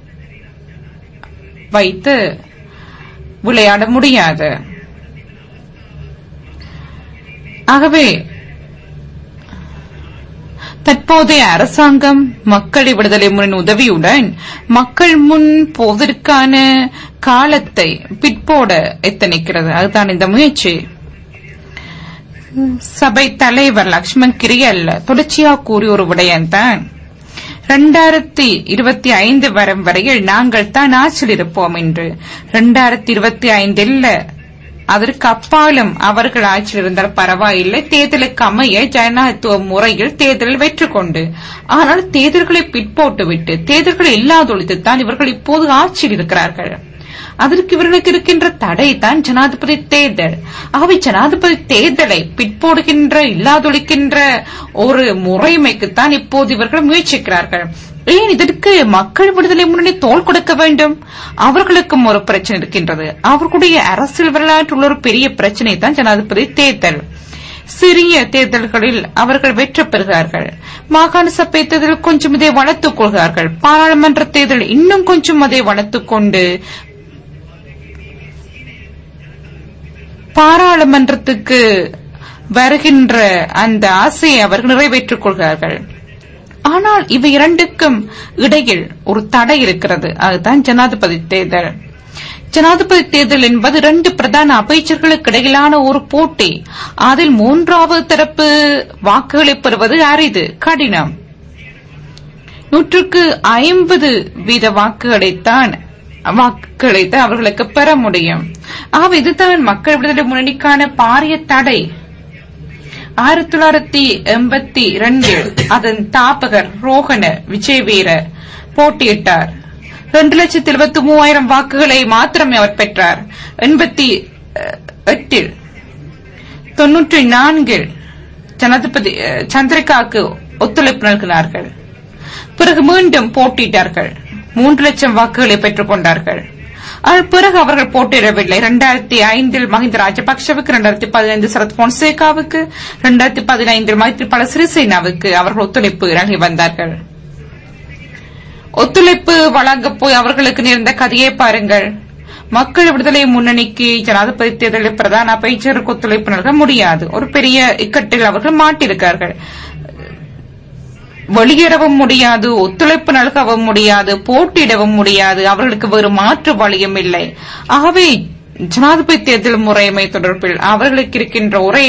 வைத்து விளையாட முடியாது ஆகவே தற்போதைய அரசாங்கம் மக்கள் விடுதலை முறையின் உதவியுடன் மக்கள் முன் போவதற்கான காலத்தை பிற்போட எத்தனிக்கிறது அதுதான் இந்த முயற்சி சபை தலைவர் லக்ஷ்மண் கிரியல் தொடர்ச்சியாக கூறிய ஒரு விடயம்தான் இரண்டாயிரத்தி இருபத்தி ஐந்து வரும் வரையில் நாங்கள் தான் ஆட்சியில் இருப்போம் என்று இரண்டாயிரத்தி இருபத்தி ஐந்தில் அதற்கு அப்பாலும் அவர்கள் ஆட்சியில் இருந்தால் பரவாயில்லை தேர்தலுக்கு அமைய ஜனநாயகத்துவ முறையில் தேர்தலில் வெற்றி கொண்டு ஆனால் தேர்தல்களை பிற்போட்டுவிட்டு தேர்தல்களை இல்லாதொழித்துத்தான் இவர்கள் இப்போது ஆட்சியில் இருக்கிறார்கள் அதற்கு இவர்களுக்கு இருக்கின்ற தடை தான் ஜனாதிபதி தேர்தல் ஆகவே ஜனாதிபதி தேர்தலை பிற்போடுகின்ற இல்லாதொழிக்கின்ற ஒரு முறைமைக்குத்தான் இப்போது இவர்கள் முயற்சிக்கிறார்கள் ஏன் இதற்கு மக்கள் விடுதலை முன்னணி தோல் கொடுக்க வேண்டும் அவர்களுக்கும் ஒரு பிரச்சனை இருக்கின்றது அவர்களுடைய அரசியல் வரலாற்றில் உள்ள ஒரு பெரிய பிரச்சனை தான் ஜனாதிபதி தேர்தல் சிறிய தேர்தல்களில் அவர்கள் வெற்றி பெறுகிறார்கள் மாகாண சபை தேர்தலில் கொஞ்சம் இதை வளர்த்துக் கொள்கிறார்கள் பாராளுமன்ற தேர்தல் இன்னும் கொஞ்சம் அதை வளர்த்துக் கொண்டு பாராளுமன்றத்துக்கு வருகின்ற அந்த ஆசையை அவர்கள் நிறைவேற்றிக் கொள்கிறார்கள் ஆனால் இவை இரண்டுக்கும் இடையில் ஒரு தடை இருக்கிறது அதுதான் ஜனாதிபதி தேர்தல் ஜனாதிபதி தேர்தல் என்பது இரண்டு பிரதான அமைச்சர்களுக்கு இடையிலான ஒரு போட்டி அதில் மூன்றாவது தரப்பு வாக்குகளை பெறுவது அரிது கடினம் நூற்றுக்கு ஐம்பது வீத வாக்குகளைத்தான் வாக்குகளைத்தான் அவர்களுக்கு பெற முடியும் ஆகவே இதுதான் மக்கள் விடுதலை முன்னணிக்கான பாரிய தடை ஆயிரத்தி தொள்ளாயிரத்தி எண்பத்தி இரண்டில் அதன் தாபகர் ரோஹன விஜயவீர போட்டியிட்டார் இரண்டு லட்சத்தி இருபத்தி மூவாயிரம் வாக்குகளை மாத்திரமே அவர் பெற்றார் எண்பத்தி எட்டில் தொன்னூற்றி நான்கில் ஜனாதிபதி சந்திரிகாவுக்கு ஒத்துழைப்பு நல்கினார்கள் பிறகு மீண்டும் போட்டியிட்டார்கள் மூன்று லட்சம் வாக்குகளை பெற்றுக் கொண்டார்கள் அதன் பிறகு அவர்கள் போட்டியிடவில்லை இரண்டாயிரத்தி ஐந்தில் மஹிந்த ராஜபக்சவுக்கு இரண்டாயிரத்தி பதினைந்து சரத் பொன்சேகாவுக்கு இரண்டாயிரத்தி பதினைந்தில் மைத்ரிபால சிறிசேனாவுக்கு அவர்கள் ஒத்துழைப்பு நல்கி வந்தார்கள் ஒத்துழைப்பு வழங்க போய் அவர்களுக்கு நேர்ந்த கதையை பாருங்கள் மக்கள் விடுதலை முன்னணிக்கு ஜனாதிபதி தேர்தலில் பிரதான அமைச்சருக்கு ஒத்துழைப்பு நல்க முடியாது ஒரு பெரிய இக்கட்டில் அவர்கள் மாட்டிருக்கார்கள் வெளியேறவும் முடியாது ஒத்துழைப்பு நல்கவும் முடியாது போட்டியிடவும் முடியாது அவர்களுக்கு வேறு மாற்று வழியும் இல்லை ஆகவே ஜனாதிபதி தேர்தல் முறைமை தொடர்பில் அவர்களுக்கு இருக்கின்ற ஒரே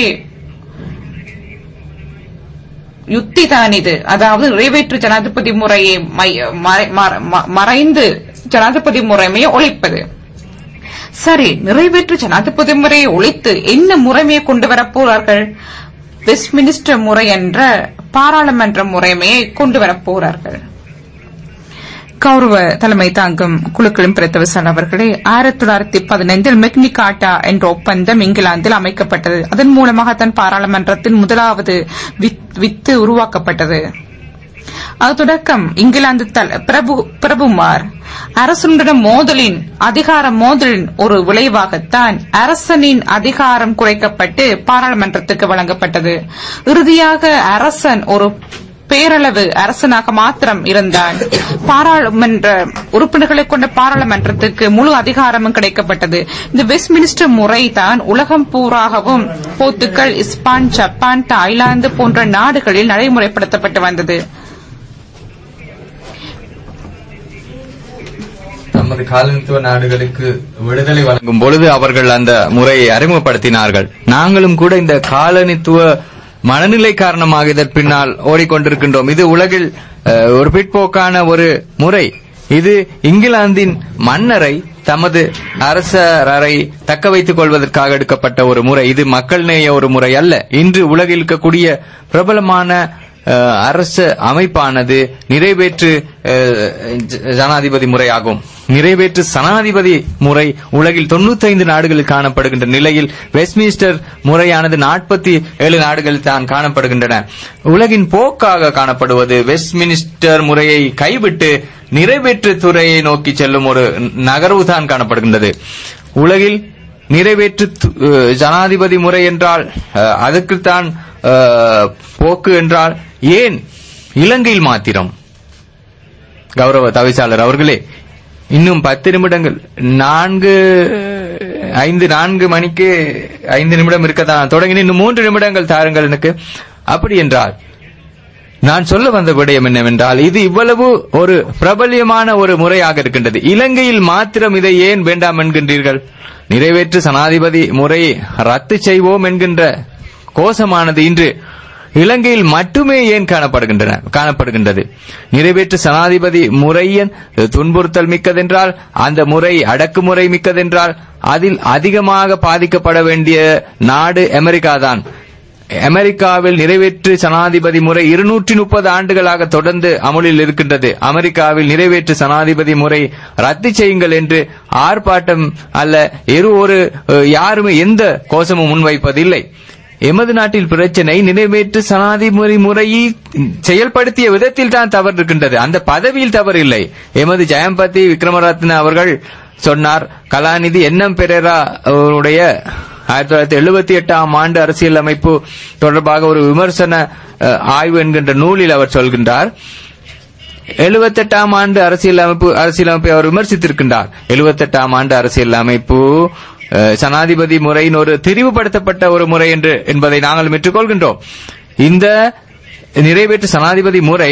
யுத்தி தான் இது அதாவது நிறைவேற்று ஜனாதிபதி முறையை மறைந்து ஜனாதிபதி முறைமையை ஒழிப்பது சரி நிறைவேற்று ஜனாதிபதி முறையை ஒழித்து என்ன முறைமையை கொண்டு வரப்போறார்கள் வெஸ்ட்மினிஸ்டர் முறை என்ற பாராளுமன்ற முறைமையை கொண்டு வரப்போறார்கள் கௌரவ தலைமை தாங்கும் குழுக்களின் பிரதவசன் அவர்களே ஆயிரத்தி தொள்ளாயிரத்தி பதினைந்தில் மெக்னிகாட்டா என்ற ஒப்பந்தம் இங்கிலாந்தில் அமைக்கப்பட்டது அதன் மூலமாக தன் பாராளுமன்றத்தின் முதலாவது வித்து உருவாக்கப்பட்டது அது தொடக்கம் இங்கிலாந்து பிரபு பிரபுமார் அரசனுடன் மோதலின் அதிகார மோதலின் ஒரு விளைவாகத்தான் அரசனின் அதிகாரம் குறைக்கப்பட்டு பாராளுமன்றத்துக்கு வழங்கப்பட்டது இறுதியாக அரசன் ஒரு பேரளவு அரசனாக மாத்திரம் இருந்தான் பாராளுமன்ற உறுப்பினர்களை கொண்ட பாராளுமன்றத்துக்கு முழு அதிகாரமும் கிடைக்கப்பட்டது இந்த வெஸ்ட்மினிஸ்டர் முறைதான் உலகம் பூராகவும் போர்த்துக்கல் இஸ்பான் ஜப்பான் தாய்லாந்து போன்ற நாடுகளில் நடைமுறைப்படுத்தப்பட்டு வந்தது நமது காலனித்துவ நாடுகளுக்கு விடுதலை வழங்கும் பொழுது அவர்கள் அந்த முறையை அறிமுகப்படுத்தினார்கள் நாங்களும் கூட இந்த காலனித்துவ மனநிலை காரணமாக இதன் பின்னால் ஓடிக்கொண்டிருக்கின்றோம் இது உலகில் ஒரு பிற்போக்கான ஒரு முறை இது இங்கிலாந்தின் மன்னரை தமது அரசரை தக்க வைத்துக் கொள்வதற்காக எடுக்கப்பட்ட ஒரு முறை இது மக்கள் நேய ஒரு முறை அல்ல இன்று உலகில் இருக்கக்கூடிய பிரபலமான அஹ், அரசு அமைப்பானது நிறைவேற்று அஹ், ஜ- ஜனாதிபதி முறையாகும் நிறைவேற்று சனாதிபதி முறை உலகில் 95 நாடுகளில் காணப்படுகின்ற நிலையில் வெஸ்ட்மின்ஸ்டர் முறையானது நாற்பத்தி ஏழு நாடுகளில் தான் காணப்படுகின்றன உலகின் போக்காக காணப்படுவது வெஸ்ட்மினிஸ்டர் முறையை கைவிட்டு நிறைவேற்று துறையை நோக்கி செல்லும் ஒரு நகர்வு தான் காணப்படுகின்றது உலகில் நிறைவேற்று து- அஹ், ஜனாதிபதி முறை என்றால் அஹ், அதற்குத்தான் அஹ், போக்கு என்றால் ஏன் இலங்கையில் மாத்திரம் கௌரவ தவிசாளர் அவர்களே இன்னும் பத்து நிமிடங்கள் நான்கு ஐந்து நான்கு மணிக்கு ஐந்து நிமிடம் இருக்கத்தான் தொடங்கின இன்னும் மூன்று நிமிடங்கள் தாருங்கள் எனக்கு அப்படி என்றால் நான் சொல்ல வந்த விடயம் என்னவென்றால் இது இவ்வளவு ஒரு பிரபல்யமான ஒரு முறையாக இருக்கின்றது இலங்கையில் மாத்திரம் இதை ஏன் வேண்டாம் என்கின்றீர்கள் நிறைவேற்று சனாதிபதி முறையை ரத்து செய்வோம் என்கின்ற கோஷமானது இன்று இலங்கையில் மட்டுமே ஏன் காணப்படுகின்றன காணப்படுகின்றது நிறைவேற்று சனாதிபதி முறையின் துன்புறுத்தல் மிக்கதென்றால் அந்த முறை அடக்குமுறை மிக்கதென்றால் அதில் அதிகமாக பாதிக்கப்பட வேண்டிய நாடு அமெரிக்கா தான் அமெரிக்காவில் நிறைவேற்று ஜனாதிபதி முறை இருநூற்றி முப்பது ஆண்டுகளாக தொடர்ந்து அமுலில் இருக்கின்றது அமெரிக்காவில் நிறைவேற்று ஜனாதிபதி முறை ரத்து செய்யுங்கள் என்று ஆர்ப்பாட்டம் அல்ல எரு ஒரு அஹ், யாருமே எந்த கோஷமும் முன்வைப்பதில்லை எமது நாட்டில் பிரச்சனை நிறைவேற்று சனாதிபதி முறையை செயல்படுத்திய விதத்தில் தான் தவறு இருக்கின்றது அந்த பதவியில் தவறு இல்லை எமது ஜெயம்பதி விக்ரமரத்ன அவர்கள் சொன்னார் கலாநிதி என்எம் பெரேரா அவருடைய ஆயிரத்தி தொள்ளாயிரத்தி எழுபத்தி எட்டாம் ஆண்டு அரசியல் அமைப்பு தொடர்பாக ஒரு விமர்சன அஹ், ஆய்வு என்கின்ற நூலில் அவர் சொல்கின்றார் எழுபத்தெட்டாம் ஆண்டு அரசியல் அமைப்பு அரசியலமைப்பை அவர் விமர்சித்திருக்கின்றார் எழுபத்தெட்டாம் ஆண்டு அரசியல் அமைப்பு அஹ், ஜனாதிபதி முறையின் ஒரு திரிவுபடுத்தப்பட்ட ஒரு முறை என்று என்பதை நாங்கள் ஏற்றுக்கொள்கின்றோம் இந்த நிறைவேற்று ஜனாதிபதி முறை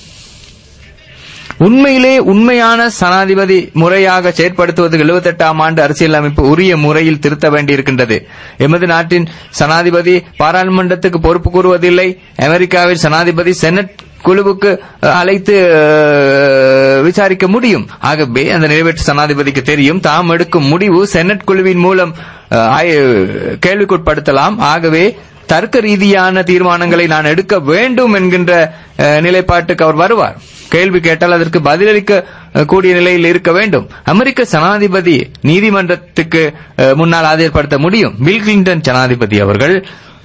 உண்மையிலே உண்மையான சனாதிபதி முறையாக செயற்படுத்துவது 78ஆம் ஆண்டு அரசியலமைப்பு உரிய முறையில் திருத்த வேண்டியிருக்கின்றது எமது நாட்டின் சனாதிபதி பாராளுமன்றத்துக்கு பொறுப்பு கூறுவதில்லை அமெரிக்காவில் சனாதிபதி செனட் குழுவுக்கு அஹ், அழைத்து அஹ், விசாரிக்க முடியும் ஆகவே அந்த நிறைவேற்று சனாதிபதிக்கு தெரியும் தாம் எடுக்கும் முடிவு செனட் குழுவின் மூலம் அஹ், ஆய- கேள்விக்குட்படுத்தலாம் ஆகவே தர்க்க ரீதியான தீர்மானங்களை நான் எடுக்க வேண்டும் என்கின்ற அஹ், நிலைப்பாட்டுக்கு அவர் வருவார் கேள்வி கேட்டால் அதற்கு பதிலளிக்க அஹ், கூடிய நிலையில் இருக்க வேண்டும் அமெரிக்க ஜனாதிபதி நீதிமன்றத்துக்கு அஹ், முன்னால் ஆஜர்படுத்த முடியும் பில் கிளின்டன் ஜனாதிபதி அவர்கள்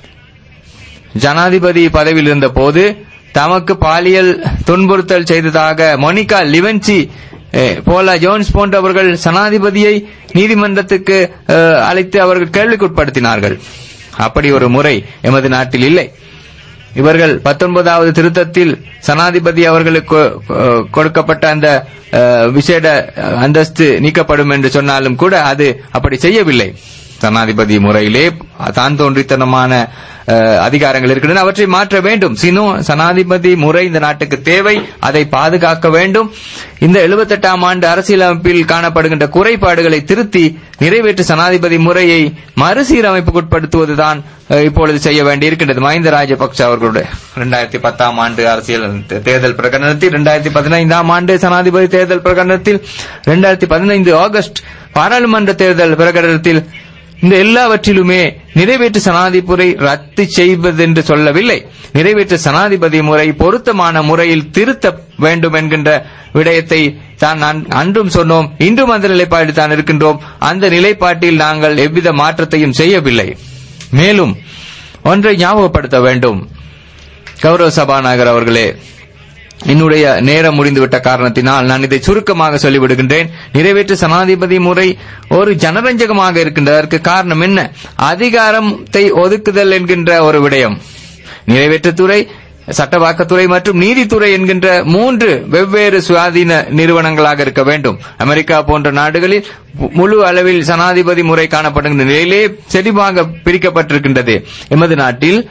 ஜனாதிபதி பதவியில் இருந்த போது தமக்கு பாலியல் துன்புறுத்தல் செய்ததாக மோனிகா லிவன்சி அஹ், போலா ஜோன்ஸ் போன்றவர்கள் ஜனாதிபதியை நீதிமன்றத்துக்கு அஹ், அழைத்து அவர்கள் கேள்விக்குட்படுத்தினார்கள் அப்படி ஒரு முறை எமது நாட்டில் இல்லை இவர்கள் பத்தொன்பதாவது திருத்தத்தில் சனாதிபதி அவர்களுக்கு அஹ், கொடுக்கப்பட்ட அந்த அஹ், விசேட அந்தஸ்து நீக்கப்படும் என்று சொன்னாலும் கூட அது அப்படி செய்யவில்லை சனாதிபதி முறையிலே தான் தோன்றித்தனமான அஹ், அதிகாரங்கள் இருக்கின்றன அவற்றை மாற்ற வேண்டும் சினோ சனாதிபதி முறை இந்த நாட்டுக்கு தேவை அதை பாதுகாக்க வேண்டும் இந்த 78ஆம் ஆண்டு அரசியலமைப்பில் காணப்படுகின்ற குறைபாடுகளை திருத்தி நிறைவேற்று சனாதிபதி முறையை மறுசீரமைப்புக்குட்படுத்துவதுதான் அஹ், இப்பொழுது செய்ய வேண்டியிருக்கின்றது மஹிந்த ராஜபக்ச அவர்களுடைய 2010 பத்தாம் ஆண்டு அரசியல் தே- தேர்தல் பிரகடனத்தில் 2015 பதினைந்தாம் ஆண்டு சனாதிபதி தேர்தல் பிரகடனத்தில் 2015 பதினைந்து ஆகஸ்ட் பாராளுமன்ற தேர்தல் பிரகடனத்தில் இந்த எல்லாவற்றிலுமே நிறைவேற்று சனாதிபதி ரத்து செய்வதென்று சொல்லவில்லை நிறைவேற்று சனாதிபதி முறை பொருத்தமான முறையில் திருத்த வேண்டும் என்கின்ற விடயத்தை தான் நான் அன்றும் சொன்னோம் இன்றும் அந்த நிலைப்பாட்டில் தான் இருக்கின்றோம் அந்த நிலைப்பாட்டில் நாங்கள் எவ்வித மாற்றத்தையும் செய்யவில்லை மேலும் ஒன்றை ஞாபகப்படுத்த வேண்டும் கௌரவ சபாநாயகர் அவர்களே என்னுடைய நேரம் முடிந்துவிட்ட காரணத்தினால் நான் இதை சுருக்கமாக சொல்லிவிடுகின்றேன் நிறைவேற்று சனாதிபதி முறை ஒரு ஜனரஞ்சகமாக இருக்கின்றது அதற்கு காரணம் என்ன அதிகாரத்தை ஒதுக்குதல் என்கின்ற ஒரு விடயம் நிறைவேற்றுத்துறை சட்டவாக்கத்துறை மற்றும் நீதித்துறை என்கின்ற மூன்று வெவ்வேறு சுயாதீன நிறுவனங்களாக இருக்க வேண்டும் அமெரிக்கா போன்ற நாடுகளில் முழு அளவில் சனாதிபதி முறை காணப்படுகின்ற நிலையிலே செறிவாக பிரிக்கப்பட்டிருக்கின்றது எமது நாட்டில்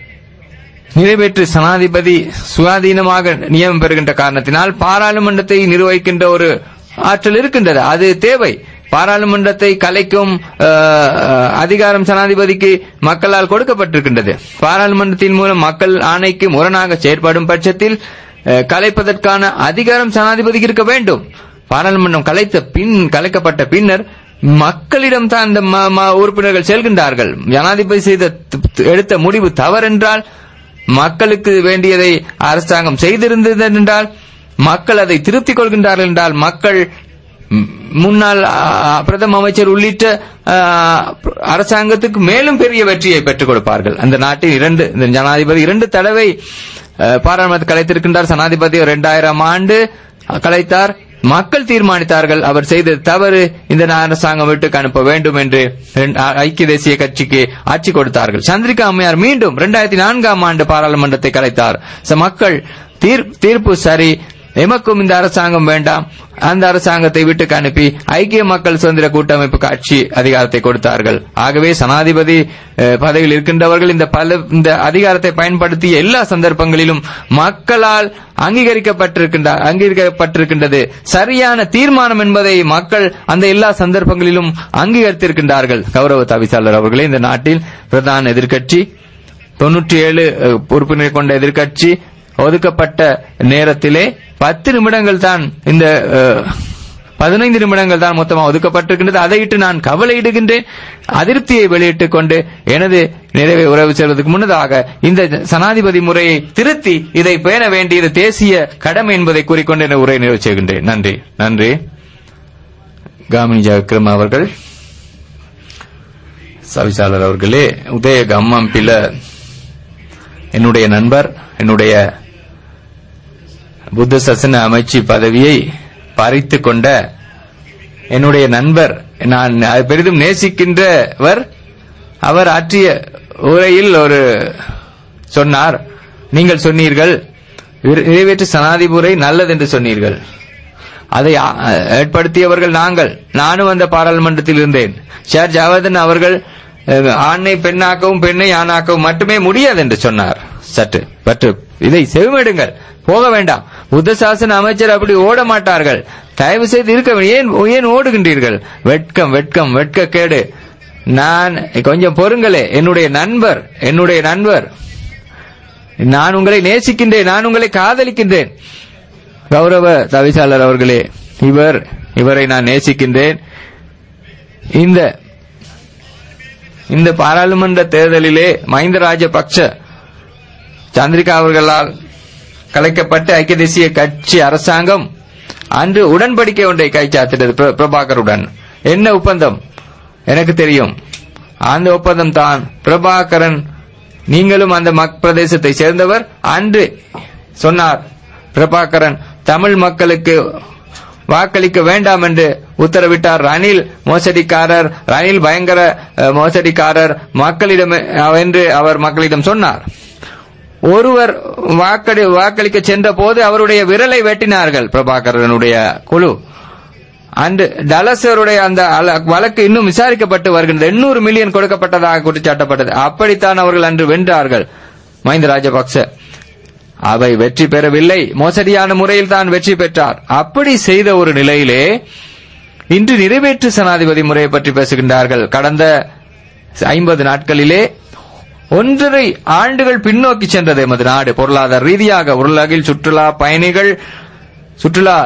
நிறைவேற்று சனாதிபதி சுயாதீனமாக நியமனம் பெறுகின்ற காரணத்தினால் பாராளுமன்றத்தை நிர்வகிக்கின்ற ஒரு ஆற்றல் இருக்கின்றது அது தேவை பாராளுமன்றத்தை கலைக்கும் அஹ், அஹ், அதிகாரம் ஜனாதிபதிக்கு மக்களால் கொடுக்கப்பட்டிருக்கின்றது பாராளுமன்றத்தின் மூலம் மக்கள் ஆணைக்கு முரணாக செயற்படும் பட்சத்தில் அஹ், கலைப்பதற்கான அதிகாரம் ஜனாதிபதிக்கு இருக்க வேண்டும் பாராளுமன்றம் கலைத்த பின் கலைக்கப்பட்ட பின்னர் மக்களிடம் தான் இந்த ம- ம- உறுப்பினர்கள் செல்கின்றார்கள் ஜனாதிபதி செய்த த- த- எடுத்த முடிவு தவறென்றால் மக்களுக்கு வேண்டியதை அரசாங்கம் செய்திருந்தது என்றால் மக்கள் அதை திருப்திக் கொள்கின்றார்கள் என்றால் மக்கள் ம், முன்னாள் ஆ, பிரதம அமைச்சர் உள்ளிட்ட ஆ, அரசாங்கத்துக்கு மேலும் பெரிய வெற்றியை பெற்றுக் கொடுப்பார்கள் அந்த நாட்டில் இரண்டு இந்த ஜனாதிபதி இரண்டு தடவை ஆ, பாராளுமன்றத்தை கலைத்திருக்கின்றார் ஜனாதிபதி இரண்டாயிரம் ஆண்டு கலைத்தார் மக்கள் தீர்மானித்தார்கள் அவர் செய்த தவறு இந்த அரசாங்கம் வீட்டுக்கு அனுப்ப வேண்டும் என்று ரெண்டு- ஐக்கிய தேசிய கட்சிக்கு ஆட்சி கொடுத்தார்கள் சந்திரிகா அம்மையார் மீண்டும் இரண்டாயிரத்தி நான்காம் ஆண்டு பாராளுமன்றத்தை கலைத்தார் ச- மக்கள் தீர்- தீர்ப்பு சரி எமக்கும் இந்த அரசாங்கம் வேண்டாம் அந்த அரசாங்கத்தை வீட்டுக்கு அனுப்பி ஐக்கிய மக்கள் சுதந்திர கூட்டமைப்புக்கு ஆட்சி அதிகாரத்தை கொடுத்தார்கள் ஆகவே சனாதிபதி அஹ், பதவியில் இருக்கின்றவர்கள் இந்த பல இந்த அதிகாரத்தை பயன்படுத்திய எல்லா சந்தர்ப்பங்களிலும் மக்களால் அங்கீகரிக்கப்பட்டிருக்கின்ற அங்கீகரிக்கப்பட்டிருக்கின்றது சரியான தீர்மானம் என்பதை மக்கள் அந்த எல்லா சந்தர்ப்பங்களிலும் அங்கீகரித்திருக்கின்றார்கள் கௌரவ தவிசாளர் அவர்களே இந்த நாட்டில் பிரதான எதிர்க்கட்சி தொன்னூற்றி ஏழு உறுப்பினர் கொண்ட எதிர்க்கட்சி ஒதுக்கப்பட்ட நேரத்திலே பத்து நிமிடங்கள் தான் இந்த அஹ், பதினைந்து நிமிடங்கள் தான் மொத்தமாக ஒதுக்கப்பட்டிருக்கின்றது அதையிட்டு நான் கவலையிடுகின்றேன் அதிருப்தியை வெளியிட்டுக் கொண்டு எனது நிறைவை உறவு செல்வதற்கு முன்னதாக இந்த சனாதிபதி முறையை திருத்தி இதை பேண வேண்டியது தேசிய கடமை என்பதை கூறிக்கொண்டு என உரை நிறைவு செய்கின்றேன் நன்றி நன்றி காமினி ஜெயக்கிரம அவர்கள் சவிசாளர் அவர்களே உதய கம்மம்பில என்னுடைய நண்பர் என்னுடைய புத்த சசன அமைச்சு பதவியை பறித்து கொண்ட என்னுடைய நண்பர் நான் அதை பெரிதும் நேசிக்கின்றவர் அவர் ஆற்றிய உரையில் ஒரு சொன்னார் நீங்கள் சொன்னீர்கள் இறை- நிறைவேற்று சனாதிபுரை நல்லது என்று சொன்னீர்கள் அதை ஆ- ஏற்படுத்தியவர்கள் நாங்கள் நானும் அந்த பாராளுமன்றத்தில் இருந்தேன் ஷேர் ஜாவதன் அவர்கள் அஹ், ஆணை பெண்ணாக்கவும் பெண்ணை ஆணாக்கவும் மட்டுமே முடியாது என்று சொன்னார் சற்று பற்று இதை செவிமடுங்கள் போக வேண்டாம் புத்த சாசன அமைச்சர் அப்படி ஓட மாட்டார்கள் தயவு செய்து இருக்க வேண்டும். ஏன் ஏன் ஓடுகின்றீர்கள் வெட்கம் வெட்கம் வெட்க கேடு நான் கொஞ்சம் பொறுங்களே என்னுடைய நண்பர் என்னுடைய நண்பர் நான் உங்களை நேசிக்கின்றேன் நான் உங்களை காதலிக்கின்றேன் கௌரவ தவிசாளர் அவர்களே இவர் இவரை நான் நேசிக்கின்றேன் இந்த இந்த பாராளுமன்ற தேர்தலிலே மஹிந்த ராஜபக்ஷ சந்திரிகா அவர்களால் கலைக்கப்பட்ட ஐக்கிய தேசிய கட்சி அரசாங்கம் அன்று உடன்படிக்கை ஒன்றை கைச்சாத்திட்டது பிர- பிரபாகருடன் என்ன ஒப்பந்தம் எனக்கு தெரியும் அந்த ஒப்பந்தம் தான் பிரபாகரன் நீங்களும் அந்த மக் பிரதேசத்தை சேர்ந்தவர் அன்று சொன்னார் பிரபாகரன் தமிழ் மக்களுக்கு வாக்களிக்க வேண்டாம் என்று உத்தரவிட்டார் ரணில் மோசடிக்காரர் ரணில் பயங்கர அஹ், மோசடிக்காரர் மக்களிடம் அஹ், என்று அவர் மக்களிடம் சொன்னார் ஒருவர் வாக்களி வாக்களிக்க சென்ற போது அவருடைய விரலை வெட்டினார்கள் பிரபாகரனுடைய குழு அன்று டலசருடைய அந்த அல- வழக்கு இன்னும் விசாரிக்கப்பட்டு வருகின்றது எண்ணூறு மில்லியன் கொடுக்கப்பட்டதாக குற்றச்சாட்டப்பட்டது அப்படித்தான் அவர்கள் அன்று வென்றார்கள் மஹிந்த ராஜபக்ச அவை வெற்றி பெறவில்லை மோசடியான முறையில் தான் வெற்றி பெற்றார் அப்படி செய்த ஒரு நிலையிலே இன்று நிறைவேற்று சனாதிபதி முறையை பற்றி பேசுகின்றார்கள் கடந்த ஐம்பது நாட்களிலே ஒன்றரை ஆண்டுகள் பின்னோக்கி சென்றது எமது நாடு பொருளாதார ரீதியாக உலகில் சுற்றுலா பயணிகள் சுற்றுலா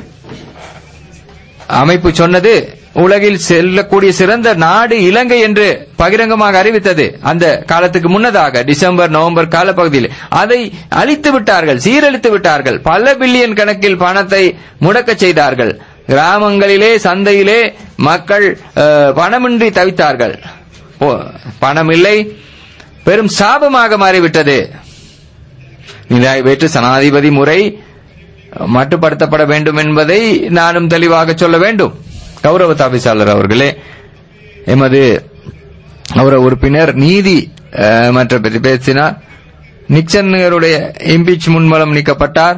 அமைப்பு சொன்னது உலகில் செல்லக்கூடிய சிறந்த நாடு இலங்கை என்று பகிரங்கமாக அறிவித்தது அந்த காலத்துக்கு முன்னதாக டிசம்பர் நவம்பர் காலப்பகுதியில் அதை அழித்து விட்டார்கள் சீரழித்து விட்டார்கள் பல பில்லியன் கணக்கில் பணத்தை முடக்கச் செய்தார்கள் கிராமங்களிலே சந்தையிலே மக்கள் அஹ், பணமின்றி தவித்தார்கள் ஓ, பணம் இல்லை பெரும் சாபமாக மாறிவிட்டது நிறைவேற்று சனாதிபதி முறை மட்டுப்படுத்தப்பட வேண்டும் என்பதை நானும் தெளிவாக சொல்ல வேண்டும் கௌரவ தாபிசாளர் அவர்களே எமது கௌரவ உறுப்பினர் நீதி அஹ், மற்ற பற்றி பேசினார் நிக்சனுடைய இம்பீச் முன்மூலம் நீக்கப்பட்டார்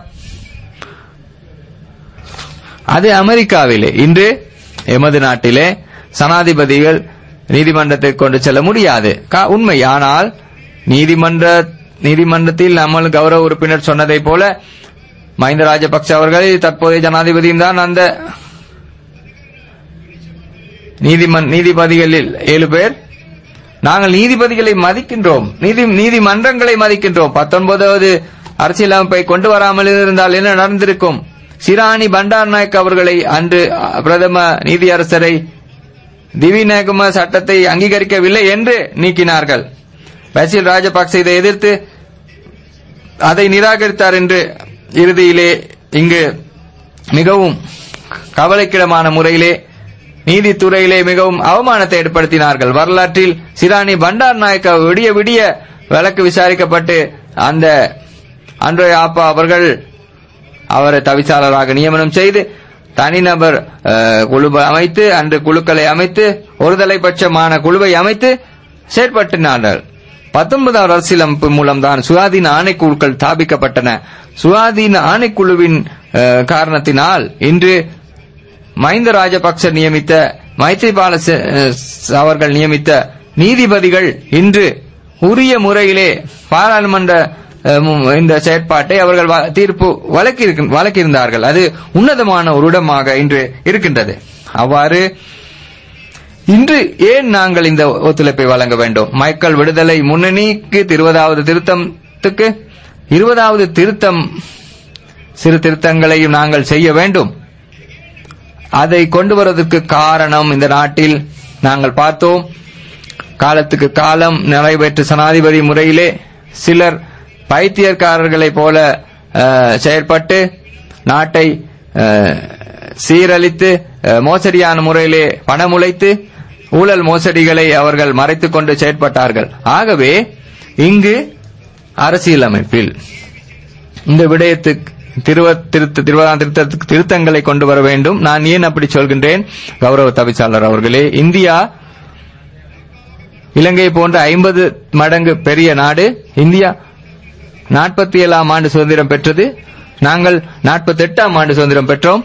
அது அமெரிக்காவிலே இன்று எமது நாட்டிலே சனாதிபதிகள் நீதிமன்றத்தை கொண்டு செல்ல முடியாது கா- உண்மை ஆனால் நீதிமன்ற நீதிமன்றத்தில் நம்ம கௌரவ உறுப்பினர் சொன்னதை போல மஹிந்த ராஜபக்ச அவர்கள் தற்போதைய ஜனாதிபதியும் தான் அந்த நீதிமன் நீதிபதிகளில் ஏழு பேர் நாங்கள் நீதிபதிகளை மதிக்கின்றோம் நீதி நீதிமன்றங்களை மதிக்கின்றோம் பத்தொன்பதாவது அரசியலமைப்பை கொண்டு வராமல் இருந்தால் என்ன நடந்திருக்கும் சிராணி பண்டார்நாயக் அவர்களை அன்று அஹ், பிரதம நீதியரசரை திவிநேகும சட்டத்தை அங்கீகரிக்கவில்லை என்று நீக்கினார்கள் பசில் ராஜபக்சே இதை எதிர்த்து அதை நிராகரித்தார் என்று இறுதியிலே இங்கு மிகவும் கவலைக்கிடமான முறையிலே நீதித்துறையிலே மிகவும் அவமானத்தை ஏற்படுத்தினார்கள் வரலாற்றில் சிராணி பண்டார் நாயக்க விடிய விடிய வழக்கு விசாரிக்கப்பட்டு அந்த அன்றைய ஆப்பா அவர்கள் அவரை தவிசாளராக நியமனம் செய்து தனிநபர் அஹ், குழு அமைத்து அன்று குழுக்களை அமைத்து ஒருதலைபட்சமான குழுவை அமைத்து செயற்பட்டினார்கள் பத்தொன்பதாவது அரசியலமைப்பு மூலம்தான் சுயாதீன ஆணைக்குழுக்கள் ஸ்தாபிக்கப்பட்டன சுயாதீன ஆணைக்குழுவின் அஹ், காரணத்தினால் இன்று மஹிந்த ராஜபக்ச நியமித்த மைத்ரிபால ச- அஹ், அவர்கள் நியமித்த நீதிபதிகள் இன்று உரிய முறையிலே பாராளுமன்ற அஹ், மு- இந்த செயற்பாட்டை அவர்கள் வ- தீர்ப்பு வழக்கியிருக்க- வழக்கியிருந்தார்கள் அது உன்னதமான ஒரு இடமாக இன்று இருக்கின்றது அவ்வாறு இன்று ஏன் நாங்கள் இந்த ஒத்துழைப்பை வழங்க வேண்டும் மைக்கேல் விடுதலை முன்னணிக்கு இருபதாவது திருத்தத்துக்கு இருபதாவது திருத்தம் சிறு திருத்தங்களையும் நாங்கள் செய்ய வேண்டும் அதை கொண்டு வருவதற்கு காரணம் இந்த நாட்டில் நாங்கள் பார்த்தோம் காலத்துக்கு காலம் நிறைவேற்று சனாதிபதி முறையிலே சிலர் பைத்தியக்காரர்களைப் போல அஹ், செயற்பட்டு நாட்டை அஹ், சீரழித்து அஹ், மோசடியான முறையிலே பணம் உழைத்து ஊழல் மோசடிகளை அவர்கள் மறைத்துக் கொண்டு செயற்பட்டார்கள் ஆகவே இங்கு அரசியலமைப்பில் இந்த விடயத்துக்கு திருவ திருத்த திருவதாம் திருத்தத்துக்கு திருத்தங்களை கொண்டு வர வேண்டும் நான் ஏன் அப்படி சொல்கின்றேன் கௌரவ தவிசாளர் அவர்களே இந்தியா இலங்கை போன்ற ஐம்பது மடங்கு பெரிய நாடு இந்தியா நாற்பத்தி ஏழாம் ஆண்டு சுதந்திரம் பெற்றது நாங்கள் நாற்பத்தி எட்டாம் ஆண்டு சுதந்திரம் பெற்றோம்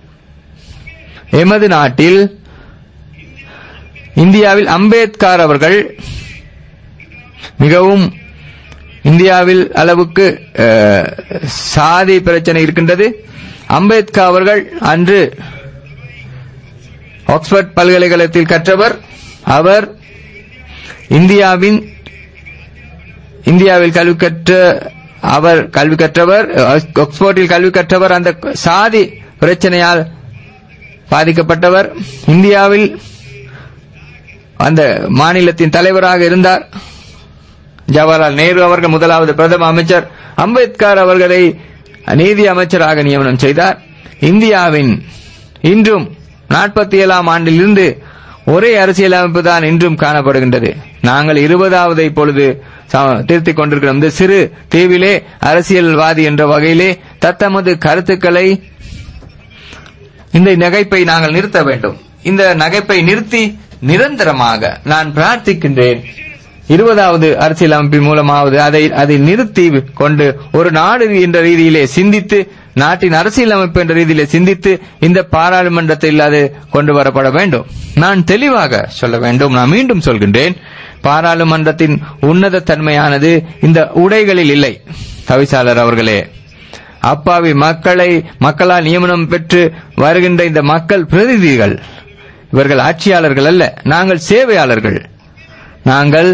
எமது நாட்டில் இந்தியாவில் அம்பேத்கர் அவர்கள் மிகவும் இந்தியாவில் அளவுக்கு அஹ், சாதி பிரச்சனை இருக்கின்றது அம்பேத்கர் அவர்கள் அன்று ஆக்ஸ்போர்ட் பல்கலைக்கழகத்தில் கற்றவர் அவர் இந்தியாவின் இந்தியாவில் கல்வி கற்ற அவர் கல்வி கற்றவர் ஆக்ஸ்போர்ட்டில் கல்வி கற்றவர் அந்த சாதி பிரச்சனையால் பாதிக்கப்பட்டவர் இந்தியாவில் அந்த மாநிலத்தின் தலைவராக இருந்தார் ஜவஹர்லால் நேரு அவர்கள் முதலாவது பிரதம அமைச்சர் அம்பேத்கர் அவர்களை நீதி அமைச்சராக நியமனம் செய்தார் இந்தியாவின் இன்றும் நாற்பத்தி ஏழாம் ஆண்டிலிருந்து ஒரே அரசியலமைப்பு தான் இன்றும் காணப்படுகின்றது நாங்கள் இருபதாவது இப்பொழுது ச- திருத்திக் கொண்டிருக்கிறோம் இந்த சிறு தீவிலே அரசியல்வாதி என்ற வகையிலே தத்தமது கருத்துக்களை இந்த நகைப்பை நாங்கள் நிறுத்த வேண்டும் இந்த நகைப்பை நிறுத்தி நிரந்தரமாக நான் பிரார்த்திக்கின்றேன் இருபதாவது அரசியலமைப்பின் மூலமாவது அதை அதை நிறுத்தி கொண்டு ஒரு நாடு என்ற ரீதியிலே சிந்தித்து நாட்டின் அரசியலமைப்பு என்ற ரீதியிலே சிந்தித்து இந்த பாராளுமன்றத்தில் அது கொண்டு வரப்பட வேண்டும் நான் தெளிவாக சொல்ல வேண்டும் நான் மீண்டும் சொல்கின்றேன் பாராளுமன்றத்தின் உன்னத தன்மையானது இந்த உடைகளில் இல்லை தவிசாளர் அவர்களே அப்பாவி மக்களை மக்களால் நியமனம் பெற்று வருகின்ற இந்த மக்கள் பிரதிநிதிகள் இவர்கள் ஆட்சியாளர்கள் அல்ல நாங்கள் சேவையாளர்கள் நாங்கள்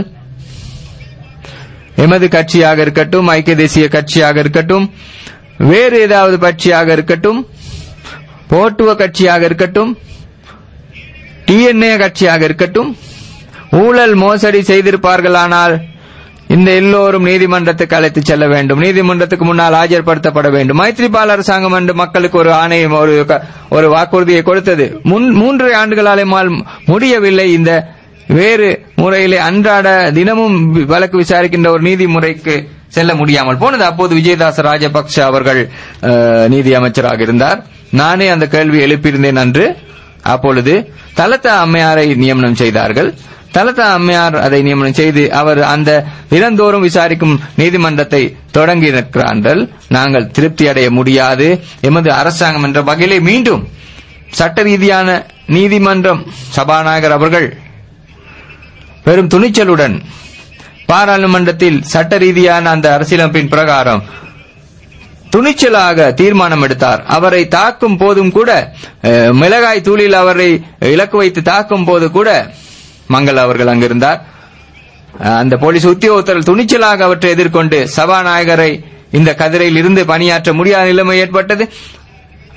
எமது கட்சியாக இருக்கட்டும் ஐக்கிய தேசிய கட்சியாக இருக்கட்டும் வேறு ஏதாவது கட்சியாக இருக்கட்டும் போட்டுவ கட்சியாக இருக்கட்டும் டிஎன்ஏ கட்சியாக இருக்கட்டும் ஊழல் மோசடி செய்திருப்பார்களானால் இந்த எல்லோரும் நீதிமன்றத்துக்கு அழைத்து செல்ல வேண்டும் நீதிமன்றத்துக்கு முன்னால் ஆஜர்படுத்தப்பட வேண்டும் மைத்ரிபால் அரசாங்கம் என்று மக்களுக்கு ஒரு ஆணையம் ஒரு க- ஒரு வாக்குறுதியை கொடுத்தது முன்- மூன்று ஆண்டுகளாலே மால் முடியவில்லை இந்த வேறு முறையிலே அன்றாட தினமும் வி- வழக்கு விசாரிக்கின்ற ஒரு நீதிமுறைக்கு செல்ல முடியாமல் போனது அப்போது விஜயதாச ராஜபக்ஷ அவர்கள் அஹ், நீதி அமைச்சராக இருந்தார் நானே அந்த கேள்வி எழுப்பியிருந்தேன் அன்று அப்பொழுது தலத்தா அம்மையாரை நியமனம் செய்தார்கள் தலதா அம்மையார் அதை நியமனம் செய்து அவர் அந்த தினந்தோறும் விசாரிக்கும் நீதிமன்றத்தை தொடங்கி இருக்கிறார்கள் நாங்கள் திருப்தி அடைய முடியாது எமது அரசாங்கம் என்ற வகையிலே மீண்டும் சட்ட ரீதியான நீதிமன்றம் சபாநாயகர் அவர்கள் பெரும் துணிச்சலுடன் பாராளுமன்றத்தில் சட்ட ரீதியான அந்த அரசியலமைப்பின் பிரகாரம் துணிச்சலாக தீர்மானம் எடுத்தார் அவரை தாக்கும் போதும் கூட அஹ், மிளகாய் தூளில் அவரை இலக்கு வைத்து தாக்கும் போது கூட மங்கள் அவர்கள் அங்கிருந்தார் அஹ், அந்த போலீஸ் உத்தியோகத்தர்கள் துணிச்சலாக அவற்றை எதிர்கொண்டு சபாநாயகரை இந்த கதிரையில் இருந்து பணியாற்ற முடியாத நிலைமை ஏற்பட்டது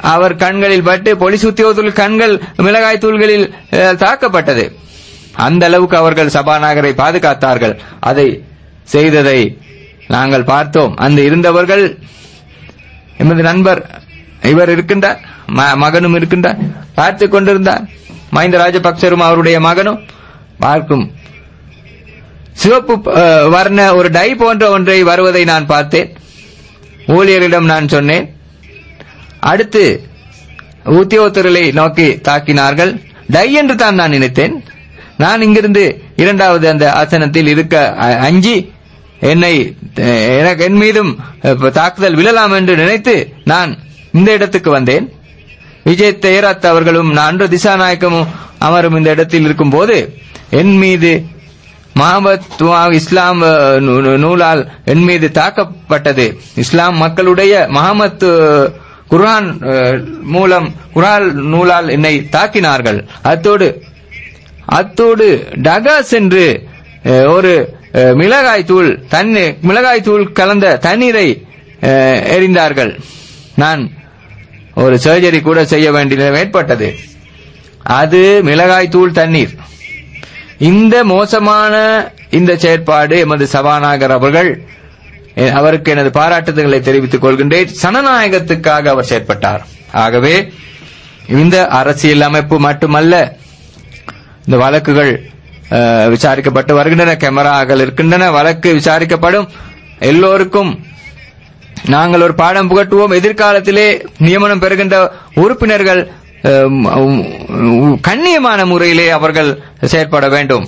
அவர் கண்களில் பட்டு போலீஸ் உத்தியோகத்தில் கண்கள் மிளகாய் தூள்களில் அஹ், தாக்கப்பட்டது அந்த அளவுக்கு அவர்கள் சபாநாயகரை பாதுகாத்தார்கள் அதை செய்ததை நாங்கள் பார்த்தோம் அந்த இருந்தவர்கள் எமது நண்பர் இவர் இருக்கின்றார் ம- மகனும் இருக்கின்றார் பார்த்து கொண்டிருந்தார் மஹிந்த ராஜபக்சரும் அவருடைய மகனும் பார்க்கும் சிவப்பு அஹ், வர்ண ஒரு டை போன்ற ஒன்றை வருவதை நான் பார்த்தேன் ஊழியரிடம் நான் சொன்னேன் அடுத்து உத்தியோகத்தர்களை நோக்கி தாக்கினார்கள் டை என்று தான் நான் நினைத்தேன் நான் இங்கிருந்து இரண்டாவது அந்த ஆசனத்தில் இருக்க அ- அஞ்சி என்னை அஹ், எனக்கு என் மீதும் அஹ், தாக்குதல் விழலாம் என்று நினைத்து நான் இந்த இடத்துக்கு வந்தேன் விஜய் தேராத் அவர்களும் அன்று திசாநாயக்கமும் அமரும் இந்த இடத்தில் இருக்கும்போது என் மீது மஹமத் இஸ்லாம் அஹ், நூ- நூ- நூலால் என் மீது தாக்கப்பட்டது இஸ்லாம் மக்களுடைய மஹமத் அஹ், குர்ஆன் அஹ், மூலம் குர்ஆன் நூலால் என்னை தாக்கினார்கள் அத்தோடு அத்தோடு டகாஸ் என்று அஹ், ஒரு அஹ், மிளகாய் தூள் தண்ணி மிளகாய் தூள் கலந்த தண்ணீரை அஹ், எறிந்தார்கள் நான் ஒரு சர்ஜரி கூட செய்ய வேண்டிய நிலை ஏற்பட்டது அது மிளகாய் தூள் தண்ணீர் இந்த மோசமான இந்த செயற்பாடு எமது சபாநாயகர் அவர்கள் எ- அவருக்கு எனது பாராட்டுதல்களை தெரிவித்துக் கொள்கின்றேன் சனநாயகத்துக்காக அவர் செயற்பட்டார் ஆகவே இந்த அரசியல் அமைப்பு மட்டுமல்ல இந்த வழக்குகள் அஹ், விசாரிக்கப்பட்டு வருகின்றன கேமராக்கள் இருக்கின்றன வழக்கு விசாரிக்கப்படும் எல்லோருக்கும் நாங்கள் ஒரு பாடம் புகட்டுவோம் எதிர்காலத்திலே நியமனம் பெறுகின்ற உறுப்பினர்கள் அஹ், உம், உம், கண்ணியமான முறையிலே அவர்கள் செயற்பட வேண்டும்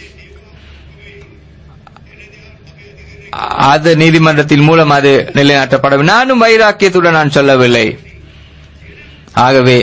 அது நீதிமன்றத்தின் மூலம் அது நிலைநாட்டப்பட வேண்டும். நானும் வைராக்கியத்துடன் நான் சொல்லவில்லை ஆகவே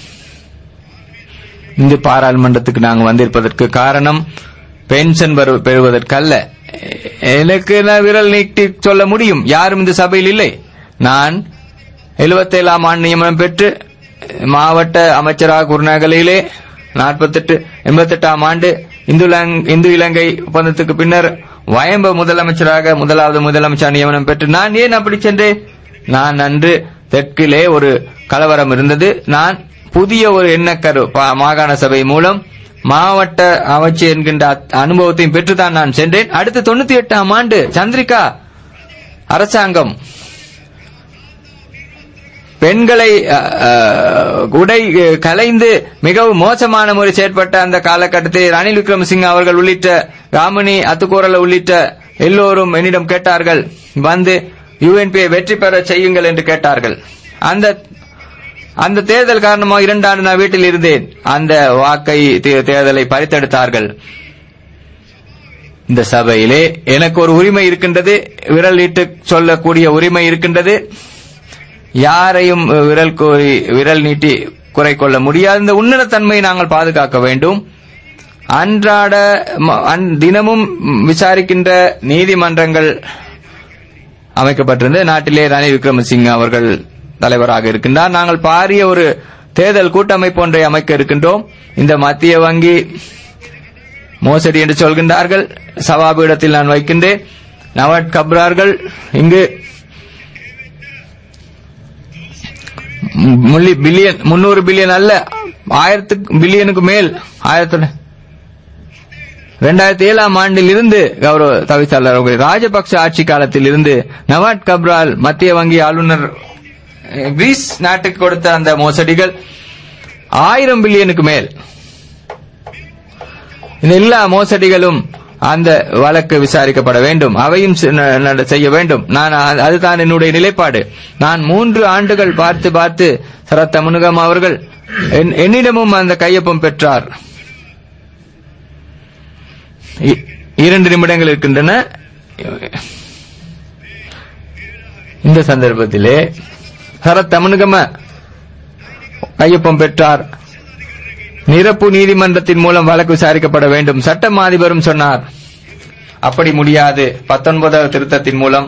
இந்த பாராளுமன்றத்துக்கு நாங்கள் வந்திருப்பதற்கு காரணம் பென்ஷன் பெறு- பெறுவதற்கல்ல எனக்கு நான் விரல் நீட்டி சொல்ல முடியும் யாரும் இந்த சபையில் இல்லை நான் 77ஆம் ஆண்டு நியமனம் பெற்று மாவட்ட அமைச்சராக குருநகலையிலே 48 88ஆம் ஆண்டு இந்து இலங்- இந்து இலங்கை ஒப்பந்தத்துக்கு பின்னர் வயம்ப முதலமைச்சராக முதலாவது முதலமைச்சர் நியமனம் பெற்று நான் ஏன் அப்படி சென்றேன் நான் அன்று தெற்கிலே ஒரு கலவரம் இருந்தது நான் புதிய ஒரு எண்ணக்கரு பா- மாகாண சபை மூலம் மாவட்ட அமைச்சு என்கின்ற அத்- அனுபவத்தையும் பெற்றுதான் நான் சென்றேன் அடுத்து தொண்ணூத்தி எட்டாம் ஆண்டு சந்திரிகா அரசாங்கம் பெண்களை அ, அ, உடை அ, கலைந்து மிகவும் மோசமான முறை செயற்பட்ட அந்த காலகட்டத்தில் ரணில் விக்ரமசிங்க அவர்கள் உள்ளிட்ட ராமினி அத்துக்கூரல உள்ளிட்ட எல்லோரும் என்னிடம் கேட்டார்கள் வந்து யுஎன்பியை வெற்றி பெற செய்யுங்கள் என்று கேட்டார்கள் அந்த அந்த தேர்தல் காரணமாக இரண்டு ஆண்டு நான் வீட்டில் இருந்தேன் அந்த வாக்கை தே- தேர்தலை பறித்தெடுத்தார்கள் இந்த சபையிலே எனக்கு ஒரு உரிமை இருக்கின்றது விரல் இட்டு சொல்லக்கூடிய உரிமை இருக்கின்றது யாரையும் அஹ், விரல் கோரி விரல் நீட்டி குறை கொள்ள முடியாது இந்த உன்னதத்தன்மையை நாங்கள் பாதுகாக்க வேண்டும் அன்றாட ம- அன்- தினமும் ம், விசாரிக்கின்ற நீதிமன்றங்கள் அமைக்கப்பட்டிருந்தது நாட்டிலே ரணில் விக்ரமசிங்க அவர்கள் தலைவராக இருக்கின்றார் நாங்கள் பாரிய ஒரு தேர்தல் கூட்டமைப்பு ஒன்றை அமைக்க இருக்கின்றோம் இந்த மத்திய வங்கி மோசடி என்று சொல்கின்றார்கள் சவாபீடத்தில் நான் வைக்கின்றேன் நவாட் கப்ரார்கள் இங்கு முள்ளி பில்லியன் முன்னூறு பில்லியன் அல்ல ஆயிரத்துக்கு பில்லியனுக்கு மேல் ஆயிரத்து இரண்டாயிரத்தி ஏழாம் ஆண்டில் இருந்து கௌரவ தவிசாளர் அவர்கள் ராஜபக்ச ஆட்சி காலத்தில் இருந்து நவாட் கப்ரால் மத்திய வங்கி ஆளுநர் அஹ், கிரீஸ் நாட்டுக்கு கொடுத்த அந்த மோசடிகள் ஆயிரம் பில்லியனுக்கு மேல் இந்த எல்லா மோசடிகளும் அந்த வழக்கு விசாரிக்கப்பட வேண்டும் அவையும் செ- ந- நட- செய்ய வேண்டும் நான் அ- அதுதான் என்னுடைய நிலைப்பாடு நான் மூன்று ஆண்டுகள் பார்த்து பார்த்து சரத் தமுனுகம் அவர்கள் என்- என்னிடமும் அந்த கையொப்பம் பெற்றார் இ- இரண்டு நிமிடங்கள் இருக்கின்றன இந்த சந்தர்ப்பத்திலே சரத் தமுனுகம கையொப்பம் பெற்றார் நிரப்பு நீதிமன்றத்தின் மூலம் வழக்கு விசாரிக்கப்பட வேண்டும் சட்டம் அதிபரும் சொன்னார் அப்படி முடியாது பத்தொன்பதாவது திருத்தத்தின் மூலம்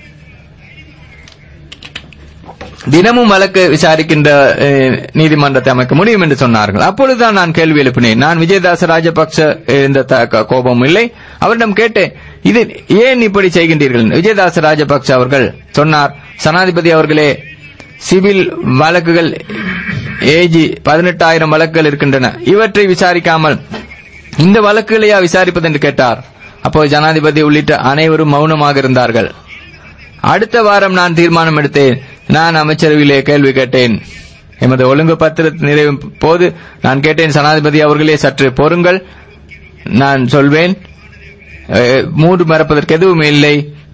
தினமும் வழக்கு விசாரிக்கின்ற அஹ், நீதிமன்றத்தை அமைக்க முடியும் என்று சொன்னார்கள் அப்பொழுதுதான் நான் கேள்வி எழுப்பினேன் நான் விஜயதாச ராஜபக்ச இருந்த த- க- கோபம் இல்லை அவரிடம் கேட்டேன் இது ஏன் இப்படி செய்கின்றீர்கள் விஜயதாச ராஜபக்ச அவர்கள் சொன்னார் சனாதிபதி அவர்களே சிவில் வழக்குகள் ஏஜி பதினெட்டாயிரம் வழக்குகள் இருக்கின்றன இவற்றை விசாரிக்காமல் இந்த வழக்குகளையா விசாரிப்பது என்று கேட்டார் அப்போ ஜனாதிபதி உள்ளிட்ட அனைவரும் மௌனமாக இருந்தார்கள் அடுத்த வாரம் நான் தீர்மானம் எடுத்தேன் நான் அமைச்சரவையிலே கேள்வி கேட்டேன் எமது ஒழுங்கு பத்திர நிறைவு போது நான் கேட்டேன் சனாதிபதி அவர்களே சற்று பொறுங்கள் நான் சொல்வேன் அஹ், மூடு மறப்பதற்கு எதுவும் இல்லை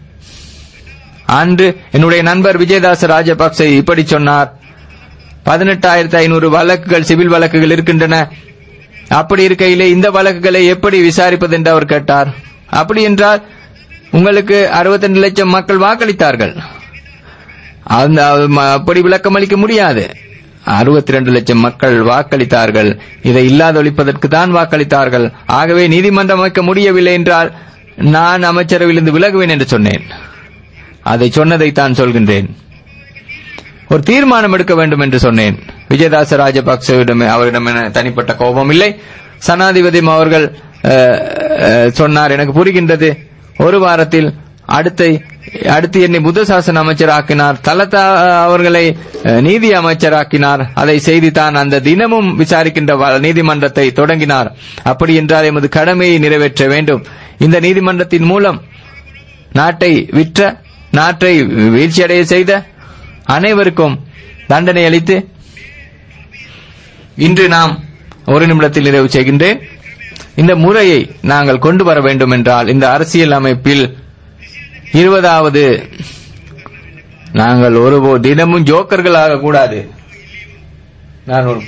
அன்று என்னுடைய நண்பர் விஜயதாச ராஜபக்சே இப்படி சொன்னார் பதினெட்டாயிரத்தி ஐநூறு வழக்குகள் சிவில் வழக்குகள் இருக்கின்றன அப்படி இருக்கையிலே இந்த வழக்குகளை எப்படி விசாரிப்பது என்று அவர் கேட்டார் அப்படி என்றால் உங்களுக்கு 62 லட்சம் மக்கள் வாக்களித்தார்கள் அந்த ம- அப்படி விளக்கம் அளிக்க முடியாது 62 லட்சம் மக்கள் வாக்களித்தார்கள் இதை இல்லாதொழிப்பதற்கு தான் வாக்களித்தார்கள் ஆகவே நீதிமன்றம் அமைக்க முடியவில்லை என்றால் நான் அமைச்சரவையிலிருந்து விலகுவேன் என்று சொன்னேன் அதை சொன்னதை தான் சொல்கின்றேன் ஒரு தீர்மானம் எடுக்க வேண்டும் என்று சொன்னேன் விஜயதாச ராஜபக்சவிடம் அவரிடம் என தனிப்பட்ட கோபம் இல்லை சனாதிபதியும் அவர்கள் அஹ், அஹ், சொன்னார் எனக்கு புரிகின்றது ஒரு வாரத்தில் அடுத்த அடுத்து என்னை புத்த சாசன அமைச்சராக்கினார் தலதா அவர்களை அஹ், நீதி அமைச்சராக்கினார் அதை செய்து தான் அந்த தினமும் விசாரிக்கின்ற வ- நீதிமன்றத்தை தொடங்கினார் அப்படி என்றால் எமது கடமையை நிறைவேற்ற வேண்டும் இந்த நீதிமன்றத்தின் மூலம் நாட்டை விற்ற நாட்டை வீழ்ச்சியடைய செய்த அனைவருக்கும் தண்டனை அளித்து இன்று நாம் ஒரு நிமிடத்தில் நிறைவு செய்கின்றேன் இந்த முறையை நாங்கள் கொண்டு வர வேண்டும் என்றால் இந்த அரசியல் அமைப்பில் இருபதாவது நாங்கள் ஒரு தினமும் ஜோக்கர்கள் ஆகக்கூடாது நான் ஒரு-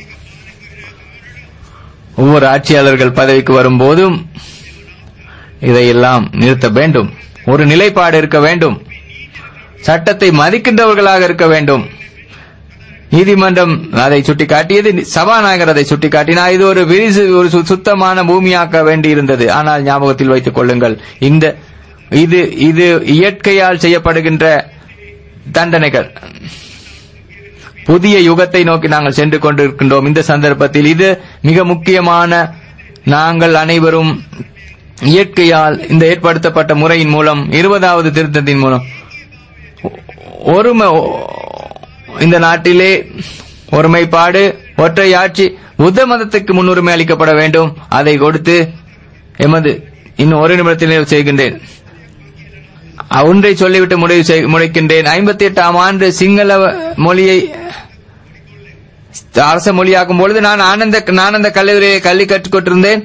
ஒவ்வொரு ஆட்சியாளர்கள் பதவிக்கு வரும்போதும் இதையெல்லாம் நிறுத்த வேண்டும் ஒரு நிலைப்பாடு இருக்க வேண்டும் சட்டத்தை மதிக்கின்றவர்களாக இருக்க வேண்டும் நீதிமன்றம் அதை சுட்டிக்காட்டியது சபாநாயகர் அதை சுட்டிக்காட்டினார் இது ஒரு விரிசு ஒரு சு- சுத்தமான பூமியாக்க வேண்டியிருந்தது ஆனால் ஞாபகத்தில் வைத்துக் கொள்ளுங்கள் இந்த இது இது இயற்கையால் செய்யப்படுகின்ற தண்டனைகள் புதிய யுகத்தை நோக்கி நாங்கள் சென்று கொண்டிருக்கின்றோம் இந்த சந்தர்ப்பத்தில் இது மிக முக்கியமான நாங்கள் அனைவரும் இயற்கையால் இந்த ஏற்படுத்தப்பட்ட முறையின் மூலம் இருபதாவது திருத்தத்தின் மூலம் ஒருமை இந்த நாட்டிலே ஒருமைப்பாடு ஒற்றை ஆட்சி புத்த மதத்துக்கு முன்னுரிமை அளிக்கப்பட வேண்டும் அதை கொடுத்து எமது இன்னும் ஒரு நிமிடத்தில் நிறைவு செய்கின்றேன் ஒன்றை சொல்லிவிட்டு முடிவு செய்- முடிக்கின்றேன் ஐம்பத்தி எட்டாம் ஆண்டு சிங்கள மொழியை அரச மொழியாக்கும் பொழுது நான் ஆனந்த ஆனந்த கல்லூரியை கல்வி கற்றுக் கொண்டிருந்தேன்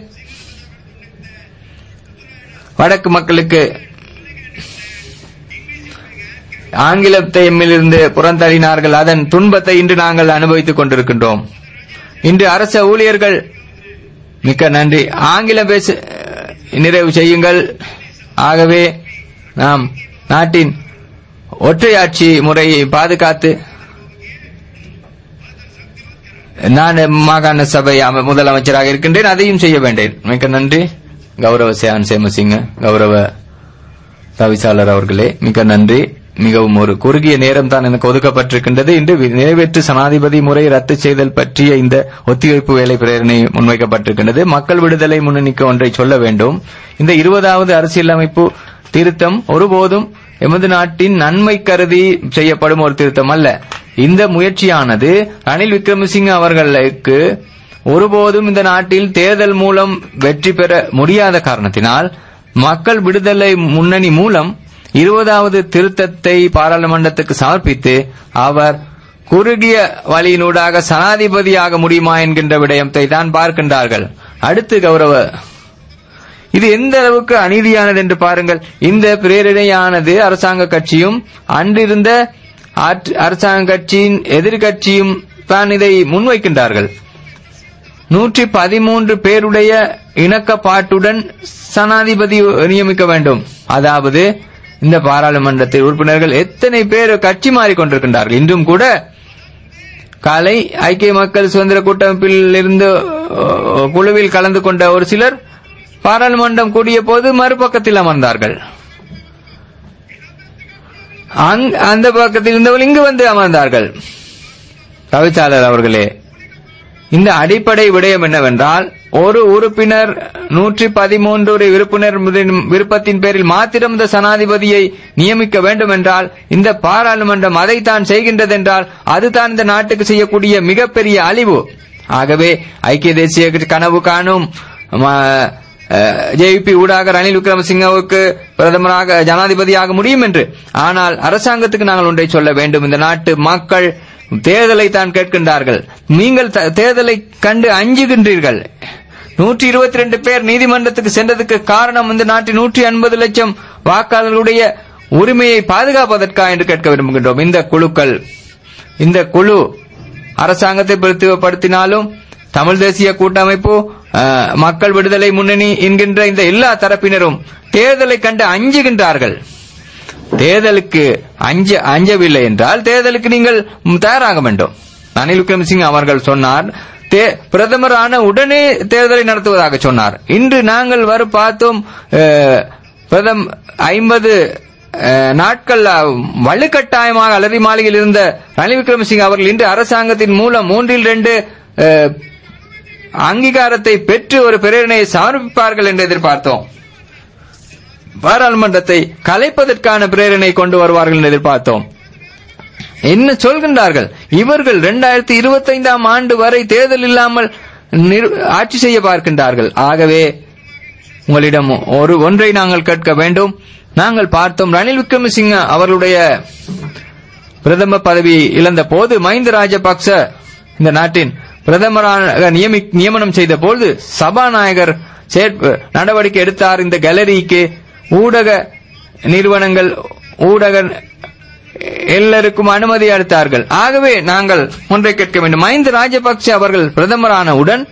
வடக்கு மக்களுக்கு ஆங்கிலத்தை எம்மிலிருந்து புறந்தள்ளினார்கள் அதன் துன்பத்தை இன்று நாங்கள் அனுபவித்துக் கொண்டிருக்கின்றோம் இன்று அரச ஊழியர்கள் மிக்க நன்றி ஆங்கிலம் பேச நிறைவு செய்யுங்கள் ஆகவே நாம் நாட்டின் ஒற்றையாட்சி முறையை பாதுகாத்து நான் மாகாண சபை அம- முதலமைச்சராக இருக்கின்றேன் அதையும் செய்ய வேண்டேன் மிக்க நன்றி கௌரவ சேன் சேமசிங்க கௌரவ தவிசாளர் அவர்களே மிக்க நன்றி மிகவும் ஒரு குறுகிய நேரம் தான் எனக்கு ஒதுக்கப்பட்டிருக்கின்றது இன்று வி- நிறைவேற்று சனாதிபதி முறை ரத்து செய்தல் பற்றிய இந்த ஒத்திவைப்பு வேலை பிரேரணை முன்வைக்கப்பட்டிருக்கின்றது மக்கள் விடுதலை முன்னணிக்கு ஒன்றை சொல்ல வேண்டும் இந்த இருபதாவது அரசியலமைப்பு திருத்தம் ஒருபோதும் எமது நாட்டின் நன்மை கருதி செய்யப்படும் ஒரு திருத்தம் அல்ல இந்த முயற்சியானது ரணில் விக்ரமசிங்க அவர்களுக்கு ஒருபோதும் இந்த நாட்டில் தேர்தல் மூலம் வெற்றி பெற முடியாத காரணத்தினால் மக்கள் விடுதலை முன்னணி மூலம் இருபதாவது திருத்தத்தை பாராளுமன்றத்துக்கு சமர்ப்பித்து அவர் குறுகிய வழியினூடாக சனாதிபதியாக முடியுமா என்கின்ற விடயத்தை தான் பார்க்கின்றார்கள் அடுத்து கௌரவ இது எந்த அளவுக்கு அநீதியானது என்று பாருங்கள் இந்த பிரேரணையானது அரசாங்க கட்சியும் அன்றிருந்த ஆற்று- அரசாங்க கட்சியின் எதிர்கட்சியும் தான் இதை முன்வைக்கின்றார்கள் நூற்றி பதிமூன்று பேருடைய இணக்கப்பாட்டுடன் சனாதிபதி நியமிக்க வேண்டும் அதாவது இந்த பாராளுமன்றத்தில் உறுப்பினர்கள் எத்தனை பேர் கட்சி மாறிக்கொண்டிருக்கின்றார்கள் இன்றும் கூட காலை ஐக்கிய மக்கள் சுதந்திர கூட்டமைப்பில் இருந்து அஹ், குழுவில் கலந்து கொண்ட ஒரு சிலர் பாராளுமன்றம் கூடிய போது மறுபக்கத்தில் அமர்ந்தார்கள் அங்- அந்த பக்கத்தில் இருந்தவர்கள் இங்கு வந்து அமர்ந்தார்கள் தவிசாளர் அவர்களே இந்த அடிப்படை விடயம் என்னவென்றால் ஒரு உறுப்பினர் நூற்றி பதிமூன்று உறுப்பினர் விருப்பத்தின் பேரில் மாத்திரம் இந்த சனாதிபதியை நியமிக்க வேண்டும் என்றால் இந்த பாராளுமன்றம் அதைத்தான் செய்கின்றதென்றால் அதுதான் இந்த நாட்டுக்கு செய்யக்கூடிய மிகப்பெரிய அழிவு ஆகவே ஐக்கிய தேசிய கனவு காணும் ஜேபி ஊடாக ரணில் விக்ரமசிங்கவுக்கு பிரதமராக ஜனாதிபதியாக முடியும் என்று ஆனால் அரசாங்கத்துக்கு நாங்கள் ஒன்றை சொல்ல வேண்டும் இந்த நாட்டு மக்கள் தேர்தலை தான் கேட்கின்றார்கள் நீங்கள் தேர்தலை கண்டு அஞ்சுகின்றீர்கள் நூற்றி இருபத்தி ரெண்டு பேர் நீதிமன்றத்துக்கு சென்றதுக்கு காரணம் இந்த நாட்டின் நூற்றி ஐம்பது லட்சம் வாக்காளர்களுடைய உரிமையை பாதுகாப்பதற்கா என்று கேட்க விரும்புகின்றோம் இந்த குழுக்கள் இந்த குழு அரசாங்கத்தை பிரதிபடுத்தினாலும் தமிழ் தேசிய கூட்டமைப்பு மக்கள் விடுதலை முன்னணி என்கின்ற இந்த எல்லா தரப்பினரும் தேர்தலை கண்டு அஞ்சுகின்றார்கள் தேர்தலுக்கு அஞ்ச அஞ்சவில்லை என்றால் தேர்தலுக்கு நீங்கள் தயாராக வேண்டும் ரணில் விக்ரமசிங் அவர்கள் சொன்னார் பிரதமரான உடனே தேர்தலை நடத்துவதாக சொன்னார் இன்று நாங்கள் வர பார்த்தோம் பிரதம் ஐம்பது நாட்கள் வலுக்கட்டாயமாக அலரி மாளிகையில் இருந்த ரணில் விக்ரமசிங் அவர்கள் இன்று அரசாங்கத்தின் மூலம் மூன்றில் ரெண்டு அங்கீகாரத்தை பெற்று ஒரு பிரேரணையை சமர்ப்பிப்பார்கள் என்று எதிர்பார்த்தோம் பாராளுமன்றத்தை கலைப்பதற்கான பிரேரணை கொண்டு வருவார்கள் என்று எதிர்பார்த்தோம் என்ன சொல்கின்றார்கள் இவர்கள் இரண்டாயிரத்தி இருபத்தைந்தாம் ஆண்டு வரை தேர்தல் இல்லாமல் ஆட்சி செய்ய பார்க்கின்றார்கள் ஆகவே உங்களிடம் ஒரு ஒன்றை நாங்கள் கேட்க வேண்டும் நாங்கள் பார்த்தோம் ரணில் விக்ரமசிங்க அவர்களுடைய பிரதம பதவி இழந்த போது மஹிந்த ராஜபக்ச இந்த நாட்டின் பிரதமராக நியமனம் செய்த போது சபாநாயகர் நடவடிக்கை எடுத்தார் இந்த கேலரிக்கு ஊடக நிறுவனங்கள் ஊடக எல்லாருக்கும் அனுமதி அளித்தார்கள் ஆகவே நாங்கள் ஒன்றை கேட்க வேண்டும் மஹிந்த ராஜபக்ச அவர்கள் பிரதமரானவுடன்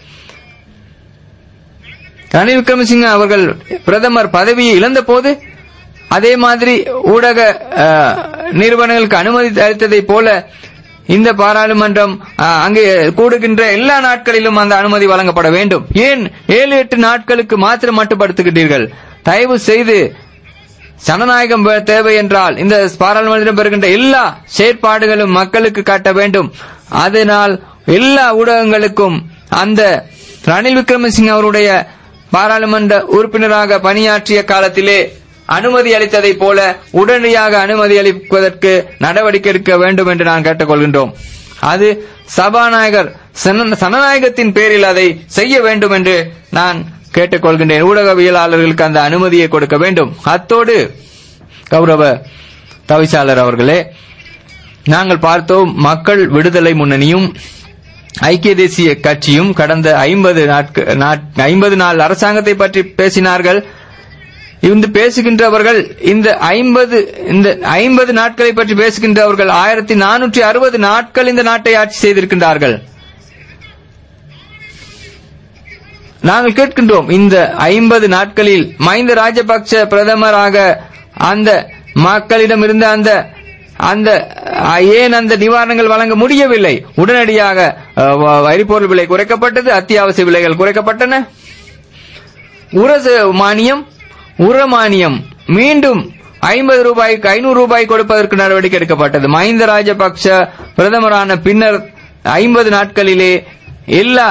ரணில் விக்ரமசிங்க அவர்கள் பிரதமர் பதவியை இழந்த போது அதே மாதிரி ஊடக நிறுவனங்களுக்கு அனுமதி அளித்ததை போல இந்த பாராளுமன்றம் அங்கே கூடுகின்ற எல்லா நாட்களிலும் அந்த அனுமதி வழங்கப்பட வேண்டும் ஏன் ஏழு எட்டு நாட்களுக்கு மாத்திரம் மட்டுப்படுத்துகின்றீர்கள் தயவு செய்து ஜனநாயகம் தேவை என்றால் இந்த பாராளுமன்றம் பெறுகின்ற எல்லா செயற்பாடுகளும் மக்களுக்கு காட்ட வேண்டும் அதனால் எல்லா ஊடகங்களுக்கும் அந்த ரணில் விக்ரமசிங் அவருடைய பாராளுமன்ற உறுப்பினராக பணியாற்றிய காலத்திலே அனுமதி அளித்ததை போல உடனடியாக அனுமதி அளிப்பதற்கு நடவடிக்கை எடுக்க வேண்டும் என்று நான் கேட்டுக்கொள்கின்றோம் அது சபாநாயகர் சனநாயகத்தின் பேரில் அதை செய்ய வேண்டும் என்று நான் கேட்டுக்கொள்கின்றேன் ஊடகவியலாளர்களுக்கு அந்த அனுமதியை கொடுக்க வேண்டும் அத்தோடு கௌரவ தவிசாளர் அவர்களே நாங்கள் பார்த்தோம் மக்கள் விடுதலை முன்னணியும் ஐக்கிய தேசிய கட்சியும் கடந்த ஐம்பது ஐம்பது நாள் அரசாங்கத்தை பற்றி பேசினார்கள் இந்த பேசுகின்றவர்கள் இந்த ஐம்பது இந்த ஐம்பது நாட்களை பற்றி பேசுகின்றவர்கள் ஆயிரத்தி நானூற்றி அறுபது நாட்கள் இந்த நாட்டை ஆட்சி செய்திருக்கின்றார்கள் நாங்கள் கேட்கின்றோம் இந்த ஐம்பது நாட்களில் மஹிந்த ராஜபக்ச பிரதமராக அந்த மக்களிடம் இருந்த அந்த அந்த ஏன் அந்த நிவாரணங்கள் வழங்க முடியவில்லை உடனடியாக எரிபொருள் விலை குறைக்கப்பட்டது அத்தியாவசிய விலைகள் குறைக்கப்பட்டன உரசு மானியம் உரமானியம் மீண்டும் ஐம்பது ரூபாய்க்கு ஐநூறு ரூபாய் கொடுப்பதற்கு நடவடிக்கை எடுக்கப்பட்டது மஹிந்த ராஜபக்ச பிரதமரான பின்னர் ஐம்பது நாட்களிலே எல்லா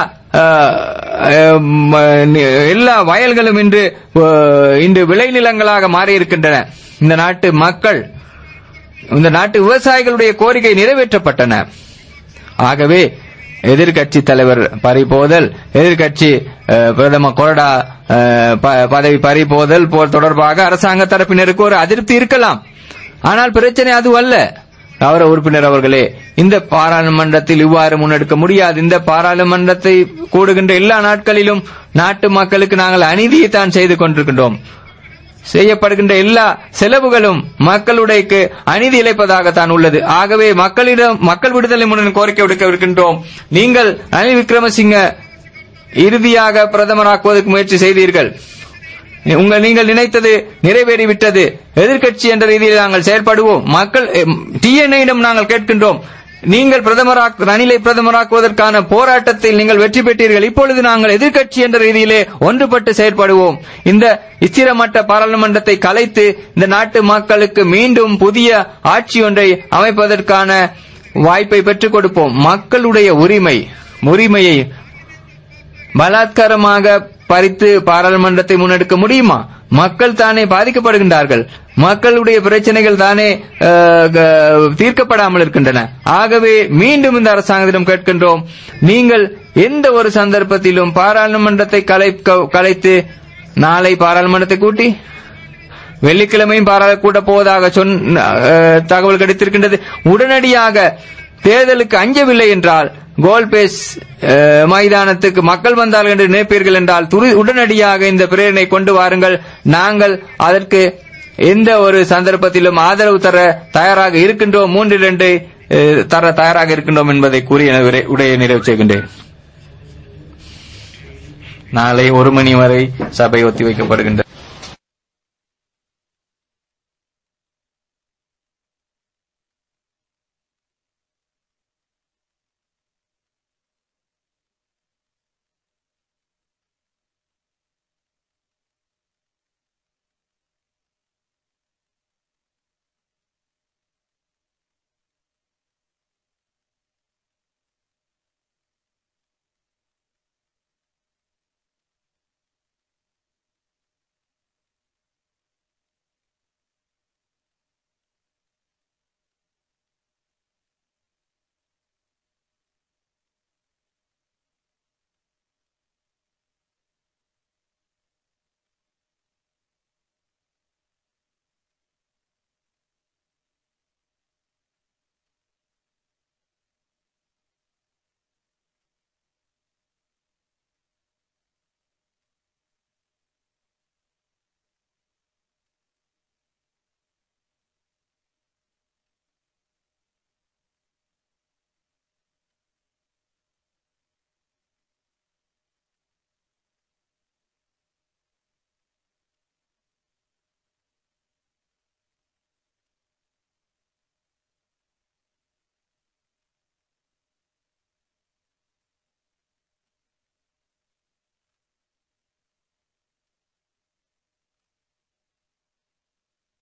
எல்லா வயல்களும் இன்று இன்று விளைநிலங்களாக மாறியிருக்கின்றன இந்த நாட்டு மக்கள் இந்த நாட்டு விவசாயிகளுடைய கோரிக்கை நிறைவேற்றப்பட்டன ஆகவே எதிர்கட்சி தலைவர் பறிபோதல் எதிர்கட்சி பிரதம கொறடா பதவி பறிபோதல் போல் தொடர்பாக அரசாங்க தரப்பினருக்கு ஒரு அதிருப்தி இருக்கலாம் ஆனால் பிரச்சனை அது அல்ல கௌரவ உறுப்பினர் அவர்களே இந்த பாராளுமன்றத்தில் இவ்வாறு முன்னெடுக்க முடியாது இந்த பாராளுமன்றத்தை கூடுகின்ற எல்லா நாட்களிலும் நாட்டு மக்களுக்கு நாங்கள் அநீதியை தான் செய்து கொண்டிருக்கின்றோம் செய்யப்படுகின்ற எல்லா செலவுகளும் மக்களுடையக்கு அநீதி இழைப்பதாகத்தான் உள்ளது ஆகவே மக்களிடம் மக்கள் விடுதலை முன்னணி கோரிக்கை விடுக்க இருக்கின்றோம் நீங்கள் ரணில் விக்ரமசிங்க இறுதியாக பிரதமராக்குவதற்கு முயற்சி செய்தீர்கள் உங்கள் நீங்கள் நினைத்தது நிறைவேறிவிட்டது எதிர்க்கட்சி என்ற ரீதியில் நாங்கள் செயல்படுவோம் மக்கள் டிஎன்ஐயிடம் நாங்கள் கேட்கின்றோம் நீங்கள் பிரதமராக் ரணிலை பிரதமராக்குவதற்கான போராட்டத்தில் நீங்கள் வெற்றி பெற்றீர்கள் இப்பொழுது நாங்கள் எதிர்க்கட்சி என்ற ரீதியிலே ஒன்றுபட்டு செயற்படுவோம் இந்த ஸ்திரமட்ட பாராளுமன்றத்தை கலைத்து இந்த நாட்டு மக்களுக்கு மீண்டும் புதிய ஆட்சி ஒன்றை அமைப்பதற்கான வாய்ப்பை பெற்றுக் கொடுப்போம் மக்களுடைய உரிமை உரிமையை பலாத்காரமாக பறித்து பாராளுமன்றத்தை முன்னெடுக்க முடியுமா மக்கள் தானே பாதிக்கப்படுகின்றார்கள் மக்களுடைய பிரச்சனைகள் தானே அஹ், க- தீர்க்கப்படாமல் இருக்கின்றன ஆகவே மீண்டும் இந்த அரசாங்கத்திடம் கேட்கின்றோம் நீங்கள் எந்த ஒரு சந்தர்ப்பத்திலும் பாராளுமன்றத்தை கலைக்க- கலைத்து நாளை பாராளுமன்றத்தை கூட்டி வெள்ளிக்கிழமையும் பாராள கூட்ட போவதாக சொன்ன அஹ், தகவல் கிடைத்திருக்கின்றது உடனடியாக தேர்தலுக்கு அஞ்சவில்லை என்றால் கோல்பேஸ் அஹ், மைதானத்துக்கு மக்கள் வந்தார்கள் என்று நினைப்பீர்கள் என்றால் துரி- உடனடியாக இந்த பிரேரணை கொண்டு வாருங்கள் நாங்கள் அதற்கு எந்த ஒரு சந்தர்ப்பத்திலும் ஆதரவு தர தயாராக இருக்கின்றோம் மூன்று இரண்டு அஹ், தர தயாராக இருக்கின்றோம் என்பதை கூறி எனது உரை- உரையை நிறைவு செய்கின்றேன் நாளை ஒரு மணி வரை சபை ஒத்திவைக்கப்படுகின்றது